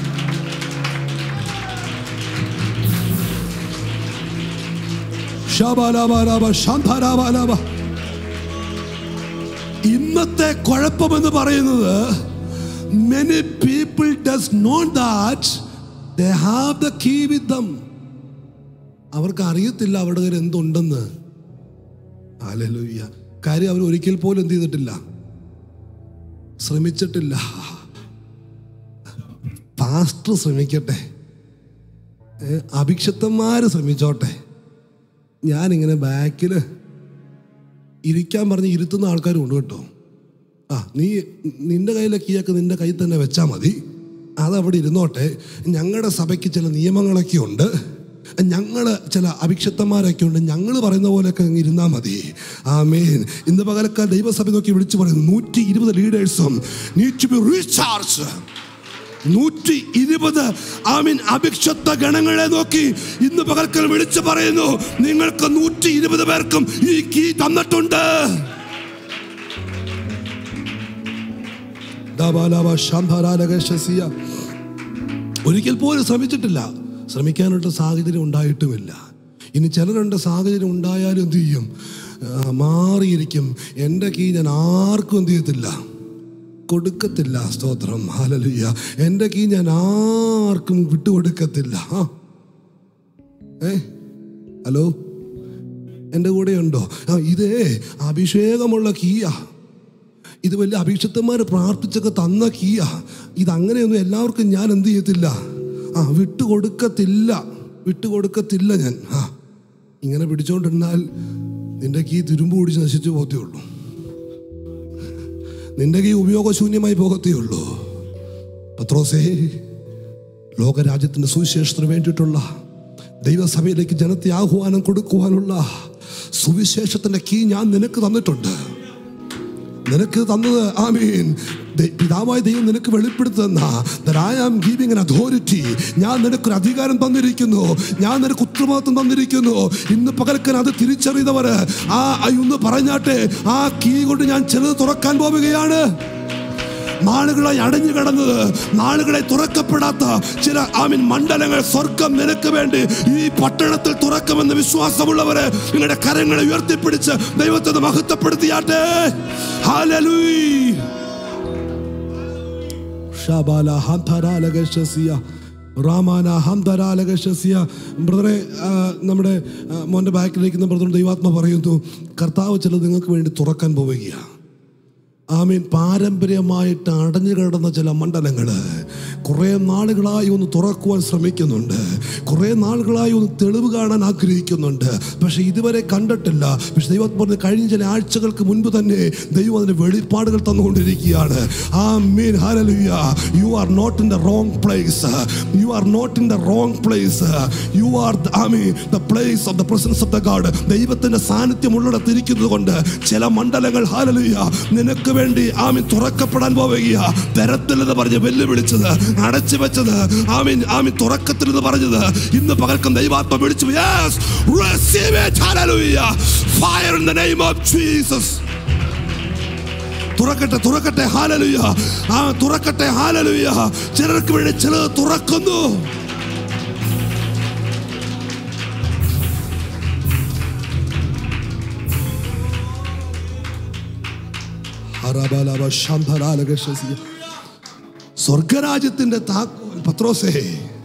ശബലബലബ ശാന്തരാബലബ. ഇന്നത്തെ കുഴപ്പമെന്ന് പറയുന്നത് many people does not that they have the key with them അവർക്ക് അറിയത്തില്ല അവരുടെ കയ്യിൽ എന്തുണ്ടെന്ന് ഹല്ലേലൂയ കാര്യം അവർ ഒരിക്കൽ പോലും എന്ത് ചെയ്തിട്ടില്ല ശ്രമിച്ചിട്ടില്ല പാസ്റ്റർ ശ്രമിക്കട്ടെ ഏ, അഭിക്ഷത്തന്മാര് ശ്രമിച്ചോട്ടെ ഞാനിങ്ങനെ ബാക്കിൽ ഇരിക്കാൻ പറഞ്ഞ് ഇരുത്തുന്ന ആൾക്കാരും ഉണ്ട് കേട്ടോ ആ നീ നിന്റെ കയ്യിലെ കീയൊക്കെ നിന്റെ കയ്യിൽ തന്നെ വെച്ചാൽ മതി അതവിടെ ഇരുന്നോട്ടെ ഞങ്ങളുടെ സഭയ്ക്ക് ചില നിയമങ്ങളൊക്കെ ഉണ്ട് ഞങ്ങൾ ചില അഭിക്ഷത്തന്മാരൊക്കെ ഉണ്ട് ഞങ്ങൾ പറയുന്ന പോലെയൊക്കെ അങ്ങ് ഇരുന്നാൽ മതി ആമേൻ ഇന്ന് പകലക്കാൽ ദൈവസഭ നോക്കി വിളിച്ചു പറയുന്നു നൂറ്റി ഇരുപത് ലീഡേഴ്സും നീഡ് ടു ബി റീചാർജ് നൂറ്റി ഇരുപത് ആമീൻ അഭിക്ഷത്ത ഗണങ്ങളെ നോക്കി ഇന്ന് പകൽക്കൽ വിളിച്ചു പറയുന്നു നിങ്ങൾക്ക് നൂറ്റി ഇരുപത് പേർക്കും ഈ കീ തന്നിട്ടുണ്ട് ദാബാലാബ ശാന്തരാലകശസിയ. ഒരിക്കൽ പോലും ശ്രമിച്ചിട്ടില്ല ശ്രമിക്കാനായിട്ട് സാഹചര്യം ഉണ്ടായിട്ടുമില്ല ഇനി ചിലരുണ്ട് സാഹചര്യം ഉണ്ടായാലും എന്ത് ചെയ്യും ആ, മാറിയിരിക്കും എൻ്റെ കീ ഞാൻ ആർക്കും എന്ത് ചെയ്യത്തില്ല കൊടുക്കത്തില്ല സ്തോത്രം ഹാലലുയ്യ എൻ്റെ കീ ഞാൻ ആർക്കും വിട്ടുകൊടുക്കത്തില്ല ആ ഏ ഹലോ എൻ്റെ കൂടെയുണ്ടോ ആ ഇതേ അഭിഷേകമുള്ള കീയാ ഇത് വലിയ അഭിഷക്തന്മാർ പ്രാർത്ഥിച്ചൊക്കെ തന്ന കീയാ ഇതങ്ങനെയൊന്നും എല്ലാവർക്കും ഞാൻ എന്ത് ചെയ്യത്തില്ല ആ വിട്ടുകൊടുക്കത്തില്ല വിട്ടുകൊടുക്കത്തില്ല ഞാൻ ആ ഇങ്ങനെ പിടിച്ചോണ്ടിരുന്നാൽ നിന്റെ കീ തുരുമ്പ് പിടിച്ച് നശിച്ചു പോകത്തേ ഉള്ളൂ നിന്റെ കീ ഉപയോഗശൂന്യമായി പോകത്തേ ഉള്ളൂ പത്രോസേ ലോകരാജ്യത്തിന്റെ സുവിശേഷത്തിന് വേണ്ടിയിട്ടുള്ള ദൈവസഭയിലേക്ക് ജനത്തെ ആഹ്വാനം കൊടുക്കുവാനുള്ള സുവിശേഷത്തിന്റെ കീ ഞാൻ നിനക്ക് തന്നിട്ടുണ്ട് നിനക്ക് തന്നത് ആമീൻ ദൈ- പിതാവായ ദൈവം നിനക്ക് വെളിപ്പെടുത്തുന്ന ഐ ആം ഗീവിംഗ് അതോറിറ്റി ഞാൻ നിനക്കൊരു അധികാരം തന്നിരിക്കുന്നു ഞാൻ നിനക്ക് ഉത്തരവാദിത്വം തന്നിരിക്കുന്നു ഇന്ന് പകൽക്കൻ അത് തിരിച്ചറിയുന്നവര് ആ ആ ഒന്ന് പറഞ്ഞാട്ടെ ആ കീ കൊണ്ട് ഞാൻ ചിലത് തുറക്കാൻ പോവുകയാണ് നാളുകളായി അടഞ്ഞു കിടന്നത് നാളുകളായി തുറക്കപ്പെടാത്ത ചില ആമിൻ മണ്ഡലങ്ങൾ സ്വർഗം നിനക്ക് വേണ്ടി ഈ പട്ടണത്തിൽ തുറക്കുമെന്ന് വിശ്വാസമുള്ളവര് നിങ്ങളുടെ കരങ്ങളെ ഉയർത്തിപ്പിടിച്ച് ദൈവത്തെ ഒന്ന് മഹത്വപ്പെടുത്തിയാട്ടെ ഹല്ലേലൂയ. ഷബാല ഹംധരാലകശസിയ റാമാന ഹംധരാലകശസിയ ബ്രദറെ ആ, നമ്മുടെ ആ, മോൻ്റെ ബാക്കിലിരിക്കുന്ന ബ്രദർ ദൈവാത്മ പറയുന്നു കർത്താവ് ചിലത് നിങ്ങൾക്ക് വേണ്ടി തുറക്കാൻ പോവുകയാണ് ആമീൻ പാരമ്പര്യമായിട്ട് അടഞ്ഞു കിടന്ന ചില മണ്ഡലങ്ങൾ കുറേ നാളുകളായി ഒന്ന് തുറക്കുവാൻ ശ്രമിക്കുന്നുണ്ട് കുറേ നാളുകളായി ഒന്ന് തെളിവ് കാണാൻ ആഗ്രഹിക്കുന്നുണ്ട് പക്ഷെ ഇതുവരെ കണ്ടിട്ടില്ല പക്ഷെ ദൈവം പറഞ്ഞ കഴിഞ്ഞ ചില ആഴ്ചകൾക്ക് മുൻപ് തന്നെ ദൈവം അതിന് വെളിപ്പാടുകൾ തന്നുകൊണ്ടിരിക്കുകയാണ് ആ മീൻ hallelujah you are not in the wrong place you are not in the wrong place you are I mean the place of the presence of the God ദൈവത്തിന്റെ സാന്നിധ്യം ഉള്ളിടത്ത് ഇരിക്കുന്നത് കൊണ്ട് ചില മണ്ഡലങ്ങൾ ഹാലലുയ നിനക്ക് വേണ്ടി ആമീൻ തുറക്കപ്പെടാൻ പോവുകയാ തരത്തിലെന്ന് പറഞ്ഞ് വെല്ലുവിളിച്ചത് അടച്ചു വെച്ചത് ആമീൻ ആമീൻ തുറക്കത്തിൽ എന്ന് പറഞ്ഞത് ഇന്ന് പകർക്കം ദൈവാത്മ വിളിച്ചു yes receive it hallelujah fire in the name of Jesus തുറക്കട്ടെ തുറക്കട്ടെ ഹാലലുയ ആ തുറക്കട്ടെ ഹാലലുയ ചിലർക്ക് വേണ്ടി ചിലത് തുറക്കുന്നു ഹറബലബ ശംഭരാലകശസിയ. സ്വർഗരാജ്യത്തിന്റെ താക്കോൽ പത്രോസേ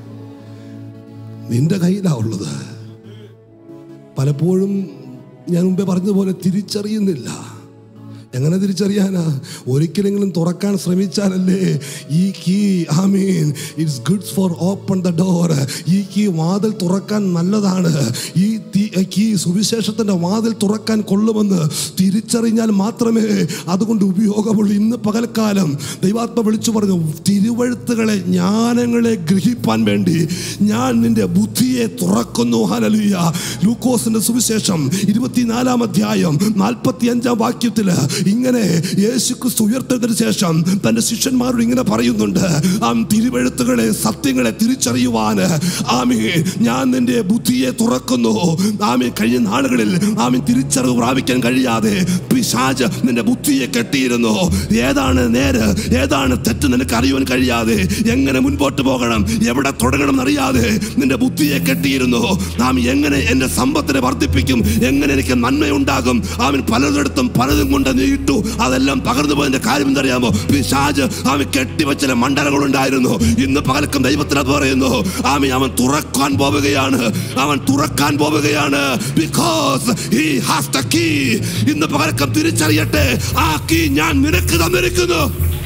നിന്റെ കയ്യിലാ ഉള്ളത് പലപ്പോഴും ഞാൻ മുമ്പേ പറഞ്ഞതുപോലെ തിരിച്ചറിയുന്നില്ല എങ്ങനെ തിരിച്ചറിയാനാ ഒരിക്കലെങ്കിലും തുറക്കാൻ ശ്രമിച്ചാലല്ലേ ഈ key I mean it's goods for open the door ഈ കീ വാതിൽ തുറക്കാൻ നല്ലതാണ് ഈ കീ സുവിശേഷത്തിന്റെ വാതിൽ തുറക്കാൻ കൊള്ളുമെന്ന് തിരിച്ചറിഞ്ഞാൽ മാത്രമേ അതുകൊണ്ട് ഉപയോഗമുള്ളൂ ഇന്ന് പകൽക്കാലം ദൈവാത്മ വിളിച്ചു പറഞ്ഞു തിരുവഴുത്തുകളെ ജ്ഞാനങ്ങളെ ഗ്രഹിപ്പാൻ വേണ്ടി ഞാൻ നിന്റെ ബുദ്ധിയെ തുറക്കുന്നു ഹലലുയ ലൂക്കോസിന്റെ സുവിശേഷം ഇരുപത്തിനാലാം അധ്യായം നാൽപ്പത്തി അഞ്ചാം വാക്യത്തില് ഇങ്ങനെ യേശു ക്രിസ്തു ഉയർത്തതിന് ശേഷം തന്റെ ശിഷ്യന്മാരോട് ഇങ്ങനെ പറയുന്നുണ്ട് ആ തിരുവഴുത്തുകളെ സത്യങ്ങളെ തിരിച്ചറിയുവാന് ആമി ഞാൻ നിന്റെ ബുദ്ധിയെ തുറക്കുന്നു ആമി കഴിഞ്ഞ നാളുകളിൽ ആമി തിരിച്ചറിവ് പ്രാപിക്കാൻ കഴിയാതെ പിശാജ് നിന്റെ ബുദ്ധിയെ കെട്ടിയിരുന്നു ഏതാണ് നേര് ഏതാണ് തെറ്റ് നിനക്ക് അറിയുവാൻ കഴിയാതെ എങ്ങനെ മുൻപോട്ട് പോകണം എവിടെ തുടങ്ങണം എന്നറിയാതെ നിന്റെ ബുദ്ധിയെ കെട്ടിയിരുന്നു നാം എങ്ങനെ എന്റെ സമ്പത്തിനെ വർദ്ധിപ്പിക്കും എങ്ങനെ എനിക്ക് നന്മയുണ്ടാകും അവൻ പലതിടത്തും പലതും കൊണ്ട് നീ ഇട്ടു അതെല്ലാം പകർന്നു പോയതിന്റെ കാര്യം എന്തറിയാമോ പിശാജ് അവൻ കെട്ടിവെച്ച ചില മണ്ഡലങ്ങൾ ഉണ്ടായിരുന്നു ഇന്ന് പകൽക്കും ദൈവത്തിന് അത് പറയുന്നു ആമി അവൻ തുറക്കാൻ പോവുകയാണ് അവൻ തുറക്കാൻ പോവുകയാണ് because he has the key ഇന്ന് പകൽക്കം തിരിച്ചറിയട്ടെ ആ കീ ഞാൻ നിനക്ക് തന്നിരിക്കുന്നു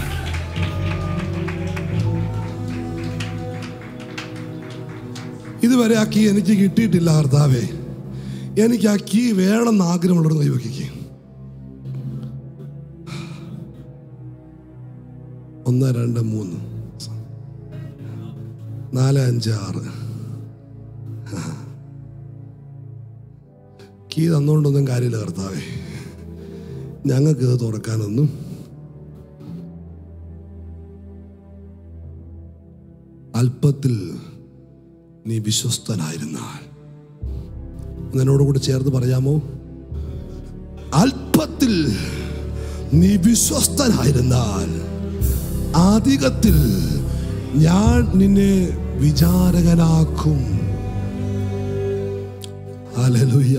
ഇതുവരെ ആ കീ എനിക്ക് കിട്ടിയിട്ടില്ല കർത്താവേ എനിക്ക് ആ കീ വേണമെന്ന് ആഗ്രഹമുള്ളവർ കൈവയ്ക്കുക ഒന്ന് രണ്ട് മൂന്ന് നാല് അഞ്ച് ആറ് കീ തന്നുകൊണ്ടൊന്നും കാര്യമില്ല കർത്താവേ ഞങ്ങൾക്ക് ഇത് തുറക്കാനൊന്നും അല്പത്തിൽ നീ വിശ്വസ്തനായിരുന്നാൽ ഒന്ന് എന്നോട് കൂടി ചേർത്ത് പറയാമോ അല്പത്തിൽ നീ വിശ്വസ്തനായിരുന്നാൽ അധികത്തിൽ ഞാൻ നിന്നെ വിചാരകനാക്കും ഹല്ലേലൂയ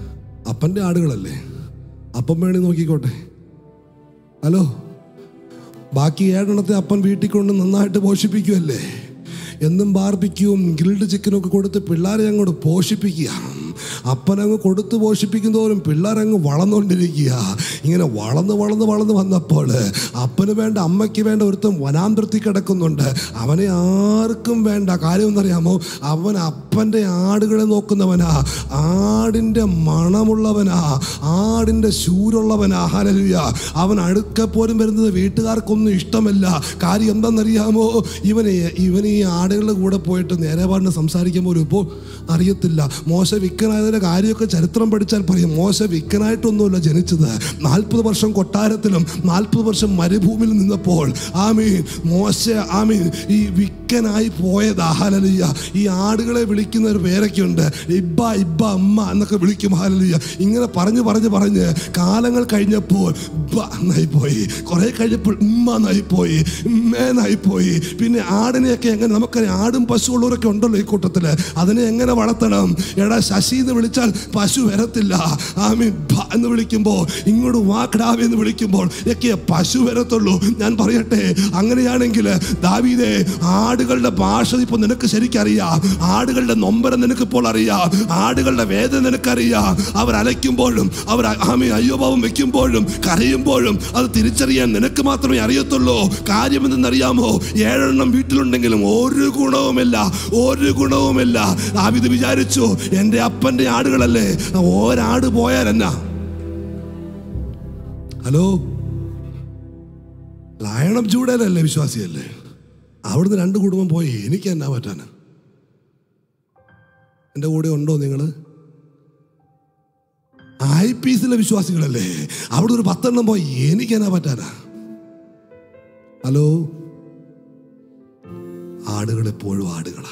അപ്പൻ്റെ ആടുകളല്ലേ അപ്പം വേണേ നോക്കിക്കോട്ടെ ഹലോ ബാക്കി ഏഴെണ്ണത്തെ അപ്പൻ വീട്ടിൽ കൊണ്ട് നന്നായിട്ട് പോഷിപ്പിക്കുമല്ലേ എന്നും ബാർബിക്യൂവും ഗ്രിൽഡ് ചിക്കനും ഒക്കെ കൊടുത്ത് പിള്ളേരെ അങ്ങോട്ട് പോഷിപ്പിക്കുക അപ്പനങ്ങ് കൊടുത്ത് പോഷിപ്പിക്കും തോറും പിള്ളേരങ്ങ് വളർന്നുകൊണ്ടിരിക്കുക ഇങ്ങനെ വളർന്ന് വളർന്ന് വളർന്ന് വന്നപ്പോൾ അപ്പന് വേണ്ട അമ്മയ്ക്ക് വേണ്ട ഒരുത്തം വനാന്തരത്തിൽ കിടക്കുന്നുണ്ട് അവനെ ആർക്കും വേണ്ട കാര്യം എന്നറിയാമോ അവൻ അപ്പൻ്റെ ആടുകളെ നോക്കുന്നവനാ ആടിൻ്റെ മണമുള്ളവനാ ആടിൻ്റെ ശൂരുള്ളവനാ ഹലലുയ അവൻ അടുക്ക പോലും വരുന്നത് വീട്ടുകാർക്കൊന്നും ഇഷ്ടമല്ല കാര്യം എന്താണെന്നറിയാമോ ഇവനെ ഇവൻ ഈ ആടുകളുടെ കൂടെ പോയിട്ട് നേരെ പറഞ്ഞ് സംസാരിക്കുമ്പോൾ ഇപ്പോൾ അറിയത്തില്ല മോശ വിക്കനായതിൻ്റെ കാര്യമൊക്കെ ചരിത്രം പഠിച്ചാൽ പറയും മോശ വിക്കനായിട്ടൊന്നുമല്ല ജനിച്ചത് നാൽപ്പത് വർഷം കൊട്ടാരത്തിലും നാൽപ്പത് വർഷം മരുഭൂമിയിൽ നിന്നപ്പോൾ ആമീൻ മോശ ആമീൻ ഈ വിക്കനായി പോയതാ ഹലലിയ ഈ ആടുകളെ വിളിക്കുന്ന ഒരു പേരൊക്കെ ഉണ്ട് ഇബ്ബ ഇബ്ബ അമ്മ എന്നൊക്കെ വിളിക്കും ഹലലിയ ഇങ്ങനെ പറഞ്ഞു പറഞ്ഞു പറഞ്ഞ് കാലങ്ങൾ കഴിഞ്ഞപ്പോൾ ബ എന്നായി പോയി കുറെ കഴിഞ്ഞപ്പോൾ ഉമ്മ എന്നായി പോയി ഉമ്മേന്നായി പോയി പിന്നെ ആടിനെയൊക്കെ എങ്ങനെ നമുക്കറിയാം ആടും പശു ഉള്ളവരൊക്കെ ഉണ്ടല്ലോ ഈ കൂട്ടത്തില് അതിനെ എങ്ങനെ വളർത്തണം എടാ ശശി എന്ന് വിളിച്ചാൽ പശു വരത്തില്ല ആമീൻ ഭ എന്ന് വിളിക്കുമ്പോൾ ഇങ്ങോട്ട് വാക്കടാവി എന്ന് വിളിക്കുമ്പോൾ ഒക്കെ പശു വരത്തുള്ളൂ ഞാൻ പറയട്ടെ അങ്ങനെയാണെങ്കിൽ ദാവീദേ ആടുകളുടെ ഭാഷ ഇപ്പൊ നിനക്ക് ശരിക്കറിയാം ആടുകളുടെ നൊമ്പരം നിനക്ക് ഇപ്പോൾ അറിയാം ആടുകളുടെ വേദന നിനക്കറിയാം അവർ അലയ്ക്കുമ്പോഴും അവർ ആമി അയ്യോഭാവം വെക്കുമ്പോഴും കരയുമ്പോഴും അത് തിരിച്ചറിയാൻ നിനക്ക് മാത്രമേ അറിയത്തുള്ളൂ കാര്യം എന്തെന്നറിയാമോ ഏഴെണ്ണം വീട്ടിലുണ്ടെങ്കിലും ഒരു ഗുണവുമില്ല ഒരു ഗുണവുമില്ല ദാവീദ് വിചാരിച്ചു എൻ്റെ അപ്പൻ്റെ ആടുകളല്ലേ ഒരാട് പോയാൽ എന്നാ ഹലോ ലയണം ചൂടലല്ലേ വിശ്വാസിയല്ലേ അവിടുന്ന് രണ്ട് കുടുംബം പോയി എനിക്ക് എന്നാ പറ്റാന് എൻ്റെ കൂടെ ഉണ്ടോ നിങ്ങൾ ഐ പീസിലെ വിശ്വാസികളല്ലേ അവിടെ ഒരു പത്തെണ്ണം പോയി എനിക്ക് എന്നാ പറ്റാനാ ഹലോ ആടുകൾ എപ്പോഴും ആടുകളാ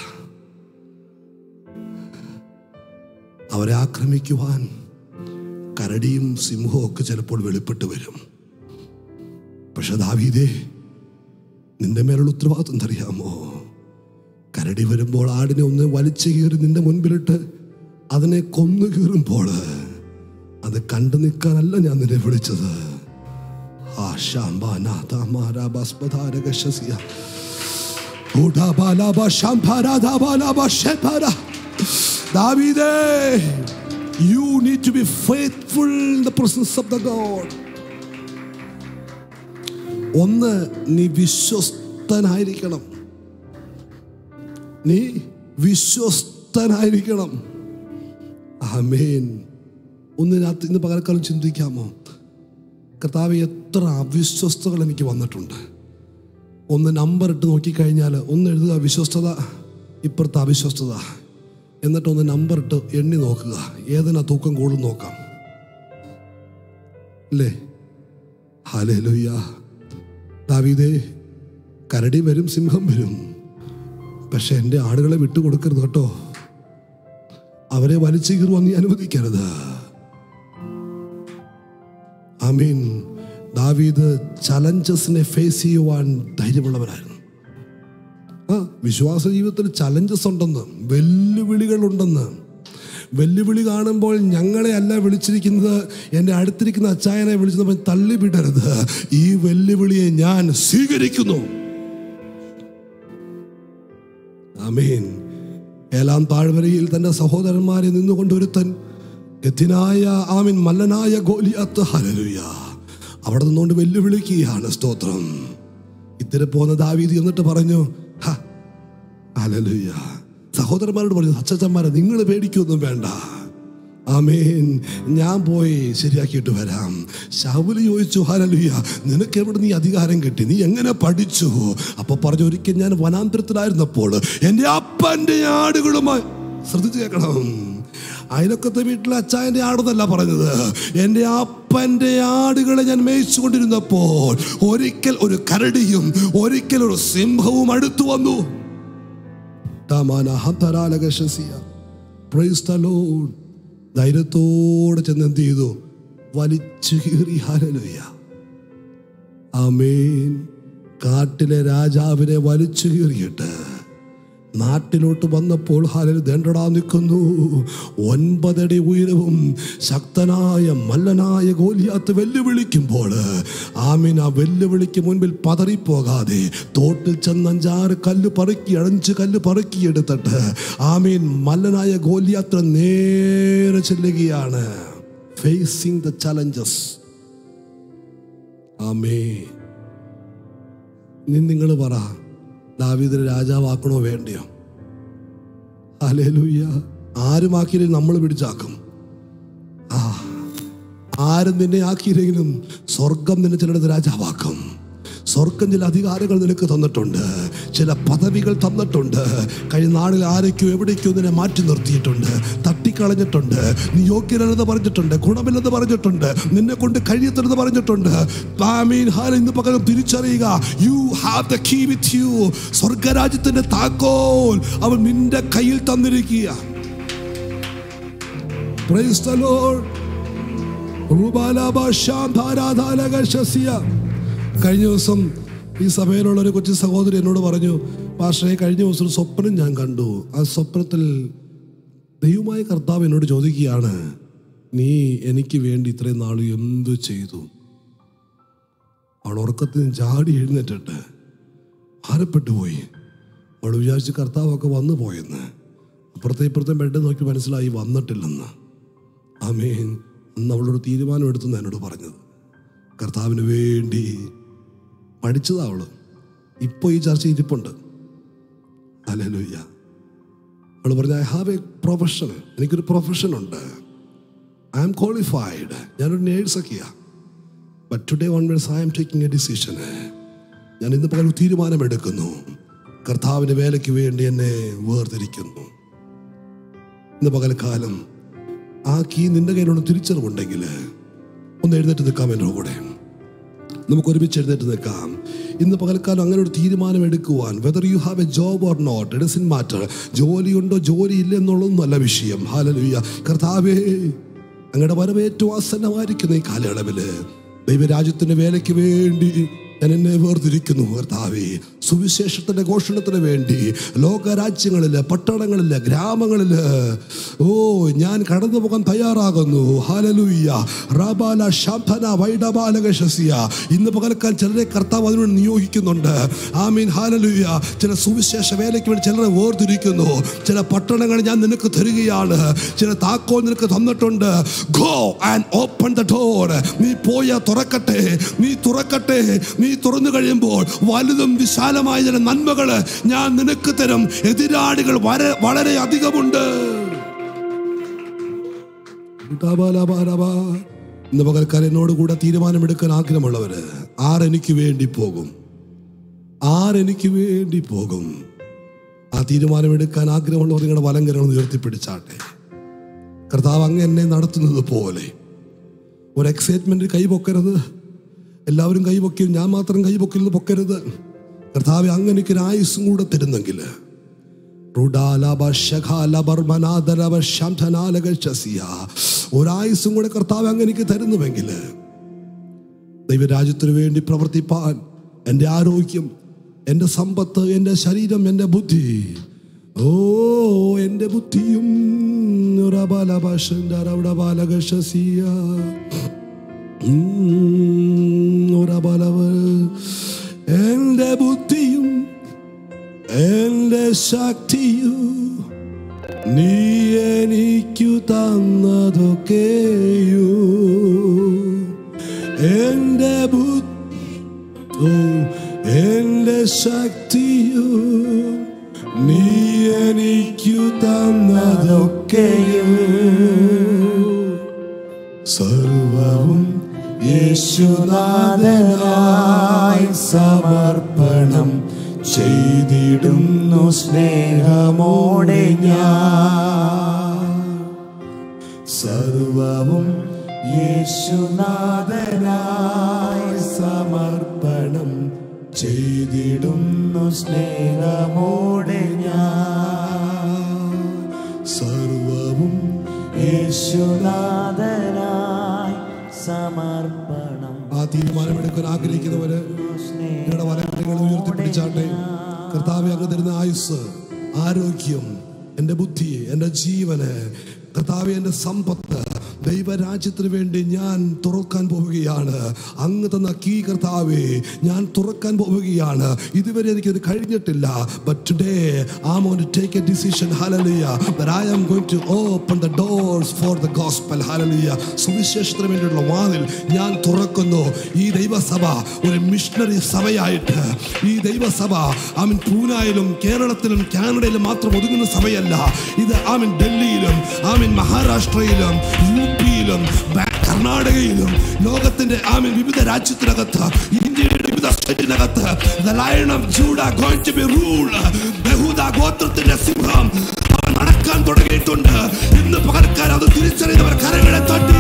അവരെ ആക്രമിക്കുവാൻ കരടിയും സിംഹവും ഒക്കെ ചിലപ്പോൾ വെളിപ്പെട്ട് വരും പക്ഷെ ദാവീദേ നിന്റെ മേലുള്ള ഉത്തരവാദിത്വം എന്തറിയാമോ കരടി വരുമ്പോൾ ആടിനെ ഒന്ന് വലിച്ചു കീറി നിന്റെ മുൻപിലിട്ട് അതിനെ കൊന്നു കീറുമ്പോൾ അത് കണ്ടു നിൽക്കാനല്ല ഞാൻ നിന്നെ വിളിച്ചത് ആ ശാംബാന താമാര ഭസ്മധാരക ശസിയ ഊഢാബാലാബ ശംഭാരാധാബാലാബ ശേഭാര. ദാവീദേ you need to be faithful in the presence of the God ഒന്ന് നീ വിശ്വസ്തനായിരിക്കണം നീ വിശ്വസ്തനായിരിക്കണം ആമേൻ ഒന്നിനകത്ത് ഇന്ന് പകൽക്കാലം ചിന്തിക്കാമോ കർത്താവ് എത്ര അവിശ്വസ്തകൾ എനിക്ക് വന്നിട്ടുണ്ട് ഒന്ന് നമ്പർ ഇട്ട് നോക്കിക്കഴിഞ്ഞാൽ ഒന്ന് എഴുതുക വിശ്വസ്തത ഇപ്പുറത്തെ അവിശ്വസ്തത എന്നിട്ട് ഒന്ന് നമ്പർ ഇട്ട് എണ്ണി നോക്കുക ഏതിനാ തൂക്കം കൂടുതൽ നോക്കാം അല്ലേ ഹാലേ ലുയ്യ ദാവീദേ കരടി വരും സിംഹം വരും പക്ഷെ എൻ്റെ ആടുകളെ വിട്ടുകൊടുക്കരുത് കേട്ടോ അവരെ വലിച്ചു കീറുവാൻ നീ അനുവദിക്കരുത് ആമീൻ ദാവീദ് ചലഞ്ചസിനെ ഫേസ് ചെയ്യുവാൻ ധൈര്യമുള്ളവനായിരുന്നു ആ വിശ്വാസ ജീവിതത്തിൽ ചലഞ്ചസ് ഉണ്ടെന്ന് വെല്ലുവിളികളുണ്ടെന്ന് വെല്ലുവിളി കാണുമ്പോൾ ഞങ്ങളെ അല്ല വിളിച്ചിരിക്കുന്നത് എൻ്റെ അടുത്തിരിക്കുന്ന അച്ചായനെ വിളിച്ചപ്പോൾ തള്ളിവിടരുത് ഈ വെല്ലുവിളിയെ ഞാൻ സ്വീകരിക്കുന്നു ആമീൻ ഏലാം താഴ്വരയിൽ തന്റെ സഹോദരന്മാരെ നിന്നുകൊണ്ട് ഒരുത്തൻ ഗത്തിനായ ആമീൻ മല്ലനായ ഗോലിയാത്ത് ഹലലുയ അവിടെ നിന്നുകൊണ്ട് വെല്ലുവിളിക്കുകയാണ് സ്തോത്രം ഇത്തിരി പോന്ന ദാവീദ് എന്നിട്ട് പറഞ്ഞു "ഹ, ഹല്ലേലൂയ സഹോദരന്മാരോട് പറഞ്ഞു അച്ഛച്ചന്മാരെ നിങ്ങൾ പേടിക്കൊന്നും വേണ്ട ആമേൻ ഞാൻ പോയി ശരിയാക്കിയിട്ട് വരാം ശൗല് ചോദിച്ചു ഹലലുയ നിനക്ക് എവിടെ നീ അധികാരം കിട്ടി നീ എങ്ങനെ പഠിച്ചു അപ്പൊ പറഞ്ഞു ഒരിക്കൽ ഞാൻ വനാന്തരത്തിലായിരുന്നപ്പോൾ എൻ്റെ അപ്പൻ്റെ ആടുകളുമായി ശ്രദ്ധിച്ചു കേൾക്കണം അയലക്കത്തെ വീട്ടിലെ അച്ചായൻ്റെ ആടെന്നല്ല പറഞ്ഞത് എൻ്റെ അപ്പൻ്റെ ആടുകളെ ഞാൻ മേയിച്ചു കൊണ്ടിരുന്നപ്പോൾ ഒരിക്കൽ ഒരു കരടിയും ഒരിക്കൽ ഒരു സിംഹവും അടുത്തു വന്നു താമാന ഹന്തരാലകശസിയ. Praise the Lord. ധൈര്യത്തോടെ ചെന്ന് എന്ത് ചെയ്തു വലിച്ചു കീറി ഹാലലുയ ആമേൻ കാട്ടിലെ രാജാവിനെ വലിച്ചു കീറിയിട്ട് നാട്ടിലോട്ട് വന്നപ്പോൾ ഹാലൽ ദണ്ടടാ നിൽക്കുന്നു ഒൻപതടി ഉയരവും ശക്തനായ മല്ലനായ ഗോലിയാത്ത് വെല്ലുവിളിക്കുമ്പോൾ ആമീൻ ആ വെല്ലുവിളിക്ക് മുൻപിൽ പതറിപ്പോകാതെ തോട്ടിൽ ചെന്ന് അഞ്ചാറ് കല്ല് പറക്കി അഞ്ച് കല്ല് പറക്കി എടുത്തിട്ട് ആമീൻ മല്ലനായ ഗോലിയാത്ര നേരെ ചെല്ലുകയാണ് ഫേസിങ് ദ ചലഞ്ചസ് ആമേ നീ നിങ്ങൾ പറ ദാവീദിനെ രാജാവാക്കണോ വേണ്ടയോ അലേലൂയ്യ ആരുമാക്കിയില്ലെങ്കിൽ നമ്മൾ പിടിച്ചാക്കും ആ ആരും നിന്നെ ആക്കിയില്ലെങ്കിലും സ്വർഗം നിന്നെ ചിലടത്ത് രാജാവാക്കും സ്വർഗം ചില അധികാരങ്ങൾ നിനക്ക് തന്നിട്ടുണ്ട് ചില പദവികൾ തന്നിട്ടുണ്ട് കഴിഞ്ഞ നാളിൽ ആരൊക്കെയോ എവിടേക്കോ നിന്നെ മാറ്റി നിർത്തിയിട്ടുണ്ട് തട്ടിക്കളഞ്ഞിട്ടുണ്ട് നീ യോഗ്യനല്ലെന്ന് പറഞ്ഞിട്ടുണ്ട് ഗുണമില്ലെന്ന് പറഞ്ഞിട്ടുണ്ട് നിന്നെ കൊണ്ട് കഴിയത്തില്ലെന്ന് പറഞ്ഞിട്ടുണ്ട് ആമീൻ ഹാല ഇന്ന് പകരം തിരിച്ചറിയുക you have the key with you സ്വർഗരാജ്യത്തിന്റെ താക്കോൽ അവൻ നിന്റെ കയ്യിൽ തന്നിരിക്കുക Praise the Lord. റുബാലാബാശാന്താരാധാലകശസ്യ. കഴിഞ്ഞ ദിവസം ഈ സഭയിലുള്ള ഒരു കൊച്ചു സഹോദരി എന്നോട് പറഞ്ഞു പാഷയെ കഴിഞ്ഞ ദിവസം ഒരു സ്വപ്നം ഞാൻ കണ്ടു ആ സ്വപ്നത്തിൽ ദൈവമായ കർത്താവ് എന്നോട് ചോദിക്കുകയാണ് നീ എനിക്ക് വേണ്ടി ഇത്രയും നാൾ എന്തു ചെയ്തു അവൾ ഉറക്കത്തിൽ നിന്ന് ചാടി എഴുന്നേറ്റിട്ട് ഭാരപ്പെട്ടു പോയി അവൾ വിചാരിച്ച് കർത്താവൊക്കെ വന്നു പോയെന്ന് അപ്പുറത്തെ ഇപ്പുറത്തെ ബെഡ് നോക്കി മനസ്സിലായി വന്നിട്ടില്ലെന്ന് ആമേൻ അന്ന് അവളൊരു തീരുമാനം എടുത്തെന്ന് എന്നോട് പറഞ്ഞത് കർത്താവിന് വേണ്ടി പഠിച്ചതാ അവള് ഇപ്പോൾ ഈ ചർച്ച ഇരിപ്പുണ്ട് അല്ലല്ലോയ്യ അവൾ പറഞ്ഞു ഐ ഹാവ് എ പ്രൊഫഷൻ എനിക്കൊരു പ്രൊഫഷൻ ഉണ്ട് ഐ ആം ക്വാളിഫൈഡ് ഞാനൊരു നേഴ്സൊക്കെയാ but today onwards I am taking a decision ഞാൻ ഇന്ന് പകൽ ഒരു തീരുമാനമെടുക്കുന്നു കർത്താവിൻ്റെ വേലയ്ക്ക് വേണ്ടി എന്നെ വേർതിരിക്കുന്നു ഇന്ന് പകൽക്കാലം ആ കീ നിന്റെ കയ്യിലുള്ള തിരിച്ചറിവുണ്ടെങ്കിൽ ഒന്ന് എഴുന്നേറ്റ് നിൽക്കാം എൻ്റെ കൂടെ നമുക്ക് ഒരുമിച്ച് എഴുന്നേറ്റ് നിൽക്കാം ഇന്ന് പകൽക്കാലം അങ്ങനെ ഒരു തീരുമാനം എടുക്കുവാൻ whether you have a job or not it is in matter ജോലിയുണ്ടോ ജോലി ഇല്ല എന്നുള്ളതൊന്നുമല്ല വിഷയം ഹാലലുയ്യ കർത്താവേ അങ്ങയുടെ വരവ് ഏറ്റവും ആസന്നമായിരിക്കുന്ന ഈ കാലയളവില് ദൈവരാജ്യത്തിന്റെ വേലയ്ക്ക് വേണ്ടി ഞാൻ എന്നെ വേർതിരിക്കുന്നു കർത്താവേ സുവിശേഷത്തിന്റെ ഘോഷണത്തിന് വേണ്ടി ലോകരാജ്യങ്ങളില് പട്ടണങ്ങളില് ഗ്രാമങ്ങളില് ഓ ഞാൻ കടന്നു പോകാൻ തയ്യാറാകുന്നു ഹാലലൂയ്യ റബാല ശംഭന വൈഡബാലകശസ്യ ഇന്ന് പകൽക്കാൽ ചിലരെ കർത്താവ് അതിനുവേണ്ടി നിയോഗിക്കുന്നുണ്ട് ആമീൻ ഹാലലൂയ്യ ചില സുവിശേഷ വേലയ്ക്ക് വേണ്ടി ചിലരെ വേർതിരിക്കുന്നു ചില പട്ടണങ്ങൾ ഞാൻ നിനക്ക് തരികയാണ് ചില താക്കോൽ നിനക്ക് തന്നിട്ടുണ്ട് go and open the door നീ പോയ തുറക്കട്ടെ നീ തുറക്കട്ടെ നീ തുറന്നു കഴിയുമ്പോൾ വലുതും വിശാലമായ ചില നന്മകള് ഞാൻ നിനക്ക് തരും എതിരാളികൾ വരെ വളരെ അധികമുണ്ട് ഉടാബാലാബാലാബാ. ഇന്ന് പകൽക്കാലം എന്നോട് കൂടെ തീരുമാനമെടുക്കാൻ ആഗ്രഹമുള്ളവര് ആരെനിക്ക് വേണ്ടി പോകും ആരെനിക്ക് വേണ്ടി പോകും ആ തീരുമാനമെടുക്കാൻ ആഗ്രഹമുള്ളവർ നിങ്ങളുടെ വലങ്കരങ്ങൾ ഉയർത്തിപ്പിടിച്ചാട്ടെ കർത്താവ് അങ്ങ് എന്നെ നടത്തുന്നത് പോലെ ഒരു എക്സൈറ്റ്മെന്റ് കൈപൊക്കരുത് എല്ലാവരും കൈപൊക്കിയും ഞാൻ മാത്രം കൈപൊക്കില്ലെന്ന് പൊക്കരുത് കർത്താവ് അങ്ങ് എനിക്കൊരു ആയുസ്സും കൂടെ തരുന്നെങ്കിൽ ഒരായുസും കൂടെ കർത്താവ് അങ്ങ് എനിക്ക് തരുന്നുവെങ്കിൽ ദൈവരാജ്യത്തിന് വേണ്ടി പ്രവർത്തിപ്പാൻ എൻ്റെ ആരോഗ്യം എൻ്റെ സമ്പത്ത് എൻ്റെ ശരീരം എൻ്റെ ബുദ്ധി ഓ എൻ്റെ ബുദ്ധിയും ബാലകശസിയ എൻ്റെ ബുദ്ധിയും എൻ്റെ ശക്തിയും നീ എനിക്കു തന്നതൊക്കെയോ എൻ്റെ ബുദ്ധി ഓ എൻ്റെ ശക്തിയോ നീ എനിക്കു തന്നതൊക്കെയോ സർവവും യേശുനാഥനായി സമർപ്പണം ചെയ്തിടുന്നു സ്നേഹമോടെ ഞാൻ സർവവും യേശുനാഥനായി സമർപ്പണം ചെയ്തിടുന്നു സ്നേഹമോടെ ഞാൻ സർവവും യേശുനാഥനായി സമർപ്പണം ആ തീരുമാനമെടുക്കാൻ ആഗ്രഹിക്കുന്നവര് നിങ്ങളുടെ വലങ്ങൾ ഉയർത്തിപ്പിടിച്ചാട്ടെ കർത്താവ് അങ്ങ് തരുന്ന ആയുസ് ആരോഗ്യം എൻ്റെ ബുദ്ധി എൻ്റെ ജീവന് കർത്താവ് എൻ്റെ സമ്പത്ത് ദൈവരാജ്യത്തിന് വേണ്ടി ഞാൻ തുറക്കാൻ പോവുകയാണ് അങ്ങ് തന്ന കീ കർത്താവേ ഞാൻ തുറക്കാൻ പോവുകയാണ് ഇതുവരെ എനിക്കത് കഴിഞ്ഞിട്ടില്ല but today I want to take a decision hallelujah that I am going to open the doors for the gospel hallelujah സുവിശേഷത്തിന് വേണ്ടിയുള്ള വാതിൽ ഞാൻ തുറക്കുന്നു ഈ ദൈവസഭ ഒരു മിഷണറി സഭയായിട്ട് ഈ ദൈവസഭ ആമൻ പൂനായിലും കേരളത്തിലും കാനഡയിലും മാത്രം ഒതുങ്ങുന്ന സഭയല്ല ഇത് ആമൻ ഡൽഹിയിലും ആമൻ മഹാരാഷ്ട്രയിലും യു പിയിലും കർണാടകയിലും ലോകത്തിന്റെ ആമൻ വിവിധ രാജ്യത്തിനകത്ത് ഇന്ത്യയുടെ വിവിധ സ്റ്റേറ്റിനകത്ത് the lion of Judah going to be ruled യഹൂദ ഗോത്രത്തിന്റെ സിംഹം അവൻ നടക്കാൻ തുടങ്ങിയിട്ടുണ്ട് ഇന്ന് പകർക്കാൻ അത് തിരിച്ചറിയുന്നവർ കരങ്ങളെ തട്ടി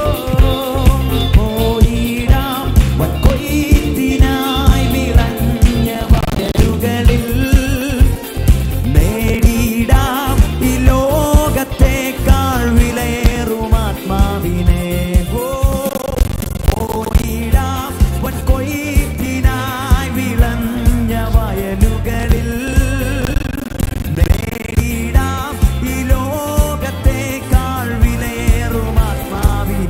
പോയിടാം വൻകൊയ്ത്തിനായി വിളഞ്ഞ വയലുകളിൽ നേടിയിടാം ഈ ലോകത്തേക്കാൾ വിലയേറും ആത്മാവിനെ ഓ, പോയിടാം വൻകൊയ്ത്തിനായി വിളഞ്ഞ വയലുകളിൽ നേടിടാം ഈ ലോകത്തേക്കാൾ വിലയേറും ആത്മാവിനെ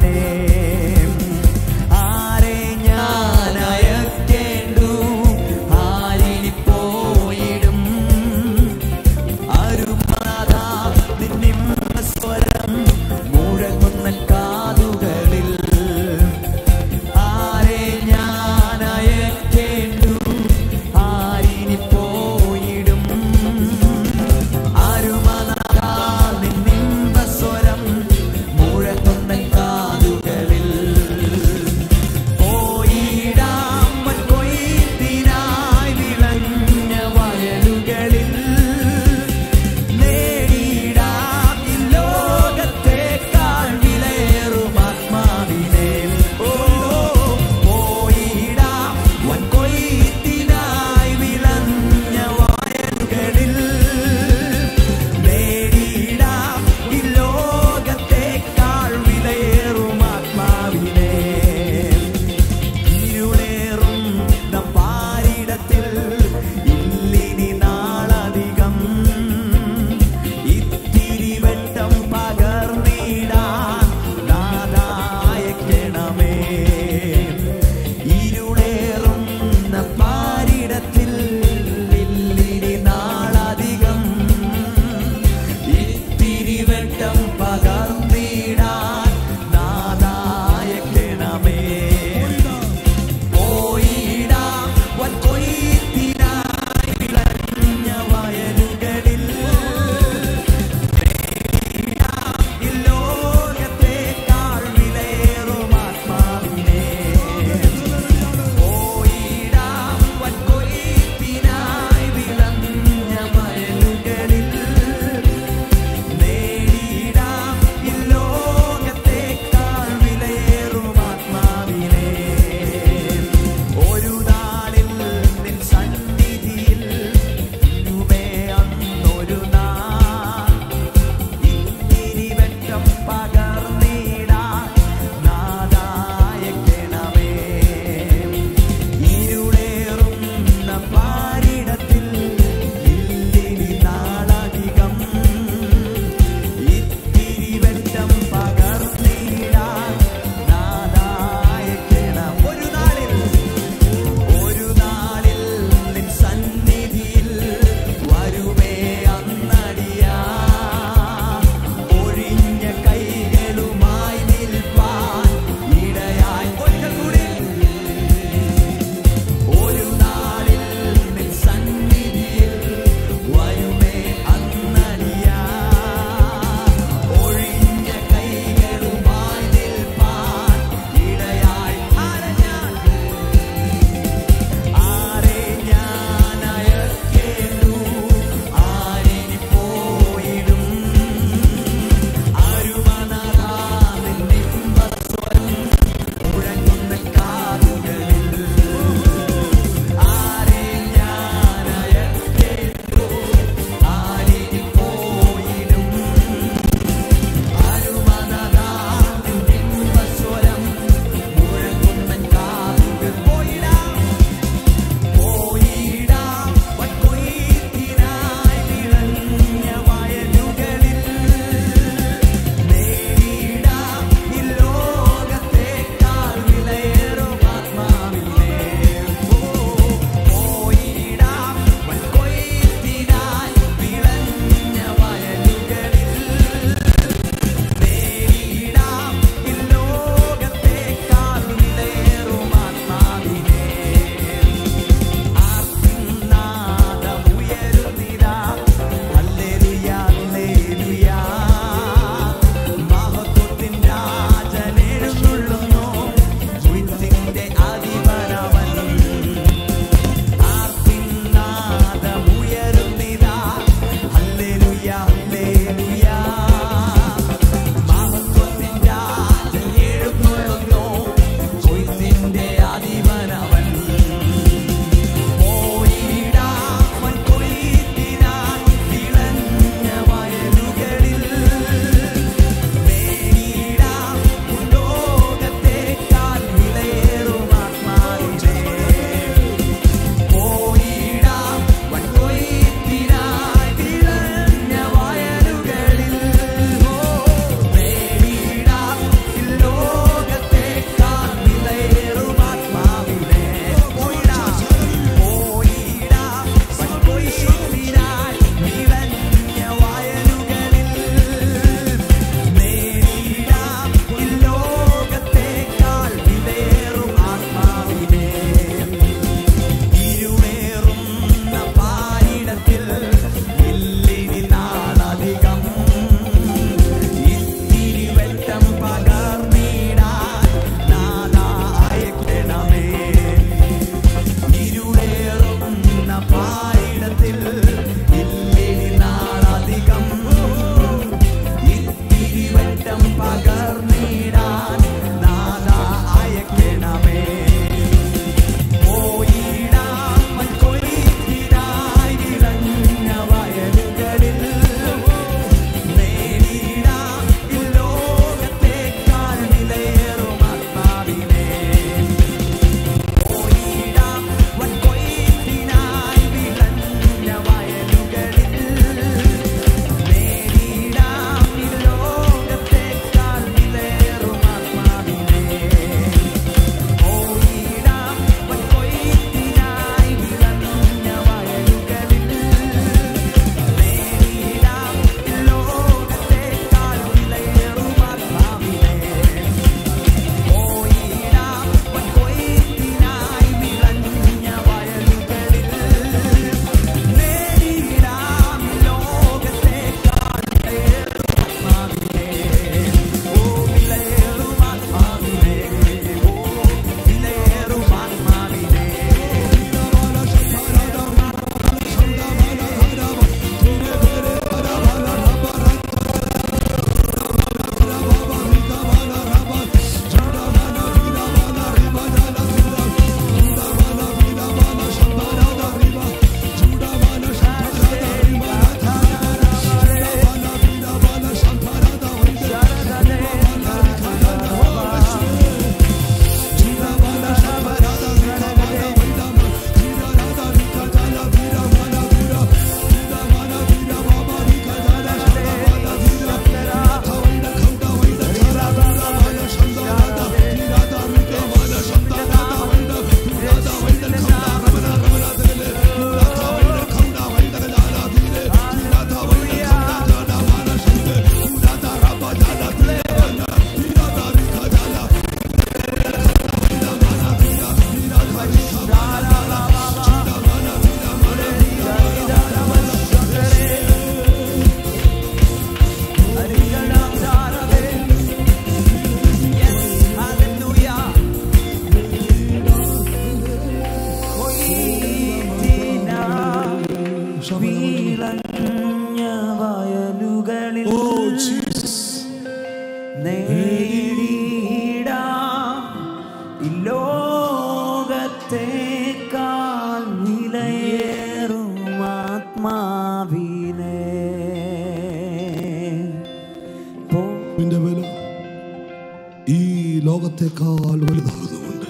ലോകത്തെക്കാൾ വലുതാകുന്നുമുണ്ട്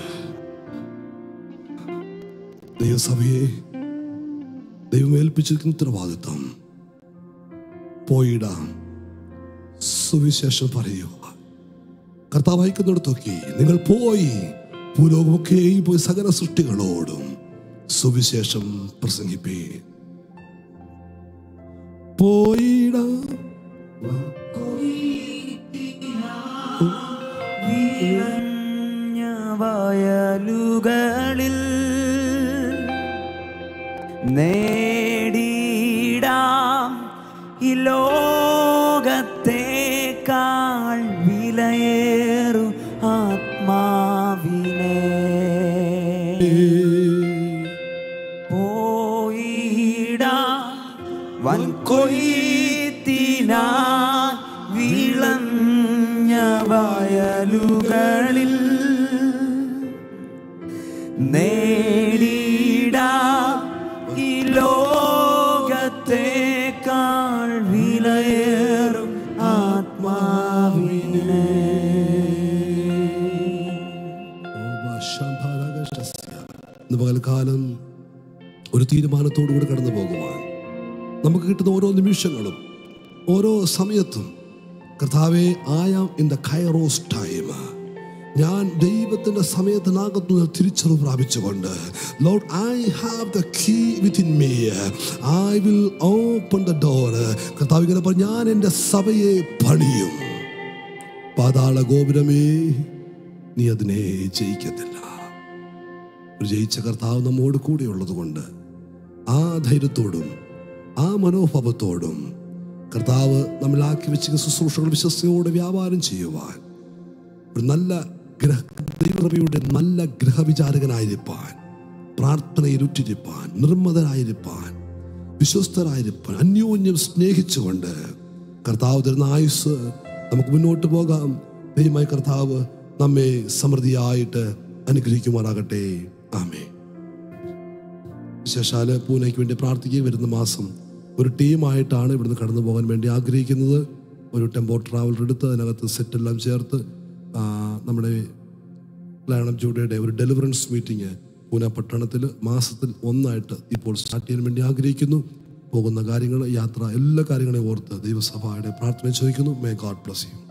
ദൈവസഭയെ ദൈവം ഏൽപ്പിച്ചിരിക്കുന്ന ഉത്തരവാദിത്വം പോയിടാം സുവിശേഷം പറയുക കർത്താവ് അയക്കുന്നിടത്തൊക്കെ നിങ്ങൾ പോയി ഭൂലോകമൊക്കെയും പോയി സകല സൃഷ്ടികളോടും സുവിശേഷം പ്രസംഗിപ്പേ പോയിടാം വിളഞ്ഞ വയലുകളിൽ നേടിടാം ഈ ലോകത്തേക്കാൾ വിലയേറു ആത്മാവിനെ പോയിടാം വൻകൊയ്ത്തിനാ വിളഞ്ഞ വയലുകളിൽ നേടിടാ ഈ ലോകത്തേക്കാൾ വിലയേറും ആത്മാവിനെ ഇന്ന് പകൽക്കാലം ഒരു തീരുമാനത്തോടു കൂടി കടന്നു പോകുവാൻ നമുക്ക് കിട്ടുന്ന ഓരോ നിമിഷങ്ങളും ഓരോ സമയത്തും കർത്താവെ ആയ ഇൻ ദ കൈറോസ് ടൈം ഞാൻ ദൈവത്തിന്റെ സമയത്തിനകത്തു നിന്ന് തിരിച്ചറിവ് പ്രാപിച്ചുകൊണ്ട് lord I have the key within me I will open the door കർത്താവ് ഇങ്ങനെ പറഞ്ഞു ഞാൻ എൻ്റെ സഭയെ പണിയും പാതാള ഗോപുരമേ നീ അതിനെ ജയിക്കത്തില്ല ഒരു ജയിച്ച കർത്താവ് നമ്മോട് കൂടെ ഉള്ളതുകൊണ്ട് ആ ധൈര്യത്തോടും ആ മനോഭാവത്തോടും കർത്താവ് നമ്മിലാക്കി വെച്ച ശുശ്രൂഷകൾ വിശ്വസ്തയോടെ വ്യാപാരം ചെയ്യുവാൻ ഒരു നല്ല ഗ്രഹ ദൈവകൃപയുടെ നല്ല ഗ്രഹവിചാരകനായിരിക്കാൻ പ്രാർത്ഥനയിൽ ഉറ്റിരിപ്പാൻ നിർമ്മതനായിരിക്കാൻ വിശ്വസ്തരായിരിക്കാൻ അന്യോന്യം സ്നേഹിച്ചുകൊണ്ട് കർത്താവ് തരുന്ന ആയുസ് നമുക്ക് മുന്നോട്ട് പോകാം ദൈവമായി കർത്താവ് നമ്മെ സമൃദ്ധിയായിട്ട് അനുഗ്രഹിക്കുമാറാകട്ടെ ആമേ വിശേഷാല് പൂനെക്ക് വേണ്ടി പ്രാർത്ഥിക്കുകയും വരുന്ന മാസം ഒരു ടീമായിട്ടാണ് ഇവിടുന്ന് കടന്നു പോകാൻ വേണ്ടി ആഗ്രഹിക്കുന്നത് ഒരു ടെമ്പോ ട്രാവലർ എടുത്ത് അതിനകത്ത് സെറ്റെല്ലാം ചേർത്ത് ആ, നമ്മുടെ ലയണം ജൂഡയുടെ ഒരു ഡെലിവറൻസ് മീറ്റിംഗ് പൂന പട്ടണത്തിൽ മാസത്തിൽ ഒന്നായിട്ട് ഇപ്പോൾ സ്റ്റാർട്ട് ചെയ്യാൻ വേണ്ടി ആഗ്രഹിക്കുന്നു പോകുന്ന കാര്യങ്ങൾ യാത്ര എല്ലാ കാര്യങ്ങളെയും ഓർത്ത് ദൈവസഭയുടെ പ്രാർത്ഥന ചോദിക്കുന്നു മേ ഗാഡ് ബ്ലസ് യു